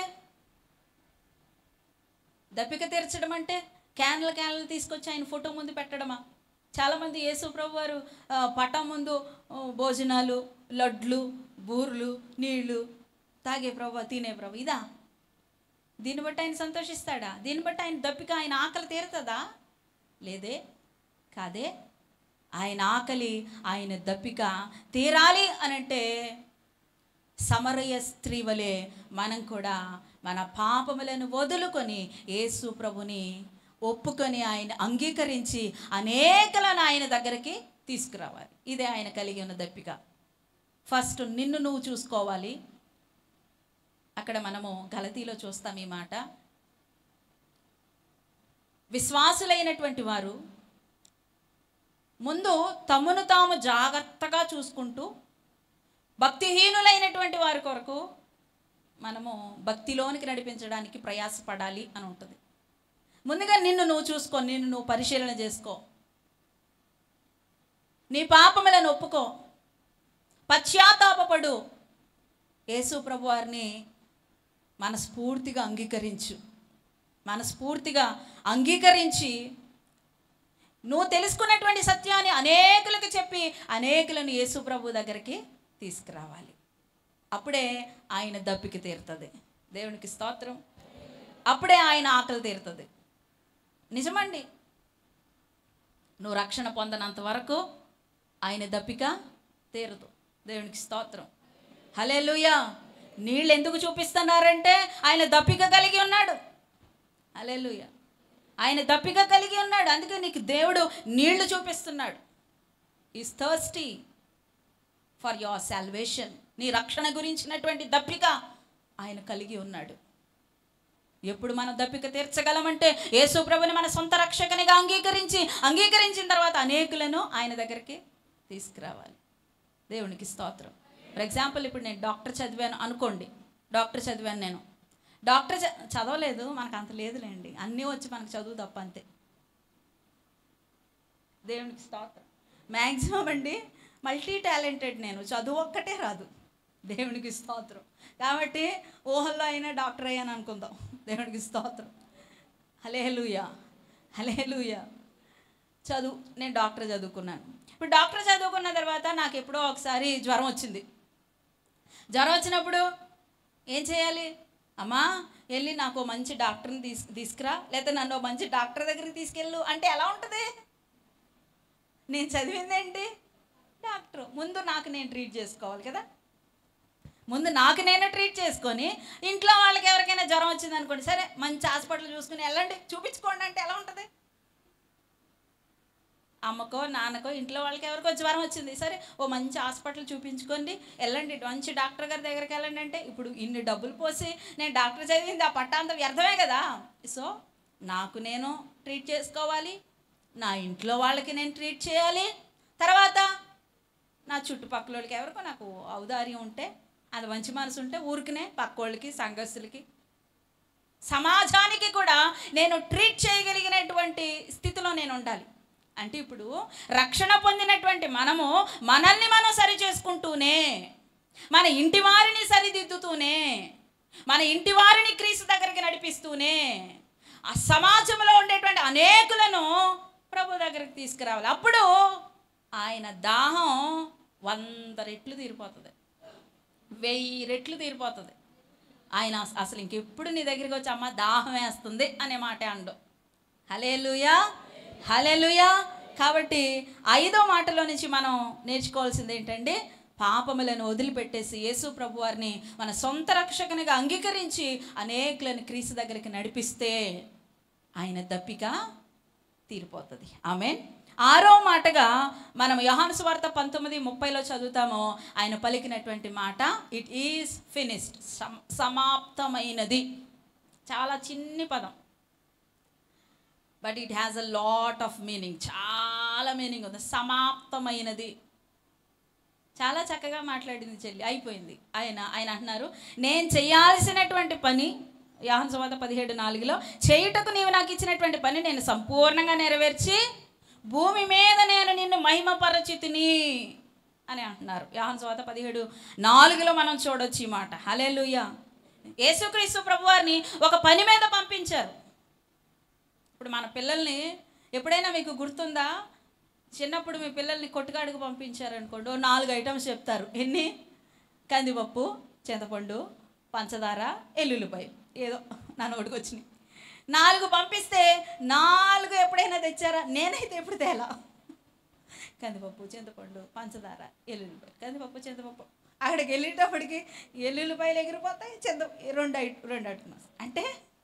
దప్పిక తీర్చడం అంటే క్యాన్ల క్యాన్లు తీసుకొచ్చి ఆయన ఫోటో ముందు పెట్టడమా చాలామంది యేసు ప్రభు వారు ఆ, పటం ముందు ఆ, భోజనాలు లడ్లు బూర్లు నీళ్లు తాగే ప్రభు తినే ప్రభు ఇదా దీన్ని బట్టి ఆయన సంతోషిస్తాడా దీన్ని బట్టి ఆయన దప్పిక ఆయన ఆకలి తీరుతుందా లేదే కాదే ఆయన ఆకలి ఆయన దప్పిక తీరాలి అనంటే సమరయ స్త్రీ వలె మనం కూడా మన పాపములను వదులుకొని యేసు ప్రభుని ఒప్పుకొని ఆయన అంగీకరించి అనేకలను ఆయన దగ్గరికి తీసుకురావాలి ఇదే ఆయన కలిగి ఉన్న దప్పిక ఫస్ట్ నిన్ను నువ్వు చూసుకోవాలి అక్కడ మనము గలతీలో చూస్తాం ఈ మాట విశ్వాసులైనటువంటి వారు ముందు తమను తాము జాగ్రత్తగా చూసుకుంటూ భక్తిహీనులైనటువంటి వారి కొరకు మనము భక్తిలోనికి నడిపించడానికి ప్రయాసపడాలి అని ఉంటుంది ముందుగా నిన్ను నువ్వు చూసుకో నిన్ను నువ్వు పరిశీలన చేసుకో నీ పాపములను ఒప్పుకో పశ్చాత్తాపపడు యేసు ప్రభు వారిని మనస్ఫూర్తిగా అంగీకరించు మనస్ఫూర్తిగా అంగీకరించి నువ్వు తెలుసుకున్నటువంటి సత్యాన్ని అనేకులకు చెప్పి అనేకులను యేసు ప్రభు దగ్గరికి తీసుకురావాలి అప్పుడే ఆయన దప్పిక తీరుతుంది దేవునికి స్తోత్రం అప్పుడే ఆయన ఆకలి తీరుతుంది నిజమండి నువ్వు రక్షణ పొందనంత వరకు ఆయన దప్పిక తీరదు దేవునికి స్తోత్రం హలేలుయా నీళ్ళు ఎందుకు చూపిస్తున్నారంటే ఆయన దప్పిక కలిగి ఉన్నాడు హలేలుయ ఆయన దప్పిక కలిగి ఉన్నాడు అందుకే నీకు దేవుడు నీళ్లు చూపిస్తున్నాడు is thirsty for your salvation నీ రక్షణ గురించినటువంటి దప్పిక ఆయన కలిగి ఉన్నాడు ఎప్పుడు మనం దప్పిక తీర్చగలమంటే యేసు ప్రభుని మన సొంత రక్షకనిగా అంగీకరించి అంగీకరించిన తర్వాత అనేకులను ఆయన దగ్గరికి తీసుకురావాలి దేవునికి స్తోత్రం ఫర్ ఎగ్జాంపుల్ ఇప్పుడు నేను డాక్టర్ చదివాను అనుకోండి డాక్టర్ చదివాను నేను డాక్టర్ చ- చదవలేదు మనకు అంత లేదులేండి అన్నీ వచ్చి మనకు చదువు తప్ప అంతే దేవునికి స్తోత్రం మ్యాక్సిమం అండి మల్టీ టాలెంటెడ్ నేను చదువు ఒక్కటే రాదు దేవునికి స్తోత్రం కాబట్టి ఊహల్లో అయినా డాక్టర్ అయ్యాను అనుకుందాం దేవునికి స్తోత్రం హలేలుయా హలేలుయా చదువు నేను డాక్టర్ చదువుకున్నాను ఇప్పుడు డాక్టర్ చదువుకున్న తర్వాత నాకు ఎప్పుడో ఒకసారి జ్వరం వచ్చింది జ్వరం వచ్చినప్పుడు ఏం చేయాలి అమ్మా వెళ్ళి నాకు ఓ మంచి డాక్టర్ని తీసు తీసుకురా లేకపోతే నన్ను ఓ మంచి డాక్టర్ దగ్గరికి తీసుకెళ్ళు అంటే ఎలా ఉంటుంది నేను చదివింది ఏంటి డాక్టర్ ముందు నాకు నేను ట్రీట్ చేసుకోవాలి కదా ముందు నాకు నేను ట్రీట్ చేసుకొని ఇంట్లో వాళ్ళకి ఎవరికైనా జ్వరం వచ్చింది అనుకోండి సరే మంచి హాస్పిటల్ చూసుకుని వెళ్ళండి చూపించుకోండి అంటే ఎలా ఉంటుంది అమ్మకో నాన్నకో ఇంట్లో వాళ్ళకి ఎవరికో జ్వరం వచ్చింది సరే ఓ మంచి హాస్పిటల్ చూపించుకోండి వెళ్ళండి మంచి డాక్టర్ గారి దగ్గరికి వెళ్ళండి అంటే ఇప్పుడు ఇన్ని డబ్బులు పోసి నేను డాక్టర్ చదివింది ఆ పట్టా అంత వ్యర్థమే కదా సో నాకు నేను ట్రీట్ చేసుకోవాలి నా ఇంట్లో వాళ్ళకి నేను ట్రీట్ చేయాలి తర్వాత నా చుట్టుపక్కల వాళ్ళకి ఎవరికో నాకు ఔదార్యం ఉంటే అది మంచి మనసు ఉంటే ఊరికనే పక్కోళ్ళకి సంఘస్థులకి సమాజానికి కూడా నేను ట్రీట్ చేయగలిగినటువంటి స్థితిలో నేను ఉండాలి అంటే ఇప్పుడు రక్షణ పొందినటువంటి మనము మనల్ని మనం సరి చేసుకుంటూనే మన ఇంటి వారిని సరిదిద్దుతూనే మన ఇంటి వారిని క్రీస్తు దగ్గరికి నడిపిస్తూనే ఆ సమాజంలో ఉండేటువంటి అనేకులను ప్రభు దగ్గరికి తీసుకురావాలి అప్పుడు ఆయన దాహం వంద రెట్లు తీరిపోతుంది వెయ్యి రెట్లు తీరిపోతుంది ఆయన అస- అసలు ఇంకెప్పుడు నీ దగ్గరికి వచ్చి అమ్మ దాహం వేస్తుంది అనే మాట అండు హలేలుయా హలేలుయా కాబట్టి ఐదో మాటలో నుంచి మనం నేర్చుకోవాల్సింది ఏంటంటే పాపములను వదిలిపెట్టేసి యేసు ప్రభు వారిని మన సొంత రక్షకునిగా అంగీకరించి అనేకులను క్రీస్తు దగ్గరికి నడిపిస్తే ఆయన దప్పిక తీరిపోతుంది ఆమె ఆరో మాటగా మనం యోహాను సువార్త పంతొమ్మిది ముప్పైలో చదువుతాము ఆయన పలికినటువంటి మాట ఇట్ ఈస్ ఫినిష్డ్ సమాప్తమైనది చాలా చిన్ని పదం but it has a lot of meaning చాలా మీనింగ్ ఉంది సమాప్తమైనది చాలా చక్కగా మాట్లాడింది చెల్లి అయిపోయింది ఆయన ఆయన అంటున్నారు నేను చేయాల్సినటువంటి పని యాహన్ సువాత పదిహేడు నాలుగులో చేయుటకు నీవు నాకు ఇచ్చినటువంటి పని నేను సంపూర్ణంగా నెరవేర్చి భూమి మీద నేను నిన్ను మహిమపరచితిని అని అంటున్నారు యాహన్ సువాత పదిహేడు నాలుగులో మనం చూడొచ్చు ఈ మాట హలెలుయ్య యేసుక్రీస్తు ప్రభువారిని ఒక పని మీద పంపించారు ఇప్పుడు మన పిల్లల్ని ఎప్పుడైనా మీకు గుర్తుందా చిన్నప్పుడు మీ పిల్లల్ని కొట్టుకాడికి పంపించారనుకోండి ఓ నాలుగు ఐటమ్స్ చెప్తారు ఎన్ని కందిపప్పు చింతపండు పంచదార ఎల్లుల్లిపాయ ఏదో నా నోటికి వచ్చినాయి నాలుగు పంపిస్తే నాలుగు ఎప్పుడైనా తెచ్చారా నేనైతే ఎప్పుడు తేలా కందిపప్పు చింతపండు పంచదార ఎల్లుల్లిపాయ కందిపప్పు చింతపప్పు అక్కడికి వెళ్ళేటప్పటికి ఎల్లుల్లిపాయలు ఎగిరిపోతాయి చింత రెండు ఐ రెండు ఐటమ్స్ అంటే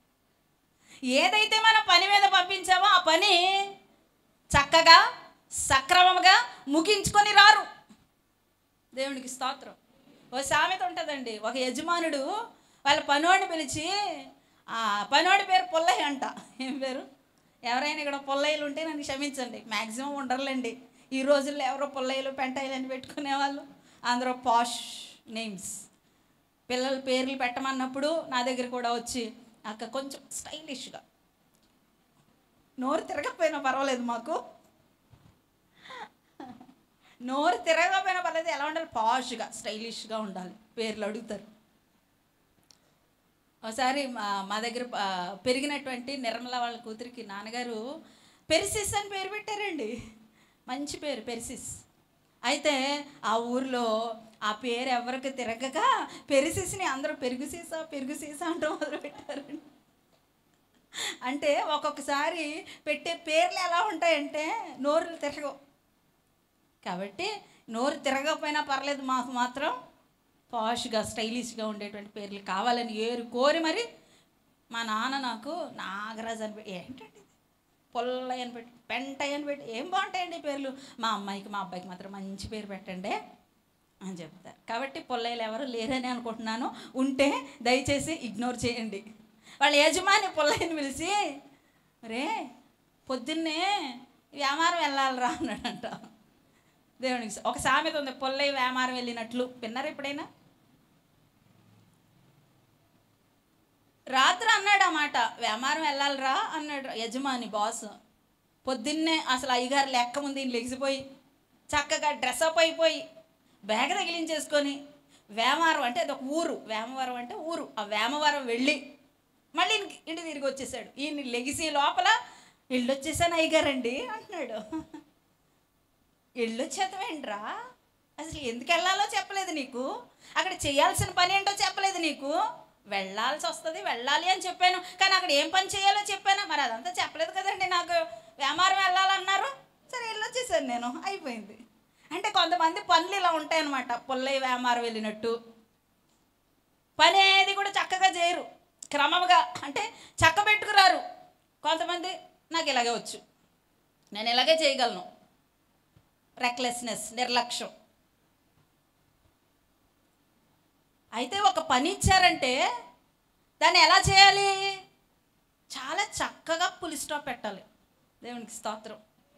ఏదైతే మనం పని మీద పంపించామో ఆ పని చక్కగా సక్రమంగా ముగించుకొని రారు దేవునికి స్తోత్రం ఓ సామెత ఉంటుందండి ఒక యజమానుడు వాళ్ళ పనోడిని పిలిచి ఆ పనోడి పేరు పుల్లయ్య అంట ఏం పేరు ఎవరైనా ఇక్కడ పుల్లయ్యలు ఉంటే నన్ను క్షమించండి మ్యాక్సిమం ఉండరులేండి ఈ రోజుల్లో ఎవరో పుల్లయ్యలు పెంటాయిలు అని పెట్టుకునేవాళ్ళు అందరూ పాష్ నేమ్స్ పిల్లల పేర్లు పెట్టమన్నప్పుడు నా దగ్గర కూడా వచ్చి అక్క కొంచెం స్టైలిష్గా నోరు తిరగకపోయినా పర్వాలేదు మాకు నోరు తిరగకపోయినా పర్లేదు ఎలా ఉండాలి పాష్గా స్టైలిష్గా ఉండాలి పేర్లు అడుగుతారు ఒకసారి మా మా దగ్గర ఆ, పెరిగినటువంటి నిర్మల వాళ్ళ కూతురికి నాన్నగారు పెరిసిస్ అని పేరు పెట్టారండి మంచి పేరు పెరిసిస్ అయితే ఆ ఊర్లో ఆ పేరు ఎవరికి తిరగక పెరిసిస్ని అందరూ పెరుగు సీసా పెరుగు సీసా అంటూ మొదలు పెట్టారండి అంటే ఒక్కొక్కసారి పెట్టే పేర్లు ఎలా ఉంటాయంటే నోరులు తిరగవు కాబట్టి నోరు తిరగకపోయినా పర్లేదు మాకు మాత్రం పాష్గా స్టైలిష్గా ఉండేటువంటి పేర్లు కావాలని ఏరు కోరి మరి మా నాన్న నాకు నాగరాజ్ అని పెట్టి ఏంటండి ఇది? పొల్లయ్య అని పెట్టి పెంటయ్య అని పెట్టి ఏం బాగుంటాయండి ఈ పేర్లు మా అమ్మాయికి మా అబ్బాయికి మాత్రం మంచి పేరు పెట్టండి అని చెప్తారు కాబట్టి పొల్లయ్యలు ఎవరు లేరని అనుకుంటున్నాను ఉంటే దయచేసి ఇగ్నోర్ చేయండి వాళ్ళ యజమాని పొల్లయ్యని పిలిచి రే పొద్దున్నే వ్యాపారం వెళ్ళాలిరా అన్నాడంట దేవునికి స- ఒక సామెత ఉంది పొల్లయ్య వ్యాపారం వెళ్ళినట్లు విన్నారా ఎప్పుడైనా రాత్రి అన్నాడు ఆ మాట వ్యాపారం వెళ్ళాలిరా అన్నాడు యజమాని బాస్ పొద్దున్నే అసలు అయ్యగారు లెక్క ముందు ఈయన లెగిసిపోయి చక్కగా డ్రెస్అప్ అయిపోయి బ్యాగ్ తగిలించేసుకొని వేమవరం అంటే అది ఒక ఊరు వేమవరం అంటే ఊరు ఆ వేమవరం వెళ్ళి మళ్ళీ ఇంటికి ఇంటి తిరిగి వచ్చేసాడు ఈయన లెగిసి లోపల ఇల్లు వచ్చేసాను అయ్యగారండి అంటున్నాడు ఇల్లు వచ్చేతమేంట్రా అసలు ఎందుకు వెళ్ళాలో చెప్పలేదు నీకు అక్కడ చేయాల్సిన పని ఏంటో చెప్పలేదు నీకు వెళ్ళాల్సి వస్తుంది వెళ్ళాలి అని చెప్పాను కానీ అక్కడ ఏం పని చేయాలో చెప్పాను మరి అదంతా చెప్పలేదు కదండి నాకు వ్యాపారం వెళ్ళాలన్నారు సరే వెళ్ళొచ్చేసాను నేను అయిపోయింది అంటే కొంతమంది పనులు ఇలా ఉంటాయన్నమాట పుల్లయ్య వ్యాపారం వెళ్ళినట్టు పని ఏది కూడా చక్కగా చేయరు క్రమంగా అంటే చక్క పెట్టుకురారు కొంతమంది నాకు ఇలాగే వచ్చు నేను ఇలాగే చేయగలను రెక్లెస్నెస్ నిర్లక్ష్యం అయితే ఒక పని ఇచ్చారంటే దాన్ని ఎలా చేయాలి చాలా చక్కగా పులి స్టాప్ పెట్టాలి దేవునికి స్తోత్రం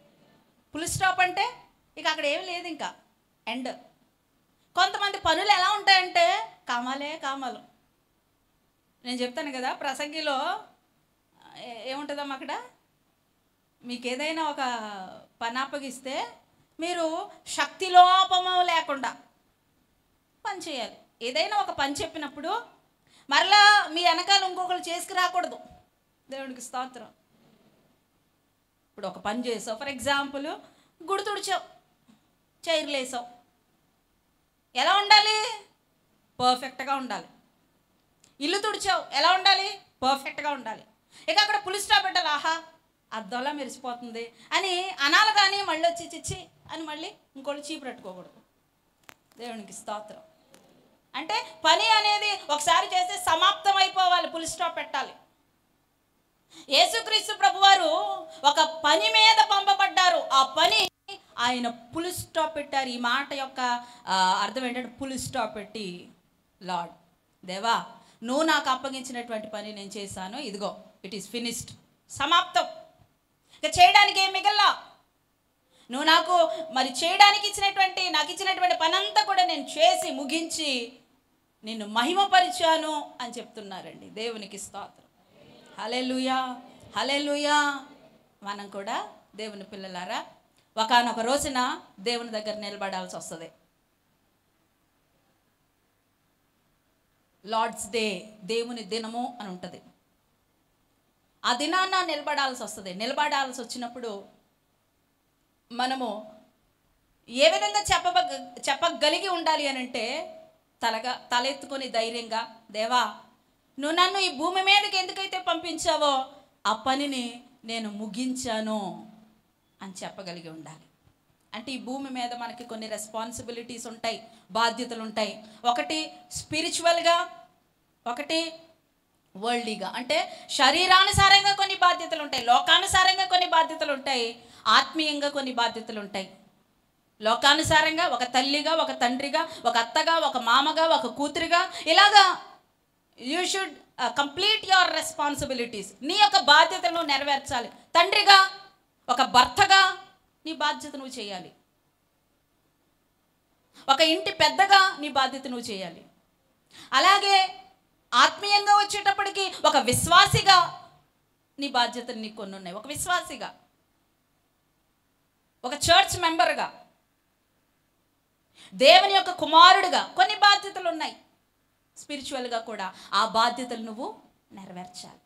ఫుల్ స్టాప్ అంటే ఇక అక్కడ ఏమి లేదు ఇంకా ఎండ్ కొంతమంది పనులు ఎలా ఉంటాయంటే కామాలే కామాలు నేను చెప్తాను కదా ప్రసంగిలో ఏ- ఏముంటుందమ్మా అక్కడ మీకు ఏదైనా ఒక పని అప్పగిస్తే మీరు శక్తి లోపము లేకుండా పని చేయాలి ఏదైనా ఒక పని చెప్పినప్పుడు మరలా మీ వెనకాల ఇంకొకరు చేసుకురాకూడదు దేవునికి స్తోత్రం ఇప్పుడు ఒక పని చేసావు ఫర్ ఎగ్జాంపుల్ గుడి తుడిచావు చైర్లు వేసావు ఎలా ఉండాలి పర్ఫెక్ట్గా ఉండాలి ఇల్లు తుడిచావు ఎలా ఉండాలి పర్ఫెక్ట్గా ఉండాలి ఇక అక్కడ పులి స్టాప్ పెట్టాలి ఆహా అద్దంలా మెరిసిపోతుంది అని అనాలి కానీ మళ్ళీ వచ్చి చిచ్చి అని మళ్ళీ ఇంకోళ్ళు చీపు పెట్టుకోకూడదు దేవునికి స్తోత్రం అంటే పని అనేది ఒకసారి చేస్తే సమాప్తం అయిపోవాలి పులి స్టాప్ పెట్టాలి యేసుక్రీస్తు ప్రభువారు ఒక పని మీద పంపబడ్డారు ఆ పని ఆయన పులి స్టాప్ పెట్టారు ఈ మాట యొక్క ఆ, అర్థం ఏంటంటే పులి స్టాప్ పెట్టి లార్డ్ దేవా నువ్వు నాకు అప్పగించినటువంటి పని నేను చేశాను ఇదిగో ఇట్ ఈస్ ఫినిష్డ్ సమాప్తం ఇక చేయడానికి ఏం మిగల్లా నువ్వు నాకు మరి చేయడానికి ఇచ్చినటువంటి నాకు ఇచ్చినటువంటి పని అంతా కూడా నేను చేసి ముగించి నిన్ను మహిమపరిచాను అని చెప్తున్నారండి దేవునికి స్తోత్రం హలెలుయా హలెలుయా మనం కూడా దేవుని పిల్లలారా ఒకనొక రోజున దేవుని దగ్గర నిలబడాల్సి వస్తుంది లార్డ్స్ డే దేవుని దినము అని ఉంటుంది ఆ దినాన్న నిలబడాల్సి వస్తుంది నిలబడాల్సి వచ్చినప్పుడు మనము ఏ విధంగా చెప్పబ చెప్పగలిగి ఉండాలి అని అంటే తలగా తలెత్తుకొని ధైర్యంగా దేవా నువ్వు నన్ను ఈ భూమి మీదకి ఎందుకైతే పంపించావో ఆ పనిని నేను ముగించాను అని చెప్పగలిగి ఉండాలి అంటే ఈ భూమి మీద మనకి కొన్ని రెస్పాన్సిబిలిటీస్ ఉంటాయి బాధ్యతలు ఉంటాయి ఒకటి స్పిరిచువల్గా ఒకటి వరల్డ్లీగా అంటే శరీరానుసారంగా కొన్ని బాధ్యతలు ఉంటాయి లోకానుసారంగా కొన్ని బాధ్యతలు ఉంటాయి ఆత్మీయంగా కొన్ని బాధ్యతలు ఉంటాయి లోకానుసారంగా ఒక తల్లిగా ఒక తండ్రిగా ఒక అత్తగా ఒక మామగా ఒక కూతురిగా ఇలాగా you should complete your responsibilities నీ యొక్క బాధ్యతను నెరవేర్చాలి తండ్రిగా ఒక భర్తగా నీ బాధ్యత నువ్వు చేయాలి ఒక ఇంటి పెద్దగా నీ బాధ్యత నువ్వు చేయాలి అలాగే ఆత్మీయంగా వచ్చేటప్పటికి ఒక విశ్వాసిగా నీ బాధ్యతలు నీకు కొన్ని ఉన్నాయి ఒక విశ్వాసిగా ఒక చర్చ్ మెంబర్గా దేవుని యొక్క కుమారుడిగా కొన్ని బాధ్యతలు ఉన్నాయి స్పిరిచువల్గా కూడా ఆ బాధ్యతలు నువ్వు నెరవేర్చాలి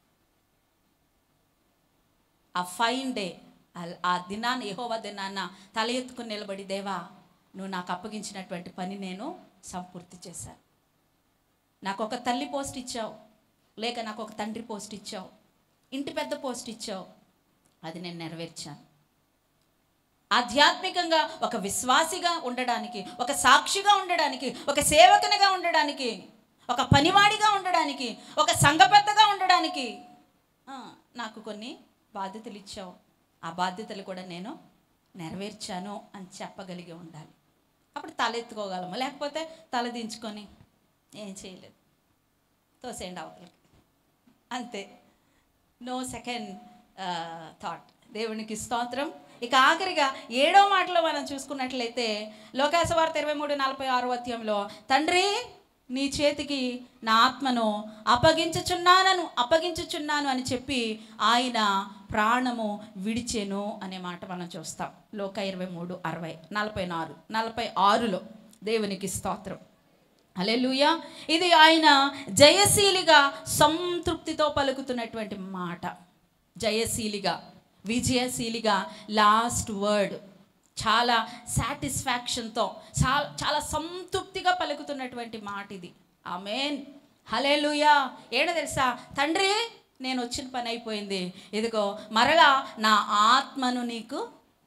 ఆ ఫైన్ డే ఆ దినాన్ని యెహోవా దినాన్న తల ఎత్తుకుని నిలబడి దేవా నువ్వు నాకు అప్పగించినటువంటి పని నేను సంపూర్తి చేశాను నాకు ఒక తల్లి పోస్ట్ ఇచ్చావు లేక నాకు ఒక తండ్రి పోస్ట్ ఇచ్చావు ఇంటి పెద్ద పోస్ట్ ఇచ్చావు అది నేను నెరవేర్చాను ఆధ్యాత్మికంగా ఒక విశ్వాసిగా ఉండడానికి ఒక సాక్షిగా ఉండడానికి ఒక సేవకునిగా ఉండడానికి ఒక పనివాడిగా ఉండడానికి ఒక సంఘ పెద్దగా ఉండడానికి ఆ, నాకు కొన్ని బాధ్యతలు ఇచ్చావు ఆ బాధ్యతలు కూడా నేను నెరవేర్చాను అని చెప్పగలిగి ఉండాలి అప్పుడు తల ఎత్తుకోగలము లేకపోతే తల దించుకొని ఏం చేయలేదు తోసేయండి అవతలకి అంతే నో సెకండ్ థాట్ దేవునికి స్తోత్రం ఇక ఆఖరిగా ఏడో మాటలో మనం చూసుకున్నట్లయితే లోకాసవార్త ఇరవై మూడు నలభై ఆరో అధ్యాయంలో తండ్రి నీ చేతికి నా ఆత్మను అప్పగించుచున్నానను అప్పగించుచున్నాను అని చెప్పి ఆయన ప్రాణము విడిచెను అనే మాట మనం చూస్తాం లోక ఇరవై మూడు అరవై నలభై నాలుగు నలభై ఆరులో దేవునికి స్తోత్రం అలెలుయా ఇది ఆయన జయశీలిగా సంతృప్తితో పలుకుతున్నటువంటి మాట జయశీలిగా విజయశీలిగా లాస్ట్ వర్డ్ చాలా సాటిస్ఫాక్షన్తో చాలా చాలా సంతృప్తిగా పలుకుతున్నటువంటి మాట ఇది ఆమెన్ హలేలుయా ఏడో తెలుసా తండ్రి నేను వచ్చిన పని అయిపోయింది ఇదిగో మరలా నా ఆత్మను నీకు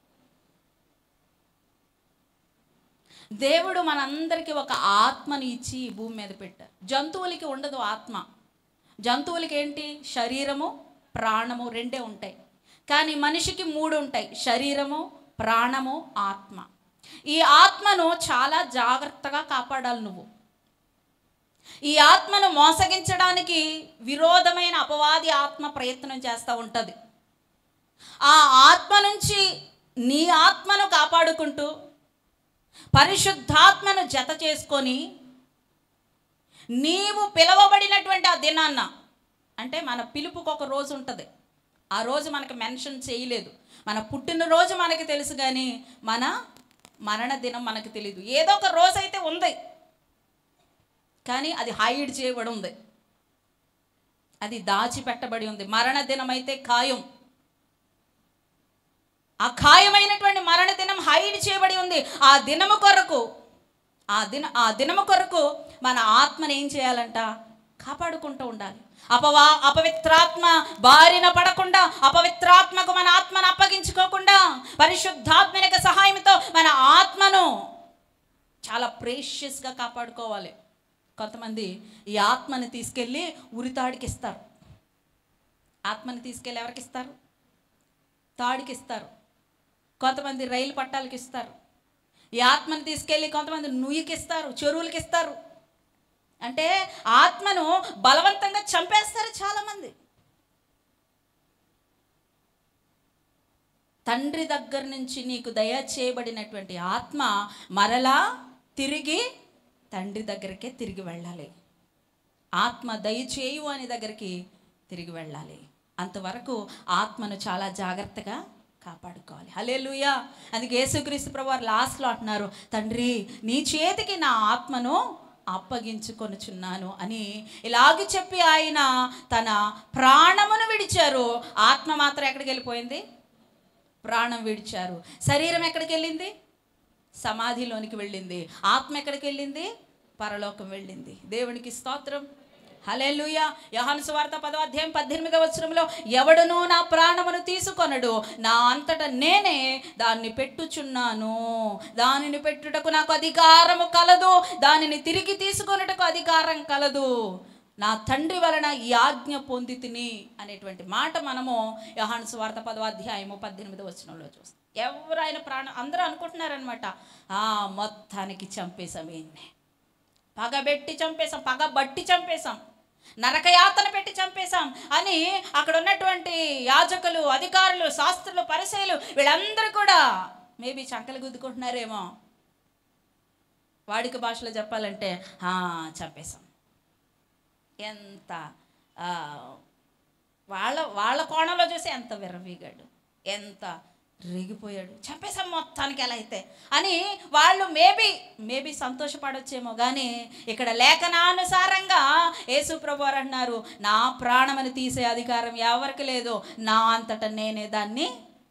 దేవుడు మనందరికీ ఒక ఆత్మని ఇచ్చి ఈ భూమి మీద పెట్టారు జంతువులకి ఉండదు ఆత్మ జంతువులకి ఏంటి శరీరము ప్రాణము రెండే ఉంటాయి కానీ మనిషికి మూడు ఉంటాయి శరీరము ప్రాణము ఆత్మ ఈ ఆత్మను చాలా జాగ్రత్తగా కాపాడాలి నువ్వు ఈ ఆత్మను మోసగించడానికి విరోధమైన అపవాది ఆత్మ ప్రయత్నం చేస్తూ ఉంటుంది ఆ ఆత్మ నుంచి నీ ఆత్మను కాపాడుకుంటూ పరిశుద్ధాత్మను జత చేసుకొని నీవు పిలవబడినటువంటి ఆ దినాన్న అంటే మన పిలుపుకు ఒక రోజు ఉంటుంది ఆ రోజు మనకు మెన్షన్ చేయలేదు మన పుట్టినరోజు మనకి తెలుసు కానీ మన మరణ దినం మనకు తెలియదు ఏదో ఒక రోజు అయితే ఉంది కానీ అది హైడ్ చేయబడి ఉంది అది దాచిపెట్టబడి ఉంది మరణ దినం అయితే ఖాయం ఆ ఖాయమైనటువంటి మరణ దినం హైడ్ చేయబడి ఉంది ఆ దినము కొరకు ఆ దిన ఆ దినము కొరకు మన ఆత్మని ఏం చేయాలంట కాపాడుకుంటూ ఉండాలి అపవా అపవిత్రాత్మ బారిన పడకుండా అపవిత్రాత్మకు మన ఆత్మను అప్పగించుకోకుండా పరిశుద్ధాత్మ యొక్క సహాయంతో మన ఆత్మను చాలా ప్రేషియస్గా కాపాడుకోవాలి కొంతమంది ఈ ఆత్మని తీసుకెళ్ళి ఉరితాడికి ఇస్తారు ఆత్మని తీసుకెళ్ళి ఎవరికి ఇస్తారు తాడికి ఇస్తారు కొంతమంది రైలు పట్టాలకి ఇస్తారు ఈ ఆత్మని తీసుకెళ్ళి కొంతమంది నుయ్యికి ఇస్తారు చెరువులకి ఇస్తారు అంటే ఆత్మను బలవంతంగా చంపేస్తారు చాలామంది తండ్రి దగ్గర నుంచి నీకు దయ చేయబడినటువంటి ఆత్మ మరలా తిరిగి తండ్రి దగ్గరికే తిరిగి వెళ్ళాలి ఆత్మ దయచేయు అని దగ్గరికి తిరిగి వెళ్ళాలి అంతవరకు ఆత్మను చాలా జాగ్రత్తగా కాపాడుకోవాలి హలే లూయా అందుకే యేసుక్రీస్తు ప్రభు వారు లాస్ట్లో అంటున్నారు తండ్రి నీ చేతికి నా ఆత్మను అప్పగించుకొనుచున్నాను అని ఇలాగ చెప్పి ఆయన తన ప్రాణమును విడిచారు ఆత్మ మాత్రం ఎక్కడికి వెళ్ళిపోయింది ప్రాణం విడిచారు శరీరం ఎక్కడికి వెళ్ళింది సమాధిలోనికి వెళ్ళింది ఆత్మ ఎక్కడికి వెళ్ళింది పరలోకం వెళ్ళింది దేవునికి స్తోత్రం హలేలుయ యోహాను సువార్త పదో అధ్యాయం పద్దెనిమిదవ వచనంలో ఎవడునూ నా ప్రాణమును తీసుకొనడు నా అంతట నేనే దాన్ని పెట్టుచున్నాను దానిని పెట్టుటకు నాకు అధికారము కలదు దానిని తిరిగి తీసుకొనుటకు అధికారం కలదు నా తండ్రి వలన ఈ ఆజ్ఞ పొంది తిని అనేటువంటి మాట మనము యోహాను సువార్త పదో అధ్యాయము పద్దెనిమిదవ వచనంలో చూస్తాం ఎవరైనా ప్రాణం అందరూ అనుకుంటున్నారనమాట ఆ మొత్తానికి చంపేశాం ఈయన్ని పగబెట్టి చంపేశాం పగబట్టి చంపేశాం నరకయాతన పెట్టి చంపేశాం అని అక్కడ ఉన్నటువంటి యాజకులు అధికారులు శాస్త్రులు పరిచయలు వీళ్ళందరూ కూడా మేబీ చంకలు గుద్దుకుంటున్నారేమో వాడిక భాషలో చెప్పాలంటే "ఆ, చంపేశాం ఎంత ఆ, వాళ్ళ వాళ్ళ కోణంలో చూసి ఎంత విర్రవీగాడు ఎంత రేగిపోయాడు చంపేశాం మొత్తానికి ఎలా అయితే అని వాళ్ళు మేబీ మేబీ సంతోషపడొచ్చేమో కానీ ఇక్కడ లేఖనానుసారంగా యేసు ప్రభు వారు అన్నారు నా ప్రాణమని తీసే అధికారం ఎవరికి లేదు నా అంతటా నేనే దాన్ని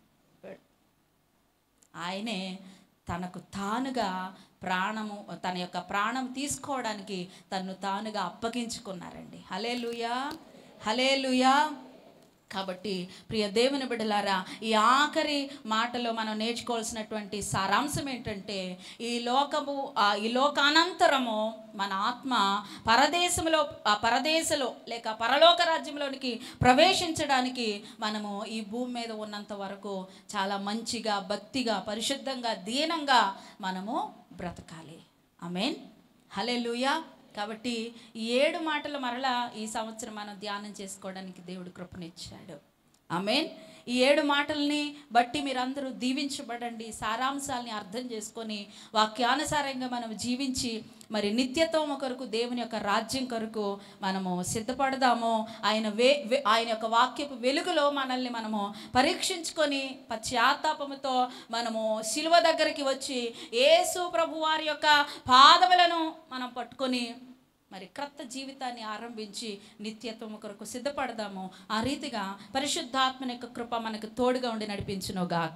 ఆయనే తనకు తానుగా ప్రాణము తన యొక్క ప్రాణం తీసుకోవడానికి తను తానుగా అప్పగించుకున్నారండి హలే లుయా హలే కాబట్టి ప్రియ దేవుని బిడ్డలారా ఈ ఆఖరి మాటలో మనం నేర్చుకోవాల్సినటువంటి సారాంశం ఏంటంటే ఈ లోకము ఆ ఈ లోకానంతరము మన ఆత్మ పరదేశంలో ఆ పరదేశలో లేక పరలోక రాజ్యంలోనికి ప్రవేశించడానికి మనము ఈ భూమి మీద ఉన్నంత వరకు చాలా మంచిగా భక్తిగా పరిశుద్ధంగా దీనంగా మనము బ్రతకాలి ఆమెన్ హలెలుయా కాబట్టి ఈ ఏడు మాటలు మరలా ఈ సంవత్సరం మనం ధ్యానం చేసుకోవడానికి దేవుడు కృపనిచ్చాడు ఆమెన్ ఈ ఏడు మాటల్ని బట్టి మీరందరూ దీవించబడండి సారాంశాలని అర్థం చేసుకొని వాక్యానుసారంగా మనం జీవించి మరి నిత్యత్వం కొరకు దేవుని యొక్క రాజ్యం కొరకు మనము సిద్ధపడదాము ఆయన వే వే- ఆయన యొక్క వాక్యపు వెలుగులో మనల్ని మనము పరీక్షించుకొని పశ్చాత్తాపముతో మనము శిలువ దగ్గరికి వచ్చి యేసు ప్రభు వారి యొక్క పాదములను మనం పట్టుకొని మరి క్రొత్త జీవితాన్ని ఆరంభించి నిత్యత్వం కొరకు సిద్ధపడదాము ఆ రీతిగా పరిశుద్ధాత్మని యొక్క కృప మనకు తోడుగా ఉండి నడిపించును గాక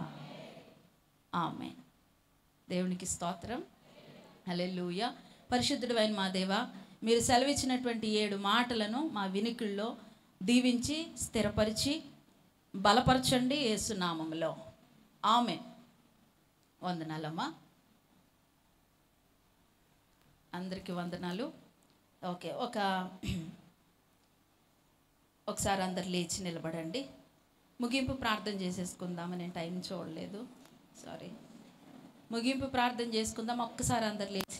ఆమె దేవునికి స్తోత్రం హల్లెలూయ పరిశుద్ధుడు అయిన మా దేవ మీరు సెలవిచ్చినటువంటి ఏడు మాటలను మా వినికిల్లో దీవించి స్థిరపరిచి బలపరచండి యేసునామములో ఆమె వందనాలమ్మా అందరికీ వందనాలు ఓకే ఒక ఒకసారి అందరు లేచి నిలబడండి ముగింపు ప్రార్థన చేసేసుకుందామని నేను టైం చూడలేదు సారీ ముగింపు ప్రార్థన చేసుకుందాం ఒక్కసారి అందరు లేచి